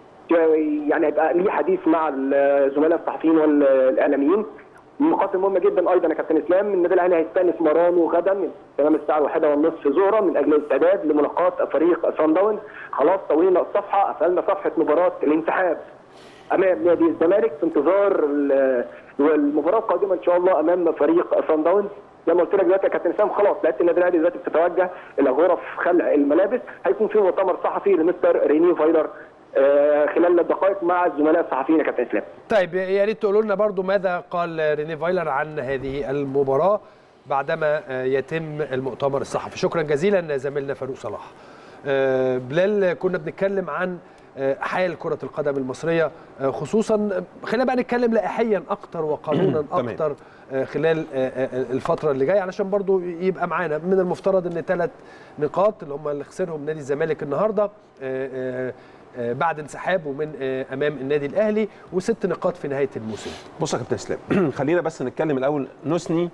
S14: يعني هيبقى ليه حديث مع الزملاء الصحفيين والاعلاميين من النقاط المهمه جدا ايضا يا كابتن اسلام النادي الاهلي هيستأنف مرانه غدا من تمام الساعه الواحدة والنصف ظهرا من اجل الاستعداد لملاقاه فريق سان داونز خلاص طوينا الصفحه قفلنا صفحه مباراه الانسحاب امام نادي الزمالك في انتظار ال- المباراه القادمه ان شاء الله امام فريق سان داونز زي ما قلت لك دلوقتي يا كابتن اسلام خلاص لقيت النادي الاهلي دلوقتي بتتوجه الى غرف خلع الملابس هيكون في مؤتمر صحفي لمستر ريني فايلر آه، خلال الدقائق مع الزملاء الصحفيين يا كابتن اسلام
S1: طيب يا ريت تقولوا لنا برضو ماذا قال ريني فايلر عن هذه المباراة بعدما آه، يتم المؤتمر الصحفي شكرا جزيلا زميلنا فاروق صلاح آه، بلال كنا بنتكلم عن آه، حال كرة القدم المصرية آه، خصوصا خلينا بقى نتكلم لائحيا أكتر وقانونا
S16: تمام.
S1: أكتر آه، خلال آه، آه، الفترة اللي جاية علشان برضو يبقى معانا من المفترض أن ثلاث نقاط اللي هم اللي خسرهم نادي الزمالك النهاردة آه، آه، آه، بعد انسحابه من آه، أمام النادي الأهلي وست نقاط في نهاية الموسم
S16: بص يا كابتن اسلام خلينا بس نتكلم الاول نثني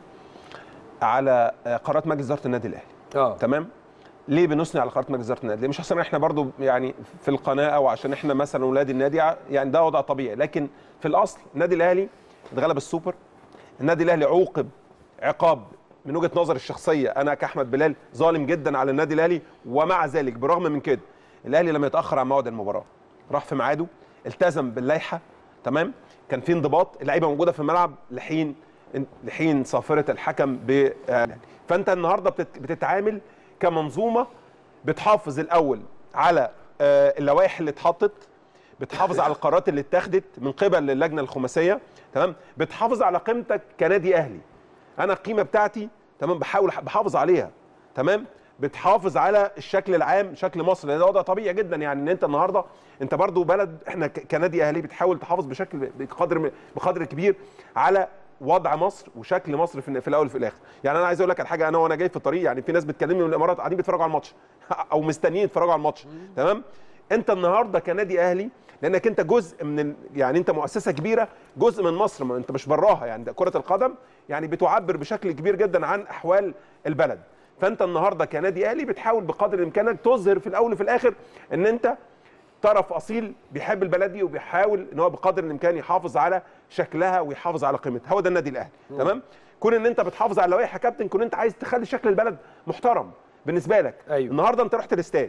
S16: على آه، قرارات مجلس اداره النادي الاهلي
S1: اه
S16: تمام ليه بنثني على قرارات مجلس اداره النادي الأهلي؟ مش عشان احنا برضو يعني في القناه او عشان احنا مثلا اولاد النادي ع- يعني ده وضع طبيعي لكن في الاصل النادي الاهلي اتغلب السوبر النادي الاهلي عوقب عقاب من وجهه نظري الشخصيه انا كاحمد بلال ظالم جدا على النادي الاهلي ومع ذلك برغم من كده الاهلي لم يتاخر عن موعد المباراه راح في ميعاده التزم باللائحه تمام كان في انضباط اللعيبه موجوده في الملعب لحين لحين صافره الحكم ب آه، فانت النهارده بتت- بتتعامل كمنظومه بتحافظ الاول على آه، اللوائح اللي اتحطت بتحافظ على القرارات اللي اتخذت من قبل اللجنه الخماسيه تمام بتحافظ على قيمتك كنادي اهلي انا القيمه بتاعتي تمام بحاول بحافظ عليها تمام بتحافظ على الشكل العام شكل مصر لان ده وضع طبيعي جدا يعني ان انت النهارده انت برضو بلد احنا ك- كنادي اهلي بتحاول تحافظ بشكل بقدر بقدر كبير على وضع مصر وشكل مصر في, في الاول وفي الاخر يعني انا عايز اقول لك على حاجه انا وانا جاي في الطريق يعني في ناس بتكلمني من الامارات قاعدين بيتفرجوا على الماتش او مستنيين يتفرجوا على الماتش تمام انت النهارده كنادي اهلي لانك انت جزء من ال... يعني انت مؤسسه كبيره جزء من مصر ما انت مش براها يعني ده كره القدم يعني بتعبر بشكل كبير جدا عن احوال البلد فانت النهارده كنادي اهلي بتحاول بقدر الامكان تظهر في الاول وفي الاخر ان انت طرف اصيل بيحب البلد دي وبيحاول ان هو بقدر الامكان يحافظ على شكلها ويحافظ على قيمتها هو ده النادي الاهلي
S1: مم.
S16: تمام كون ان انت بتحافظ على اللوائح يا كابتن كون انت عايز تخلي شكل البلد محترم بالنسبه لك
S1: أيوه.
S16: النهارده انت رحت الاستاد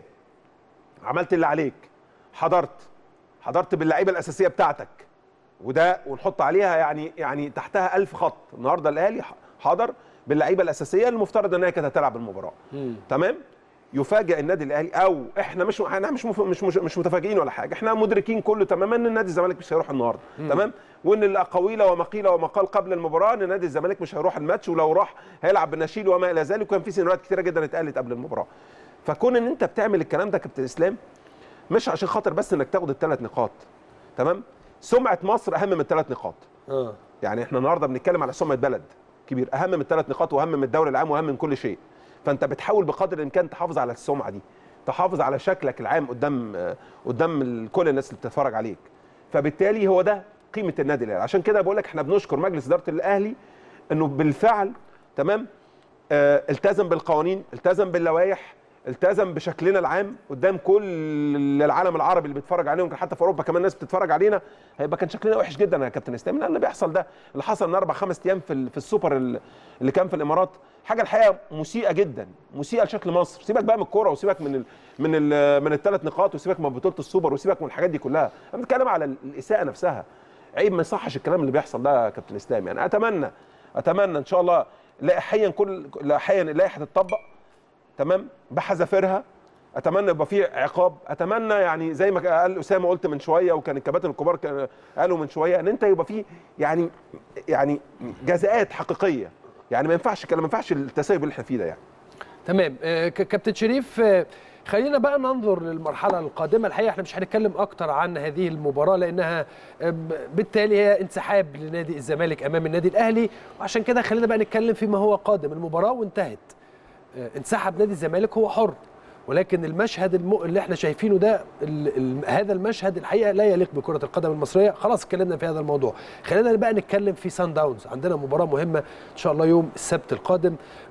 S16: عملت اللي عليك حضرت حضرت باللعيبه الاساسيه بتاعتك وده ونحط عليها يعني يعني تحتها ألف خط النهارده الاهلي حضر باللعيبه الاساسيه المفترض ان هي كانت هتلعب المباراه تمام يفاجئ النادي الاهلي او احنا مش احنا مش مف- مش مش, مش متفاجئين ولا حاجه احنا مدركين كله تماما ان نادي الزمالك مش هيروح النهارده
S1: مم.
S16: تمام وان الاقاويل وما قيل وما قال قبل المباراه ان نادي الزمالك مش هيروح الماتش ولو راح هيلعب بالنشيل وما الى ذلك وكان في سيناريوهات كتيره جدا اتقالت قبل المباراه فكون ان انت بتعمل الكلام ده كابتن اسلام مش عشان خاطر بس انك تاخد الثلاث نقاط تمام سمعه مصر اهم من الثلاث نقاط
S1: اه
S16: يعني احنا النهارده بنتكلم على سمعه بلد كبير اهم من الثلاث نقاط واهم من الدوري العام واهم من كل شيء فانت بتحاول بقدر الامكان تحافظ على السمعه دي تحافظ على شكلك العام قدام آه، قدام ال- كل الناس اللي بتتفرج عليك فبالتالي هو ده قيمه النادي الاهلي عشان كده بقول لك احنا بنشكر مجلس اداره الاهلي انه بالفعل تمام آه، التزم بالقوانين التزم باللوائح التزم بشكلنا العام قدام كل العالم العربي اللي بيتفرج عليهم حتى في اوروبا كمان ناس بتتفرج علينا هيبقى كان شكلنا وحش جدا يا كابتن اسلام لان اللي بيحصل ده اللي حصل من اربع خمس ايام في ال- في السوبر ال- اللي كان في الامارات حاجه الحقيقه مسيئه جدا مسيئه لشكل مصر سيبك بقى من الكوره وسيبك من ال من ال من الثلاث نقاط وسيبك من بطوله السوبر وسيبك من الحاجات دي كلها انا بتكلم على الاساءه نفسها عيب ما يصحش الكلام اللي بيحصل ده يا كابتن اسلام يعني اتمنى اتمنى ان شاء الله لائحيا كل لائحيا اللائحه تتطبق تمام بحذافيرها اتمنى يبقى في عقاب اتمنى يعني زي ما قال اسامه قلت من شويه وكان الكباتن الكبار كان- قالوا من شويه ان انت يبقى في يعني يعني جزاءات حقيقيه يعني ما ينفعش كلام ما ينفعش التسيب اللي احنا فيه ده يعني
S1: تمام آه، ك- كابتن شريف آه، خلينا بقى ننظر للمرحلة القادمة الحقيقة احنا مش هنتكلم أكتر عن هذه المباراة لأنها آه، ب- بالتالي هي انسحاب لنادي الزمالك أمام النادي الأهلي وعشان كده خلينا بقى نتكلم فيما هو قادم المباراة وانتهت آه، انسحب نادي الزمالك هو حر ولكن المشهد الم... اللي احنا شايفينه ده ال... ال... هذا المشهد الحقيقه لا يليق بكره القدم المصريه خلاص اتكلمنا في هذا الموضوع خلينا بقى نتكلم في سان داونز عندنا مباراه مهمه ان شاء الله يوم السبت القادم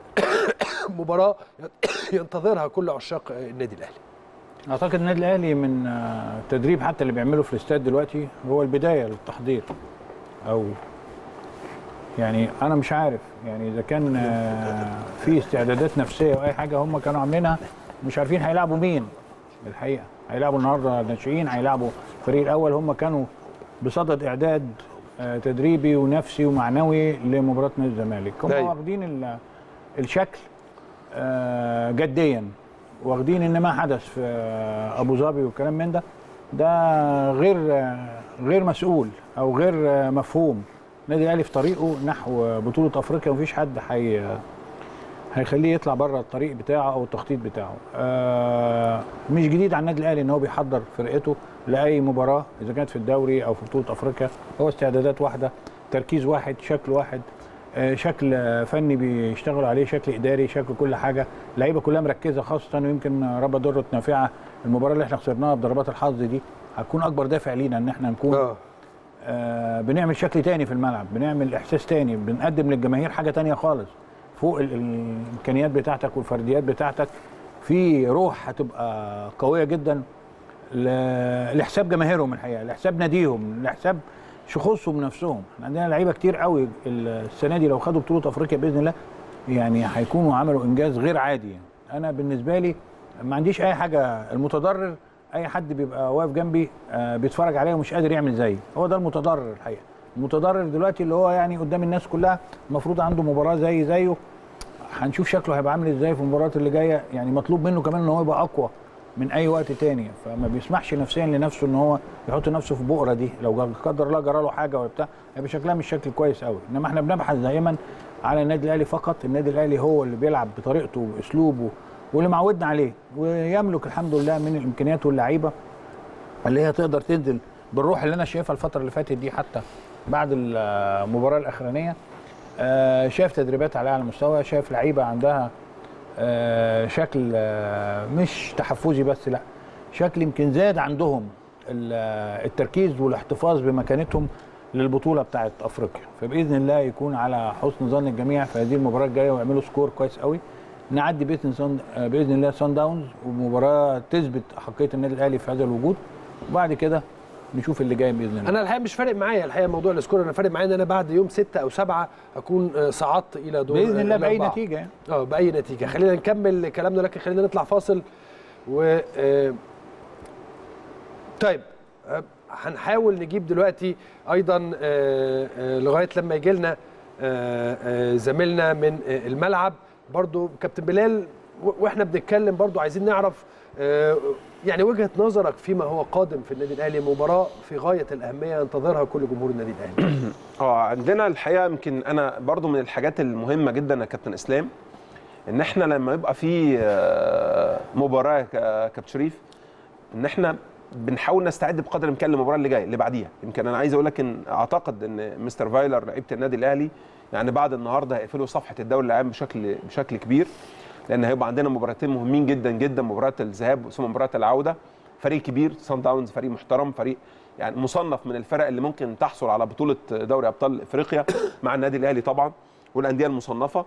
S1: مباراه ينتظرها كل عشاق النادي الاهلي
S15: اعتقد النادي الاهلي من آه، التدريب حتى اللي بيعمله في الاستاد دلوقتي هو البدايه للتحضير او يعني انا مش عارف يعني اذا كان آه، في استعدادات نفسيه او اي حاجه هم كانوا عاملينها مش عارفين هيلعبوا مين الحقيقه هيلعبوا النهارده ناشئين هيلعبوا الفريق الاول هم كانوا بصدد اعداد آه، تدريبي ونفسي ومعنوي لمباراه نادي الزمالك هم
S1: أيوة.
S15: واخدين ال- الشكل آه، جديا واخدين ان ما حدث في آه، ابو ظبي والكلام من ده ده غير آه، غير مسؤول او غير آه، مفهوم النادي الاهلي في طريقه نحو بطوله افريقيا ومفيش حد حي هيخليه يطلع بره الطريق بتاعه او التخطيط بتاعه آه مش جديد على النادي الاهلي ان هو بيحضر فرقته لاي مباراه اذا كانت في الدوري او في بطوله افريقيا هو استعدادات واحده تركيز واحد شكل واحد آه، شكل آه، فني بيشتغلوا عليه شكل اداري شكل كل حاجه اللعيبه كلها مركزه خاصه ويمكن ربى ضره نافعه المباراه اللي احنا خسرناها بضربات الحظ دي هتكون اكبر دافع لينا ان احنا نكون آه بنعمل شكل تاني في الملعب بنعمل احساس تاني بنقدم للجماهير حاجه تانية خالص فوق ال- الامكانيات بتاعتك والفرديات بتاعتك في روح هتبقى قويه جدا ل- لحساب جماهيرهم الحقيقه لحساب ناديهم لحساب شخوصهم نفسهم احنا عندنا لعيبه كتير قوي السنه دي لو خدوا بطوله افريقيا باذن الله يعني هيكونوا عملوا انجاز غير عادي يعني. انا بالنسبه لي ما عنديش اي حاجه المتضرر اي حد بيبقى واقف جنبي آه، بيتفرج عليا ومش قادر يعمل زيي هو ده المتضرر الحقيقه المتضرر دلوقتي اللي هو يعني قدام الناس كلها المفروض عنده مباراه زي زيه هنشوف شكله هيبقى عامل ازاي في المباريات اللي جايه يعني مطلوب منه كمان ان هو يبقى اقوى من اي وقت تاني فما بيسمحش نفسيا لنفسه ان هو يحط نفسه في البؤره دي لو لا قدر الله جرى له حاجه ولا بتاع هيبقى شكلها مش شكل كويس قوي انما احنا بنبحث دايما على النادي الاهلي فقط النادي الاهلي هو اللي بيلعب بطريقته واسلوبه واللي معودنا عليه ويملك الحمد لله من الامكانيات واللعيبه اللي هي تقدر تنزل بالروح اللي انا شايفها الفتره اللي فاتت دي حتى بعد المباراه الاخرانيه آه، شايف تدريبات على اعلى مستوى شايف لعيبه عندها آه، شكل آه، مش تحفزي بس لا شكل يمكن زاد عندهم ال- آه، التركيز والاحتفاظ بمكانتهم للبطوله بتاعه افريقيا فباذن الله يكون على حسن ظن الجميع في هذه المباراه الجايه ويعملوا سكور كويس قوي نعدي باذن سان آه، باذن الله سان داونز ومباراه تثبت احقيه النادي الاهلي في هذا الوجود وبعد كده نشوف اللي جاي باذن الله
S1: انا الحقيقه مش فارق معايا الحقيقه موضوع السكور انا فارق معايا ان انا بعد يوم ستة او سبعة اكون آه، صعدت الى دور
S15: باذن
S1: آه،
S15: الله باي
S1: الأربعة.
S15: نتيجه يعني
S1: اه باي نتيجه خلينا نكمل كلامنا لكن خلينا نطلع فاصل و آه، طيب آه، هنحاول نجيب دلوقتي ايضا آه، آه، لغايه لما يجي لنا آه، آه، زميلنا من آه، الملعب برضو كابتن بلال و- واحنا بنتكلم برضو عايزين نعرف آه، يعني وجهه نظرك فيما هو قادم في النادي الاهلي مباراه في غايه الاهميه ينتظرها كل جمهور النادي الاهلي
S16: اه عندنا الحقيقه يمكن انا برضو من الحاجات المهمه جدا يا كابتن اسلام ان احنا لما يبقى في آه، مباراه يا كابتن شريف ان احنا بنحاول نستعد بقدر الامكان للمباراه اللي جايه اللي بعديها يمكن انا عايز اقول لك ان اعتقد ان مستر فايلر لعيبه النادي الاهلي يعني بعد النهارده هيقفلوا صفحه الدوري العام بشكل بشكل كبير لان هيبقى عندنا مباراتين مهمين جدا جدا مباراه الذهاب ثم مباراه العوده فريق كبير سان داونز فريق محترم فريق يعني مصنف من الفرق اللي ممكن تحصل على بطوله دوري ابطال افريقيا مع النادي الاهلي طبعا والانديه المصنفه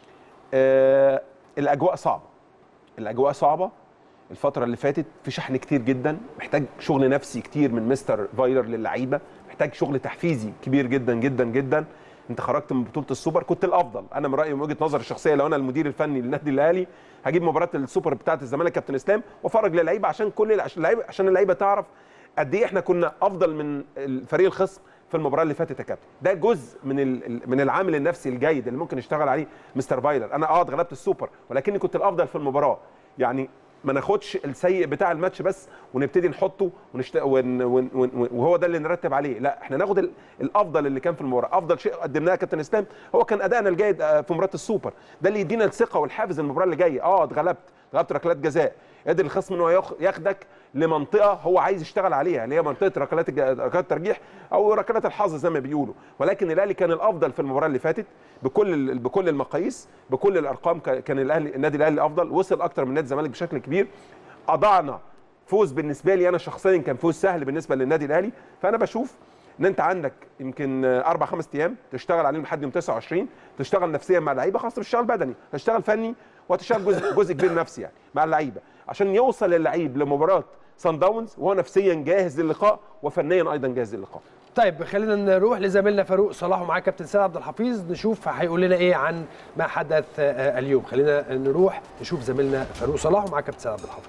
S16: آه الاجواء صعبه الاجواء صعبه الفتره اللي فاتت في شحن كتير جدا محتاج شغل نفسي كتير من مستر فايلر للعيبه محتاج شغل تحفيزي كبير جدا جدا جدا انت خرجت من بطوله السوبر كنت الافضل انا من رايي من وجهه نظري الشخصيه لو انا المدير الفني للنادي الاهلي هجيب مباراه السوبر بتاعه الزمالك كابتن اسلام وافرج للعيبه عشان كل عشان اللعيبه عشان اللعيبه تعرف قد ايه احنا كنا افضل من الفريق الخصم في المباراه اللي فاتت يا كابتن ده جزء من ال- من العامل النفسي الجيد اللي ممكن يشتغل عليه مستر فايلر انا اه اتغلبت السوبر ولكني كنت الافضل في المباراه يعني ما ناخدش السيء بتاع الماتش بس ونبتدي نحطه ونشت... ون... ون... ون... وهو ده اللي نرتب عليه لا احنا ناخد ال... الافضل اللي كان في المباراه افضل شيء قدمناه يا كابتن اسلام هو كان ادائنا الجيد آه، في مباراه السوبر ده اللي يدينا الثقه والحافز المباراه اللي جايه اه اتغلبت اتغلبت ركلات جزاء قدر الخصم ان هو ياخ- ياخدك لمنطقه هو عايز يشتغل عليها اللي هي منطقه ركلات الج- ركلات الترجيح او ركلات الحظ زي ما بيقولوا ولكن الاهلي كان الافضل في المباراه اللي فاتت بكل ال- بكل المقاييس بكل الارقام ك- كان الاهلي النادي الاهلي الافضل وصل اكتر من نادي الزمالك بشكل كبير اضعنا فوز بالنسبه لي انا شخصيا كان فوز سهل بالنسبه للنادي الاهلي فانا بشوف ان انت عندك يمكن اربع خمس ايام تشتغل عليهم لحد يوم 29 تشتغل نفسيا مع اللعيبه خلاص مش تشتغل بدني هتشتغل فني وهتشتغل جزء جزء كبير نفسي يعني مع اللعيبه عشان يوصل اللعيب لمباراه سان داونز وهو نفسيا جاهز للقاء وفنيا ايضا جاهز للقاء
S1: طيب خلينا نروح لزميلنا فاروق صلاح ومعاه كابتن سيد عبد الحفيظ نشوف هيقول لنا ايه عن ما حدث آه، اليوم خلينا نروح نشوف زميلنا فاروق صلاح ومعاه كابتن سيد عبد الحفيظ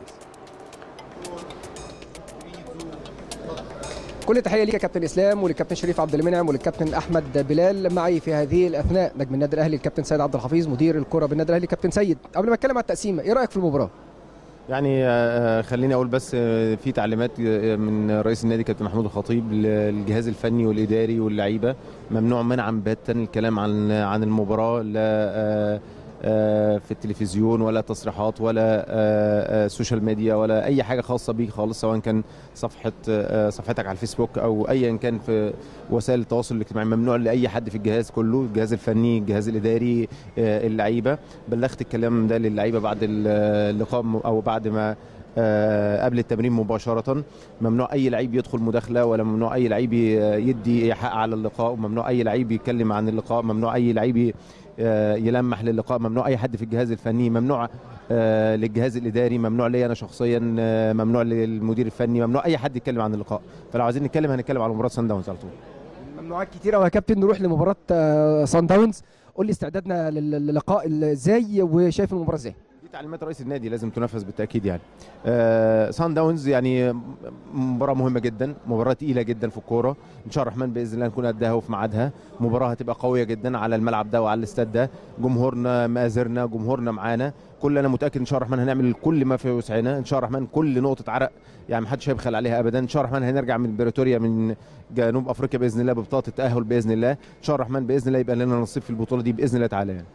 S2: كل تحيه ليك يا كابتن اسلام وللكابتن شريف عبد المنعم وللكابتن احمد بلال معي في هذه الاثناء نجم النادي الاهلي الكابتن سيد عبد الحفيظ مدير الكره بالنادي الاهلي كابتن سيد قبل ما اتكلم عن التقسيمه ايه رايك في المباراه
S17: يعني آه، خليني اقول بس آه، في تعليمات آه، من رئيس النادي كابتن محمود الخطيب للجهاز الفني والاداري واللعيبه ممنوع منعا باتا الكلام عن عن المباراه لا آه، آه، في التلفزيون ولا تصريحات ولا آه، آه، سوشيال ميديا ولا اي حاجه خاصه بيك خالص سواء كان صفحه آه، صفحتك على الفيسبوك او ايا كان في وسائل التواصل الاجتماعي ممنوع لاي حد في الجهاز كله الجهاز الفني الجهاز الاداري آه، اللعيبه بلغت الكلام ده للعيبه بعد اللقاء م- او بعد ما آه، قبل التمرين مباشرة ممنوع أي لعيب يدخل مداخلة ولا ممنوع أي لعيب ي- يدي إيحاء على اللقاء وممنوع أي لعيب يتكلم عن اللقاء ممنوع أي لعيب ي- آه، يلمح للقاء ممنوع أي حد في الجهاز الفني ممنوع آه، للجهاز الإداري ممنوع لي أنا شخصيا آه، ممنوع للمدير الفني ممنوع أي حد يتكلم عن اللقاء فلو عايزين نتكلم هنتكلم على مباراة سان داونز على طول
S2: ممنوعات كتيره يا كابتن نروح لمباراه آه، سان داونز قول لي استعدادنا لل- للقاء ازاي وشايف المباراه ازاي
S17: دي تعليمات رئيس النادي لازم تنفذ بالتاكيد يعني آه سان داونز يعني مباراه مهمه جدا مباراه تقيله جدا في الكوره ان شاء الله الرحمن باذن الله نكون قدها وفي ميعادها مباراه هتبقى قويه جدا على الملعب ده وعلى الاستاد ده جمهورنا مآزرنا جمهورنا معانا كل انا متاكد ان شاء الله الرحمن هنعمل كل ما في وسعنا ان شاء الله الرحمن كل نقطه عرق يعني محدش هيبخل عليها ابدا ان شاء الله الرحمن هنرجع من بريتوريا من جنوب افريقيا باذن الله ببطاقه التاهل باذن الله ان شاء الله الرحمن باذن الله يبقى لنا نصيب في البطوله دي باذن الله تعالى يعني.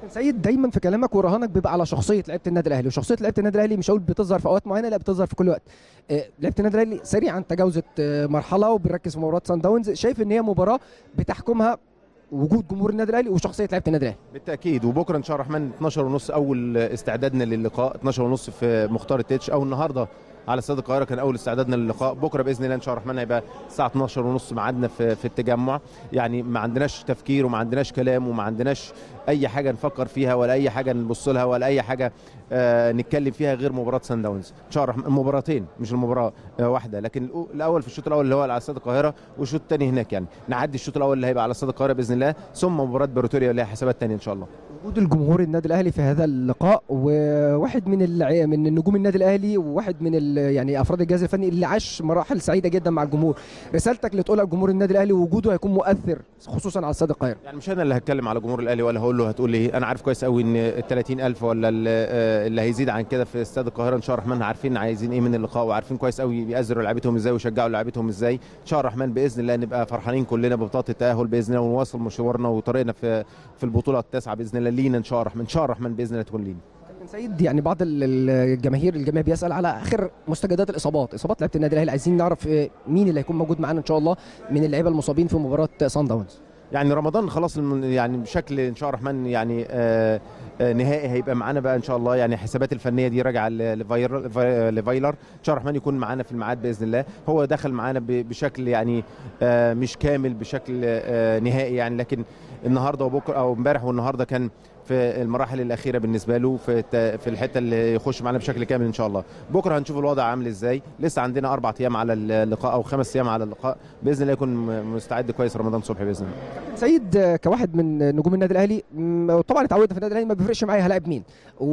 S2: سيد دايما في كلامك ورهانك بيبقى على شخصيه لعيبه النادي الاهلي وشخصيه لعيبه النادي الاهلي مش هقول بتظهر في اوقات معينه لا بتظهر في كل وقت آه، لعيبه النادي الاهلي سريعا تجاوزت آه، مرحله وبنركز في مباراه سان داونز شايف ان هي مباراه بتحكمها وجود جمهور النادي الاهلي وشخصيه لعيبه النادي الاهلي
S17: بالتاكيد وبكره ان شاء الله الرحمن 12 ونص اول استعدادنا للقاء 12 ونص في مختار التتش او النهارده على استاد القاهره كان اول استعدادنا للقاء بكره باذن الله ان شاء الله الرحمن هيبقى الساعه 12 ونص ميعادنا في, في التجمع يعني ما عندناش تفكير وما عندناش كلام وما عندناش اي حاجه نفكر فيها ولا اي حاجه نبص لها ولا اي حاجه آه نتكلم فيها غير مباراه سان داونز ان شاء الله الرحمن المباراتين مش المباراه آه واحده لكن الأو- الاول في الشوط الاول اللي هو على استاد القاهره والشوط الثاني هناك يعني نعدي الشوط الاول اللي هيبقى على استاد القاهره باذن الله ثم مباراه بروتوريا اللي هي حسابات ثانيه ان شاء الله
S2: وجود الجمهور النادي الاهلي في هذا اللقاء وواحد من الع- من نجوم النادي الاهلي وواحد من ال- يعني افراد الجهاز الفني اللي عاش مراحل سعيده جدا مع الجمهور رسالتك اللي تقولها لجمهور النادي الاهلي وجوده هيكون مؤثر خصوصا على استاد القاهره
S17: يعني مش انا اللي هتكلم على جمهور الاهلي ولا هقول له هتقول لي ايه انا عارف كويس قوي ان ال 30000 ولا ال- آه، اللي هيزيد عن كده في استاد القاهره ان شاء الله الرحمن عارفين عايزين ايه من اللقاء وعارفين كويس قوي بيأزروا لعيبتهم ازاي ويشجعوا لعيبتهم ازاي ان شاء الله الرحمن باذن الله نبقى فرحانين كلنا ببطاقه التاهل باذن الله ونواصل مشوارنا وطريقنا في في البطوله التاسعه باذن الله لينا ان شاء الله الرحمن ان شاء الله الرحمن باذن الله تكون لينا
S2: كابتن سيد يعني بعض ال- ال- الجماهير الجميع بيسال على اخر مستجدات الاصابات اصابات لعيبه النادي الاهلي عايزين نعرف آه، مين اللي هيكون موجود معانا ان شاء الله من اللعيبه المصابين في مباراه سان داونز
S17: يعني رمضان خلاص الم- يعني بشكل ان شاء الله الرحمن يعني آه آه نهائي هيبقى معانا بقى ان شاء الله يعني حسابات الفنيه دي راجعه ل- لفاير- فا- لفايلر ان شاء الله الرحمن يكون معانا في الميعاد باذن الله هو دخل معانا ب- بشكل يعني آه مش كامل بشكل آه نهائي يعني لكن النهارده وبكره او امبارح والنهارده كان في المراحل الاخيره بالنسبه له في الت- في الحته اللي يخش معانا بشكل كامل ان شاء الله بكره هنشوف الوضع عامل ازاي لسه عندنا اربع ايام على اللقاء او خمس ايام على اللقاء باذن الله يكون م- مستعد كويس رمضان صبحي باذن الله
S2: سيد آه، كواحد من نجوم النادي الاهلي م، طبعا اتعودنا في النادي الاهلي ما بيفرقش معايا هلاعب مين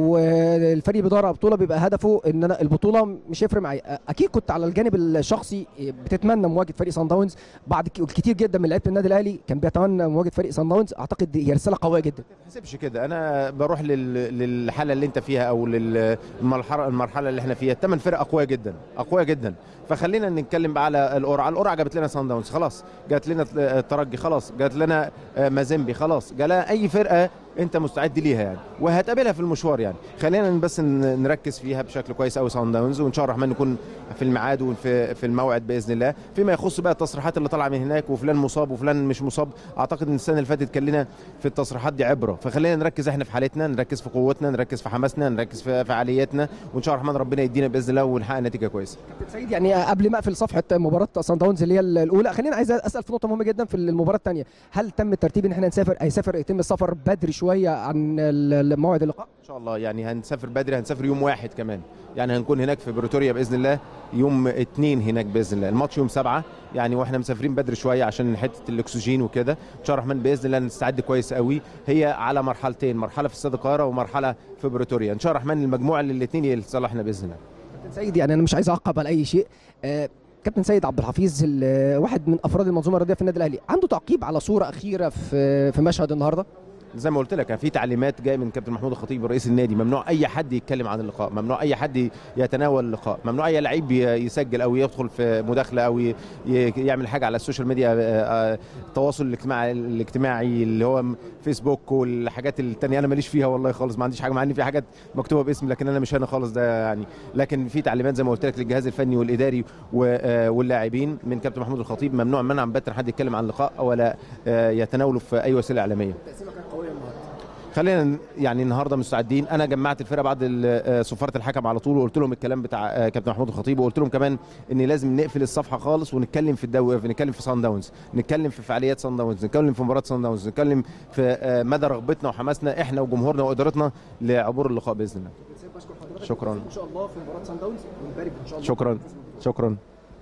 S2: والفريق بيدور على بطوله بيبقى هدفه ان انا البطوله مش هيفرق معايا اكيد كنت على الجانب الشخصي بتتمنى مواجهه فريق سان داونز بعد ك- كتير جدا من لعيبه النادي الاهلي كان بيتمنى مواجهه فريق سان داونز اعتقد دي هي رساله قويه جدا
S17: تحسبش كده انا بروح لل... للحاله اللي انت فيها او للمرحله المرحله اللي احنا فيها الثمان فرق اقوياء جدا اقوياء جدا فخلينا نتكلم بقى على القرعه القرعه جابت لنا سان داونز خلاص جات لنا الترجي خلاص جات لنا آه، مازيمبي خلاص جالها اي فرقه انت مستعد ليها يعني وهتقابلها في المشوار يعني خلينا بس ن- نركز فيها بشكل كويس قوي سان داونز وان شاء الله الرحمن نكون في الميعاد وفي في الموعد باذن الله فيما يخص بقى التصريحات اللي طالعه من هناك وفلان مصاب وفلان مش مصاب اعتقد ان السنه اللي فاتت كان لنا في التصريحات دي عبره فخلينا نركز احنا في حالتنا نركز في قوتنا نركز في حماسنا نركز في فعالياتنا وان شاء الله الرحمن ربنا يدينا باذن الله ونحقق نتيجه كويسه
S2: سيد يعني قبل ما اقفل صفحه مباراه سان داونز اللي هي الاولى خلينا عايز اسال في نقطه مهمه جدا في المباراه الثانيه هل تم الترتيب ان احنا نسافر هيسافر يتم السفر بدري شويه عن ال- موعد اللقاء
S17: ان شاء الله يعني هنسافر بدري هنسافر يوم واحد كمان يعني هنكون هناك في بريتوريا باذن الله يوم اتنين هناك باذن الله الماتش يوم سبعة يعني واحنا مسافرين بدري شويه عشان حته الاكسجين وكده ان شاء الله الرحمن باذن الله نستعد كويس قوي هي على مرحلتين مرحله في استاد القاهره ومرحله في بريتوريا ان شاء الله الرحمن المجموعه للاثنين هي اللي تصلحنا باذن الله
S2: كابتن سيد يعني انا مش عايز اعقب على اي شيء آه، كابتن سيد عبد الحفيظ ال- واحد من افراد المنظومه الرياضيه في النادي الاهلي عنده تعقيب على صوره اخيره في في مشهد النهارده
S17: زي ما قلت لك كان في تعليمات جايه من كابتن محمود الخطيب رئيس النادي ممنوع اي حد يتكلم عن اللقاء ممنوع اي حد يتناول اللقاء ممنوع اي لعيب ي- يسجل او يدخل في مداخله او ي- ي- يعمل حاجه على السوشيال ميديا آه، آه، التواصل الاجتماعي الاجتماعي اللي هو م- فيسبوك والحاجات التانية انا ماليش فيها والله خالص ما عنديش حاجه مع ان في حاجات مكتوبه باسمي لكن انا مش انا خالص ده يعني لكن في تعليمات زي ما قلت لك للجهاز الفني والاداري و- آه، واللاعبين من كابتن محمود الخطيب ممنوع منعا باتا حد يتكلم عن اللقاء ولا آه، يتناوله في اي وسيله اعلاميه خلينا ن- يعني النهارده مستعدين انا جمعت الفرقه بعد ال- آه، صفاره الحكم على طول وقلت لهم الكلام بتاع آه، كابتن محمود الخطيب وقلت لهم كمان ان لازم نقفل الصفحه خالص ونتكلم في الدو نتكلم في سان داونز نتكلم في فعاليات سان داونز نتكلم في مباراه سان داونز نتكلم في آه، مدى رغبتنا وحماسنا احنا وجمهورنا وادارتنا لعبور اللقاء باذن الله شكرا
S2: ان شاء الله في مباراه سان داونز ونبارك ان شاء الله
S17: شكرا شكرا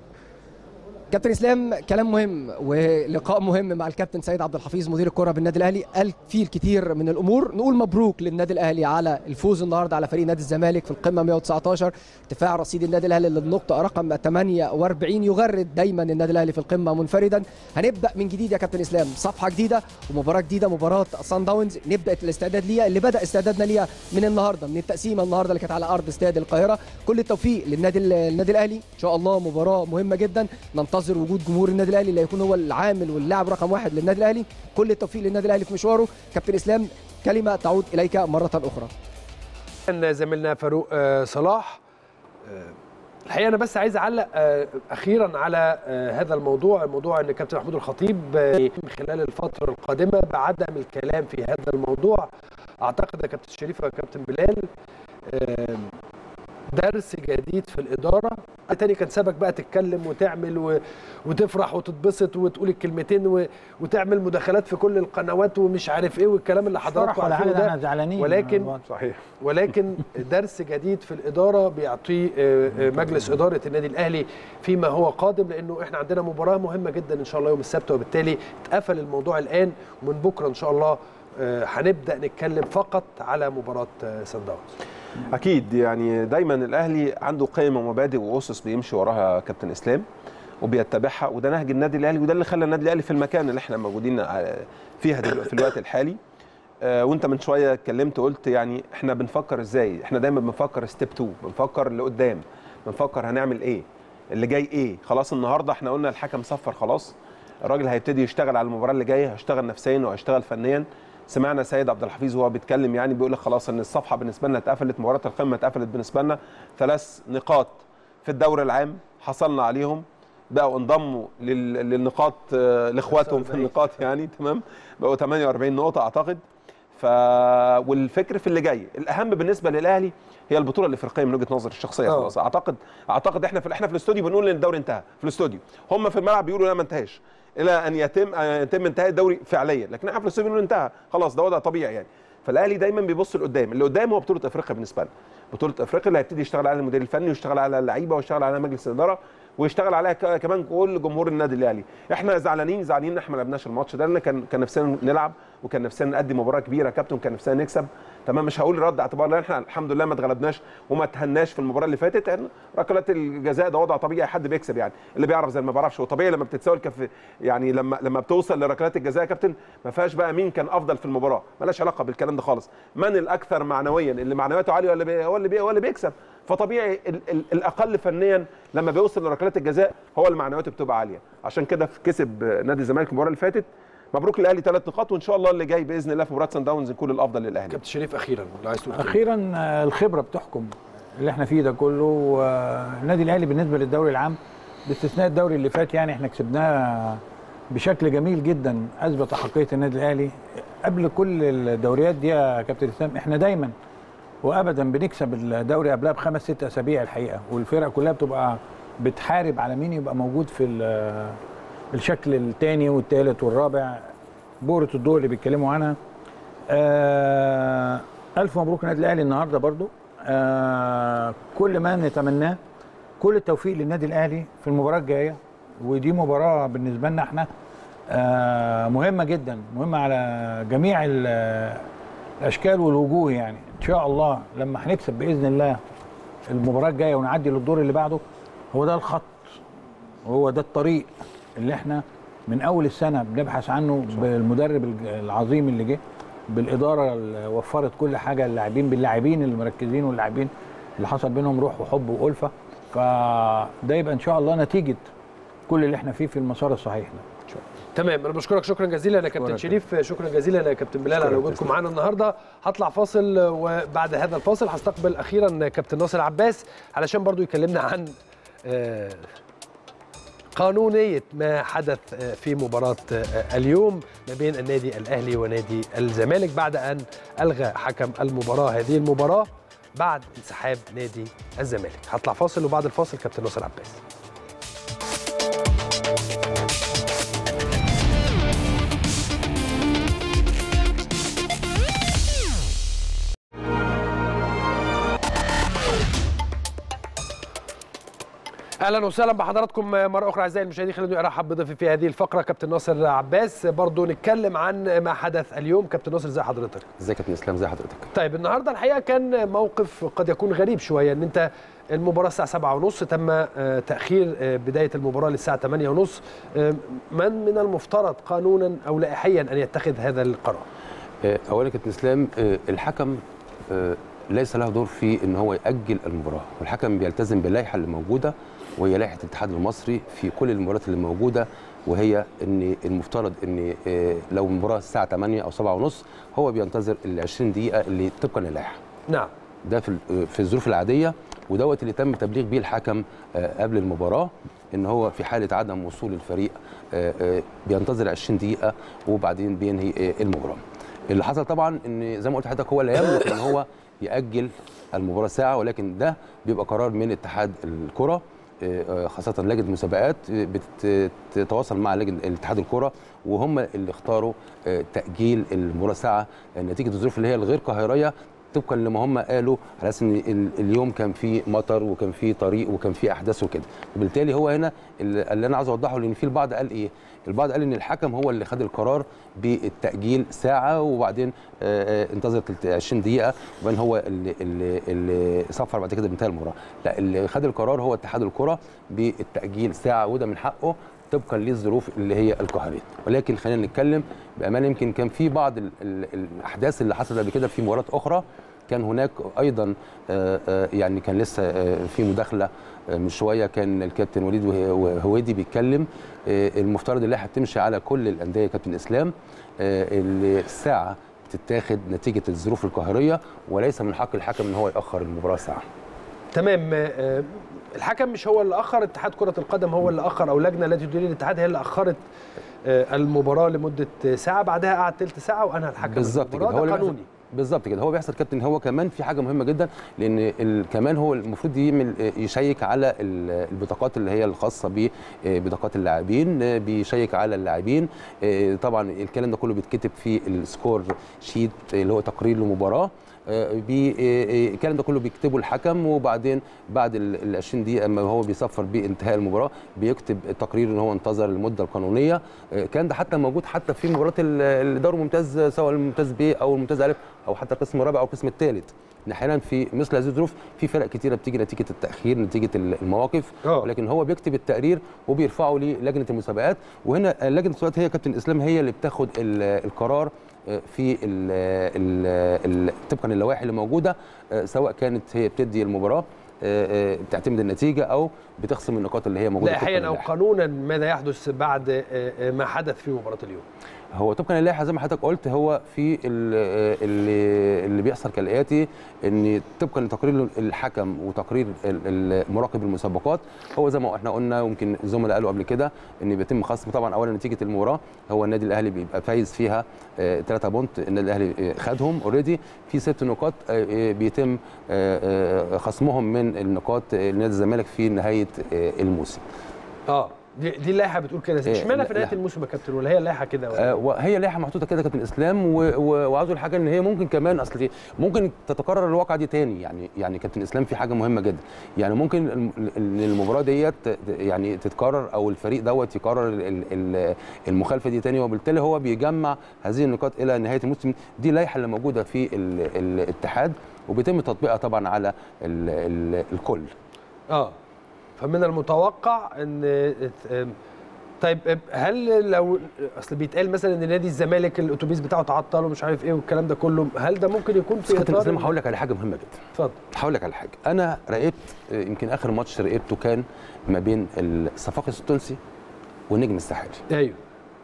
S2: كابتن اسلام كلام مهم ولقاء مهم مع الكابتن سيد عبد الحفيظ مدير الكره بالنادي الاهلي قال فيه الكثير من الامور نقول مبروك للنادي الاهلي على الفوز النهارده على فريق نادي الزمالك في القمه 119 ارتفاع رصيد النادي الاهلي للنقطه رقم 48 يغرد دايما النادي الاهلي في القمه منفردا هنبدا من جديد يا كابتن اسلام صفحه جديده ومباراه جديده مباراه سان داونز نبدا الاستعداد ليها اللي بدا استعدادنا ليها من النهارده من التقسيمه النهارده اللي كانت على ارض استاد القاهره كل التوفيق للنادي النادي الاهلي ان شاء الله مباراه مهمه جدا ننتظر ننتظر وجود جمهور النادي الاهلي اللي هيكون هو العامل واللاعب رقم واحد للنادي الاهلي كل التوفيق للنادي الاهلي في مشواره كابتن اسلام كلمه تعود اليك مره اخرى
S1: كان زميلنا فاروق آه، صلاح آه، الحقيقه انا بس عايز اعلق آه، اخيرا على آه، هذا الموضوع موضوع ان كابتن محمود الخطيب آه، من خلال الفتره القادمه بعدم الكلام في هذا الموضوع اعتقد يا كابتن شريف وكابتن بلال آه، درس جديد في الاداره تاني كان سابك بقى تتكلم وتعمل و... وتفرح وتتبسط وتقول الكلمتين و... وتعمل مداخلات في كل القنوات ومش عارف ايه والكلام اللي حضراتكم
S15: فرح ولا
S1: عارفينه
S15: حاجة،
S1: ده
S15: احنا زعلانين
S1: ولكن
S16: صحيح
S1: ولكن درس جديد في الاداره بيعطيه آه، آه، مجلس اداره النادي الاهلي فيما هو قادم لانه احنا عندنا مباراه مهمه جدا ان شاء الله يوم السبت وبالتالي اتقفل الموضوع الان ومن بكره ان شاء الله آه، هنبدا نتكلم فقط على مباراه آه، سان داونز
S16: اكيد يعني دايما الاهلي عنده قيم ومبادئ واسس بيمشي وراها كابتن اسلام وبيتبعها وده نهج النادي الاهلي وده اللي خلى النادي الاهلي في المكان اللي احنا موجودين ع- فيها دلوقتي في الوقت الحالي آه، وانت من شويه اتكلمت قلت يعني احنا بنفكر ازاي احنا دايما بنفكر ستيب 2 بنفكر لقدام بنفكر هنعمل ايه اللي جاي ايه خلاص النهارده احنا قلنا الحكم صفر خلاص الراجل هيبتدي يشتغل على المباراه اللي جايه هيشتغل نفسيا وهيشتغل فنيا سمعنا سيد عبد الحفيظ وهو بيتكلم يعني بيقول لك خلاص ان الصفحه بالنسبه لنا اتقفلت مباراه القمه اتقفلت بالنسبه لنا ثلاث نقاط في الدوري العام حصلنا عليهم بقوا انضموا لل- للنقاط آه، لاخواتهم في النقاط يعني تمام بقوا 48 نقطه اعتقد ف والفكر في اللي جاي الاهم بالنسبه للاهلي هي البطوله الافريقيه من وجهه نظري الشخصيه
S1: آه.
S16: خلاص اعتقد اعتقد احنا في احنا في الاستوديو بنقول ان الدوري انتهى في الاستوديو هم في الملعب بيقولوا لا ما انتهاش الى ان يتم أن يتم انتهاء الدوري فعليا لكن احنا في الاستوديو بنقول انتهى خلاص ده وضع طبيعي يعني فالاهلي دايما بيبص لقدام اللي قدام هو بطوله افريقيا بالنسبه لنا بطوله افريقيا اللي هيبتدي يشتغل على المدير الفني ويشتغل على اللعيبه ويشتغل على مجلس الاداره ويشتغل عليها ك- كمان كل جمهور النادي الاهلي احنا زعلانين زعلانين ان احنا ما لعبناش الماتش ده لان كان كان نفسنا نلعب وكان نفسنا نقدم مباراه كبيره يا كابتن كان نفسنا نكسب تمام مش هقول رد اعتبار لان احنا الحمد لله ما اتغلبناش وما تهناش في المباراه اللي فاتت يعني ركلات الجزاء ده وضع طبيعي حد بيكسب يعني اللي بيعرف زي ما بيعرفش هو طبيعي لما بتتساوي الكف يعني لما لما بتوصل لركلات الجزاء يا كابتن ما فيهاش بقى مين كان افضل في المباراه مالهاش علاقه بالكلام ده خالص من الاكثر معنويا اللي معنوياته عاليه ولا بي هو اللي بي هو اللي بيكسب فطبيعي ال ال الاقل فنيا لما بيوصل لركلات الجزاء هو اللي معنوياته بتبقى عاليه عشان كده كسب نادي الزمالك المباراه اللي فاتت مبروك للاهلي ثلاث نقاط وان شاء الله اللي جاي باذن الله في مباراه سان داونز يكون الافضل للاهلي
S1: كابتن شريف اخيرا لو عايز تقول كلمة.
S15: اخيرا آه، الخبره بتحكم اللي احنا فيه ده كله آه، النادي الاهلي بالنسبه للدوري العام باستثناء الدوري اللي فات يعني احنا كسبناه بشكل جميل جدا اثبت احقيه النادي الاهلي قبل كل الدوريات دي يا كابتن اسلام احنا دايما وابدا بنكسب الدوري قبلها بخمس ست اسابيع الحقيقه والفرق كلها بتبقى بتحارب على مين يبقى موجود في ال- الشكل الثاني والثالث والرابع بورة الضوء اللي بيتكلموا عنها آه ألف مبروك النادي الأهلي النهارده برضو آه كل ما نتمناه كل التوفيق للنادي الأهلي في المباراة الجاية ودي مباراة بالنسبة لنا احنا آه مهمة جدا مهمة على جميع ال- الأشكال والوجوه يعني إن شاء الله لما هنكسب بإذن الله المباراة الجاية ونعدي للدور اللي بعده هو ده الخط وهو ده الطريق اللي احنا من اول السنه بنبحث عنه بالمدرب الج- العظيم اللي جه بالاداره اللي وفرت كل حاجه للاعبين باللاعبين المركزين واللاعبين اللي حصل بينهم روح وحب والفه فده يبقى ان شاء الله نتيجه كل اللي احنا فيه في المسار الصحيح ده
S1: تمام انا بشكرك شكرا جزيلا يا كابتن
S15: شكراً.
S1: شريف شكرا جزيلا يا كابتن بلال على
S15: شكراً
S1: وجودكم
S15: تسلم.
S1: معانا النهارده هطلع فاصل وبعد هذا الفاصل هستقبل اخيرا كابتن ناصر عباس علشان برضو يكلمنا عن آه، قانونيه ما حدث آه، في مباراه آه، اليوم ما بين النادي الاهلي ونادي الزمالك بعد ان الغى حكم المباراه هذه المباراه بعد انسحاب نادي الزمالك هطلع فاصل وبعد الفاصل كابتن ناصر عباس اهلا وسهلا بحضراتكم مره اخرى اعزائي المشاهدين خليني ارحب بضيفي في هذه الفقره كابتن ناصر عباس برضو نتكلم عن ما حدث اليوم كابتن ناصر ازي حضرتك
S3: ازيك يا كابتن اسلام ازي حضرتك
S1: طيب النهارده الحقيقه كان موقف قد يكون غريب شويه ان انت المباراه الساعه 7:30 تم آه، تاخير آه، بدايه المباراه للساعه 8:30 آه، من من المفترض قانونا او لائحيا ان يتخذ هذا القرار
S3: آه، اولا يا كابتن اسلام آه، الحكم آه، ليس له دور في ان هو ياجل المباراه والحكم بيلتزم باللائحه اللي موجوده وهي لائحه الاتحاد المصري في كل المباريات اللي موجوده وهي ان المفترض ان آه، لو المباراه الساعه 8 او 7 ونص هو بينتظر ال 20 دقيقه اللي طبقا للائحه
S1: نعم
S3: ده في ال- في الظروف العاديه ودوت اللي تم تبليغ بيه الحكم آه، قبل المباراه ان هو في حاله عدم وصول الفريق آه، آه، بينتظر 20 دقيقه وبعدين بينهي آه، المباراه. اللي حصل طبعا ان زي ما قلت لحضرتك هو لا يملك ان هو ياجل المباراه ساعه ولكن ده بيبقى قرار من اتحاد الكره آه، آه، خاصه لجنه المسابقات آه، بتتواصل مع لجنه الاتحاد الكره وهم اللي اختاروا آه، تاجيل المباراه ساعه نتيجه الظروف اللي هي الغير قاهريه طبقا لما هم قالوا على اساس ان ال- اليوم كان فيه مطر وكان فيه طريق وكان فيه احداث وكده وبالتالي هو هنا اللي اللي انا عايز اوضحه لان في البعض قال ايه البعض قال ان الحكم هو اللي خد القرار بالتاجيل ساعه وبعدين آه، آه، انتظر تلت- 20 دقيقه وبعدين هو اللي اللي, اللي صفر بعد كده بانتهى المباراه لا اللي خد القرار هو اتحاد الكره بالتاجيل ساعه وده من حقه طبقا للظروف اللي هي القهريه ولكن خلينا نتكلم بامانه يمكن كان في بعض ال ال الاحداث اللي حصلت قبل كده في مباريات اخرى كان هناك ايضا آه، آه، يعني كان لسه آه، في مداخله آه، من شويه كان الكابتن وليد وه- وهويدي بيتكلم آه، المفترض اللائحه بتمشي على كل الانديه يا كابتن اسلام آه، اللي الساعه بتتاخد نتيجه الظروف القهريه وليس من حق الحكم ان هو ياخر المباراه ساعه
S1: تمام آه، الحكم مش هو اللي اخر اتحاد كره القدم هو اللي اخر او لجنه التي تدير الاتحاد هي اللي اخرت آه، المباراه لمده ساعه بعدها قعد ثلث ساعه وانهى الحكم
S3: بالظبط كده
S1: المباراة.
S3: هو
S1: ده
S3: اللي
S1: قانوني
S3: بيحصل- بالظبط كده هو بيحصل كابتن هو كمان في حاجه مهمه جدا لان ال- كمان هو المفروض يعمل يشيك على ال- البطاقات اللي هي الخاصه ببطاقات اللاعبين بيشيك على اللاعبين آه، طبعا الكلام ده كله بيتكتب في السكور شيت اللي هو تقرير المباراه آه، بي آه، آه، الكلام ده كله بيكتبه الحكم وبعدين بعد ال 20 دقيقه اما هو بيصفر بانتهاء المباراه بيكتب تقرير ان هو انتظر المده القانونيه آه، كان ده حتى موجود حتى في مباراه ال- الدوري الممتاز سواء الممتاز ب او الممتاز الف او حتى القسم الرابع او القسم الثالث إن احيانا في مثل هذه الظروف في فرق كتيره بتيجي نتيجه التاخير نتيجه المواقف ولكن هو بيكتب التقرير وبيرفعه للجنه المسابقات وهنا لجنه المسابقات هي كابتن اسلام هي اللي بتاخد ال- القرار آه، في ال ال ال طبقا للوائح اللي موجوده آه، سواء كانت هي بتدي المباراه آه، آه، بتعتمد النتيجه او بتخصم النقاط اللي هي موجوده طبقاً
S1: لاحيا او
S3: للائحة.
S1: قانونا ماذا يحدث بعد آه، آه، ما حدث في مباراه اليوم
S3: هو طبقا للائحه زي ما حضرتك قلت هو في ال- اللي اللي بيحصل كالاتي ان طبقا لتقرير الحكم وتقرير ال- ال- مراقب المسابقات هو زي ما احنا قلنا يمكن الزملاء قالوا قبل كده ان بيتم خصم طبعا اولا نتيجه المباراه هو النادي الاهلي بيبقى فايز فيها 3 بونت النادي الاهلي آه، خدهم اوريدي في ست نقاط آه، آه، بيتم آه، آه، خصمهم من النقاط آه، نادي الزمالك في نهايه آه، الموسم
S1: اه دي, دي اللائحه بتقول كده
S3: إيه،
S1: اشمعنى
S3: لا-
S1: في نهايه
S3: لا.
S1: الموسم يا كابتن ولا هي اللائحه كده ولا
S3: آه، وهي لائحه محطوطه كده كابتن اسلام و- و- وعاوز اقول حاجه ان هي ممكن كمان اصل دي- ممكن تتكرر الواقعه دي تاني يعني يعني كابتن اسلام في حاجه مهمه جدا يعني ممكن الم- ال- المباراه ديت يعني تتكرر او الفريق دوت يكرر ال- ال- المخالفه دي تاني وبالتالي هو بيجمع هذه النقاط الى نهايه الموسم دي اللائحه اللي موجوده في ال- الاتحاد وبيتم تطبيقها طبعا على ال- ال- الكل
S1: اه فمن المتوقع ان ات- طيب هل لو اصل بيتقال مثلا ان نادي الزمالك الاتوبيس بتاعه تعطل ومش عارف ايه والكلام ده كله هل ده ممكن يكون
S3: بس
S1: في
S3: كابتن
S1: اطار
S3: اسلام
S1: ال-
S3: هقول لك على حاجه مهمه جدا
S1: اتفضل
S3: هقول لك على حاجه انا راقبت آه، يمكن اخر ماتش راقبته كان ما بين الصفاقس التونسي والنجم الساحلي
S1: ايوه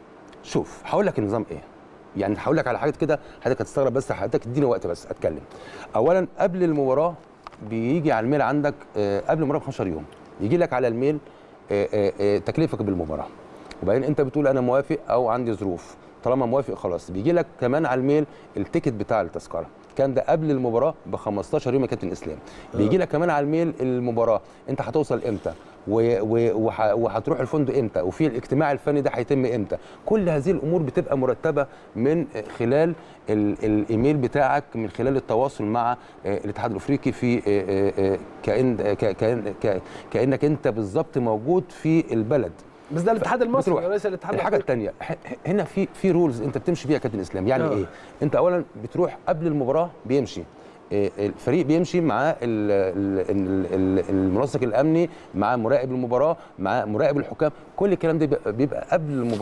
S3: شوف هقول لك النظام ايه يعني هقول لك على حاجات كده حضرتك هتستغرب بس حضرتك اديني وقت بس اتكلم اولا قبل المباراه بيجي على الميل عندك آه، قبل المباراه ب 15 يوم يجي لك على الميل آه، آه، آه، تكليفك بالمباراه وبعدين انت بتقول انا موافق او عندي ظروف طالما موافق خلاص بيجي لك كمان على الميل التيكت بتاع التذكره كان ده قبل المباراه ب 15 يوم يا كابتن اسلام بيجي لك كمان على الميل المباراه انت هتوصل امتى و- و- وح- وهتروح الفندق امتى وفي الاجتماع الفني ده هيتم امتى كل هذه الامور بتبقى مرتبه من خلال ال- الايميل بتاعك من خلال التواصل مع آه، الاتحاد الافريقي في آه، آه، آه، كأن ك- كأن ك- كانك انت بالظبط موجود في البلد
S1: بس ده الاتحاد المصري
S3: بتروح.
S1: وليس الاتحاد
S3: الحاجه
S1: الافريقي
S3: الثانيه هنا في في رولز انت بتمشي بيها يا كابتن اسلام يعني
S1: آه.
S3: ايه انت اولا بتروح قبل المباراه بيمشي إيه، الفريق بيمشي مع ال- ال- ال- ال- المنسق الامني مع مراقب المباراه مع مراقب الحكام كل الكلام ده بيبقى- بيبقى قبل المباراه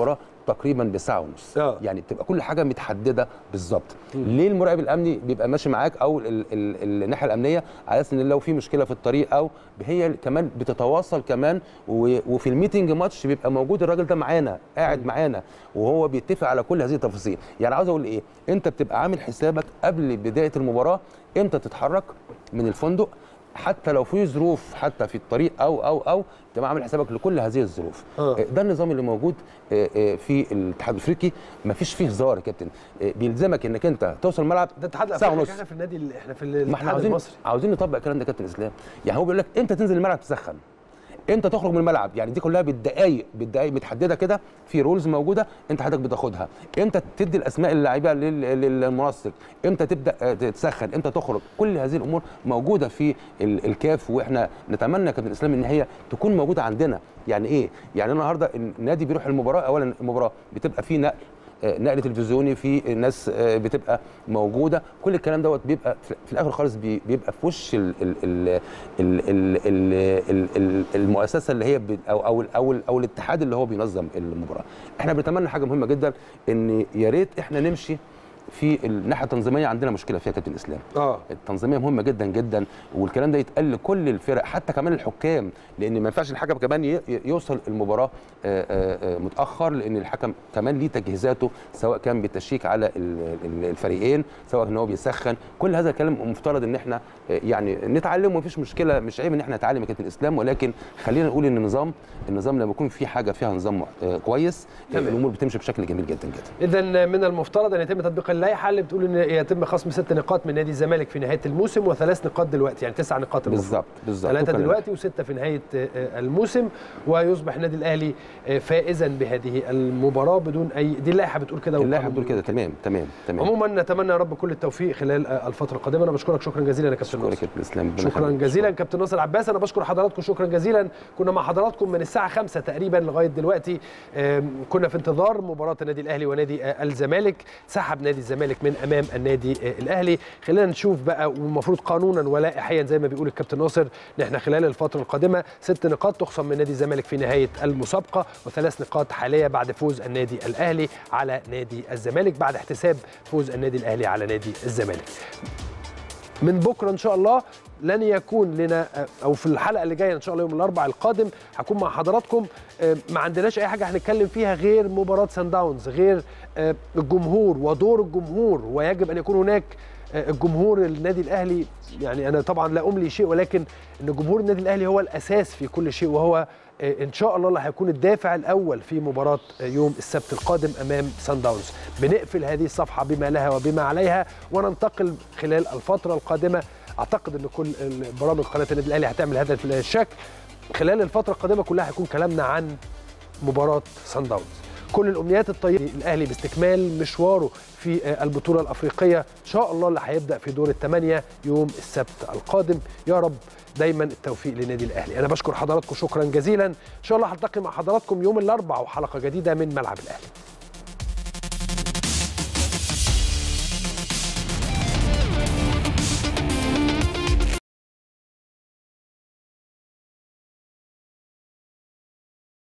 S3: تقريبا بساعه ونص يعني بتبقى كل حاجه متحدده بالظبط ليه المراقب الامني بيبقى ماشي معاك او ال ال ال الناحيه الامنيه على اساس ان لو في مشكله في الطريق او هي كمان بتتواصل كمان و- وفي الميتنج ماتش بيبقى موجود الراجل ده معانا قاعد معانا وهو بيتفق على كل هذه التفاصيل يعني عاوز اقول ايه انت بتبقى عامل حسابك قبل بدايه المباراه امتى تتحرك من الفندق حتى لو في ظروف حتى في الطريق او او او تبقى عامل حسابك لكل هذه الظروف
S1: آه.
S3: ده النظام اللي موجود آه، آه، في الاتحاد الافريقي ما فيش فيه هزار يا كابتن آه، بيلزمك انك انت توصل الملعب
S1: ده اتحاد
S3: ساعه
S1: الافريقي
S3: ونص
S1: احنا في النادي ال- احنا في
S3: ما احنا
S1: الاتحاد
S3: عاوزين
S1: المصري
S3: عاوزين نطبق الكلام ده يا كابتن اسلام يعني هو بيقول لك امتى تنزل الملعب تسخن امتى تخرج من الملعب يعني دي كلها بالدقائق بالدقائق متحدده كده في رولز موجوده انت حضرتك بتاخدها امتى تدي الاسماء اللاعبين لل- للمنسق امتى تبدا آه، تسخن امتى تخرج كل هذه الامور موجوده في ال- الكاف واحنا نتمنى يا كابتن اسلام ان هي تكون موجوده عندنا يعني ايه يعني النهارده النادي بيروح المباراه اولا المباراه بتبقى فيه نقل آه، نقل تلفزيوني في ناس آه، بتبقى موجوده كل الكلام دوت بيبقى في في الاخر خالص بي- بيبقى في وش ال ال ال ال ال ال ال ال المؤسسه اللي هي بت- او او او, أو الاتحاد اللي هو بينظم المباراه احنا بنتمنى حاجه مهمه جدا ان يا ريت احنا نمشي في الناحيه التنظيميه عندنا مشكله فيها كابتن اسلام
S1: اه
S3: التنظيميه مهمه جدا جدا والكلام ده يتقال لكل الفرق حتى كمان الحكام لان ما ينفعش الحكم كمان ي- ي- يوصل المباراه آه، آه، آه، متاخر لان الحكم كمان ليه تجهيزاته سواء كان بالتشيك على ال- ال- الفريقين سواء ان هو بيسخن كل هذا الكلام مفترض ان احنا آه، يعني نتعلمه مفيش مشكله مش عيب ان احنا نتعلم يا كابتن الاسلام ولكن خلينا نقول ان النظام النظام لما يكون في حاجه فيها نظام آه، كويس آه،
S1: تمام.
S3: الامور بتمشي بشكل جميل جدا جدا
S1: اذا من المفترض ان يتم تطبيق اللائحه اللي بتقول ان يتم خصم ست نقاط من نادي الزمالك في نهايه الموسم وثلاث نقاط دلوقتي يعني تسع نقاط المفروض.
S3: بالظبط بالظبط
S1: ثلاثه
S3: وكان-
S1: دلوقتي وسته في نهايه آه، الموسم ويصبح النادي الاهلي آه، فائزا بهذه المباراه بدون اي دي اللائحه بتقول كده
S3: اللائحه
S1: والقانون
S3: بتقول كده تمام تمام تمام
S1: عموما نتمنى يا رب كل التوفيق خلال آه، الفتره القادمه انا بشكرك شكرا جزيلا يا كابتن ناصر
S3: كابتن اسلام ربنا
S1: شكرا
S3: يخليك.
S1: جزيلا كابتن ناصر عباس انا بشكر حضراتكم شكرا جزيلا كنا مع حضراتكم من الساعه 5 تقريبا لغايه دلوقتي آم، كنا في انتظار مباراه النادي الاهلي ونادي آه، الزمالك سحب نادي الزمالك من امام النادي آه، الاهلي خلينا نشوف بقى والمفروض قانونا ولائحيا زي ما بيقول الكابتن ناصر ان احنا خلال الفتره القادمه ست نقاط تخصم من نادي الزمالك في نهايه المسابقه وثلاث نقاط حاليه بعد فوز النادي الاهلي على نادي الزمالك بعد احتساب فوز النادي الاهلي على نادي الزمالك من بكره ان شاء الله لن يكون لنا او في الحلقه اللي جايه ان شاء الله يوم الاربعاء القادم هكون مع حضراتكم آه، ما عندناش اي حاجه هنتكلم فيها غير مباراه سان داونز غير آه، الجمهور ودور الجمهور ويجب ان يكون هناك آه، الجمهور النادي الاهلي يعني انا طبعا لا املي شيء ولكن ان جمهور النادي الاهلي هو الاساس في كل شيء وهو آه، ان شاء الله اللي هيكون الدافع الاول في مباراه آه، يوم السبت القادم امام سان داونز بنقفل هذه الصفحه بما لها وبما عليها وننتقل خلال الفتره القادمه اعتقد ان كل برامج قناه النادي الاهلي هتعمل هذا الشكل خلال الفتره القادمه كلها هيكون كلامنا عن مباراه سان داونز كل الامنيات الطيبه الاهلي باستكمال مشواره في آه، البطوله الافريقيه ان شاء الله اللي هيبدا في دور الثمانيه يوم السبت القادم يا رب دايما التوفيق للنادي الاهلي انا بشكر حضراتكم شكرا جزيلا ان شاء الله هلتقي مع حضراتكم يوم الاربعاء وحلقه جديده من ملعب الاهلي